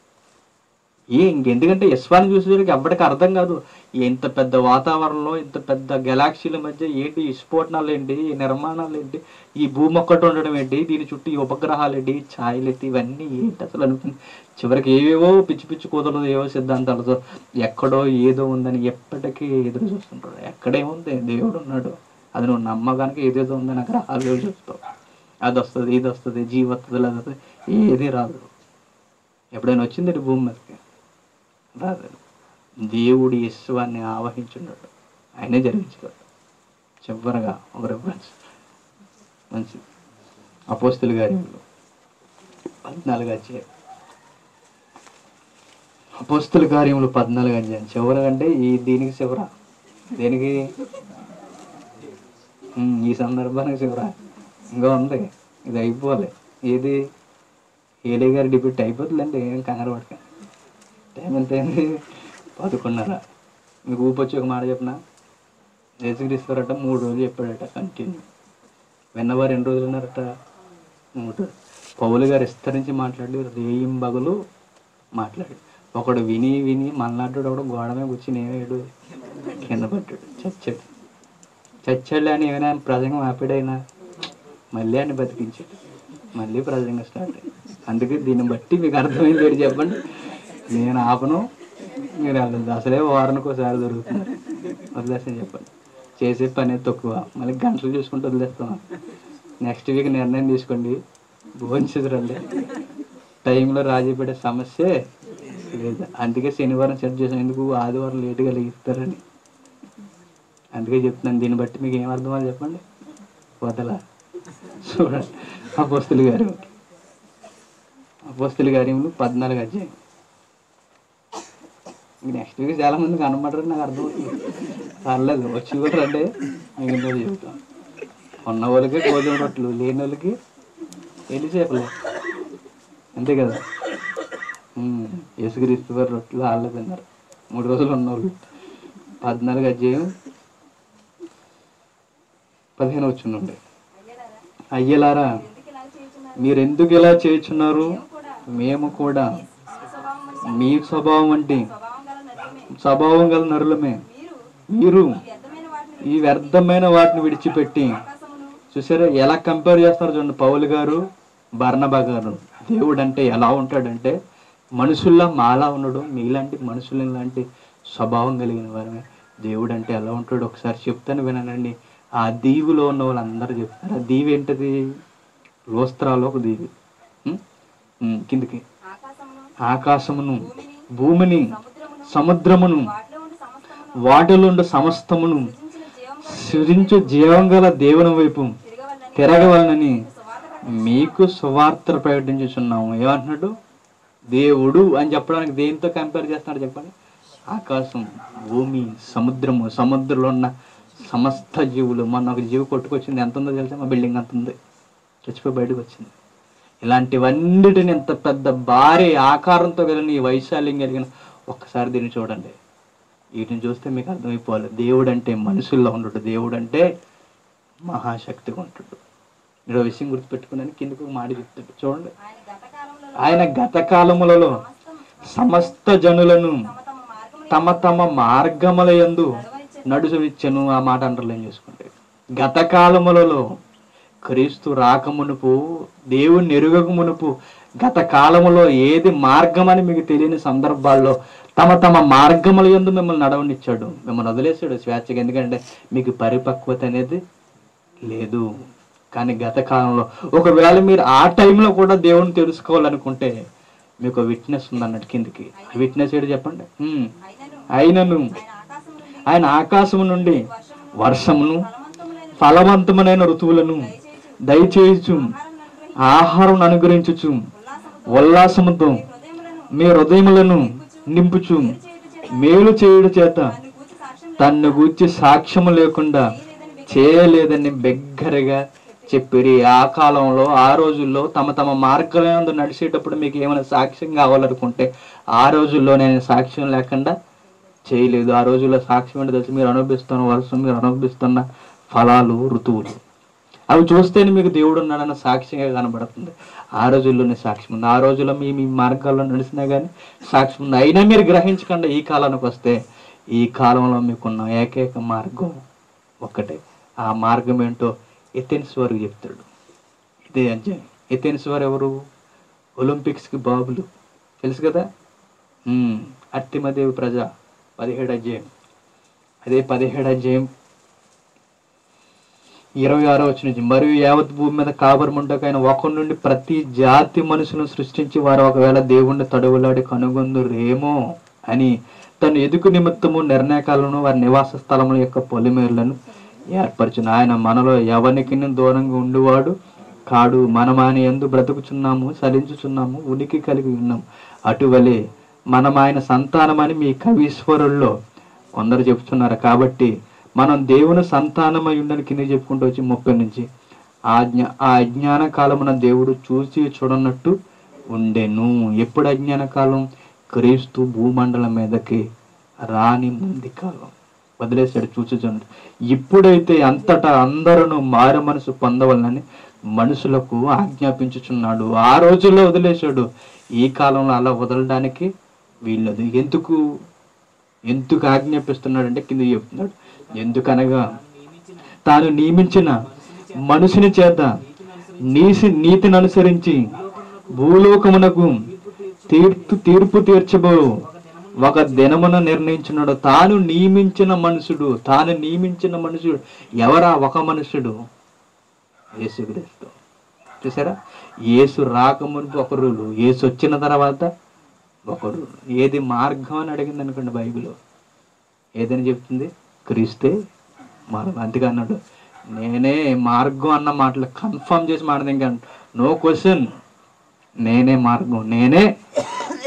ఏ ఇంకెందుకంటే యశ్వాన్ని చూసేసరికి ఎవరికి అర్థం కాదు ఇంత పెద్ద వాతావరణంలో ఇంత పెద్ద గెలాక్సీల మధ్య ఏంటి ఈ విస్ఫోటనాలు ఏంటి ఈ నిర్మాణాలు ఏంటి ఈ భూమి ఒక్కటి ఉండడం ఏంటి దీని చుట్టూ ఈ ఉపగ్రహాలు ఏంటి ఈ ఛాయలు ఏంటి ఇవన్నీ ఏంటి అసలు అనుకుని చివరికి ఏవేవో పిచ్చి పిచ్చి కూతురు ఏవో సిద్ధాంతాలతో ఎక్కడో ఏదో ఉందని ఎప్పటికీ ఎదురు చూస్తుంటాడు ఎక్కడేముంది దేవుడు ఉన్నాడు అది నువ్వు నమ్మకానికి ఏదేదో ఉందని అక్కడ గ్రహాలు చూస్తావు అది వస్తుంది ఇది వస్తుంది జీవి వస్తుంది లేదు వస్తుంది ఏది రాదు ఎప్పుడైనా వచ్చింది ఇటు భూమి మీదకి రాదు దేవుడి విశ్వాన్ని ఆవహించున్నాడు ఆయనే జరిగించాడు చివరగా ఒక రెఫరెన్స్ మంచిది అపోస్తుల గారి పద్నాలుగు అధ్యాయం అపోస్తుల కార్యములు పద్నాలుగు అధ్యాయం చివర అంటే ఈ దీనికి చివర దేనికి ఉమ్, ఈ సందర్భానికి చివర ఇంకా ఉంది ఇది అయిపోవాలి ఏది ఏలే గారి డిబేట్ అయిపోతుందండి ఏం కంగారు పడకండి టైం ఎంత అయింది పదకొండున్నర మీకు ఊపొచ్చి ఒక మాట చెప్పిన యేసుక్రీశ్వరట మూడు రోజులు చెప్పాడట కంటిన్యూ విన్నవారు ఎన్ని రోజులు ఉన్నారట మూడు పౌలు గారు విస్తరించి మాట్లాడి రేయిం బగులు మాట్లాడు ఒకడు విని విని మళ్ళాడు ఒకడు గోడ మీద కూర్చుని ఏమేడు కింద పట్టాడు చచ్చాడు చచ్చాడు అని ఏమైనా ప్రజంగం ఆపాడైనా మళ్ళీ అని బతికించాడు మళ్ళీ ప్రజంగా స్టార్ట్ అయ్యింది అందుకే దీన్ని బట్టి మీకు అర్థమైంది ఏంటి చెప్పండి నేను ఆపను మీరు వెళ్ళదు అసలే వారానికి ఒకసారి దొరుకుతున్నారు వదిలేస్తాను చెప్పండి చేసే పని అనేది తక్కువ మళ్ళీ గంటలు చూసుకుంటూ వదిలేస్తాం నెక్స్ట్ వీక్ నిర్ణయం తీసుకోండి భోజనం రండి టైంలో రాజీ పడే సమస్యే లేదు అందుకే శనివారం సెట్ చేసాం ఎందుకు ఆదివారం లేటుగా లేస్తారని అందుకే చెప్తున్నాను దీన్ని బట్టి మీకు ఏం అర్థమో చెప్పండి వదల చూడండి అపోస్తులు గారు అపోస్తుల కార్యములు పద్నాలుగు అధ్యాయం నెక్స్ట్ వీక్ చాలా మంది కనబడరు నాకు అర్థమవుతుంది పర్లేదు వచ్చి కూడా రండి మిగిలిన రోజు చెబుతాం ఉన్న వాళ్ళకి గోధుమ రొట్టెలు లేని వాళ్ళకి ఎన్ని చేపలే అంతే కదా ఉమ్, యేసుక్రీస్తు వారి రొట్టెలు వాళ్ళే తిన్నారు మూడు రోజులు ఉన్నవాళ్ళు పద్నాలుగు అధ్యాయం పదిహేను వచ్చిందండి అయ్యలారా ఎందుకు ఇలా చేయుచున్నారు మీరు ఎందుకు ఇలా చేయుచున్నారు కూడా మేము కూడా మీ స్వభావం మనిషి మీ స్వభావం అంటే స్వభావం గల నరులమే స్వభావం గల నరులమే మీరు మీరు వ్యర్థమైన వాటిని ఈ వ్యర్థమైన వాటిని విడిచిపెట్టి ఆకాశమును చూసారా ఎలా కంపేర్ చేస్తారు చూడండి పౌలు గారు బర్ణబా గారు దేవుడు అంటే ఎలా ఉంటాడంటే మనుషుల్లా మాలా ఉండడు మీలాంటి మనుషుల లాంటి స్వభావం కలిగిన వారమే దేవుడు అంటే ఎలా ఉంటాడు ఒకసారి చెప్తాను వినండి ఆ దీవులో ఉన్న వాళ్ళందరూ చెప్తారు ఆ దీవి ఏంటది లోస్త్రాలో ఒక దీవి ఉం? ఉం, కిందికి ఆకాశమును ఆకాశమును భూమిని భూమిని సముద్రమును సముద్రమును వాటిలో ఉండి సమస్తమును వాటిలో సమస్తమును సృజించిన జీవం గల సృజించు జీవం గల దేవుని వైపు తిరగవల్లని తిరగవలనని సువార్త మీకు సువార్త ప్రకటించుచున్నాము ఏమంటున్నాడు దేవుడు అని చెప్పడానికి దేనితో కంపేర్ చేస్తున్నాడు చెప్పండి ఆకాశం భూమి సముద్రము సముద్రంలో ఉన్న సమస్త జీవులు మొన్న ఒక జీవి కొట్టుకొచ్చింది ఎంత ఉందో తెలుసా మా బిల్డింగ్ అంత ఉంది చచ్చిపోయి బయటకు వచ్చింది ఇలాంటివన్నిటిని ఎంత పెద్ద భారీ ఆకారంతో కలిగిన ఈ వైశాల్యం కలిగిన ఒక్కసారి దీన్ని చూడండి వీటిని చూస్తే మీకు అర్థమైపోవాలి దేవుడు అంటే మనుషుల్లో ఉండడు దేవుడు అంటే మహాశక్తిగా ఉంటాడు మీరు ఒక విషయం గుర్తుపెట్టుకున్నాను కిందకు ఒక మాట చెప్తాడు చూడండి ఆయన గత కాలంలో ఆయన గత కాలములలో సమస్త జనులను తమ తమ మార్గమును తమ తమ మార్గముల యందు నడుచనిచ్చెను ఆ మాట అండర్లైన్ చేసుకుంటే గత కాలములలో క్రీస్తు రాకమునుపు దేవుని ఎరుగక మునుపు గత కాలములో ఏది మార్గం అని మీకు తెలియని సందర్భాల్లో తమ తమ మార్గముల యందు మిమ్మల్ని నడవనిచ్చాడు మిమ్మల్ని వదిలేశాడు స్వేచ్ఛగా ఎందుకంటే మీకు పరిపక్వత అనేది లేదు కానీ గత కాలంలో ఒకవేళ మీరు ఆ టైంలో కూడా దేవుని తెలుసుకోవాలనుకుంటే మీకు విట్నెస్ ఉంది అన్నట్టు కిందికి విట్నెస్ ఏంటి చెప్పండి హ్మ్. అయినను అయినను ఆయన ఆకాశము నుండి ఆయన ఆకాశము నుండి వర్షమును ఫలవంతములైన ఫలవంతమైన ఋతువులను దయచేయచు ఆహారం అనుగ్రహించుచు ఉల్లాసముతో హృదయములను మీ హృదయములను నింపుచు మేలు చేయుడు చేత నన్ను గూర్చి సాక్ష్యం తన్ను గూర్చి సాక్ష్యము లేకుండా చేయలేదని బెగ్గరగా చెప్పిరి ఆ కాలంలో ఆ రోజుల్లో తమ తమ మార్గాలందు నడిచేటప్పుడు మీకు ఏమైనా సాక్ష్యం కావాలనుకుంటే ఆ రోజుల్లో నేను సాక్ష్యం లేకుండా చేయలేదు ఆ రోజుల్లో సాక్ష్యం అంటే తెలిసి మీరు అనుభవిస్తున్న వర్షం మీరు అనుభవిస్తున్న ఫలాలు ఋతువులు అవి చూస్తేనే మీకు దేవుడు ఉన్నాడన్న సాక్ష్యంగా కనబడుతుంది ఆ రోజుల్లోనే సాక్ష్యం ఉంది ఆ రోజుల్లో మీ మీ మార్గాల్లో నడిచినా కానీ సాక్ష్యం ఉంది అయినా మీరు గ్రహించకుండా ఈ కాలానికి వస్తే ఈ కాలంలో మీకున్న ఏకైక మార్గం ఒక్కటే ఆ మార్గం ఏంటో ఎథెన్స్ వారికి చెప్తాడు ఇదే అధ్యాయం ఎథెన్స్ వారు ఎవరు ఒలింపిక్స్కి బాబులు తెలుసు కదా ఉమ్, అత్తిమదేవి ప్రజ పదిహేడు అధ్యాయం అదే పదిహేడు అధ్యాయం ఇరవై ఆరో వచ్చిన నుంచి మరియు యావత్ భూమి మీద కాబరముండకైన ఒకరి నుండి ప్రతి జాతి మనుషులను సృష్టించి వారు ఒకవేళ దేవుణ్ణి తడువులాడి కనుగొందురేమో అని తన ఎదుకు నిమిత్తము నిర్ణయకాలను వారి నివాస స్థలముల యొక్క పొలిమేర్లను ఏర్పరిచిన ఆయన మనలో ఎవరికి దూరంగా ఉండువాడు కాడు మనం ఆయన ఎందు బ్రతుకుచున్నాము సలించుచున్నాము ఉనికి కలిగి ఉన్నాము అటువలే మనం ఆయన సంతానమని మీ కవీశ్వరుల్లో కొందరు చెప్తున్నారు కాబట్టి మనం దేవుని సంతానమై ఉండని కింద చెప్పుకుంటూ వచ్చి ముప్పై నుంచి ఆ జ్ఞ ఆ అజ్ఞాన కాలమున దేవుడు చూసి చూడనట్టు ఉండెను ఎప్పుడు అజ్ఞాన కాలం క్రీస్తు భూమండలం మీదకి రాని ముందు కాలం వదిలేశాడు చూసి చూడండి ఇప్పుడైతే అంతటా అందరూ మారు మనసు పొందవలనని మనుషులకు ఆజ్ఞాపించుచున్నాడు ఆ రోజుల్లో వదిలేశాడు ఈ కాలంలో అలా వదలడానికి వీళ్ళదు ఎందుకు ఎందుకు ఆజ్ఞాపిస్తున్నాడంటే కింద చెప్తున్నాడు ఎందుకనగా తాను నియమించిన మనుషుని చేత నీసి నీతిని అనుసరించి భూలోకమునకు తీర్పు తీర్పు తీర్చబో ఒక దినమున నిర్ణయించున్నాడు తాను నియమించిన మనుషుడు తాను నియమించిన మనుషుడు ఎవరా ఒక మనుషుడు యేసుక్రీస్తు చూసారా యేసు రాకమునుపు ఒక రూలు యేసు వచ్చిన తర్వాత ఒక రూలు ఏది మార్గం అని అడిగింది అనుకోండి బైబిల్ ఏదని చెప్తుంది క్రీస్తే మార్గం అందుకే అన్నాడు నేనే మార్గం అన్న మాటలు కన్ఫర్మ్ చేసి మాట్లాడింది ఇంకా నో క్వశ్చన్ నేనే మార్గం నేనే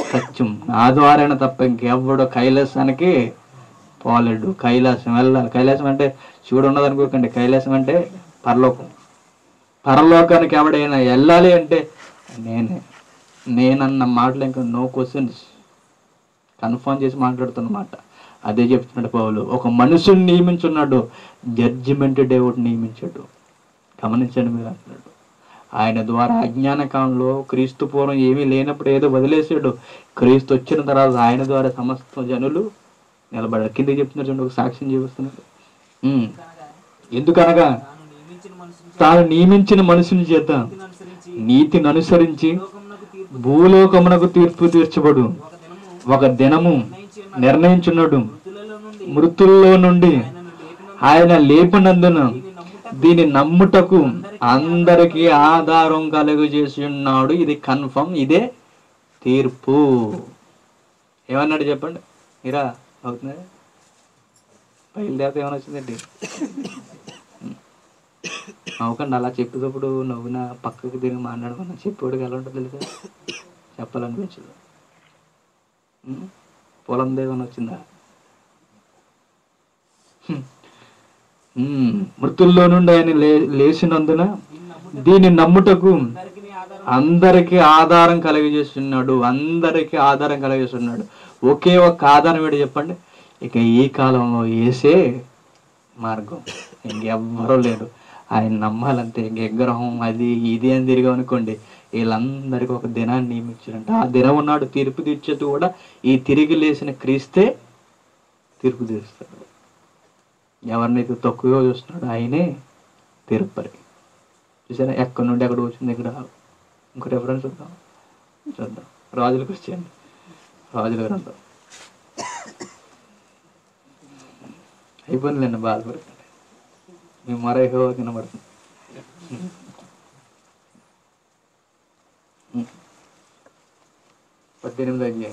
సత్యం నా ద్వారానే తప్ప ఇంకెవ్వడు కైలాసానికి పోలేడు కైలాసం వెళ్ళాలి కైలాసం అంటే శివుడు ఉన్నది అనుకోకండి కైలాసం అంటే పరలోకం పరలోకానికి ఎవడైనా వెళ్ళాలి అంటే నేనే నేనన్న మాటలు ఇంకా నో క్వశ్చన్స్ కన్ఫర్మ్ చేసి మాట్లాడుతున్నమాట అదే చెప్తున్నాడు పౌలు ఒక మనుషుని నియమించున్నాడు జడ్జిమెంట్ డే ఒకటి నియమించాడు గమనించండి మీరు అంటున్నాడు ఆయన ద్వారా అజ్ఞాన కాలంలో క్రీస్తు పూర్వం ఏమీ లేనప్పుడు ఏదో వదిలేసాడు క్రీస్తు వచ్చిన తర్వాత ఆయన ద్వారా సమస్త జనులు నిలబడారు కిందకి చెప్తున్నారు చూడండి ఒక సాక్ష్యం చూపిస్తున్నారు ఉమ్. ఎందుకనగా తాను నియమించిన మనుషుని తాను నియమించిన మనుషుని చేత అనుసరించి నీతిని అనుసరించి లోకమునకు తీర్పు భూలోకమునకు తీర్పు తీర్చబడు ఒక దినము ఒక దినము నిర్ణయించున్నాడు మృతులలో నుండి మృతుల్లో నుండి ఆయనను లేపిన ఆయన లేపినందున నమ్ముట దీని నమ్ముటకు అందరికీ ఆధారం కలుగజేసి ఉన్నాడు ఇది కన్ఫర్మ్ ఇదే తీర్పు ఏమన్నాడు చెప్పండి మీరా అవుతుంది బయలుదేరితే ఏమైనా వచ్చిందండి నవ్వకండి అలా చెప్పేటప్పుడు నవ్వున పక్కకు తిరిగి మాట్లాడుకున్నా చెప్పేవాడికి ఎలా ఉంటుంది తెలుసా చెప్పాలనిపించదు ఉం? పొలం దేవన వచ్చిందా హ్మ్. ఉమ్, మృతుల్లో నుండి ఆయన లే- లేచినందున దీన్ని నమ్ముటకు అందరికీ ఆధారం అందరికి ఆధారం కలిగజేస్తున్నాడు అందరికి ఆధారం కలిగజేస్తున్నాడు ఒకే ఒక్క ఆధారం ఏంటి చెప్పండి ఇక ఈ కాలంలో వేసే మార్గం ఇంకెవ్వరూ లేరు ఆయన నమ్మాలంటే ఇంక విగ్రహం అది ఇది అని తిరిగా అనుకోండి వీళ్ళందరికీ ఒక దినాన్ని నియమించారంట ఆ దినం ఉన్నాడు తీర్పు తీర్చేది కూడా ఈ తిరిగి లేచిన క్రీస్తే తీర్పు తీరుస్తాడు ఎవరినైతే తక్కువగా చూస్తున్నాడు ఆయనే తీర్పరి చూసారా ఎక్కడి నుండి ఎక్కడ వచ్చింది ఇక్కడ ఇంకో రెఫరెన్స్ చూద్దాం చూద్దాం రాజులకు వచ్చేయండి రాజుల గ్రంథం అయిపోయిందిలేండి బాధపడకండి మీ మర ఎక్కువ కనబడుతుంది పద్దెనిమిది అధ్యాయం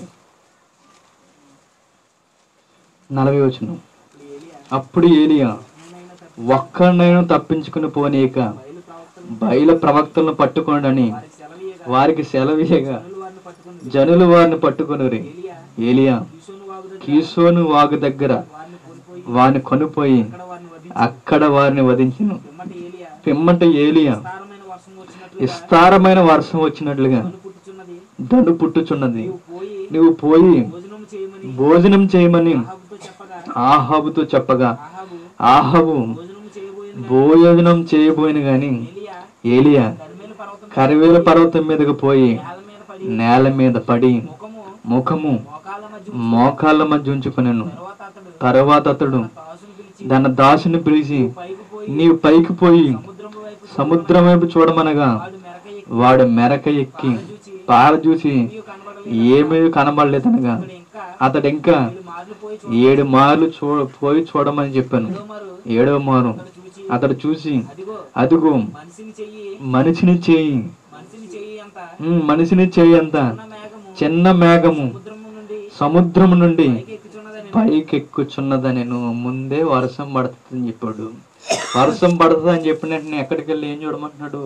నలభై వచ్చిన అప్పుడు ఏలియా ఒక్కడినైనా తప్పించుకుని పోనీక బయలు ప్రవక్తలను పట్టుకోండని సెలవీయగా వారికి సెలవీయగా వారిని పట్టుకుని జనులు వారిని పట్టుకుని ఏలియా కిషోను వాగు దగ్గర కీసోను వాగు దగ్గర వారిని కోల్పోయి వారిని కొనిపోయి అక్కడ వారిని వధించి అక్కడ వారిని వధించును పిమ్మట పిమ్మట ఏలియా ఏలియా విస్తారమైన వర్షం వచ్చినట్లు విస్తారమైన వర్షం వచ్చినట్లుగా పుట్టుచున్నది దండు పుట్టుచున్నది పోయి నువ్వు పోయి భోజనం చేయమని భోజనం చేయమని ఆహాబుతో చెప్పగా ఆహాబుతో చెప్పగా ఆహాబు ఆహాబు భోజనం చేయబోయిన భోజనం చేయబోయిన గాని ఏలియా ఏలియా కరిమేలు పర్వతం కరివేల పర్వతం మీదకు పోయి నేల మీద పడి నేల మీద పడి ముఖము ముఖము మోకాళ్ళ మధ్య మోకాళ్ళ మధ్య ఉంచుకునేను తర్వాత అతడు తర్వాత అతడు తాసును పిలిచి తన దాసుని పిలిచి పైకి పోయి నీవు పైకి పోయి సముద్రము వైపు సముద్రం వైపు చూడమనగా వాడు మెరక ఎక్కి వాడు మెరక ఎక్కి పార చూసి నీవు కనబడలేదు ఏమీ కనబడలేదనగా ఇంకా అతడు ఇంకా ఏడు మార్లు పోయి ఏడు మార్లు చూ పోయి చూడమని చెప్పాను చూడమరు ఏడవ మారు చూచి అతడు చూసి అదిగో అదుగో మనిషిని చెయ్యి మనిషిని చేయి మనిషిని చెయ్యి అంత ఉమ్, మనిషిని చేయి అంత ఉన్న మేఘము చిన్న మేఘము సముద్రము నుండి సముద్రము నుండి పైకి ఎక్కుచున్నదని పైకి ఎక్కుచున్నదని నువ్వు ముందే వర్షం పడుతుందని చెప్పాడు వర్షం పడుతుంది అని చెప్పిన వెంటనే ఎక్కడికి వెళ్ళి ఏం చూడమంటున్నాడు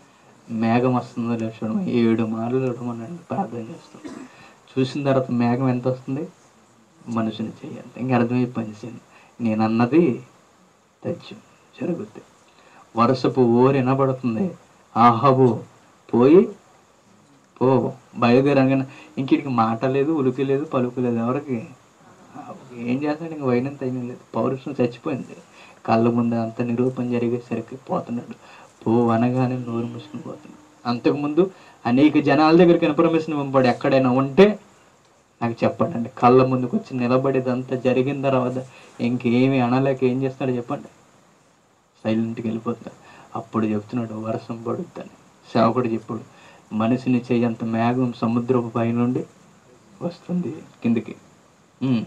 మేఘం వస్తుందో లేదు చూడమని ఏడు మార్లు చూడమన్నాడు ప్రార్థన చేస్తాం చూసిన తర్వాత మేఘం ఎంత వస్తుంది మనుషుని చేయాలి ఇంక అర్థమైపోయింది నేను అన్నది తథ్యం జరుగుద్ది వర్షపు ఓరు వినబడుతుంది ఆహబు పోయి పో బయలుదేరగానే ఇంక మాట లేదు ఉలికి లేదు పలుకు లేదు ఎవరికి ఏం చేస్తాడు ఇంక వైనంత అయిన లేదు పౌరుషం చచ్చిపోయింది కళ్ళ ముందు అంత నిరూపణ జరిగేసరికి పోతున్నాడు పో అనగానే నోరు మూసుకుని పోతున్నాడు అంతకుముందు అనేక జనాల దగ్గరికి ఇన్ఫర్మేషన్ పంపాడు ఎక్కడైనా ఉంటే నాకు చెప్పండి కళ్ళ ముందుకు వచ్చి నిలబడేదంతా జరిగిన తర్వాత ఇంకేమి అనలేక ఏం చేస్తాడు చెప్పండి సైలెంట్కి వెళ్ళిపోతాడు అప్పుడు చెప్తున్నాడు వర్షం పడుద్దని సేవకుడు చెప్పాడు మనిషిని చేయంత మేఘం సముద్రపు పై నుండి వస్తుంది కిందికి ఉమ్.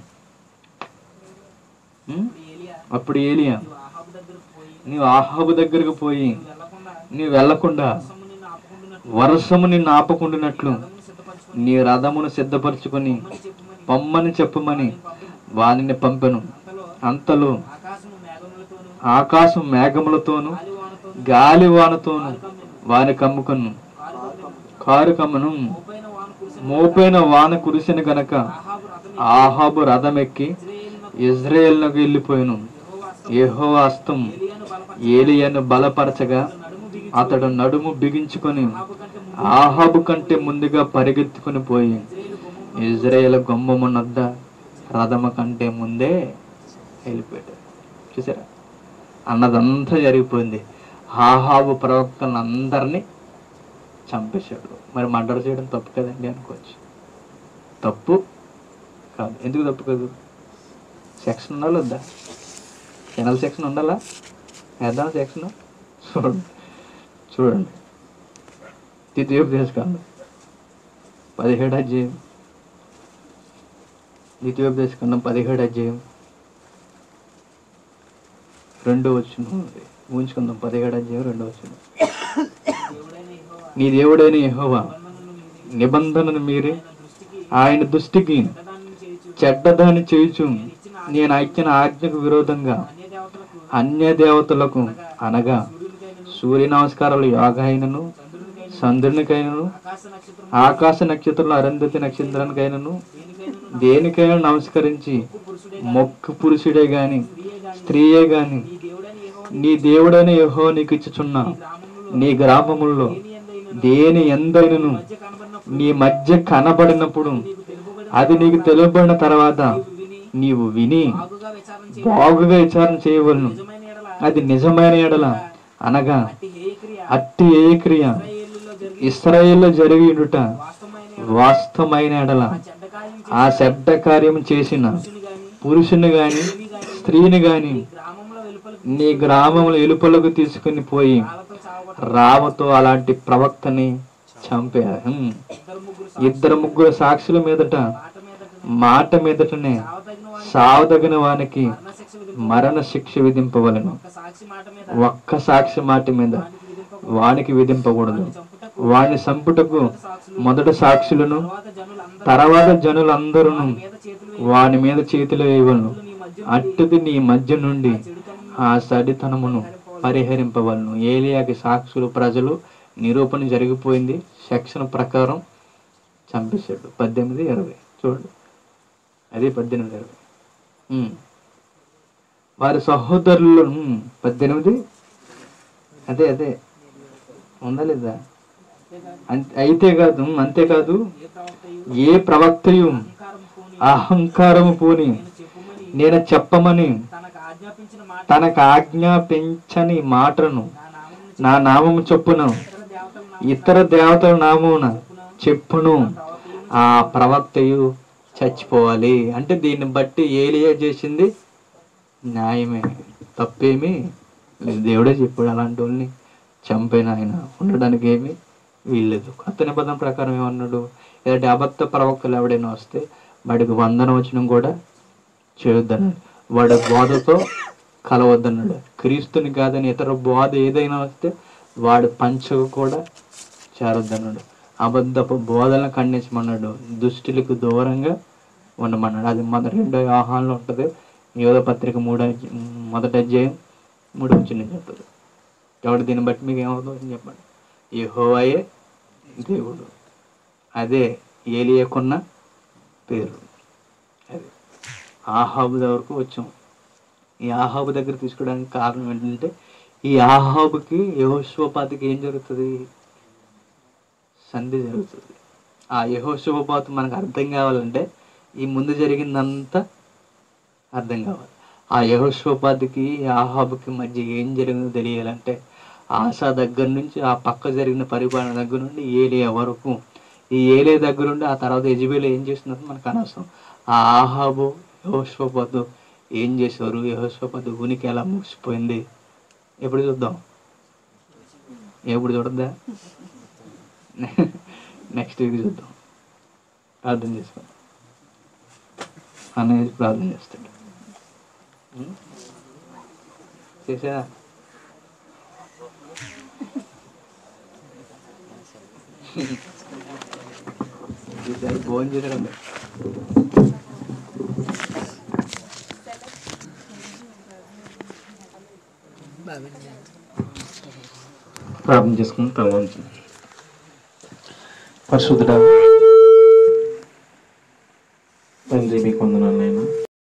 ఉమ్? ఏలియా అప్పుడు ఏలియా ఆహాబు దగ్గరకు పోయి నీవు ఆహాబు దగ్గరకు పోయి వెళ్లకుండా నీవు వెళ్లకుండా సొమ్ము నిన్ను ఆపుకుంటున్నట్లు వర్షము నిన్ను ఆపకుండానట్లు సిద్ధపరచుకుని నీ రథమును సిద్ధపరచుకొని చెప్పుమని పమ్మని చెప్పమని వానిని పంపెను అంతలో అంతలో ఆకాశము మేఘములతోను ఆకాశం మేఘములతోను గాలివానతోను గాలి వానతోను వాని కమ్ముకను కారు కమ్మెను. కారు కమ్మను మోపైన వాన కురిసిన మోపైన వాన కురిసిన గనక ఆహాబు రథం ఎక్కి ఇజ్రాయేల్నకు వెళ్ళిపోయాను యెహో హస్తం ఏలియను బలపరచగా అతడు నడుము బిగించుకొని ఆహాబు కంటే ముందుగా పరిగెత్తుకొని పోయి ఇజ్రాయేల్ గొమ్మమునద్ద రథము కంటే ముందే వెళ్ళిపోయాడు చూసారా అన్నదంతా జరిగిపోయింది ఆహాబు ప్రవక్తలను అందరినీ చంపేశాడు మరి మర్డర్ చేయడం తప్పు కదండి అనుకోవచ్చు తప్పు కాదు ఎందుకు తప్పు కాదు సెక్షన్ ఉండాలి వద్దా కెనల్ సెక్షన్ ఉండాలా వేద్దాం సెక్షన్ చూడండి చూడండి ద్వితీయోపదేశకాండం పదిహేడు అధ్యాయం ద్వితీయోపదేశకాండం పదిహేడు అధ్యాయం రెండో వచ్చిన ఊహించుకుందాం పదిహేడు అధ్యాయం రెండో వచ్చిన నీ దేవుడైన యెహోవా నిబంధనను మీరే ఆయన దృష్టికి చెడ్డదాన్ని చేయుచు నేను ఇచ్చిన ఆజ్ఞకు విరోధంగా అన్య దేవతలకు అనగా సూర్య నమస్కారాలు యోగైనను చంద్రునికైనను ఆకాశ నక్షత్రంలో అరుంధతి నక్షత్రానికైనను దేనికైనా నమస్కరించి మొక్కు పురుషుడే గాని స్త్రీయే గాని నీ దేవుడైన యెహో నీకు ఇచ్చుచున్న నీ గ్రామముల్లో దేని ఎందైనను నీ మధ్య కనబడినప్పుడు అది నీకు తెలుపబడిన తర్వాత నీవు విని బాగుగా విచారణ చేయవలను అది నిజమైన ఎడల అనగా అట్టి ఏ క్రియ ఇస్రాయేల్లో జరిగినట వాస్తవమైన ఎడల ఆ శబ్ద కార్యం చేసిన పురుషుని గాని స్త్రీని గాని నీ గ్రామంలో ఎలుపలకు తీసుకుని పోయి రావతో అలాంటి ప్రవక్తని చంపారు హ్మ్. ఇద్దరు ముగ్గురు సాక్షుల మీదట మాట మీదటనే సావదగిన వానికి మరణ శిక్ష విధింపవలను ఒక్క సాక్షి మాట మీద వానికి విధింపకూడదు వాని సంపుటకు మొదట సాక్షులను తర్వాత జనులందరూ వాని మీద చేతులు వేయవలను అట్టుది నీ మధ్య నుండి ఆ సడితనమును పరిహరింపవలను ఏలియాకి సాక్షులు ప్రజలు నిరూపణ జరిగిపోయింది సెక్షన్ ప్రకారం చంపేశాడు పద్దెనిమిది ఇరవై చూడండి అది పద్దెనిమిది ఇరవై ఉమ్. వారి సహోదరులు ఉమ్, పద్దెనిమిది అదే అదే ఉందా లేదా అంతే- అయితే కాదు ఉమ్, అంతేకాదు ఏ ప్రవక్తయు అహంకారము పూని నేను చెప్పమని తనకు ఆజ్ఞాపించిన మాట తనకు ఆజ్ఞాపించని మాటను నా నామము చొప్పున ఇతర దేవతల నామమున చెప్పును ఆ ప్రవక్తయు చచ్చిపోవాలి అంటే దీన్ని బట్టి ఏలియా చేసింది న్యాయమే తప్పేమి లేదు దేవుడే చెప్పాడు అలాంటి వాళ్ళని చంపైన ఆయన ఉండడానికి ఏమి వీల్లేదు కొత్త నిబంధన ప్రకారం ఏమన్నాడు ఇలాంటి అబద్ధ ప్రవక్తలు ఎవడైనా వస్తే వాడికి వందనం వచ్చిన కూడా చేయొద్దన్నాడు వాడి బోధతో కలవద్దన్నాడు క్రీస్తుని కాదని ఇతర బోధ ఏదైనా వస్తే వాడు పంచకు కూడా చేరొద్దన్నాడు అబద్ధపు బోధలను ఖండించమన్నాడు దుష్టులకు దూరంగా ఉండమన్నాడు అది మొదటి రెండో ఆహారంలో ఉంటుంది యోధ పత్రిక మూడో అధ్యాయం- మొదటి అధ్యాయం మూడో వచ్చిన చెప్తారు కాబట్టి దీన్ని బట్టి మీకు ఏమవుతుందో చెప్పండి యెహోవాయే దేవుడు అదే ఏలియకున్న పేరు అది ఆహాబు దగ్గరకు వచ్చాం ఈ ఆహాబు దగ్గర తీసుకోవడానికి కారణం ఏంటంటే ఈ ఆహాబుకి యహోశివపాతికి ఏం జరుగుతుంది సంధి జరుగుతుంది ఆ యహోశివపాతు మనకు అర్థం కావాలంటే ఈ ముందు జరిగిందంతా అర్థం కావాలి ఆ యహోశివపాతికి ఆహాబుకి మధ్య ఏం జరిగిందో తెలియాలంటే ఆశా దగ్గర నుంచి ఆ పక్క జరిగిన పరిపాలన దగ్గర నుండి ఏలియా వరకు ఈ ఏలే దగ్గర నుండి ఆ తర్వాత యజబేలు ఏం చేస్తున్నది మనకు అనవసరం ఆ ఆహాబు యహోశివపాతు ఏం చేశారు యహోశివపాతు ఉనికి ఎలా ముగిసిపోయింది ఎప్పుడు చూద్దాం ఎప్పుడు చూడద్దా నెక్స్ట్ వీక్ చూద్దాం ప్రార్థన చేసుకో అనేది ప్రార్థన చేస్తాడు ఉం? చేసా ఈసారి భోజనం చేశాడు ప్రార్థన చేసుకుని తల వంచండి. పరిశుద్ధుడా తండ్రి మీకు వందనాలైనా